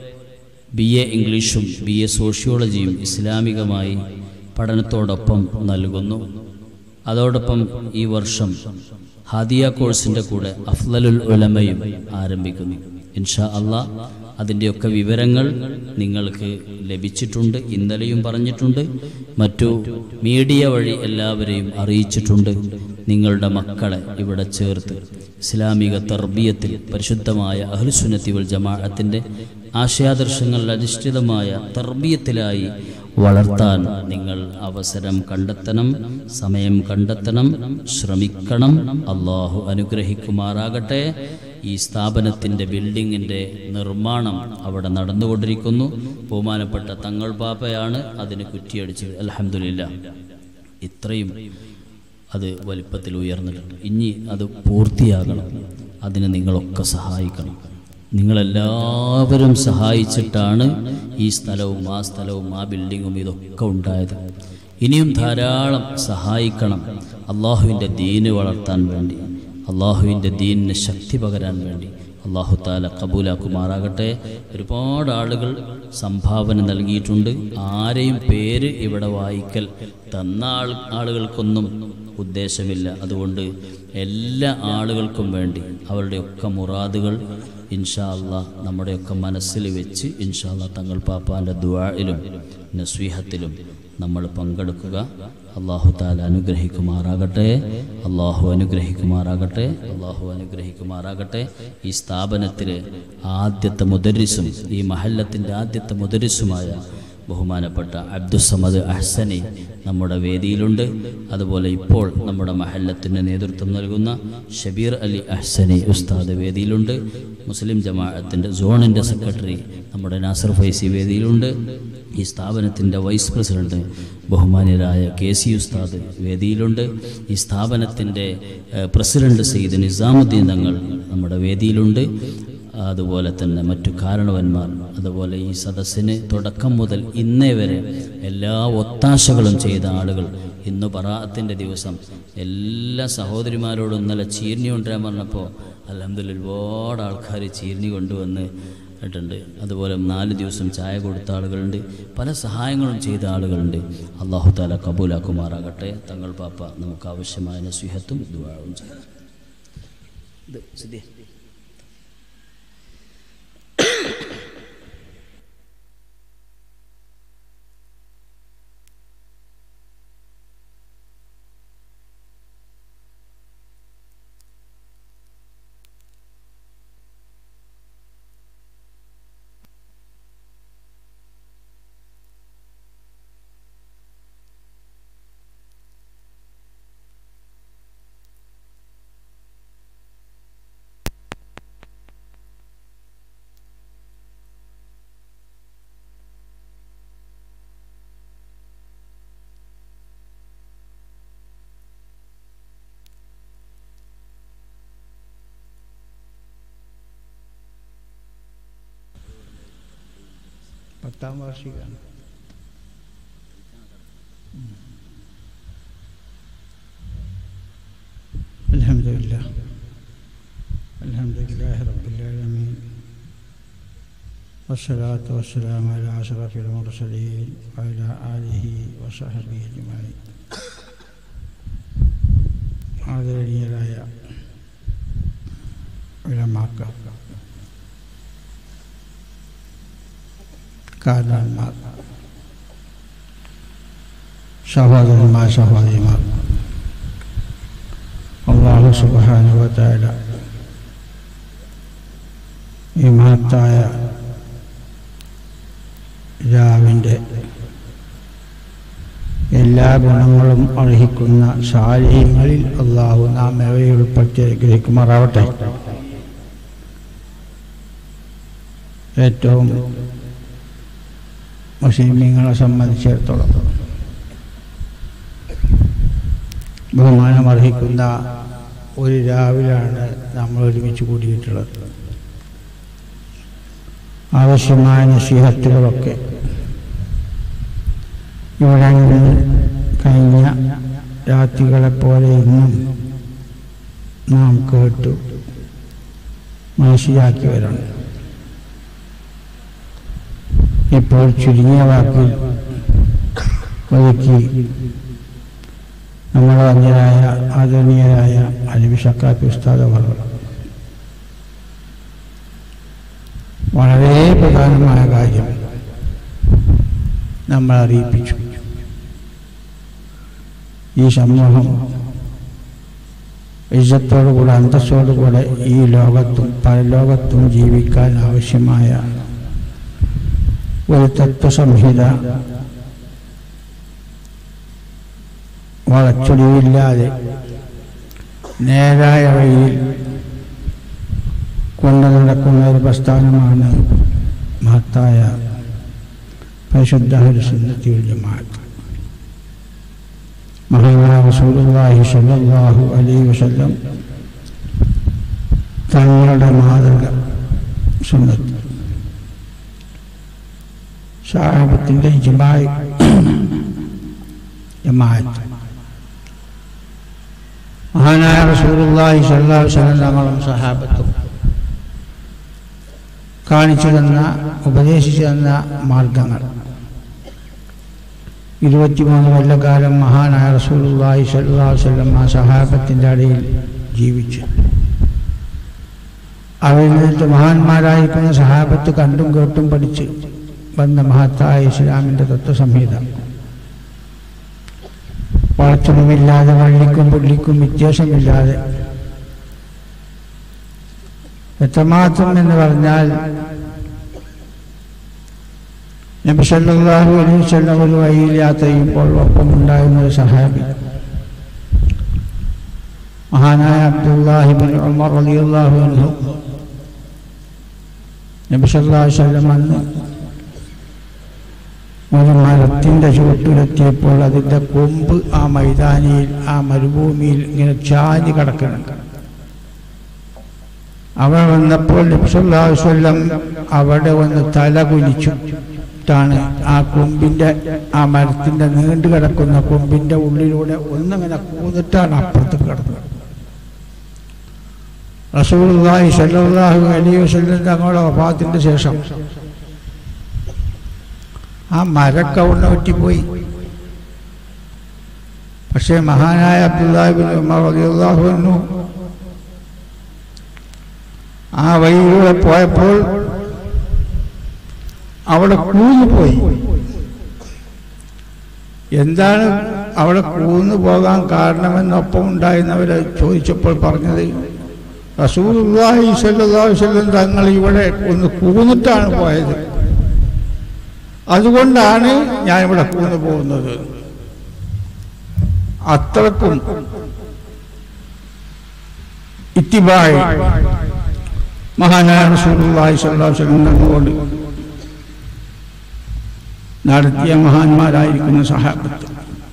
Speaker 2: ബി എ ഇംഗ്ലീഷും ബി എ സോഷ്യോളജിയും ഇസ്ലാമികമായി പഠനത്തോടൊപ്പം നൽകുന്നു അതോടൊപ്പം ഈ വർഷം ഹാദിയ കോഴ്സിൻ്റെ കൂടെ അഫ്ലലുൽ ഉലമയും ആരംഭിക്കുന്നു ഇൻഷാ അള്ളാ അതിൻ്റെയൊക്കെ വിവരങ്ങൾ നിങ്ങൾക്ക് ലഭിച്ചിട്ടുണ്ട് ഇന്നലെയും പറഞ്ഞിട്ടുണ്ട് മറ്റു മീഡിയ വഴി എല്ലാവരെയും അറിയിച്ചിട്ടുണ്ട് നിങ്ങളുടെ മക്കളെ ഇവിടെ ചേർത്ത് ഇസ്ലാമിക തർബീയത്തിൽ പരിശുദ്ധമായ അഹ്ലുസുന്നത്തി വൽ ജമാഅത്തിൻ്റെ ആശയാദർശങ്ങളിൽ അധിഷ്ഠിതമായ തർബീയത്തിലായി വളർത്താൻ നിങ്ങൾ അവസരം കണ്ടെത്തണം സമയം കണ്ടെത്തണം ശ്രമിക്കണം അള്ളാഹു അനുഗ്രഹിക്കുമാറാകട്ടെ ഈ സ്ഥാപനത്തിൻ്റെ ബിൽഡിങ്ങിൻ്റെ നിർമ്മാണം അവിടെ നടന്നുകൊണ്ടിരിക്കുന്നു ബഹുമാനപ്പെട്ട തങ്ങൾ പാപ്പയാണ് അതിന് കുറ്റിയടിച്ചത് അലഹമില്ല ഇത്രയും അത് വലിപ്പത്തിൽ ഉയർന്നിട്ടുണ്ട് ഇനി അത് പൂർത്തിയാകണം അതിന് നിങ്ങളൊക്കെ സഹായിക്കണം നിങ്ങളെല്ലാവരും സഹായിച്ചിട്ടാണ് ഈ സ്ഥലവും ആ സ്ഥലവും ആ ബിൽഡിങ്ങും ഇതൊക്കെ ഉണ്ടായത് ഇനിയും ധാരാളം സഹായിക്കണം അള്ളാഹുവിൻ്റെ ദീന് വളർത്താൻ വേണ്ടി അള്ളാഹുവിൻ്റെ ദീനിന് ശക്തി പകരാൻ വേണ്ടി അള്ളാഹു താല കബൂലാക്കുമാറാകട്ടെ ഒരുപാട് ആളുകൾ സംഭാവന നൽകിയിട്ടുണ്ട് ആരെയും പേര് ഇവിടെ വായിക്കൽ തന്ന ആൾ ആളുകൾക്കൊന്നും ഉദ്ദേശമില്ല അതുകൊണ്ട് എല്ലാ ആളുകൾക്കും വേണ്ടി അവരുടെയൊക്കെ മുറാദുകൾ ഇൻഷാ അള്ളാ നമ്മുടെയൊക്കെ മനസ്സിൽ വെച്ച് ഇൻഷാ അള്ളാ തങ്ങൾ പാപ്പാൻ്റെ ദുആയിലും നസ്വീഹത്തിലും നമ്മൾ പങ്കെടുക്കുക അള്ളാഹു താല അനുഗ്രഹിക്കുമാറാകട്ടെ അള്ളാഹു അനുഗ്രഹിക്കുമാറാകട്ടെ അള്ളാഹു അനുഗ്രഹിക്കുമാറാകട്ടെ ഈ സ്ഥാപനത്തിലെ ആദ്യത്തെ മുദരിസും ഈ മഹല്ലത്തിൻ്റെ ആദ്യത്തെ മുദരിസുമായ ബഹുമാനപ്പെട്ട അബ്ദുസമദ് അഹ്സനി നമ്മുടെ വേദിയിലുണ്ട് അതുപോലെ ഇപ്പോൾ നമ്മുടെ മഹല്ലത്തിന് നേതൃത്വം നൽകുന്ന ഷബീർ അലി അഹ്സനി ഉസ്താദ് വേദിയിലുണ്ട് മുസ്ലിം ജമാഅത്തിൻ്റെ സോണിൻ്റെ സെക്രട്ടറി നമ്മുടെ നാസർ ഫൈസി വേദിയിലുണ്ട് ഈ സ്ഥാപനത്തിൻ്റെ വൈസ് പ്രസിഡന്റ് ബഹുമാന്യരായ കെ സി ഉസ്താദ് വേദിയിലുണ്ട് ഈ സ്ഥാപനത്തിൻ്റെ ഏഹ്, പ്രസിഡന്റ് സെയ്ദ് നിസാമുദ്ദീൻ തങ്ങൾ നമ്മുടെ വേദിയിലുണ്ട് അതുപോലെ തന്നെ മറ്റു കാരണവന്മാർ അതുപോലെ ഈ സദസ്സിന് തുടക്കം മുതൽ ഇന്നേ വരെ എല്ലാ ഒത്താശകളും ചെയ്ത ആളുകൾ ഇന്ന് പറാത്തിൻ്റെ ദിവസം എല്ലാ സഹോദരിമാരോടും ഇന്നലെ ചീർണി കൊണ്ടുവരാൻ പറഞ്ഞപ്പോൾ അലഹമ്മദില്ല ഒരുപാട് ആൾക്കാർ ചീർണി കൊണ്ടുവന്ന് ആയിട്ടുണ്ട് അതുപോലെ നാല് ദിവസം ചായ കൊടുത്ത ആളുകളുണ്ട് പല സഹായങ്ങളും ചെയ്ത ആളുകളുണ്ട് അള്ളാഹു താല കബൂലാക്കുമാറാകട്ടെ തങ്ങൾ പാപ്പ നമുക്ക് ആവശ്യമായ നസ്വിഹത്തും ദുവാവും ചെയ്യും ഇത് സിദ്ധി
Speaker 4: പത്താം വാർഷികമാണ് الحمد لله الحمد لله رب العالمين والصلاة والسلام على أشرف المرسلين وعلى آله وصحبه أجمعين ആദരണീയരായ വിളമാക്കൾ കാരണന്മാർ സഹോദരന്മാർ സഹോദരിമാർ അള്ളാഹു സുബാനുവത്തായ ഈ മഹത്തായ രാവിൻ്റെ എല്ലാ ഗുണങ്ങളും അർഹിക്കുന്ന ശാലീയങ്ങളിൽ അള്ളാഹു നാം എവരെ ഉൾപ്പെടുത്തി അനുഗ്രഹിക്കുമാറാവട്ടെ ഏറ്റവും മുസ്ലിമീങ്ങളെ സംബന്ധിച്ചിടത്തോളം ബഹുമാനം അർഹിക്കുന്ന ഒരു രാവിലാണ് നമ്മൾ ഒരുമിച്ച് കൂടിയിട്ടുള്ളത് ആവശ്യമായ നസീഹത്തുകളൊക്കെ ഇവിടെ നിന്ന് കഴിഞ്ഞ രാത്രികളെപ്പോലെ ഇന്നും നാം കേട്ടു മനസ്സിലാക്കി വരണം ഇപ്പോൾ ചുരുങ്ങിയ വാക്കിൽ ഒതുക്കി നമ്മുടെ അന്യരായ ആദരണീയരായ അലവി ഷക്കാപ്പി ഉസ്താദ് അവർ വളരെ പ്രധാനമായ കാര്യം നമ്മൾ അറിയിപ്പിച്ചു ഈ സമൂഹം ഇജ്ജത്തോടുകൂടെ അന്തസ്സോടുകൂടെ ഈ ലോകത്തും പരലോകത്തും ജീവിക്കാൻ ആവശ്യമായ ഒരു തത്വസംഹിത വളച്ചൊടിവില്ലാതെ നേരായ വഴിയിൽ കൊണ്ടു നടക്കുന്ന ഒരു പ്രസ്ഥാനമാണ് മഹത്തായ പരിശുദ്ധ ഹരിസുന്നത്തി ജമാഅത്ത് മഹാനായ റസൂലുള്ളാഹി സ്വല്ലല്ലാഹു അലൈഹി വസല്ലം തങ്ങളുടെ മാതൃക സുന്നത്ത് സാഹബത്തിൻ്റെ ഇജ്മായി ജമാഅത്ത് മഹാനായ റസൂലുള്ളാഹി സ്വല്ലല്ലാഹു അലൈഹി വസല്ലം തങ്ങളും സഹാബത്തും കാണിച്ചു തന്ന ഉപദേശിച്ചു തന്ന മാർഗങ്ങൾ ഇരുപത്തിമൂന്ന് കൊല്ലക്കാലം മഹാനായ റസൂലുള്ളാഹി സ്വല്ലല്ലാഹു അലൈഹി വസല്ലം ആ സഹാബത്തിൻ്റെ ഇടയിൽ ജീവിച്ചു അവരിൽ നിന്നിട്ട് മഹാന്മാരായിരിക്കുന്ന സഹാബത്ത് കണ്ടും കേട്ടും പഠിച്ച് വന്ന മഹത്തായ ഇസ്ലാമിൻ്റെ തത്വസംഹിത വളർച്ചണമില്ലാതെ വള്ളിക്കും പുള്ളിക്കും വ്യത്യാസമില്ലാതെ എത്രമാത്രം എന്ന് പറഞ്ഞാൽ നബി സല്ലല്ലാഹു അലൈഹി വസല്ലം ഒരു വഴിയിൽ യാത്ര ചെയ്യുമ്പോൾ ഒപ്പമുണ്ടായിരുന്ന ഒരു സഹാബി മഹാനായ അബ്ദുല്ലാഹിബിൻ ഉമർ റളിയല്ലാഹു അൻഹു നബി സല്ലല്ലാഹു അലൈഹി വസല്ലം അന്ന് ഒരു മരത്തിൻ്റെ ചുവട്ടിലെത്തിയപ്പോൾ അതിൻ്റെ കൊമ്പ് ആ മൈതാനിയിൽ ആ മരുഭൂമിയിൽ ഇങ്ങനെ ചാഞ്ഞ് കിടക്കണം അവിടെ വന്നപ്പോൾ നബ്സല്ലാസ്വല്ലം അവിടെ വന്ന് തല കുനിച്ചിട്ടാണ് ആ കൊമ്പിൻ്റെ ആ മരത്തിൻ്റെ നീണ്ടു കിടക്കുന്ന കൊമ്പിൻ്റെ ഉള്ളിലൂടെ ഒന്നിങ്ങനെ കൂന്നിട്ടാണ് അപ്പുറത്ത് കിടന്നത് റസൂലുള്ളാഹി സ്വല്ലല്ലാഹു അലൈഹി വസല്ലം തങ്ങളുടെ വഫാത്തിൻ്റെ ശേഷം ആ മരക്ക് അവിടെ ഒറ്റിപ്പോയി പക്ഷേ മഹാനായ അബ്ദുല്ലാഹിബിൻ ഉമർ റളിയല്ലാഹു അൻഹു ആ വഴിയിലൂടെ പോയപ്പോൾ അവിടെ കൂന്നു പോയി എന്താണ് അവിടെ കൂന്നു പോകാൻ കാരണമെന്നൊപ്പം ഉണ്ടായിരുന്നവരെ ചോദിച്ചപ്പോൾ പറഞ്ഞത് റസൂലുള്ളാഹി സ്വല്ലല്ലാഹു അലൈഹി വസല്ലം തങ്ങൾ ഇവിടെ ഒന്ന് കൂന്നിട്ടാണ് പോയത് അതുകൊണ്ടാണ് ഞാൻ ഇവിടെ കൂന്നു പോകുന്നത് അത്രക്കും ഇത്തിബായി മഹാനായ റസൂലുള്ളാഹി സ്വല്ലല്ലാഹു അലൈഹി വസല്ലം തങ്ങളോട് നടത്തിയ മഹാന്മാരായിരിക്കുന്ന സഹാബത്ത്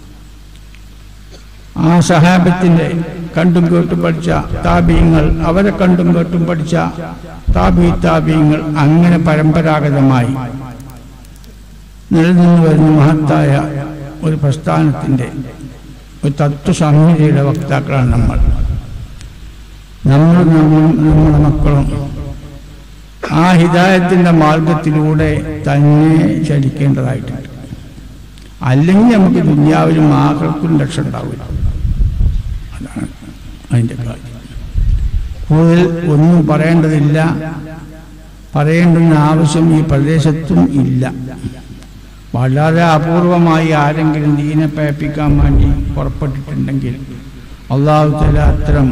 Speaker 4: ആ സഹാബത്തിന്റെ കണ്ടും കേട്ടും പഠിച്ച താപീയങ്ങൾ അവരെ കണ്ടും കേട്ടും പഠിച്ച താപി താപീയങ്ങൾ അങ്ങനെ പരമ്പരാഗതമായി നിലനിന്നു വരുന്ന മഹത്തായ ഒരു പ്രസ്ഥാനത്തിന്റെ ഒരു തത്വസംഹിതയുടെ വക്താക്കളാണ് നമ്മൾ നമ്മൾ നമ്മളും നമ്മുടെ മക്കളും ആ ഹിദായത്തിന്റെ മാർഗത്തിലൂടെ തന്നെ ചലിക്കേണ്ടതായിട്ടുണ്ട് അല്ലെങ്കിൽ നമുക്ക് ദുന്യാവിലും ആകർക്കും രക്ഷ ഉണ്ടാവില്ല അതാണ് അതിൻ്റെ കാര്യം കൂടുതൽ ഒന്നും പറയേണ്ടതില്ല പറയേണ്ടുന്ന ആവശ്യം ഈ പ്രദേശത്തും ഇല്ല വളരെ അപൂർവമായി ആരെങ്കിലും ദീനെ പേപ്പിക്കാൻ വേണ്ടി പുറപ്പെട്ടിട്ടുണ്ടെങ്കിൽ അള്ളാഹു തല അത്തരം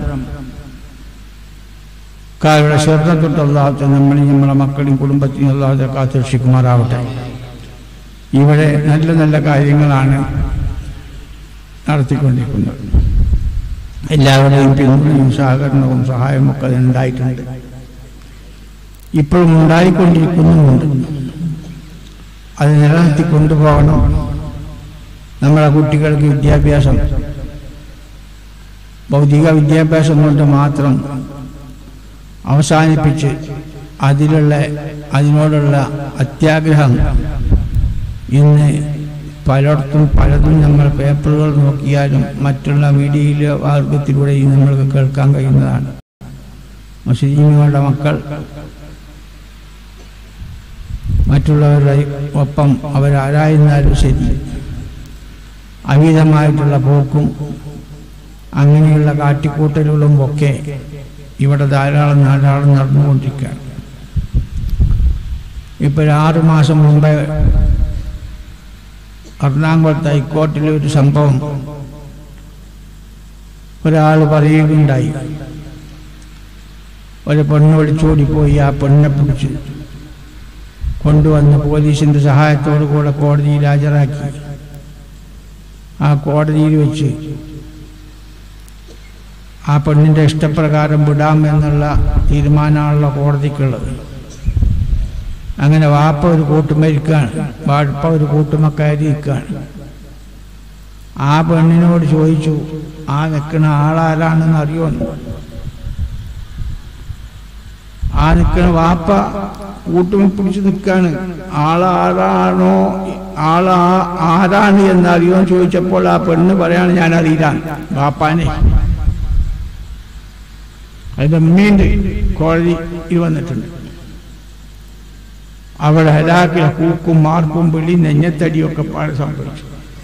Speaker 4: കാരുടെ ശ്രദ്ധ തൊട്ട് അള്ളാഹത്തെ നമ്മളെയും നമ്മളെ മക്കളെയും കുടുംബത്തെയും അള്ളാഹത്തെ കാത്തുരക്ഷിക്കുമാറാവട്ടെ ഇവിടെ നല്ല നല്ല കാര്യങ്ങളാണ് നടത്തിക്കൊണ്ടിരിക്കുന്നത് എല്ലാവരുടെയും പിന്തുണയും സഹകരണവും സഹായവും ഒക്കെ ഉണ്ടായിട്ടുണ്ട് ഇപ്പോഴും ഉണ്ടായിക്കൊണ്ടിരിക്കുന്നുമുണ്ട് അത് നിലനിർത്തി കൊണ്ടുപോകണം നമ്മളെ കുട്ടികൾക്ക് വിദ്യാഭ്യാസം ഭൗതിക വിദ്യാഭ്യാസം കൊണ്ട് മാത്രം അവസാനിപ്പിച്ച് അതിലുള്ള അതിനോടുള്ള അത്യാഗ്രഹം ഇന്ന് പലയിടത്തും പലതും നമ്മൾ പേപ്പറുകൾ നോക്കിയാലും മറ്റുള്ള മീഡിയയിലെ മാർഗത്തിലൂടെയും നമ്മൾക്ക് കേൾക്കാൻ കഴിയുന്നതാണ് മുസ്ലിങ്ങളുടെ മക്കൾ മറ്റുള്ളവരുടെ ഒപ്പം അവരാരായിരുന്നാലും ശരി അമിതമായിട്ടുള്ള പോക്കും അങ്ങനെയുള്ള കാട്ടിക്കൂട്ടലുകളും ഒക്കെ ഇവിടെ ധാരാളം ധാരാളം നടന്നുകൊണ്ടിരിക്കുകയാണ് ഇപ്പോൾ ഒരു ആറു മാസം മുമ്പേ എറണാകുളത്ത് ഹൈക്കോർട്ടിലെ ഒരു സംഭവം ഒരാൾ പറയുകയുണ്ടായി ഒരു പെണ്ണ് വിളിച്ചോടിപ്പോയി ആ പെണ്ണിനെ പിടിച്ച് കൊണ്ടുവന്ന് പോലീസിന്റെ സഹായത്തോടു കൂടെ കോടതിയിൽ ഹാജരാക്കി ആ കോടതിയിൽ വെച്ച് ആ പെണ്ണിന്റെ ഇഷ്ടപ്രകാരം വിടാം എന്നുള്ള തീരുമാനമാണല്ലോ കോടതിക്കുള്ളത് അങ്ങനെ വാപ്പ ഒരു കൂട്ടുമരിക്കാണ് വാപ്പ ഒരു കൂട്ടുമക്കാരിക്കാണ് ആ പെണ്ണിനോട് ചോദിച്ചു ആ നിൽക്കുന്ന ആളാരാണെന്ന് അറിയുമെന്ന് ആ നിൽക്കുന്ന വാപ്പ കൂട്ടുമ പിടിച്ച് നിൽക്കാണ് ആളാരാണോ ആളാ ആരാണ് എന്നറിയുമെന്ന് ചോദിച്ചപ്പോൾ ആ പെണ്ണ് പറയാണ് ഞാൻ അറിയില്ല വാപ്പാനെ അതിന്റെ ഉമ്മയുണ്ട് കോടതി വന്നിട്ടുണ്ട് അവിടെ ഹലാക്കിലെ കൂക്കും മാർക്കും വിളി നെഞ്ഞത്തടിയൊക്കെ പാടെ സംഭവിച്ചു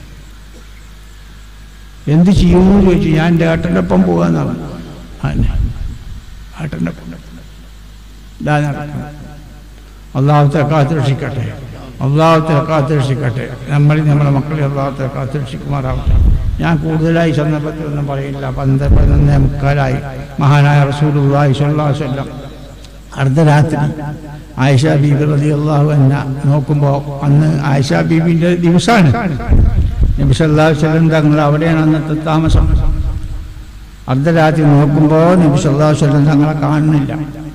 Speaker 4: എന്ത് ചെയ്യുമെന്ന് ചോദിച്ചു ഞാൻ എൻ്റെ ഏട്ടൻ്റെ ഒപ്പം പോകാന്നാണ് ഏട്ടൻ്റെ ഒപ്പം ഇതാ നടക്കുന്നത് അള്ളാഹത്തെ കാത്തുരക്ഷിക്കട്ടെ അള്ളാഹത്തെ കാത്തുരക്ഷിക്കട്ടെ നമ്മൾ നമ്മളെ മക്കളെ അള്ളാഹത്തെ കാത്തുരക്ഷിക്കുമാറാവട്ടെ ഞാൻ കൂടുതലായി സന്ദർഭത്തിൽ ഒന്നും പറയില്ല പന്ത്രണ്ട് പതിനൊന്നേ മുക്കാലായി മഹാനായ റസൂലുള്ളാഹി സ്വല്ലല്ലാഹു അലൈഹി വസല്ലം അർദ്ധരാത്രി ആയിഷ ബീബി റതി അള്ളാഹു എന്ന നോക്കുമ്പോൾ അന്ന് ആയിഷ ബീബിന്റെ ദിവസമാണ് നബി സല്ലല്ലാഹു അലൈഹി വസല്ലം തങ്ങൾ അവിടെയാണ് അന്നത്തെ താമസം അർദ്ധരാത്രി നോക്കുമ്പോൾ നബി സല്ലല്ലാഹു അലൈഹി വസല്ലം തങ്ങളെ കാണുന്നില്ല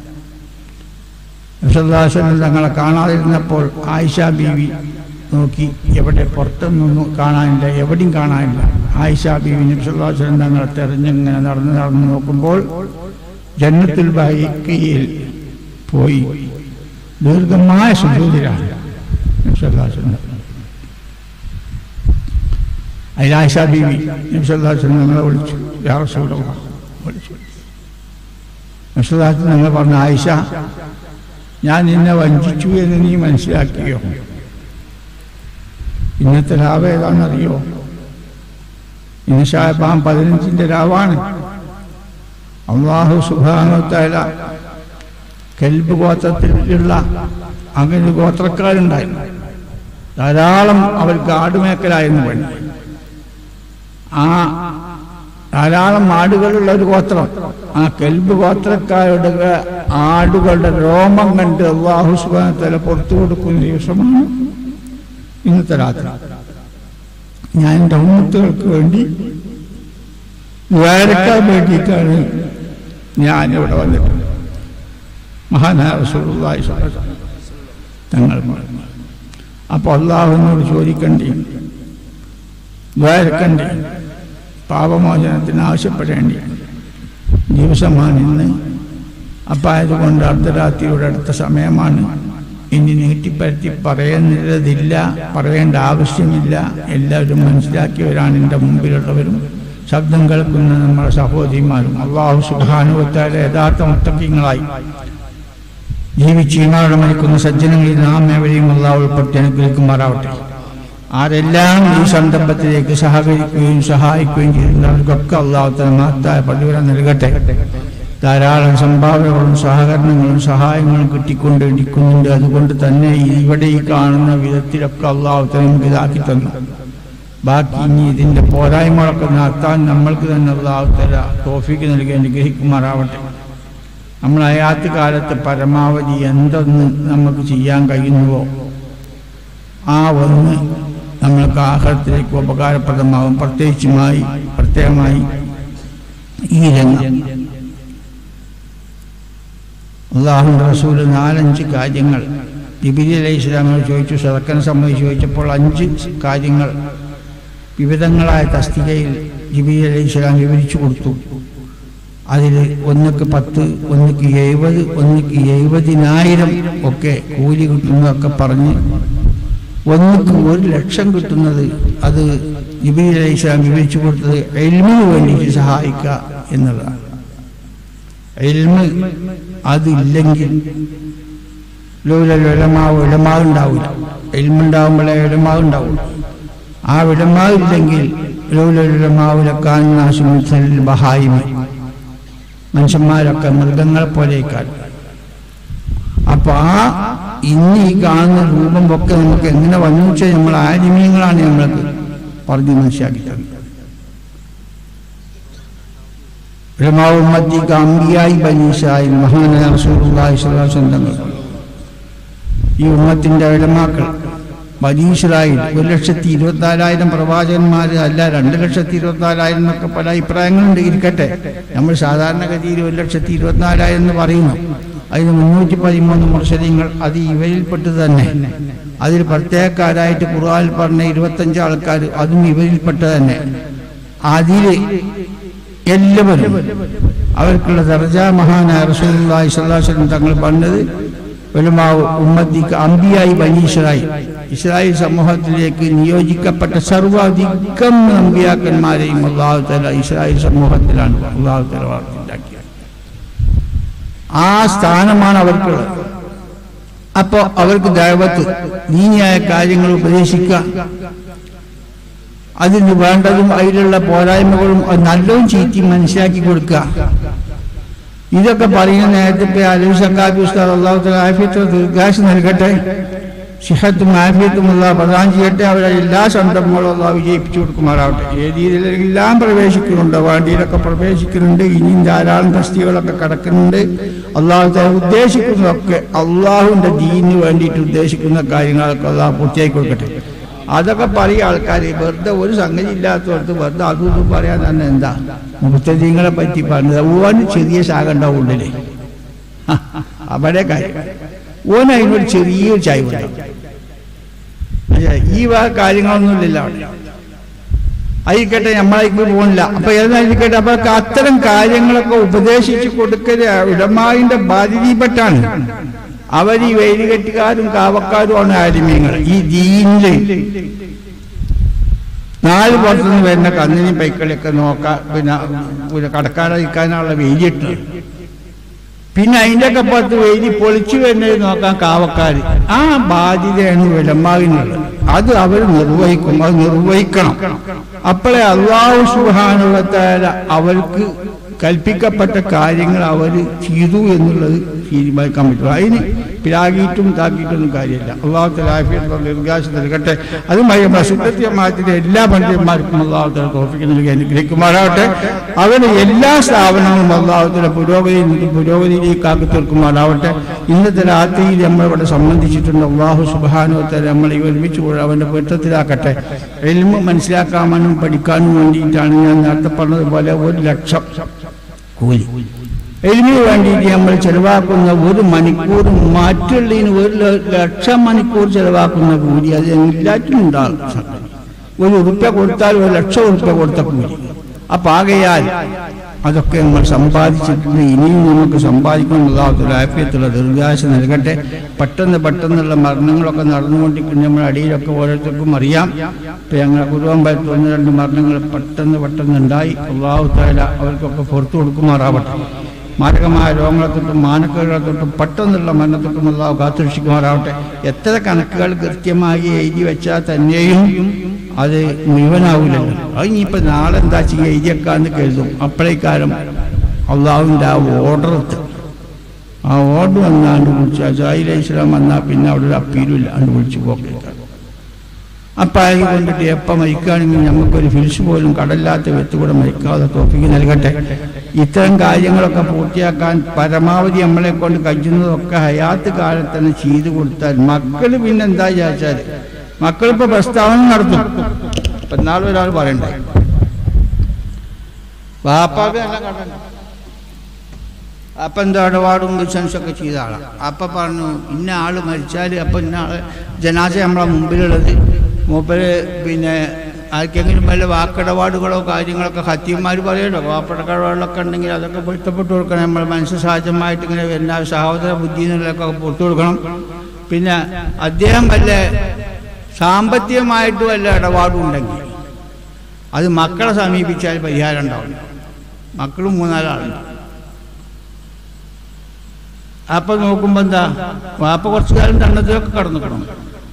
Speaker 4: നബി സല്ലല്ലാഹു അലൈഹി വസല്ലം തങ്ങളെ കാണാതിരുന്നപ്പോൾ ആയിഷ ബീവി നോക്കി എവിടെ പുറത്തൊന്നും കാണാനില്ല എവിടെയും കാണാനില്ല ആയിഷ ബീവി നബി സല്ലല്ലാഹു അലൈഹി വസല്ലം തങ്ങളെ തെരഞ്ഞിങ്ങനെ നടന്ന് നടന്ന് നോക്കുമ്പോൾ ജന്നത്തുൽ ബൈക്കയിൽ പോയി ദീർഘമായ സുജൂതിലാണ് അതിൽ ആയിഷ ബീവി നബി സല്ലല്ലാഹു അലൈഹി വസല്ലം ഞങ്ങളെ വിളിച്ചു യാ റസൂലല്ലാഹ് വിളിച്ചു വിശ്വദാസൻ നിങ്ങൾ പറഞ്ഞ ആയിഷ ഞാൻ നിന്നെ വഞ്ചിച്ചു എന്ന് നീ മനസ്സിലാക്കിയോ ഇന്നത്തെ രാവ് ഏതാണെന്നറിയോ ഇന്ന് ഷാബാം പതിനഞ്ചിന്റെ രാവാണ് അള്ളാഹു സുബാനോത്തല കെൽബ് ഗോത്രത്തിലുള്ള അങ്ങനെ ഗോത്രക്കാരുണ്ടായിരുന്നു ധാരാളം അവർ കാടുമേക്കലായിരുന്നു പണി ആ ധാരാളം ആടുകളുള്ള ഒരു ഗോത്രം ആ കെൽബ് ഗോത്രക്കാരുടെ ആടുകളുടെ രോമം കണ്ട് അള്ളാഹു സുബാനത്തല പുറത്തു കൊടുക്കുന്ന ദിവസമാണ് ഇന്നത്തെ രാത്രി ഞാൻ എൻ്റെ ഉമ്മത്തുകൾക്ക് വേണ്ടി വേലക്കാൻ വേണ്ടിയിട്ടാണ് ഞാൻ ഇവിടെ വന്നിട്ടുള്ളത് മഹാനായ റസൂലുള്ളാഹി സ്വല്ലല്ലാഹു അലൈഹി വസല്ലം തങ്ങൾ പറഞ്ഞു അപ്പോൾ അള്ളാഹുവിനോട് ചോദിക്കണ്ടേ വേലക്കണ്ടേ പാപമോചനത്തിന് ആവശ്യപ്പെടേണ്ടി ദിവസമാണ് ഇന്ന് അപ്പം ആയതുകൊണ്ട് അർദ്ധരാത്രിയുടെ അടുത്ത സമയമാണ് ഇനി നീട്ടിപ്പരത്തി പറയുന്നതില്ല പറയേണ്ട ആവശ്യമില്ല എല്ലാവരും മനസ്സിലാക്കിയവരാണ് എൻ്റെ മുമ്പിലുള്ളവരും ശബ്ദം കേൾക്കുന്ന നമ്മുടെ സഹോദരിമാരും അള്ളാഹു സുഖാനുഭവത്താലെ യഥാർത്ഥ മുത്തക്കിങ്ങളായി ജീവിച്ച് ഈമാവിടെ മരിക്കുന്ന സജ്ജനങ്ങളിൽ നാം ഏവരെയും അള്ളാഹു ഉൾപ്പെടുത്തി അനുഗ്രഹിക്കുമാറാവട്ടെ ആരെല്ലാം ഈ സന്ദർഭത്തിലേക്ക് സഹകരിക്കുകയും സഹായിക്കുകയും ചെയ്യുന്നവർക്കൊക്കെ അള്ളാഹുത്തല മഹത്തായ പ്രതിഫലം നൽകട്ടെ ധാരാളം സംഭാവനകളും സഹകരണങ്ങളും സഹായങ്ങളും കിട്ടിക്കൊണ്ടിരിക്കുന്നുണ്ട് അതുകൊണ്ട് തന്നെ ഇവിടെ ഈ കാണുന്ന വിധത്തിലൊക്കെ അള്ളാഹുത്തല നമുക്ക് ഇതാക്കി തന്നു ബാക്കി ഇനി ഇതിന്റെ പോരായ്മകളൊക്കെ നടത്താൻ നമ്മൾക്ക് തന്നെ അള്ളാഹുത്തല തോഫിക്ക് നൽകി അനുഗ്രഹിക്കുമാറാവട്ടെ നമ്മൾ അയാത്ത് കാലത്ത് പരമാവധി എന്തൊന്ന് നമുക്ക് ചെയ്യാൻ കഴിയുന്നുവോ ആ ഒന്ന് നമ്മൾക്ക് ആഹാരത്തിലേക്ക് ഉപകാരപ്രദമാകും പ്രത്യേകിച്ചുമായി പ്രത്യേകമായി ഈ രംഗം അള്ളാഹുന്റെ റസൂല് നാലഞ്ച് കാര്യങ്ങൾ ജിബിലി അലൈഹി ഇസ്ലാമിനോട് ചോദിച്ചു സദക്കനെ സംബന്ധിച്ച് ചോദിച്ചപ്പോൾ അഞ്ച് കാര്യങ്ങൾ വിവിധങ്ങളായ തസ്തികയിൽ ജിബിലി അലൈഹി ഇസ്ലാം വിവരിച്ചു കൊടുത്തു അതിൽ ഒന്നുക്ക് പത്ത് ഒന്നുക്ക് എഴുപത് ഒന്നുക്ക് എഴുപതിനായിരം ഒക്കെ കൂലി കിട്ടുന്നതൊക്കെ പറഞ്ഞ് ഒന്നുക്ക് ഒരു ലക്ഷം കിട്ടുന്നത് അത് ജിബിലി അലൈഹി ഇസ്ലാം വിവരിച്ചു കൊടുത്തത് എൽമിന് വേണ്ടിയിട്ട് സഹായിക്കുക എന്നുള്ളതാണ് എൽമ് അതില്ലെങ്കിൽ ഉലമാവ് ഉലമാവ് ഉണ്ടാവില്ല എൽമുണ്ടാവുമ്പോഴേ ഉലമാവ് ഉണ്ടാവില്ല ആ ഉലമാവ് ഇല്ലെങ്കിൽ ഉലമാവിലൊക്കാൻ നാശമുൽ ബഹായിമി മനുഷ്യന്മാരൊക്കെ മൃഗങ്ങളെ പോലെയൊക്കെ അപ്പൊ ആ ഇന്ന് ഈ കാണുന്ന രൂപം ഒക്കെ നമുക്ക് എങ്ങനെ വന്നു വെച്ചാൽ നമ്മൾ ആനിമീയങ്ങളാണ് നമ്മൾക്ക് പറഞ്ഞ് മനസ്സിലാക്കി തന്നത് ഉമ്മത്തിക്ക് അമ്പിയായി ബനീസായി മഹാനായ റസൂലുള്ളാഹി സ്വല്ലല്ലാഹു അലൈഹി വസല്ലം തങ്ങൾ ഈ ഉമ്മത്തിന്റെ ഉലമാക്കൾ ബനീഷറായി ഒരു ലക്ഷത്തി ഇരുപത്തിനാലായിരം പ്രവാചകന്മാർ അല്ല രണ്ട് ലക്ഷത്തി ഇരുപത്തിനാലായിരം എന്നൊക്കെ പല അഭിപ്രായങ്ങളുണ്ട് ഇരിക്കട്ടെ നമ്മൾ സാധാരണഗതിയിൽ ഒരു ലക്ഷത്തി ഇരുപത്തിനാലായിരം എന്ന് പറയുന്നു അതിന് മുന്നൂറ്റി പതിമൂന്ന് മുർശലിങ്ങൾ അത് ഇവരിൽപ്പെട്ടത് തന്നെ അതിൽ പ്രത്യേകക്കാരായിട്ട് ഖുർആാനിൽ പറഞ്ഞ ഇരുപത്തഞ്ച് ആൾക്കാർ അതും ഇവരിൽപ്പെട്ടത് തന്നെ അതിൽ എല്ലാവരും അവർക്കുള്ള ദർജ മഹാനായ റസൂലുള്ളാഹി സ്വല്ലല്ലാഹു അലൈഹി വസല്ലം തങ്ങൾ പറഞ്ഞത് ഉലമാവ് ഉമ്മത്തിക്ക് അമ്പിയായി ബനീഷറായി ഇസ്രായേൽ സമൂഹത്തിലേക്ക് നിയോഗിക്കപ്പെട്ട സർവാധികം നമ്പിയാക്കന്മാരെയും അള്ളാഹു തല ഇസ്രായേൽ സമൂഹത്തിലാണ് അള്ളാഹു തല വളർത്തിണ്ടാക്കിയത് ആ സ്ഥാനമാണ് അവർക്കുള്ളത് അപ്പോ അവർക്ക് ദൈവത്ത് നീതിയായ കാര്യങ്ങൾ ഉപദേശിക്കുക അതിന് വേണ്ടതും അതിലുള്ള പോരായ്മകളും അത് നല്ലതും ചീറ്റി മനസ്സിലാക്കി കൊടുക്കുക ഇതൊക്കെ പറയുന്ന നേരത്തെ ഇപ്പൊ അലി സക്കാബി ഉസ്താദ് അള്ളാഹു ആഫിയത്ത് ദീർഘാശം നൽകട്ടെ സിഹത്തും ആഫിയത്തും അള്ളാഹ് പ്രദാനം ചെയ്യട്ടെ അവരെ എല്ലാ സന്ദർഭങ്ങളും അള്ളാഹ് വിജയിപ്പിച്ചു കൊടുക്കുമാറാവട്ടെ ഏത് രീതിയിലെല്ലാം പ്രവേശിക്കുന്നുണ്ട് വണ്ടിയിലൊക്കെ പ്രവേശിക്കുന്നുണ്ട് ഇനിയും ധാരാളം തസ്തികളൊക്കെ കിടക്കുന്നുണ്ട് അള്ളാഹു ഉദ്ദേശിക്കുന്നതൊക്കെ അള്ളാഹുവിന്റെ ദീനിന് വേണ്ടിയിട്ട് ഉദ്ദേശിക്കുന്ന കാര്യങ്ങളൊക്കെ അള്ളാഹ് പൂർത്തിയാക്കി കൊടുക്കട്ടെ അതൊക്കെ പറയും ആൾക്കാർ വെറുതെ ഒരു സംഗതി ഇല്ലാത്തവർക്ക് വെറുതെ അതും ഇതും പറയാൻ തന്നെ എന്താ മുത്തജീങ്ങളെ പറ്റി പറഞ്ഞത് ഓന് ചെറിയ ശാഖ ഉണ്ടാവും ഉള്ളില് ഹ, അവിടെ കാര്യം ഓൻ അതിനൊരു ചെറിയൊരു ചായ ഉണ്ടാവും അയ്യ, ഈ വക കാര്യങ്ങളൊന്നുമില്ലല്ലോ അവിടെ ആയിക്കട്ടെ നമ്മളേക്ക് പോകുന്നില്ല അപ്പൊ ഏതായിരിക്കട്ടെ അപ്പൊ അത്തരം കാര്യങ്ങളൊക്കെ ഉപദേശിച്ചു കൊടുക്കല് ഉടമാവിന്റെ ബാധ്യതയിൽപ്പെട്ടാണ് അവർ ഈ വേലികെട്ടുകാരും കാവക്കാരുമാണ് ആലിമ്യങ്ങൾ ഈ ദീനില് നാല് പുറത്തുനിന്ന് വരുന്ന കന്നിനെയും പൈക്കളെയൊക്കെ നോക്കാൻ പിന്നെ പിന്നെ കടക്കാതിരിക്കാനുള്ള വേലിയിട്ട് പിന്നെ അതിൻ്റെ ഒക്കെ പുറത്ത് വെയിലി പൊളിച്ചു വരുന്നത് നോക്കാൻ കാവക്കാർ ആ ബാധ്യതയാണ് വിലമാകുന്നത് അത് അവർ നിർവഹിക്കും അത് നിർവഹിക്കണം അപ്പോഴേ അള്ളാഹു സുഹാനുള്ളത്താല അവർക്ക് കൽപ്പിക്കപ്പെട്ട കാര്യങ്ങൾ അവർ ചെയ്തു എന്നുള്ളത് തീരുമാനിക്കാൻ പറ്റും അതിന് പിരാകിയിട്ടും താക്കിയിട്ടൊന്നും കാര്യമില്ല അള്ളാഹുത്തെ ലാഫിയുള്ള ദീർഘാശം നൽകട്ടെ അതുമായി നമ്മുടെ സുന്നത്തിയമാറ്റിലെ എല്ലാ പണ്ഡിതന്മാർക്കും അള്ളാഹുത്തെ തോഫിക്ക് നൽകി അനുഗ്രഹിക്കുമാറാവട്ടെ അവരുടെ എല്ലാ സ്ഥാപനങ്ങളും അള്ളാഹുത്തിന്റെ പുരോഗതി പുരോഗതിയിലേക്ക് ആക്കി തീർക്കുമാറാവട്ടെ ഇന്നത്തെ രാത്രിയിൽ നമ്മളിവിടെ സംബന്ധിച്ചിട്ടുണ്ട് അള്ളാഹു സുബാനുവത്തെ നമ്മളെ ഒരുമിച്ച് കൂടെ അവന്റെ പൊരുത്തത്തിലാക്കട്ടെ എൽമ മനസ്സിലാക്കാനും പഠിക്കാനും വേണ്ടിയിട്ടാണ് ഞാൻ നേരത്തെ പറഞ്ഞതുപോലെ ഒരു ലക്ഷം കൂലി എലിമിന് വേണ്ടിയിട്ട് നമ്മൾ ചെലവാക്കുന്ന ഒരു മണിക്കൂർ മറ്റുള്ളതിന് ഒരു ല- ലക്ഷം മണിക്കൂർ ചെലവാക്കുന്ന കൂലി അത് എല്ലാറ്റിനും ഉണ്ടാകും ഒരു ഉറുപ്പ്യ കൊടുത്താൽ ഒരു ലക്ഷം ഉറുപ്പ്യ കൊടുത്ത കൂലി അപ്പൊ ആകയാൽ അതൊക്കെ നമ്മൾ സമ്പാദിച്ചിട്ടുണ്ട് ഇനിയും നമുക്ക് സമ്പാദിക്കണം അള്ളാഹുത്തുള്ള ആഫ്യത്തുള്ള ദീർഘാശ നൽകട്ടെ പെട്ടെന്ന് പെട്ടെന്നുള്ള മരണങ്ങളൊക്കെ നടന്നുകൊണ്ടിരിക്കുന്ന നമ്മുടെ അടിയിലൊക്കെ ഓരോരുത്തർക്കും അറിയാം ഇപ്പൊ ഞങ്ങളുടെ കുടുംബത്തിൽ ഒന്ന് രണ്ട് മരണങ്ങൾ പെട്ടെന്ന് പെട്ടെന്ന് ഉണ്ടായി അള്ളാഹു താല അവർക്കൊക്കെ പുറത്തു കൊടുക്കുമാറാവട്ടെ മാരകമായ രോഗങ്ങളെ തൊട്ടും മാനക്കേടുകളെ തൊട്ടും പെട്ടെന്നുള്ള മരണത്തൊട്ടും അള്ളാഹു കാത്തുരക്ഷിക്കുമാറാവട്ടെ എത്ര കണക്കുകൾ കൃത്യമായി എഴുതി വെച്ചാൽ തന്നെയും അത് മുഴുവനാവില്ലല്ലോ അത് ഇനിയിപ്പോൾ നാളെ എന്താ ചെയ്യുക എഴുതിയേക്കാന്ന് കരുതും അപ്പോഴേക്കാരം അള്ളാഹുവിൻ്റെ ആ ഓർഡർ എത്തും ആ ഓർഡർ വന്നാണ്ട് വിളിച്ചു അസായി ഇസ്ലാം വന്നാൽ പിന്നെ അവിടെ ഒരു അപ്പീലും ഇല്ലാണ്ട് വിളിച്ചു പോക്കേക്കാം അപ്പം അതിന് കൊണ്ടിട്ട് എപ്പം മരിക്കുകയാണെങ്കിൽ നമുക്കൊരു ഫിൽസ് പോലും കടല്ലാത്ത വ്യക്തി കൂടെ മരിക്കാതെ തോപ്പിക്ക് നൽകട്ടെ ഇത്തരം കാര്യങ്ങളൊക്കെ പൂർത്തിയാക്കാൻ പരമാവധി നമ്മളെ കൊണ്ട് കഴിയുന്നതൊക്കെ ഹയാത്ത് കാലത്ത് തന്നെ ചെയ്തു കൊടുത്താൽ മക്കൾ പിന്നെ എന്താ വിചാരിച്ചാൽ മക്കളിപ്പോൾ പ്രസ്താവന നടത്തും ഇപ്പം നാളെ ഒരാൾ പറയണ്ടേ വാപ്പാക്ക് നല്ല കണ്ടു അപ്പൊ എന്താ ഇടപാടും ബിസിനസ് ഒക്കെ ചെയ്ത ആളാണ് അപ്പൊ പറഞ്ഞു ഇന്ന ആള് മരിച്ചാൽ അപ്പൊ ഇന്ന ആള് ജനാസ നമ്മളെ മുമ്പിലുള്ളത് മൂപ്പര് പിന്നെ ആർക്കെങ്കിലും വല്ല വാക്കിടപാടുകളോ കാര്യങ്ങളൊക്കെ ഹത്യന്മാർ പറയുമല്ലോ വാപ്പിടപാടുകളൊക്കെ ഉണ്ടെങ്കിൽ അതൊക്കെ പൊരുത്തപ്പെട്ട് കൊടുക്കണം നമ്മൾ മനസ്സ് സഹജമായിട്ട് ഇങ്ങനെ വരുന്ന ആ സഹോദര ബുദ്ധി എന്നുള്ളതൊക്കെ പുറത്തു കൊടുക്കണം പിന്നെ അദ്ദേഹം വല്ല സാമ്പത്തികമായിട്ട് വല്ല ഇടപാടും ഉണ്ടെങ്കിൽ അത് മക്കളെ സമീപിച്ചാൽ പരിഹാരം ഉണ്ടാവും മക്കളും മൂന്നാലാളുണ്ട് അപ്പൊ നോക്കുമ്പോ എന്താ വാപ്പ കുറച്ചു കാലം ദണ്ഡത്തിലൊക്കെ കടന്നിക്കണം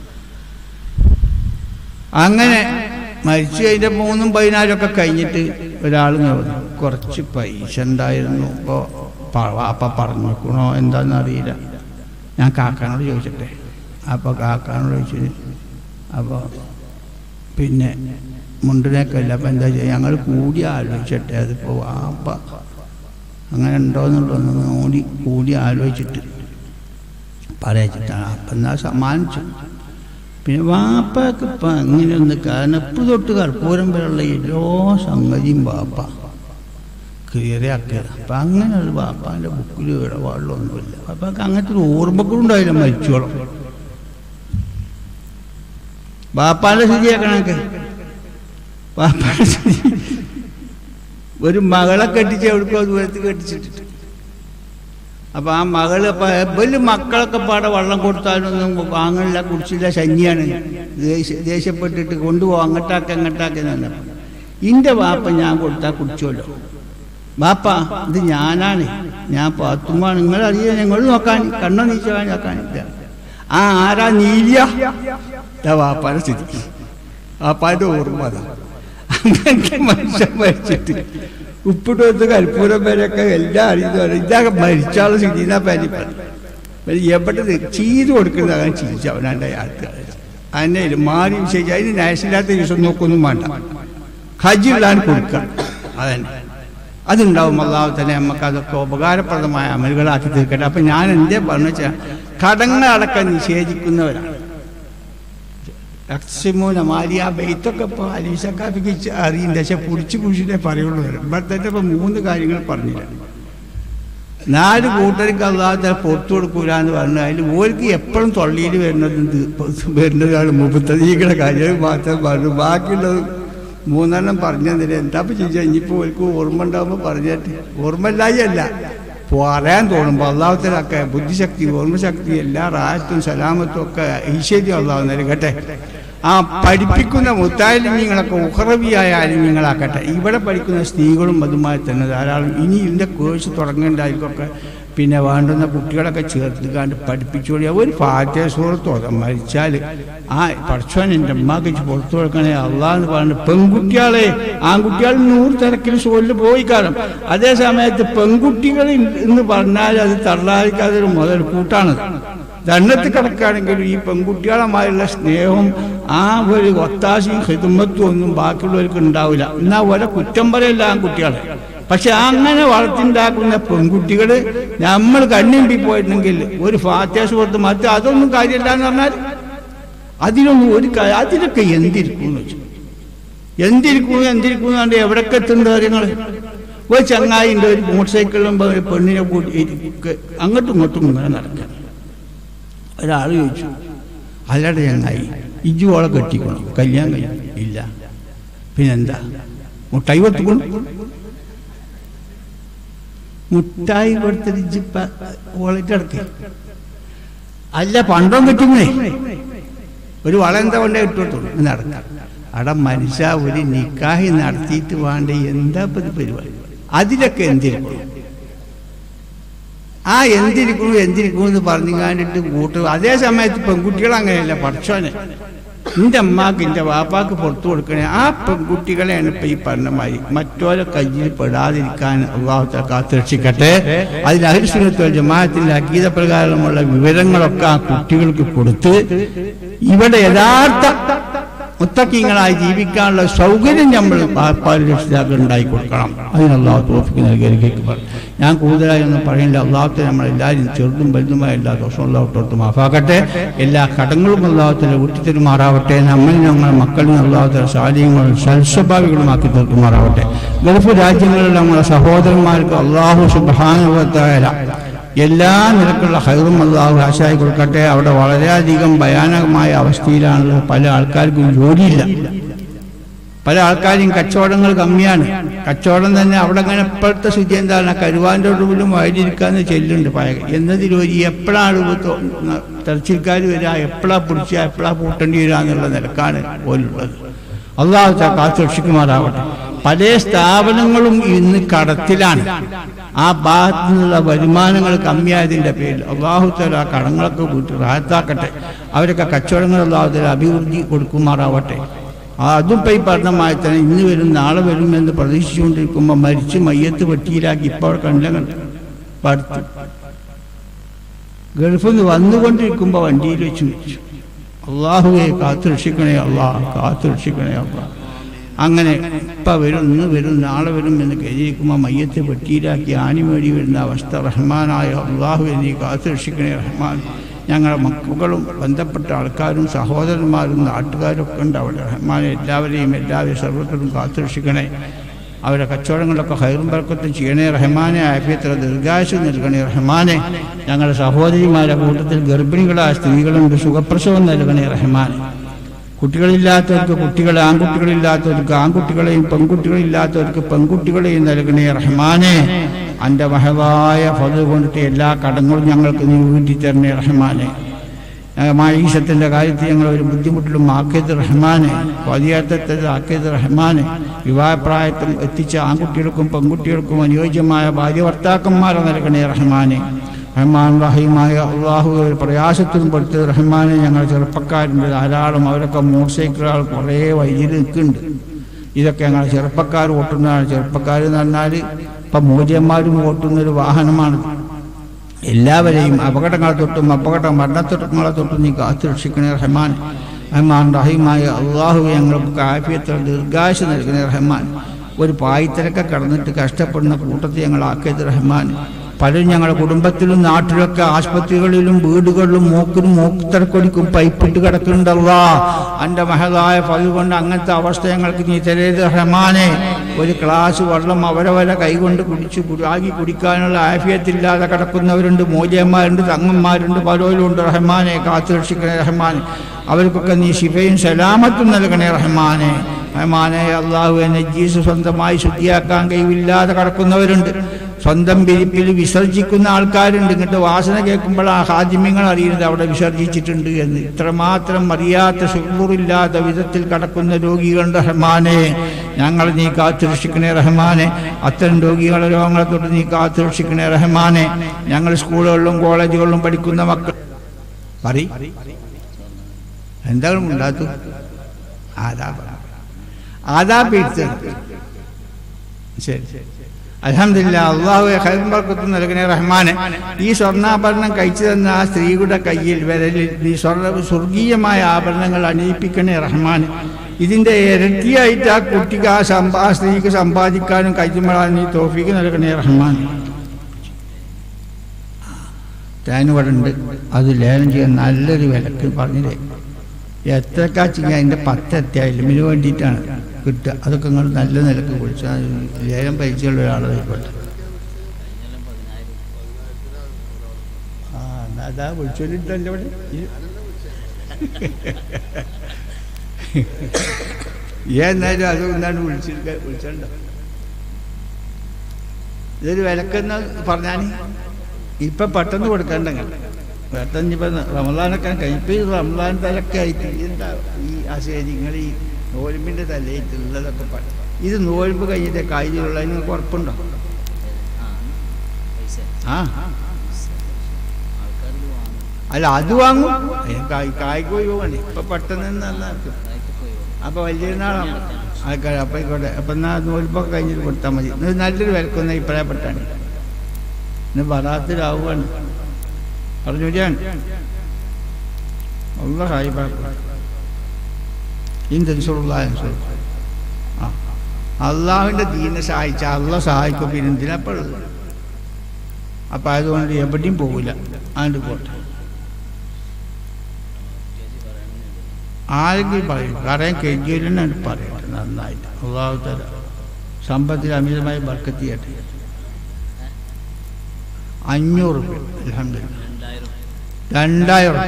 Speaker 4: അങ്ങനെ മരിച്ചു കഴിഞ്ഞ മൂന്നും പതിനാലും ഒക്കെ കഴിഞ്ഞിട്ട് ഒരാൾ കുറച്ച് പൈസ ഉണ്ടായിരുന്നു ഇപ്പോൾ വാപ്പ പറഞ്ഞു വെക്കണോ എന്താണെന്ന് അറിയില്ല ഞാൻ കാക്കാനോട് ചോദിച്ചിട്ടെ അപ്പോൾ കാക്കാനോട് ചോദിച്ചു അപ്പോൾ പിന്നെ മുണ്ടിനേക്കല്ല അപ്പം എന്താ ചെയ്യുക ഞങ്ങൾ കൂടി ആലോചിച്ചിട്ടെ അതിപ്പോൾ വാപ്പ അങ്ങനെ ഉണ്ടോയെന്നുള്ളതൊന്ന് കൂടി കൂടി ആലോചിച്ചിട്ട് പറയിച്ചിട്ടാണ് അപ്പം എന്നാ സമ്മാനിച്ചു പിന്നെ വാപ്പക്ക് ഇപ്പം അങ്ങനെയൊന്ന് കാരണം ഇപ്പം തൊട്ട് കർപ്പൂരം വരെയുള്ള എല്ലാ സംഗതിയും വാപ്പ ക്ലിയറാക്കിയത് അപ്പം അങ്ങനെ ഒരു വാപ്പാൻ്റെ ബുക്കിൽ ഇടപാടിലൊന്നുമില്ല വാപ്പാക്ക് അങ്ങനത്തെ ഒരു ഓർമ്മക്കുണ്ടായില്ല മരിച്ചോളം വാപ്പാൻ്റെ സ്ഥിതിയാക്കണക്ക് വാപ്പാൻ്റെ സ്ഥിതി ഒരു മകളെ കെട്ടിച്ച് എവിടേക്കോ ദൂരത്ത് കെട്ടിച്ചിട്ടിട്ട് അപ്പൊ ആ മകള് അപ്പൊ വലിയ മക്കളൊക്കെ പാടെ വെള്ളം കൊടുത്താലൊന്നും വാങ്ങണില്ല കുടിച്ചില്ല ശനിയാണ് ദേഷ്യ- ദേഷ്യപ്പെട്ടിട്ട് കൊണ്ടുപോകാം അങ്ങോട്ടാക്കി അങ്ങോട്ടാക്കി തന്നെ ഇന്റെ വാപ്പ ഞാൻ കൊടുത്താൽ കുടിച്ചോല്ലോ വാപ്പ ഇത് ഞാനാണ് ഞാൻ പാത്തുമാണ് നിങ്ങൾ അറിയാൻ ഞങ്ങൾ നോക്കാൻ കണ്ണോ നീച്ചാൻ നോക്കാൻ ആ ആരാ നീലിയ ഇതാ വാപ്പാന്റെ സ്ഥിതി വാപ്പാന്റെ ഓർമ്മ അതാ അങ്ങനത്തെ മനുഷ്യൻ മരിച്ചിട്ട് ഉപ്പിട്ട് വെച്ച് കൽപ്പൂരം വരെയൊക്കെ എല്ലാം അറിയുന്നവരെ ഇതൊക്കെ മരിച്ചാളും സ്ഥിതിന്നാ പനി പറഞ്ഞു എവിടെ ചെയ്ത് കൊടുക്കുന്നത് അങ്ങനെ ചിരിച്ചു അവനാൻ്റെ ആൾക്കാർ അതിനെ മാറി ശരി അതിന് നാഷനില്ലാത്ത ദിവസം നോക്കൊന്നും വേണ്ട ഹജ്ജിലാണ് കൊടുക്കുക അതന്നെ അതുണ്ടാവും അള്ളാഹു തന്നെ നമുക്ക് അതൊക്കെ ഉപകാരപ്രദമായ അമലുകളാക്കി തീർക്കട്ടെ അപ്പം ഞാൻ എന്തേ പറഞ്ഞു വെച്ചാൽ കടങ്ങളടക്കം നിഷേധിക്കുന്നവരാണ് അക്സിമൂന മാലിയ ബെയ്ത്തൊക്കെ ഇപ്പോൾ അലീസക്കാഫിക്ക് അറിയില്ല പക്ഷെ പിടിച്ച് പിടിച്ചിട്ടേ പറയുള്ളൂ ഇവിടെ തന്നെ ഇപ്പം മൂന്ന് കാര്യങ്ങൾ പറഞ്ഞില്ല നാല് കൂട്ടർക്ക് അള്ളാഹത്തെ പുറത്തു കൊടുക്കൂല എന്ന് പറഞ്ഞു അതിൽ ഓർക്ക് എപ്പോഴും തൊള്ളിയിൽ വരുന്നത് എന്ത് വരുന്നതാണ് മുപ്പത്തീകളുടെ കാര്യം മാത്രം പറഞ്ഞു ബാക്കിയുള്ളത് മൂന്നെണ്ണം പറഞ്ഞതിന് എന്താ ഇപ്പം ചോദിച്ചാൽ ഇനിയിപ്പോൾ ഓർക്ക് ഓർമ്മ ഉണ്ടാകുമ്പോൾ പറഞ്ഞിട്ട് ഓർമ്മയില്ലായി അല്ല പറയാൻ തോന്നുമ്പോൾ അള്ളാഹത്തിലൊക്കെ ബുദ്ധിശക്തി ഓർമ്മശക്തി എല്ലാ റായത്തും സലാമത്തും ഒക്കെ ഈശ്വര്യം അള്ളാഹു നൽകട്ടെ ആ പഠിപ്പിക്കുന്ന മുത്താലിമ്യങ്ങളൊക്കെ ഉഹറവിയായ ആലിമ്യങ്ങളാക്കട്ടെ ഇവിടെ പഠിക്കുന്ന സ്ത്രീകളും അതുമായി തന്നെ ധാരാളം ഇനി ഇതിൻ്റെ കോഴ്സ് തുടങ്ങേണ്ടവർക്കൊക്കെ പിന്നെ വേണ്ടുന്ന കുട്ടികളൊക്കെ ചേർത്ത് കണ്ട് പഠിപ്പിച്ചോളി ഒരു ഫാറ്റ സുഹൃത്തോ മരിച്ചാൽ ആ പഠിച്ചോൻ എൻ്റെ അമ്മക്ക് പുറത്തു കൊടുക്കണേ അള്ളാന്ന് പറഞ്ഞു പെൺകുട്ടികളെ ആൺകുട്ടികൾ നൂറ് തിരക്കിൽ സോലിൽ പോയി കാണും അതേ സമയത്ത് പെൺകുട്ടികൾ എന്ന് പറഞ്ഞാൽ അത് തള്ളാതിക്കാതെ ഒരു മുതൽ കൂട്ടാണ് ദണ്ണത്ത് കിടക്കുകയാണെങ്കിൽ ഈ പെൺകുട്ടികളുമായുള്ള സ്നേഹവും ആ ഒരു ഒത്താശയും ഹിതുമത്തും ഒന്നും ബാക്കിയുള്ളവർക്ക് ഉണ്ടാവില്ല എന്നാൽ ഓരോ കുറ്റം പറയില്ല ആൺകുട്ടികളെ പക്ഷെ അങ്ങനെ വളർത്തിണ്ടാക്കുന്ന പെൺകുട്ടികൾ നമ്മൾ കണ്ണിമ്പി പോയിട്ടുണ്ടെങ്കിൽ ഒരു ഫാറ്റേഴ്സ് കൊടുത്ത് മറ്റു അതൊന്നും കാര്യമില്ല എന്ന് പറഞ്ഞാൽ അതിലൊന്നും ഒരു കാ- അതിലൊക്കെ എന്തിരിക്കും വെച്ചു എന്തിരിക്കുന്നു എന്തിരിക്കുന്നു കണ്ട് എവിടൊക്കെ എത്തുന്നുണ്ട് കാര്യങ്ങൾ ഒരു ചങ്ങായിൻ്റെ ഒരു മോട്ടോർ സൈക്കിളിലും പെ- പെണ്ണിനെ കൂട്ടി ഇരിക്കെ അങ്ങോട്ടും ഇങ്ങോട്ടും ഇങ്ങനെ നടക്കാൻ ഒരാൾ ചോദിച്ചു അതിലടെ ചങ്ങായി ഇജുവോളെ കെട്ടിക്കണം കല്യാണം കഴിയും ഇല്ല പിന്നെന്താ മുട്ടായി കൊടുത്തുകൊണ്ട് മുട്ടായി കൊടുത്തിട്ട് ഇജ്ജ് പ- ഓളിട്ട് കിടക്കേ അല്ല പണ്ടം കിട്ടുന്നേ ഒരു വള എന്താ കൊണ്ടേ ഇട്ടോട്ടുള്ളൂ നടക്കാം അവിടെ മനുഷ്യ ഒരു നിക്കാഹി നടത്തിയിട്ട് വേണ്ട എന്താ ഇപ്പൊ ഇത് പരിപാടി അതിലൊക്കെ എന്തിരിക്കണം ആ എന്തിരിക്കണു എന്തിരിക്കണു എന്ന് പറഞ്ഞു കണ്ടിട്ട് കൂട്ടു അതേ സമയത്ത് പെൺകുട്ടികൾ അങ്ങനെയല്ല പഠിച്ചോനെ എൻ്റെ അമ്മാക്ക് എൻ്റെ വാപ്പാക്ക് പുറത്തു കൊടുക്കണേ ആ പെൺകുട്ടികളെയാണ് ഇപ്പൊ ഈ പറഞ്ഞ മാതിരി മറ്റോരെ കയ്യിൽ പെടാതിരിക്കാൻ അള്ളാഹുത്തെ കാത്തുരക്ഷിക്കട്ടെ അതിൽ അഹിർസുനത്വ ജമാഅത്തിന്റെ അഗീത പ്രകാരമുള്ള വിവരങ്ങളൊക്കെ ആ കുട്ടികൾക്ക് കൊടുത്ത് ഇവിടെ യഥാർത്ഥ മുത്തക്കിങ്ങളായി ജീവിക്കാനുള്ള സൗകര്യം നമ്മൾ പാപ്പാൽ രക്ഷിതാക്കൾ ഉണ്ടാക്കി കൊടുക്കണം അതിനുള്ള തോഫിക്ക് നൽകിയിരിക്കും ഞാൻ കൂടുതലായി ഒന്നും പറയുന്നില്ല അള്ളാഹത്തെ നമ്മളെല്ലാവരും ചെറുതും വലുതുമായ എല്ലാ ദോഷവും അള്ളാഹത്തോട്ട് മാഫാക്കട്ടെ എല്ലാ കടങ്ങളും അള്ളാഹത്തിലെ ഊട്ടിത്തരുമാറാവട്ടെ നമ്മൾ ഞങ്ങളുടെ മക്കളിനെ അള്ളാഹത്തിലെ ശാലീയങ്ങളും സൽസ്വഭാവികളുമാക്കി തീർക്കുമാറാവട്ടെ ഗൾഫ് രാജ്യങ്ങളിലെ നമ്മുടെ സഹോദരന്മാർക്ക് അള്ളാഹു സുബാനുഭവത്തായ എല്ലാ നിരക്കുള്ള ഹൈറും അള്ളാഹു ആശായി കൊടുക്കട്ടെ അവിടെ വളരെയധികം ഭയാനകമായ അവസ്ഥയിലാണുള്ളത് പല ആൾക്കാർക്കും ജോലിയില്ല പല ആൾക്കാരും കച്ചവടങ്ങൾ കമ്മിയാണ് കച്ചവടം തന്നെ അവിടെ അങ്ങനെ ഇപ്പോഴത്തെ സ്ഥിതി എന്താണ് കരുവാൻ്റെ ഉള്ളിലും വയലിരിക്കാന്ന് ചെല്ലുണ്ട് പഴയ എന്നതിലൊരു എപ്പോഴാണ് തെരച്ചിൽക്കാർ വരിക എപ്പോഴാ പിടിച്ച എപ്പോഴാ പൂട്ടേണ്ടി വരിക എന്നുള്ള നിലക്കാണ് പോലുള്ളത് അള്ളാഹു കാത്തു രക്ഷിക്കുമാറാവട്ടെ പല സ്ഥാപനങ്ങളും ഇന്ന് കടത്തിലാണ് ആ ഭാഗത്തു നിന്നുള്ള വരുമാനങ്ങൾ കമ്മിയായതിൻ്റെ പേരിൽ അള്ളാഹുത്തല ആ കടങ്ങളൊക്കെ കൂട്ടി റാഹത്താക്കട്ടെ അവരൊക്കെ കച്ചവടങ്ങൾ അള്ളാഹുത്തല അഭിവൃദ്ധി കൊടുക്കുമാറാവട്ടെ ആ അതും ഇപ്പം ഈ പറഞ്ഞ മായി തന്നെ ഇന്ന് വരും നാളെ വരും എന്ന് പ്രതീക്ഷിച്ചുകൊണ്ടിരിക്കുമ്പോൾ മരിച്ച് മയ്യത്ത് വെട്ടിയിലാക്കി ഇപ്പോൾ അവിടെ കണ്ടങ്ങൾ പടുത്തു ഗൾഫിൽ നിന്ന് വന്നുകൊണ്ടിരിക്കുമ്പോൾ വണ്ടിയിൽ വെച്ച് വെച്ചു അള്ളാഹുവെ കാത്തു രക്ഷിക്കണേ അള്ളാഹ് കാത്തു രക്ഷിക്കണേ അള്ളാഹ് അങ്ങനെ ഇപ്പം വരും ഇന്ന് വരും നാളെ വരും എന്ന് കരുതിയിരിക്കുമ്പോൾ മയ്യത്തെ വെട്ടിയിലാക്കി ആനിമേടി വരുന്ന അവസ്ഥ റഹ്മാനായ അള്ളാഹു എന്നീ കാത്തു രക്ഷിക്കണേ റഹ്മാൻ ഞങ്ങളുടെ മക്കളും ബന്ധപ്പെട്ട ആൾക്കാരും സഹോദരന്മാരും നാട്ടുകാരും ഒക്കെ ഉണ്ട് അവിടെ റഹ്മാനെ എല്ലാവരെയും എല്ലാവരും സർവത്തിലും കാത്തു രക്ഷിക്കണേ അവരുടെ കച്ചവടങ്ങളൊക്കെ ഹൈറും ബർക്കത്തും ചെയ്യണേ റഹ്മാനെ ആഫിയത്ര ദീർഘായുസ് നൽകണേ റഹ്മാനെ ഞങ്ങളുടെ സഹോദരിമാരുടെ കൂട്ടത്തിൽ ഗർഭിണികളായ സ്ത്രീകളുണ്ട് സുഖപ്രസവം നൽകണേ റഹ്മാനെ കുട്ടികളില്ലാത്തവർക്ക് കുട്ടികളെ ആൺകുട്ടികളില്ലാത്തവർക്ക് ആൺകുട്ടികളെയും പെൺകുട്ടികളില്ലാത്തവർക്ക് പെൺകുട്ടികളെയും നൽകണേ റഹ്മാനെ എൻ്റെ മഹതായ ഫത് കൊണ്ടിട്ട് എല്ലാ കടങ്ങളും ഞങ്ങൾക്ക് നീ വീട്ടി തരണേ റഹ്മാനെ മായീശത്തിൻ്റെ കാര്യത്തിൽ ഞങ്ങൾ ഒരു ബുദ്ധിമുട്ടിലും ആക്കിയത് റഹ്മാനെ പതിയാത്തത് ആക്കിയത് റഹ്മാനെ വിവാഹപ്രായത്തും എത്തിച്ച ആൺകുട്ടികൾക്കും പെൺകുട്ടികൾക്കും അനുയോജ്യമായ ഭാര്യ ഭർത്താക്കന്മാരെ നൽകണേ റഹ്മാനെ റഹ്മാൻ റഹീമായ അള്ളാഹു ഒരു പ്രയാസത്തിലും പെടുത്തത് റഹ്മാനെ ഞങ്ങൾ ചെറുപ്പക്കാരുണ്ട് ധാരാളം അവരൊക്കെ മോട്ടോർ സൈക്കിളുകൾ കുറേ വൈദ്യുതി നിൽക്കുന്നുണ്ട് ഇതൊക്കെ ഞങ്ങൾ ചെറുപ്പക്കാർ ഓട്ടുന്നതാണ് ചെറുപ്പക്കാർ എന്ന് പറഞ്ഞാൽ ഇപ്പം മൂല്യന്മാരും ഓട്ടുന്ന ഒരു വാഹനമാണ് എല്ലാവരെയും അപകടങ്ങളെ തൊട്ടും അപകട മരണത്തൊട്ടുങ്ങളെ തൊട്ടും നീ കാത്തു രക്ഷിക്കണേ റഹ്മാൻ റഹ്മാൻ റഹീമായ അള്ളാഹു ഞങ്ങൾക്ക് ആഫിയത്ര ദീർഘാശ നൽകുന്ന റഹ്മാൻ ഒരു പായ്ത്തിരക്കെ കടന്നിട്ട് കഷ്ടപ്പെടുന്ന കൂട്ടത്തിൽ ഞങ്ങൾ ആക്കിയത് റഹ്മാൻ പലരും ഞങ്ങളുടെ കുടുംബത്തിലും നാട്ടിലൊക്കെ ആശുപത്രികളിലും വീടുകളിലും മൂക്കിനും മൂക്കിത്തരക്കൊടിക്കും പൈപ്പിട്ട് കിടക്കുന്നുണ്ടല്ലാ എൻ്റെ മഹതായ പതിവ് കൊണ്ട് അങ്ങനത്തെ അവസ്ഥ ഞങ്ങൾക്ക് നീ തരരുത് റഹ്മാനെ ഒരു ഗ്ലാസ് വെള്ളം അവരവരെ കൈകൊണ്ട് കുടിച്ച് കുടാകി കുടിക്കാനുള്ള ആഫിയത്തില്ലാതെ കിടക്കുന്നവരുണ്ട് മൂല്യന്മാരുണ്ട് തങ്ങന്മാരുണ്ട് പലരും ഉണ്ട് റഹ്മാനെ കാത്തു രക്ഷിക്കണേ റഹ്മാനെ അവർക്കൊക്കെ നീ ശിഫയും സലാമത്തും നൽകണേ റഹ്മാനെ റഹ്മാനെ അള്ളാഹു എന്നെ ജീസ് സ്വന്തമായി ശുദ്ധിയാക്കാൻ കഴിവില്ലാതെ കിടക്കുന്നവരുണ്ട് സ്വന്തം വിരിപ്പിൽ വിസർജിക്കുന്ന ആൾക്കാരുണ്ട് ഇങ്ങനത്തെ വാസന കേൾക്കുമ്പോൾ ആ ഹാജിമ്യങ്ങൾ അറിയുന്നത് അവിടെ വിസർജിച്ചിട്ടുണ്ട് എന്ന് ഇത്രമാത്രം അറിയാത്ത ഷുഗറില്ലാത്ത വിധത്തിൽ കടക്കുന്ന രോഗികളുടെ റഹ്മാനെ ഞങ്ങൾ നീ കാത്തുരക്ഷിക്കണേ റഹ്മാനെ അത്തരം രോഗികളുടെ രോഗങ്ങളെ തൊട്ട് നീ കാത്തുരക്ഷിക്കണേ റഹ്മാനെ ഞങ്ങൾ സ്കൂളുകളിലും കോളേജുകളിലും പഠിക്കുന്ന മക്കൾ പറ എന്താണ് ഉണ്ടാത്തു ആദാ ആദാ പീഡിച്ച ശരി അലഹമില്ല അള്ളാഹു ഹൈബർക്കത്ത് നൽകണേ റഹ്മാനെ ഈ സ്വർണ്ണാഭരണം കഴിച്ചു തന്ന ആ സ്ത്രീയുടെ കയ്യിൽ വിരലിൽ ഈ സ്വർണ്ണ സ്വർഗീയമായ ആഭരണങ്ങൾ അണിയിപ്പിക്കണേ റഹ്മാനെ ഇതിൻ്റെ ഇരട്ടിയായിട്ട് ആ കുട്ടിക്ക് ആ സമ്പാ ആ സ്ത്രീക്ക് സമ്പാദിക്കാനും കഴിച്ചുമ്പോഴാണ് നീ തോഫിക്ക് നൽകണേ റഹ്മാൻ തേനുവിടെ ഉണ്ട് അത് ലേലം ചെയ്യാൻ നല്ലൊരു വിലക്ക് പറഞ്ഞില്ലേ എത്രക്കാച്ചിങ്ങ അതിൻ്റെ പത്തെത്തിയായാലും ഇതിന് വേണ്ടിയിട്ടാണ് കിട്ടുക അതൊക്കെ നിങ്ങൾ നല്ല നിലക്ക് കുടിച്ചാൽ ലേലം പരിചയമുള്ള ഒരാളായിക്കോട്ടെ ആ എന്നാ അതാ വിളിച്ചോലിട്ടല്ലോ ഇവിടെ ഈ എന്നാലും അത് എന്താണ് വിളിച്ചിരിക്ക വിളിച്ചോ ഇതൊരു വിലക്കെന്ന് പറഞ്ഞാൽ ഇപ്പൊ പെട്ടെന്ന് കൊടുക്കണ്ടെങ്കിൽ പെട്ടെന്ന് ഇപ്പൊ റമദാനൊക്കെ കഴിപ്പ് റമദാൻ തലക്കെ ആയിട്ട് എന്താ ഈ അശേരിങ്ങൾ ഈ നോൽമ്പിന്റെ തലയിട്ടുള്ളതൊക്കെ പ- ഇത് നോൽമ്പ് കഴിഞ്ഞിട്ട് കായിലുള്ള നിങ്ങൾക്ക് ഉറപ്പുണ്ടോ ആ അല്ല അത് വാങ്ങും കായ്ക്ക് പോയി പോകണ്ടേ ഇപ്പൊ പെട്ടെന്ന് നന്നാക്കും അപ്പൊ വലിയ നാളാണ് ആൾക്കാർ അപ്പൊ ആയിക്കോട്ടെ അപ്പൊ എന്നാ നോൽപ്പൊക്കെ കഴിഞ്ഞിട്ട് കൊടുത്താൽ മതി ഇത് നല്ലൊരു വിലക്കൊന്ന അഭിപ്രായപ്പെട്ടാണ് ഇന്ന് ബറാത്തിലാവുകയാണ് പറഞ്ഞു ഞാൻ ഉള്ള സായിപ്പാക്കും ഇന്ത്യൻസുള്ള ആ അള്ളാഹുവിൻ്റെ ദീനെ സഹായിച്ച അള്ള സഹായിക്കും പിന്നെ എന്തിനപ്പോഴുള്ളത് അപ്പം അതുകൊണ്ട് എവിടെയും പോകില്ല അതുകൊണ്ട് പോട്ടെ ആരെങ്കിലും പറയും പറയാൻ കെഞ്ചിയില്ലെന്നാണ് പറയട്ടെ നന്നായിട്ട് അള്ളാഹു തല സമ്പത്തിൽ അമിതമായി ബർക്കത്ത് ചെയ്യട്ടെ അഞ്ഞൂറ് രൂപ അലഹമില്ല രണ്ടായിരം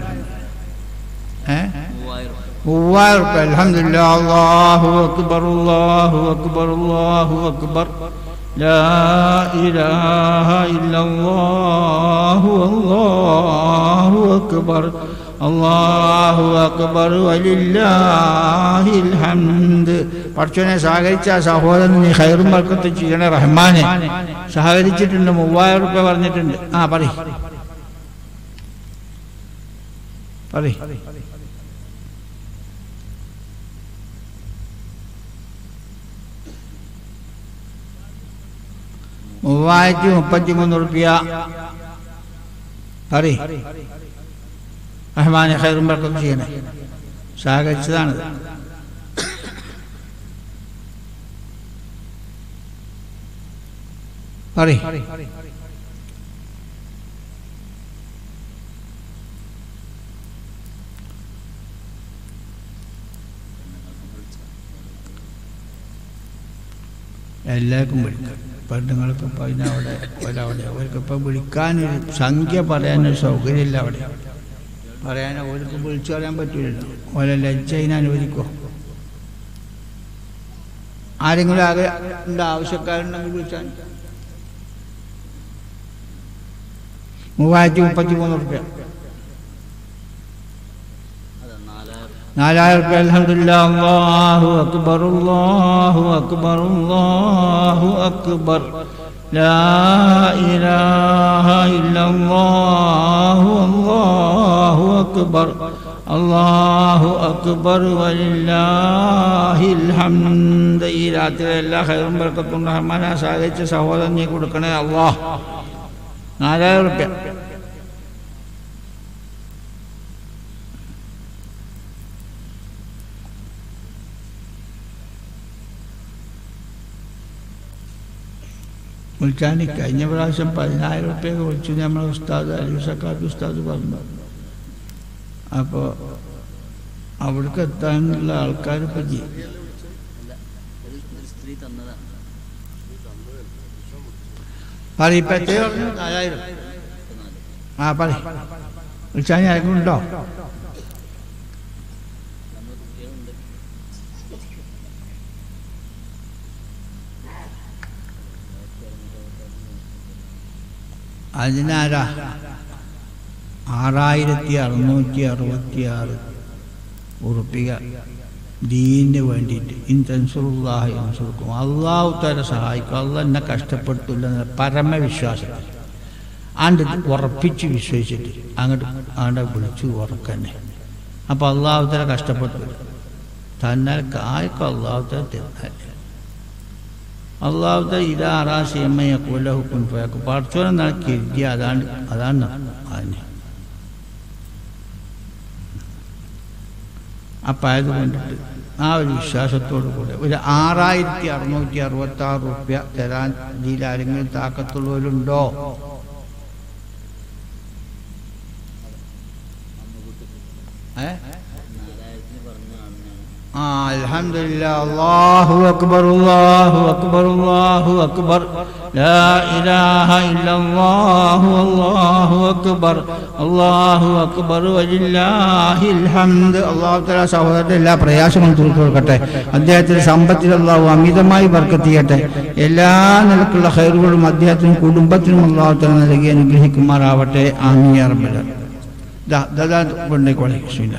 Speaker 4: ഏ മൂവായിരം റുപ്യ അലഹമില്ല അള്ളാഹു അക്ബർ അള്ളാഹു അക്ബർ അള്ളാഹു അക്ബർ لا إله إلا الله والله أكبر الله أكبر ولله الحمد പഠിച്ചോനെ സഹകരിച്ച ആ സഹോദരൻ നീ ഹൈറും ബർക്കത്ത് ചെയ്യണേ റഹ്മാനെ സഹകരിച്ചിട്ടുണ്ട് മൂവായിരം റുപ്യ പറഞ്ഞിട്ടുണ്ട് ആ പറ പറ മൂവായിരത്തി മുപ്പത്തി മൂന്ന് റുപ്യ പറ റഹ്മാനെ ഹൈറും ബർക്കത്ത് ചെയ്യണേ സഹകരിച്ചതാണത് പറ എല്ലാവർക്കും വിളിക്കാം പെണ്ണുങ്ങൾക്ക് ഇപ്പം അതിനവിടെ ഒരവിടെ അവർക്കിപ്പം വിളിക്കാനൊരു സംഖ്യ പറയാനൊരു സൗകര്യമില്ല അവിടെ പറയാൻ അവർക്ക് വിളിച്ചു പറയാൻ പറ്റില്ലല്ലോ ഓരോ ലജ്ജ അതിന് അനുവദിക്കുമോ ആരെങ്കിലും ആകെ ഉണ്ട് ആവശ്യക്കാരുണ്ടെങ്കിൽ വിളിച്ചാൽ മൂവായിരത്തി മുപ്പത്തി മൂന്ന് റുപ്യ നാലായിരം റുപ്യ അലഹമില്ല അള്ളാഹു അക്ബർ അള്ളാഹു അക്ബർ അള്ളാഹു അക്ബർ لا إله إلا الله الله أكبر الله أكبر ولله الحمد ഈ രാത്രി എല്ലാ ഹൈറും ബർക്കത്തും റഹ്മാനെ സഹായിച്ച സഹോദരൻ നീ കൊടുക്കണേ അള്ളാഹ് നാലായിരം റുപ്യ വിളിച്ചാൽ കഴിഞ്ഞ പ്രാവശ്യം പതിനായിരം റുപ്യൊക്കെ വിളിച്ചു നമ്മളെ ഉസ്താദ് അലി സക്കാത്ത് ഉസ്താദ് പറഞ്ഞു അപ്പോൾ അവിടേക്ക് എത്താനുള്ള ആൾക്കാർ ഇപ്പം ചെയ്യും പറ ഇപ്പം എത്രയോ പറഞ്ഞു നാലായിരം ആ പറ വിളിച്ചാൽ ആരെങ്കിലും ഉണ്ടോ അതിനാരാ ആറായിരത്തി അറുന്നൂറ്റി അറുപത്തി ആറ് ഉറുപ്പിക ദീനിന് വേണ്ടിയിട്ട് ഇൻ തൻസുറുല്ലാഹി അൻസുർക്കും അള്ളാഹു തല സഹായിക്കും അള്ള എന്നെ കഷ്ടപ്പെട്ടില്ല എന്ന പരമവിശ്വാസം ആണ്ട് ഉറപ്പിച്ച് വിശ്വസിച്ചിട്ട് അങ്ങോട്ട് അങ്ങോട്ട് വിളിച്ചു ഉറക്കന്നെ അപ്പോൾ അള്ളാഹു തല കഷ്ടപ്പെട്ടു തന്നാൽ കായ്ക്കും അള്ളാഹു തല തന്നാൽ അള്ളാഹുദ ഇതാ അറാസിയമ്മയെ കൊല്ലഹുക്കും പോയാക്കും പഠിച്ചോനെ നടക്കി എഴുതിയ അതാണ് അതാണ് അതിന് അപ്പം അത് കൊണ്ടിട്ട് ആ ഒരു വിശ്വാസത്തോടു കൂടെ ഒരു ആറായിരത്തി അറുന്നൂറ്റി അറുപത്തി ആറ് റുപ്യ തരാൻ ഇതിൽ ആരെങ്കിലും താക്കത്തുള്ളവരുണ്ടോ ഏ ആ അൽഹംദുലില്ലാ അല്ലാഹു അക്ബർ അല്ലാഹു അക്ബർ അല്ലാഹു അക്ബർ ലാ ഇലാഹ ഇല്ലല്ലാഹു അല്ലാഹു അക്ബർ അല്ലാഹു അക്ബർ വലില്ലാഹിൽ ഹംദ് അല്ലാഹു തആല സഹോദരന്റെ എല്ലാ പ്രയാസങ്ങളും തീർത്തു കൊടുക്കട്ടെ അദ്ദേഹത്തിന്റെ സമ്പത്തിൽ അല്ലാഹു അമിതമായി ബർക്കത്ത് ചെയ്യട്ടെ എല്ലാ നിലക്കുള്ള ഹൈറുകളും അദ്ദേഹത്തിനും കുടുംബത്തിനും അല്ലാഹു തആല നൽകി അനുഗ്രഹിക്കുമാറാവട്ടെ ആമീൻ യാ റബ്ബൽ ആലമീൻ. ദാ ദാ ദാ കൊണ്ടേക്കോളെ ബിസ്മില്ലാ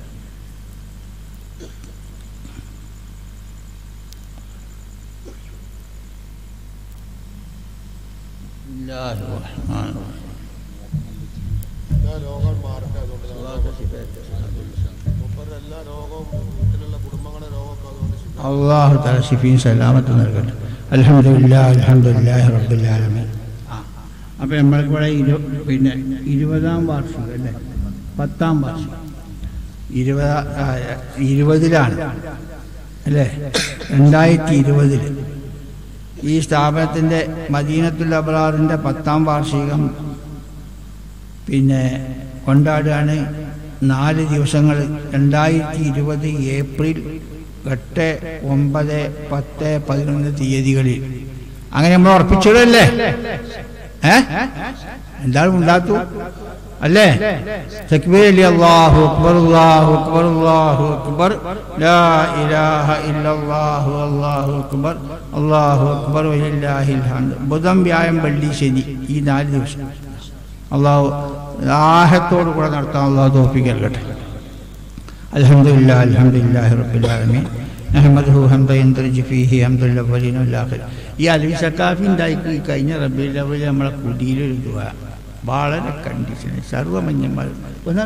Speaker 4: الله الرحمن الرحيم
Speaker 5: എല്ലാ രോഗവും മാറട്ടെ അതുകൊണ്ട് മൂപ്പരുടെ എല്ലാ രോഗവും വീട്ടിലുള്ള കുടുംബങ്ങളുടെ രോഗമൊക്കെ അതുകൊണ്ട് ശുദ്ധ
Speaker 4: അള്ളാഹു തല ഷിഫീൻ സലാമത്ത് നൽകട്ടെ അലഹമില്ല അലഹമില്ലാഹി റബ്ബുല്ലാലമീൻ അപ്പം നമ്മൾക്ക് ഇവിടെ ഇരു പിന്നെ ഇരുപതാം വാർഷികം അല്ലേ പത്താം വാർഷികം ഇരുപതാ ആ, ഇരുപതിലാണ് അല്ലേ രണ്ടായിരത്തി ഇരുപതിൽ ഈ സ്ഥാപനത്തിൻ്റെ മദീനത്തുൽ അബ്രാറിൻ്റെ പത്താം വാർഷികം പിന്നെ കൊണ്ടാടുകയാണ് നാല് ദിവസങ്ങൾ രണ്ടായിരത്തി ഇരുപത് ഏപ്രിൽ എട്ട് ഒമ്പത് പത്ത് പതിനൊന്ന് തീയതികളിൽ അങ്ങനെ നമ്മൾ ഉറപ്പിച്ചിടല്ലേ ഏ എന്താണ് ഉണ്ടാത്തു അല്ലേ തക്ബീർ അലി അല്ലാഹു അക്ബർ അല്ലാഹു അക്ബർ അല്ലാഹു അക്ബർ ലാ ഇലാഹ ഇല്ലല്ലാഹു അല്ലാഹു അക്ബർ അല്ലാഹു അക്ബർ വലില്ലാഹിൽ ഹംദ് ബുധൻ വ്യാഴം വെള്ളി ശനി ഈ നാല് ദിവസം അള്ളാഹു ആഹത്തോടു കൂടെ നടത്താൻ അള്ളാഹു തോപ്പിക്കൽ കേട്ടെ അൽഹംദുലില്ലാ അൽഹംദുലില്ലാഹി റബ്ബിൽ ആലമീൻ നഹ്മദുഹു ഹംദ യൻതർജു ഫീഹി ഹംദുൽ അവ്വലീന വൽ ആഖിർ ഈ അലവി സക്കാഫി ഉണ്ടായി ഈ കഴിഞ്ഞ റബ്ബിൽ അവൽ നമ്മളെ കുടിയിലൊരു ദുആ വളരെ കണ്ടീഷൻ സർവമന്യന്മാർ ഒന്നാം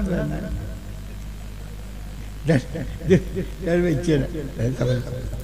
Speaker 4: വെച്ചു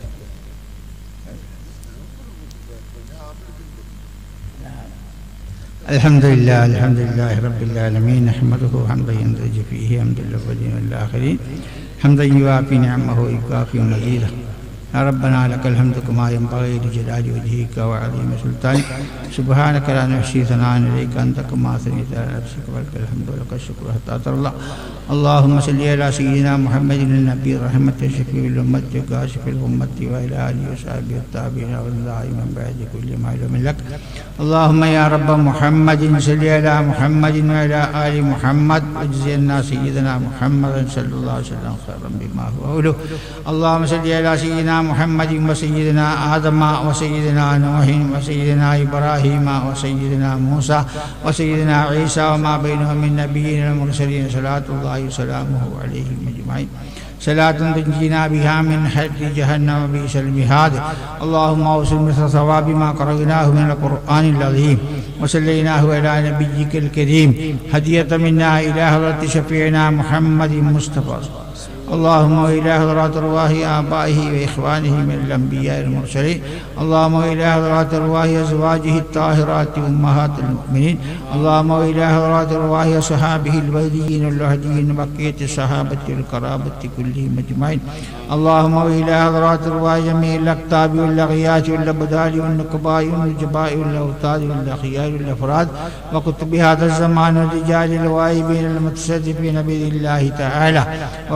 Speaker 4: الحمد لله الحمد لله رب العالمين نحمده حمدا يندرج فيه حمد الأولين والآخرين حمدا يوافي نعمه ويكافي مزيده يا ربنا لك الحمد كما ينبغي لجلال وجهك وعظيم سلطانك سبحانك لا نحصي ثناء عليك انت كما اثنيت على نفسك ولك الحمد ولك الشكر حتى ترضى اللهم صل على سيدنا محمد النبي رحمة الشفيع الأمة وكاشف الأمة وإلى آله وصحبه التابعين والداعي من بعد كل معلوم لك اللهم يا رب محمد صل على محمد وعلى آل محمد واجزنا سيدنا محمد صلى الله عليه وسلم خيرا بما هو أوله اللهم صل على سيدنا محمد وسيدنا آدم وسيدنا نوح وسيدنا إبراهيم وسيدنا موسى وسيدنا عيسى وما بينهم من نبيين المرسلين صلاة الله وسلامه عليهم أجمعين صلاة تنجينا بها من حد جهنم وبئس المهاد اللهم اوصل مثل ثواب ما قرأناه من القرآن العظيم وصليناه إلى نبيك الكريم هدية منا إلى حضرة شفيعنا محمد مصطفى اللهم إلى حضرات أرواح آبائه وإخوانه من الأنبياء المرسلين اللهم إلى حضرات أرواح أزواجه الطاهرات أمهات المؤمنين اللهم إلى حضرات أرواح أصحابه البديين الهديين بقية الصحابة القرابة كلهم أجمعين اللهم إلى حضرات أرواح جميع الأقطاب والأغياث والأبدال والنقباء والنجباء والأوتاد والأخيار والأفراد وكتب هذا الزمان والرجال الواهبين المتصدفين بإذن الله تعالى وملائكة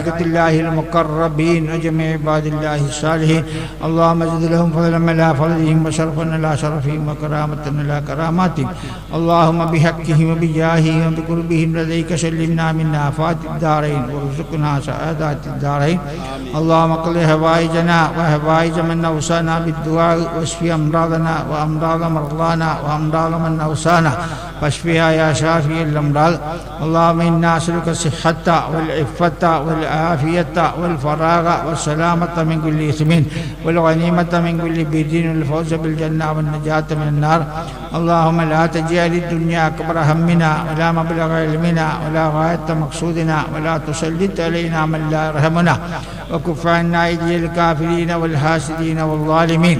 Speaker 4: وملائكة الله المقربين وجميع عباد الله الصالحين اللهم زد لهم فضلا على فضلهم وشرفا على شرفهم وكرامة على كراماتهم اللهم بحقهم وبجاههم وبقربهم لديك سلمنا من آفات الدارين وارزقنا سعادات الدارين اللهم اقض هوائجنا وهوائج من أوصانا بالدعاء واشف أمراضنا وأمراض مرضانا وأمراض من أوصانا واشفها يا شافي الأمراض اللهم إنا نسألك الصحة والعفة والعافية والفراغ والسلامة من كل إثم والغنيمة من كل بر والفوز بالجنة والنجاة من النار اللهم لا تجعل الدنيا أكبر همنا ولا مبلغ علمنا ولا غاية مقصودنا ولا تسلط علينا من لا يرحمنا وكف عنا أيدي الكافرين والحاسدين والظالمين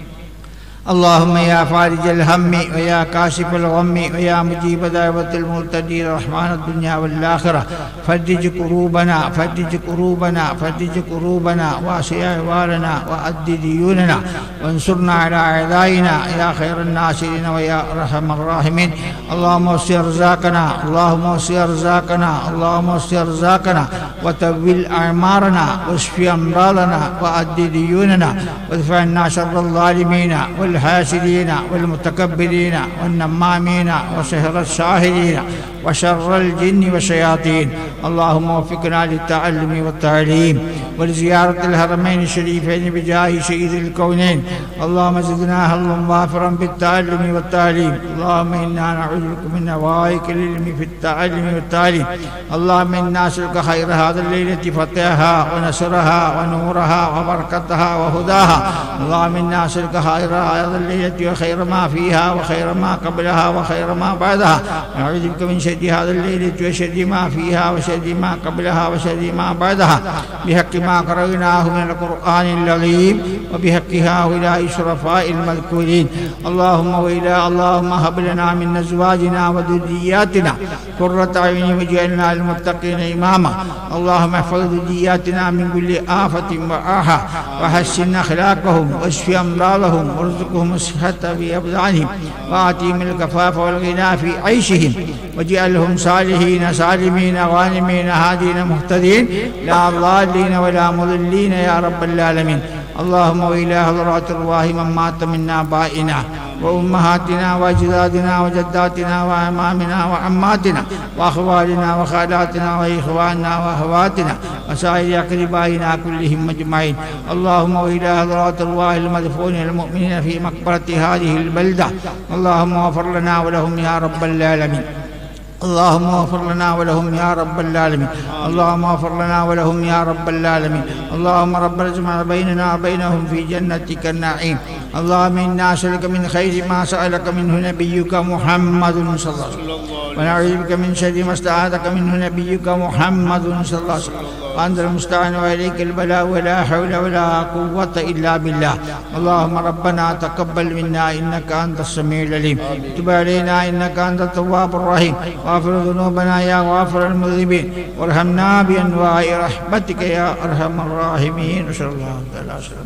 Speaker 4: اللهم يا فارج الهم ويا كاشف الغم ويا مجيب دعوة المرتدين رحمن الدنيا والآخرة فرج كروبنا فرج كروبنا فرج كروبنا واسع عوارنا وأد ديوننا وانصرنا على أعدائنا يا خير الناصرين ويا أرحم الراحمين اللهم وسع رزاقنا اللهم وسع رزاقنا اللهم وسع رزاقنا وتول أعمارنا واشف أمراضنا وأد ديوننا وادفع عنا شر الظالمين والحاسدين والمتكبرين والنمامين وسهر الساهرين وشر الجن والشياطين اللهم وفقنا للتعلم والتعليم ولزيارة الحرمين الشريفين بجاه سيد الكونين اللهم زدنا هلا وافرا بالتعلم والتعليم اللهم إنا نعوذ بك من نوائك العلم في التعلم والتعليم اللهم إنا نسألك خير هذا الليلة فتحها ونصرها ونورها وبركتها وهداها اللهم إنا نسألك خير هذا الليلة وخير ما فيها وخير ما قبلها وخير ما بعدها نعوذ بك من شر هذا الليلة وشر ما فيها وشر ما قبلها وشر ما بعدها بحق ما قرأناه من القرآن العظيم وبحق هؤلاء الشرفاء المذكورين اللهم وإلى اللهم هب لنا من أزواجنا وذرياتنا قرة أعين واجعلنا للمتقين إماما اللهم احفظ ذرياتنا من كل آفة وآحة وحسن أخلاقهم واشف أمراضهم وارزقهم الصحة في أبدانهم وآتهم الكفاف والغنى في عيشهم واجعلهم صالحين سالمين غانمين هادين مهتدين لا ضالين ولا مضلين يا رب العالمين اللهم وإلى حضرات الله من مات منا بائنا وأمهاتنا وأجدادنا وجداتنا وأمامنا وعماتنا وأخوالنا وخالاتنا وإخواننا وأخواتنا وسائر أقربائنا كلهم أجمعين اللهم وإلى حضرات الله المدفون المؤمنين في مقبرة هذه البلدة اللهم اغفر لنا ولهم يا رب العالمين اللهم اغفر لنا ولهم يا رب العالمين اللهم اغفر لنا ولهم يا رب العالمين اللهم رب اجمع بيننا وبينهم في جنتك النعيم اللهم انا نسالك من خير ما سالك منه نبيك محمد صلى الله عليه وسلم ونعوذ بك من شر ما استعاذك منه نبيك محمد صلى الله عليه وسلم وانت المستعان واليك البلاء ولا حول ولا قوه الا بالله اللهم ربنا تقبل منا انك انت السميع العليم تب علينا انك انت التواب الرحيم واغفر ذنوبنا يا غافر المذنبين وارحمنا بانواع رحمتك يا ارحم الراحمين وصلى الله تعالى وسلم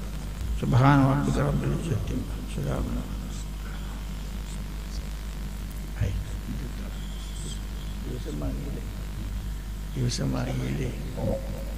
Speaker 4: سبحان ربك رب العزه عما سلام ദിവസം വാങ്ങിയില്ലേ ദിവസം വാങ്ങിയില്ലേ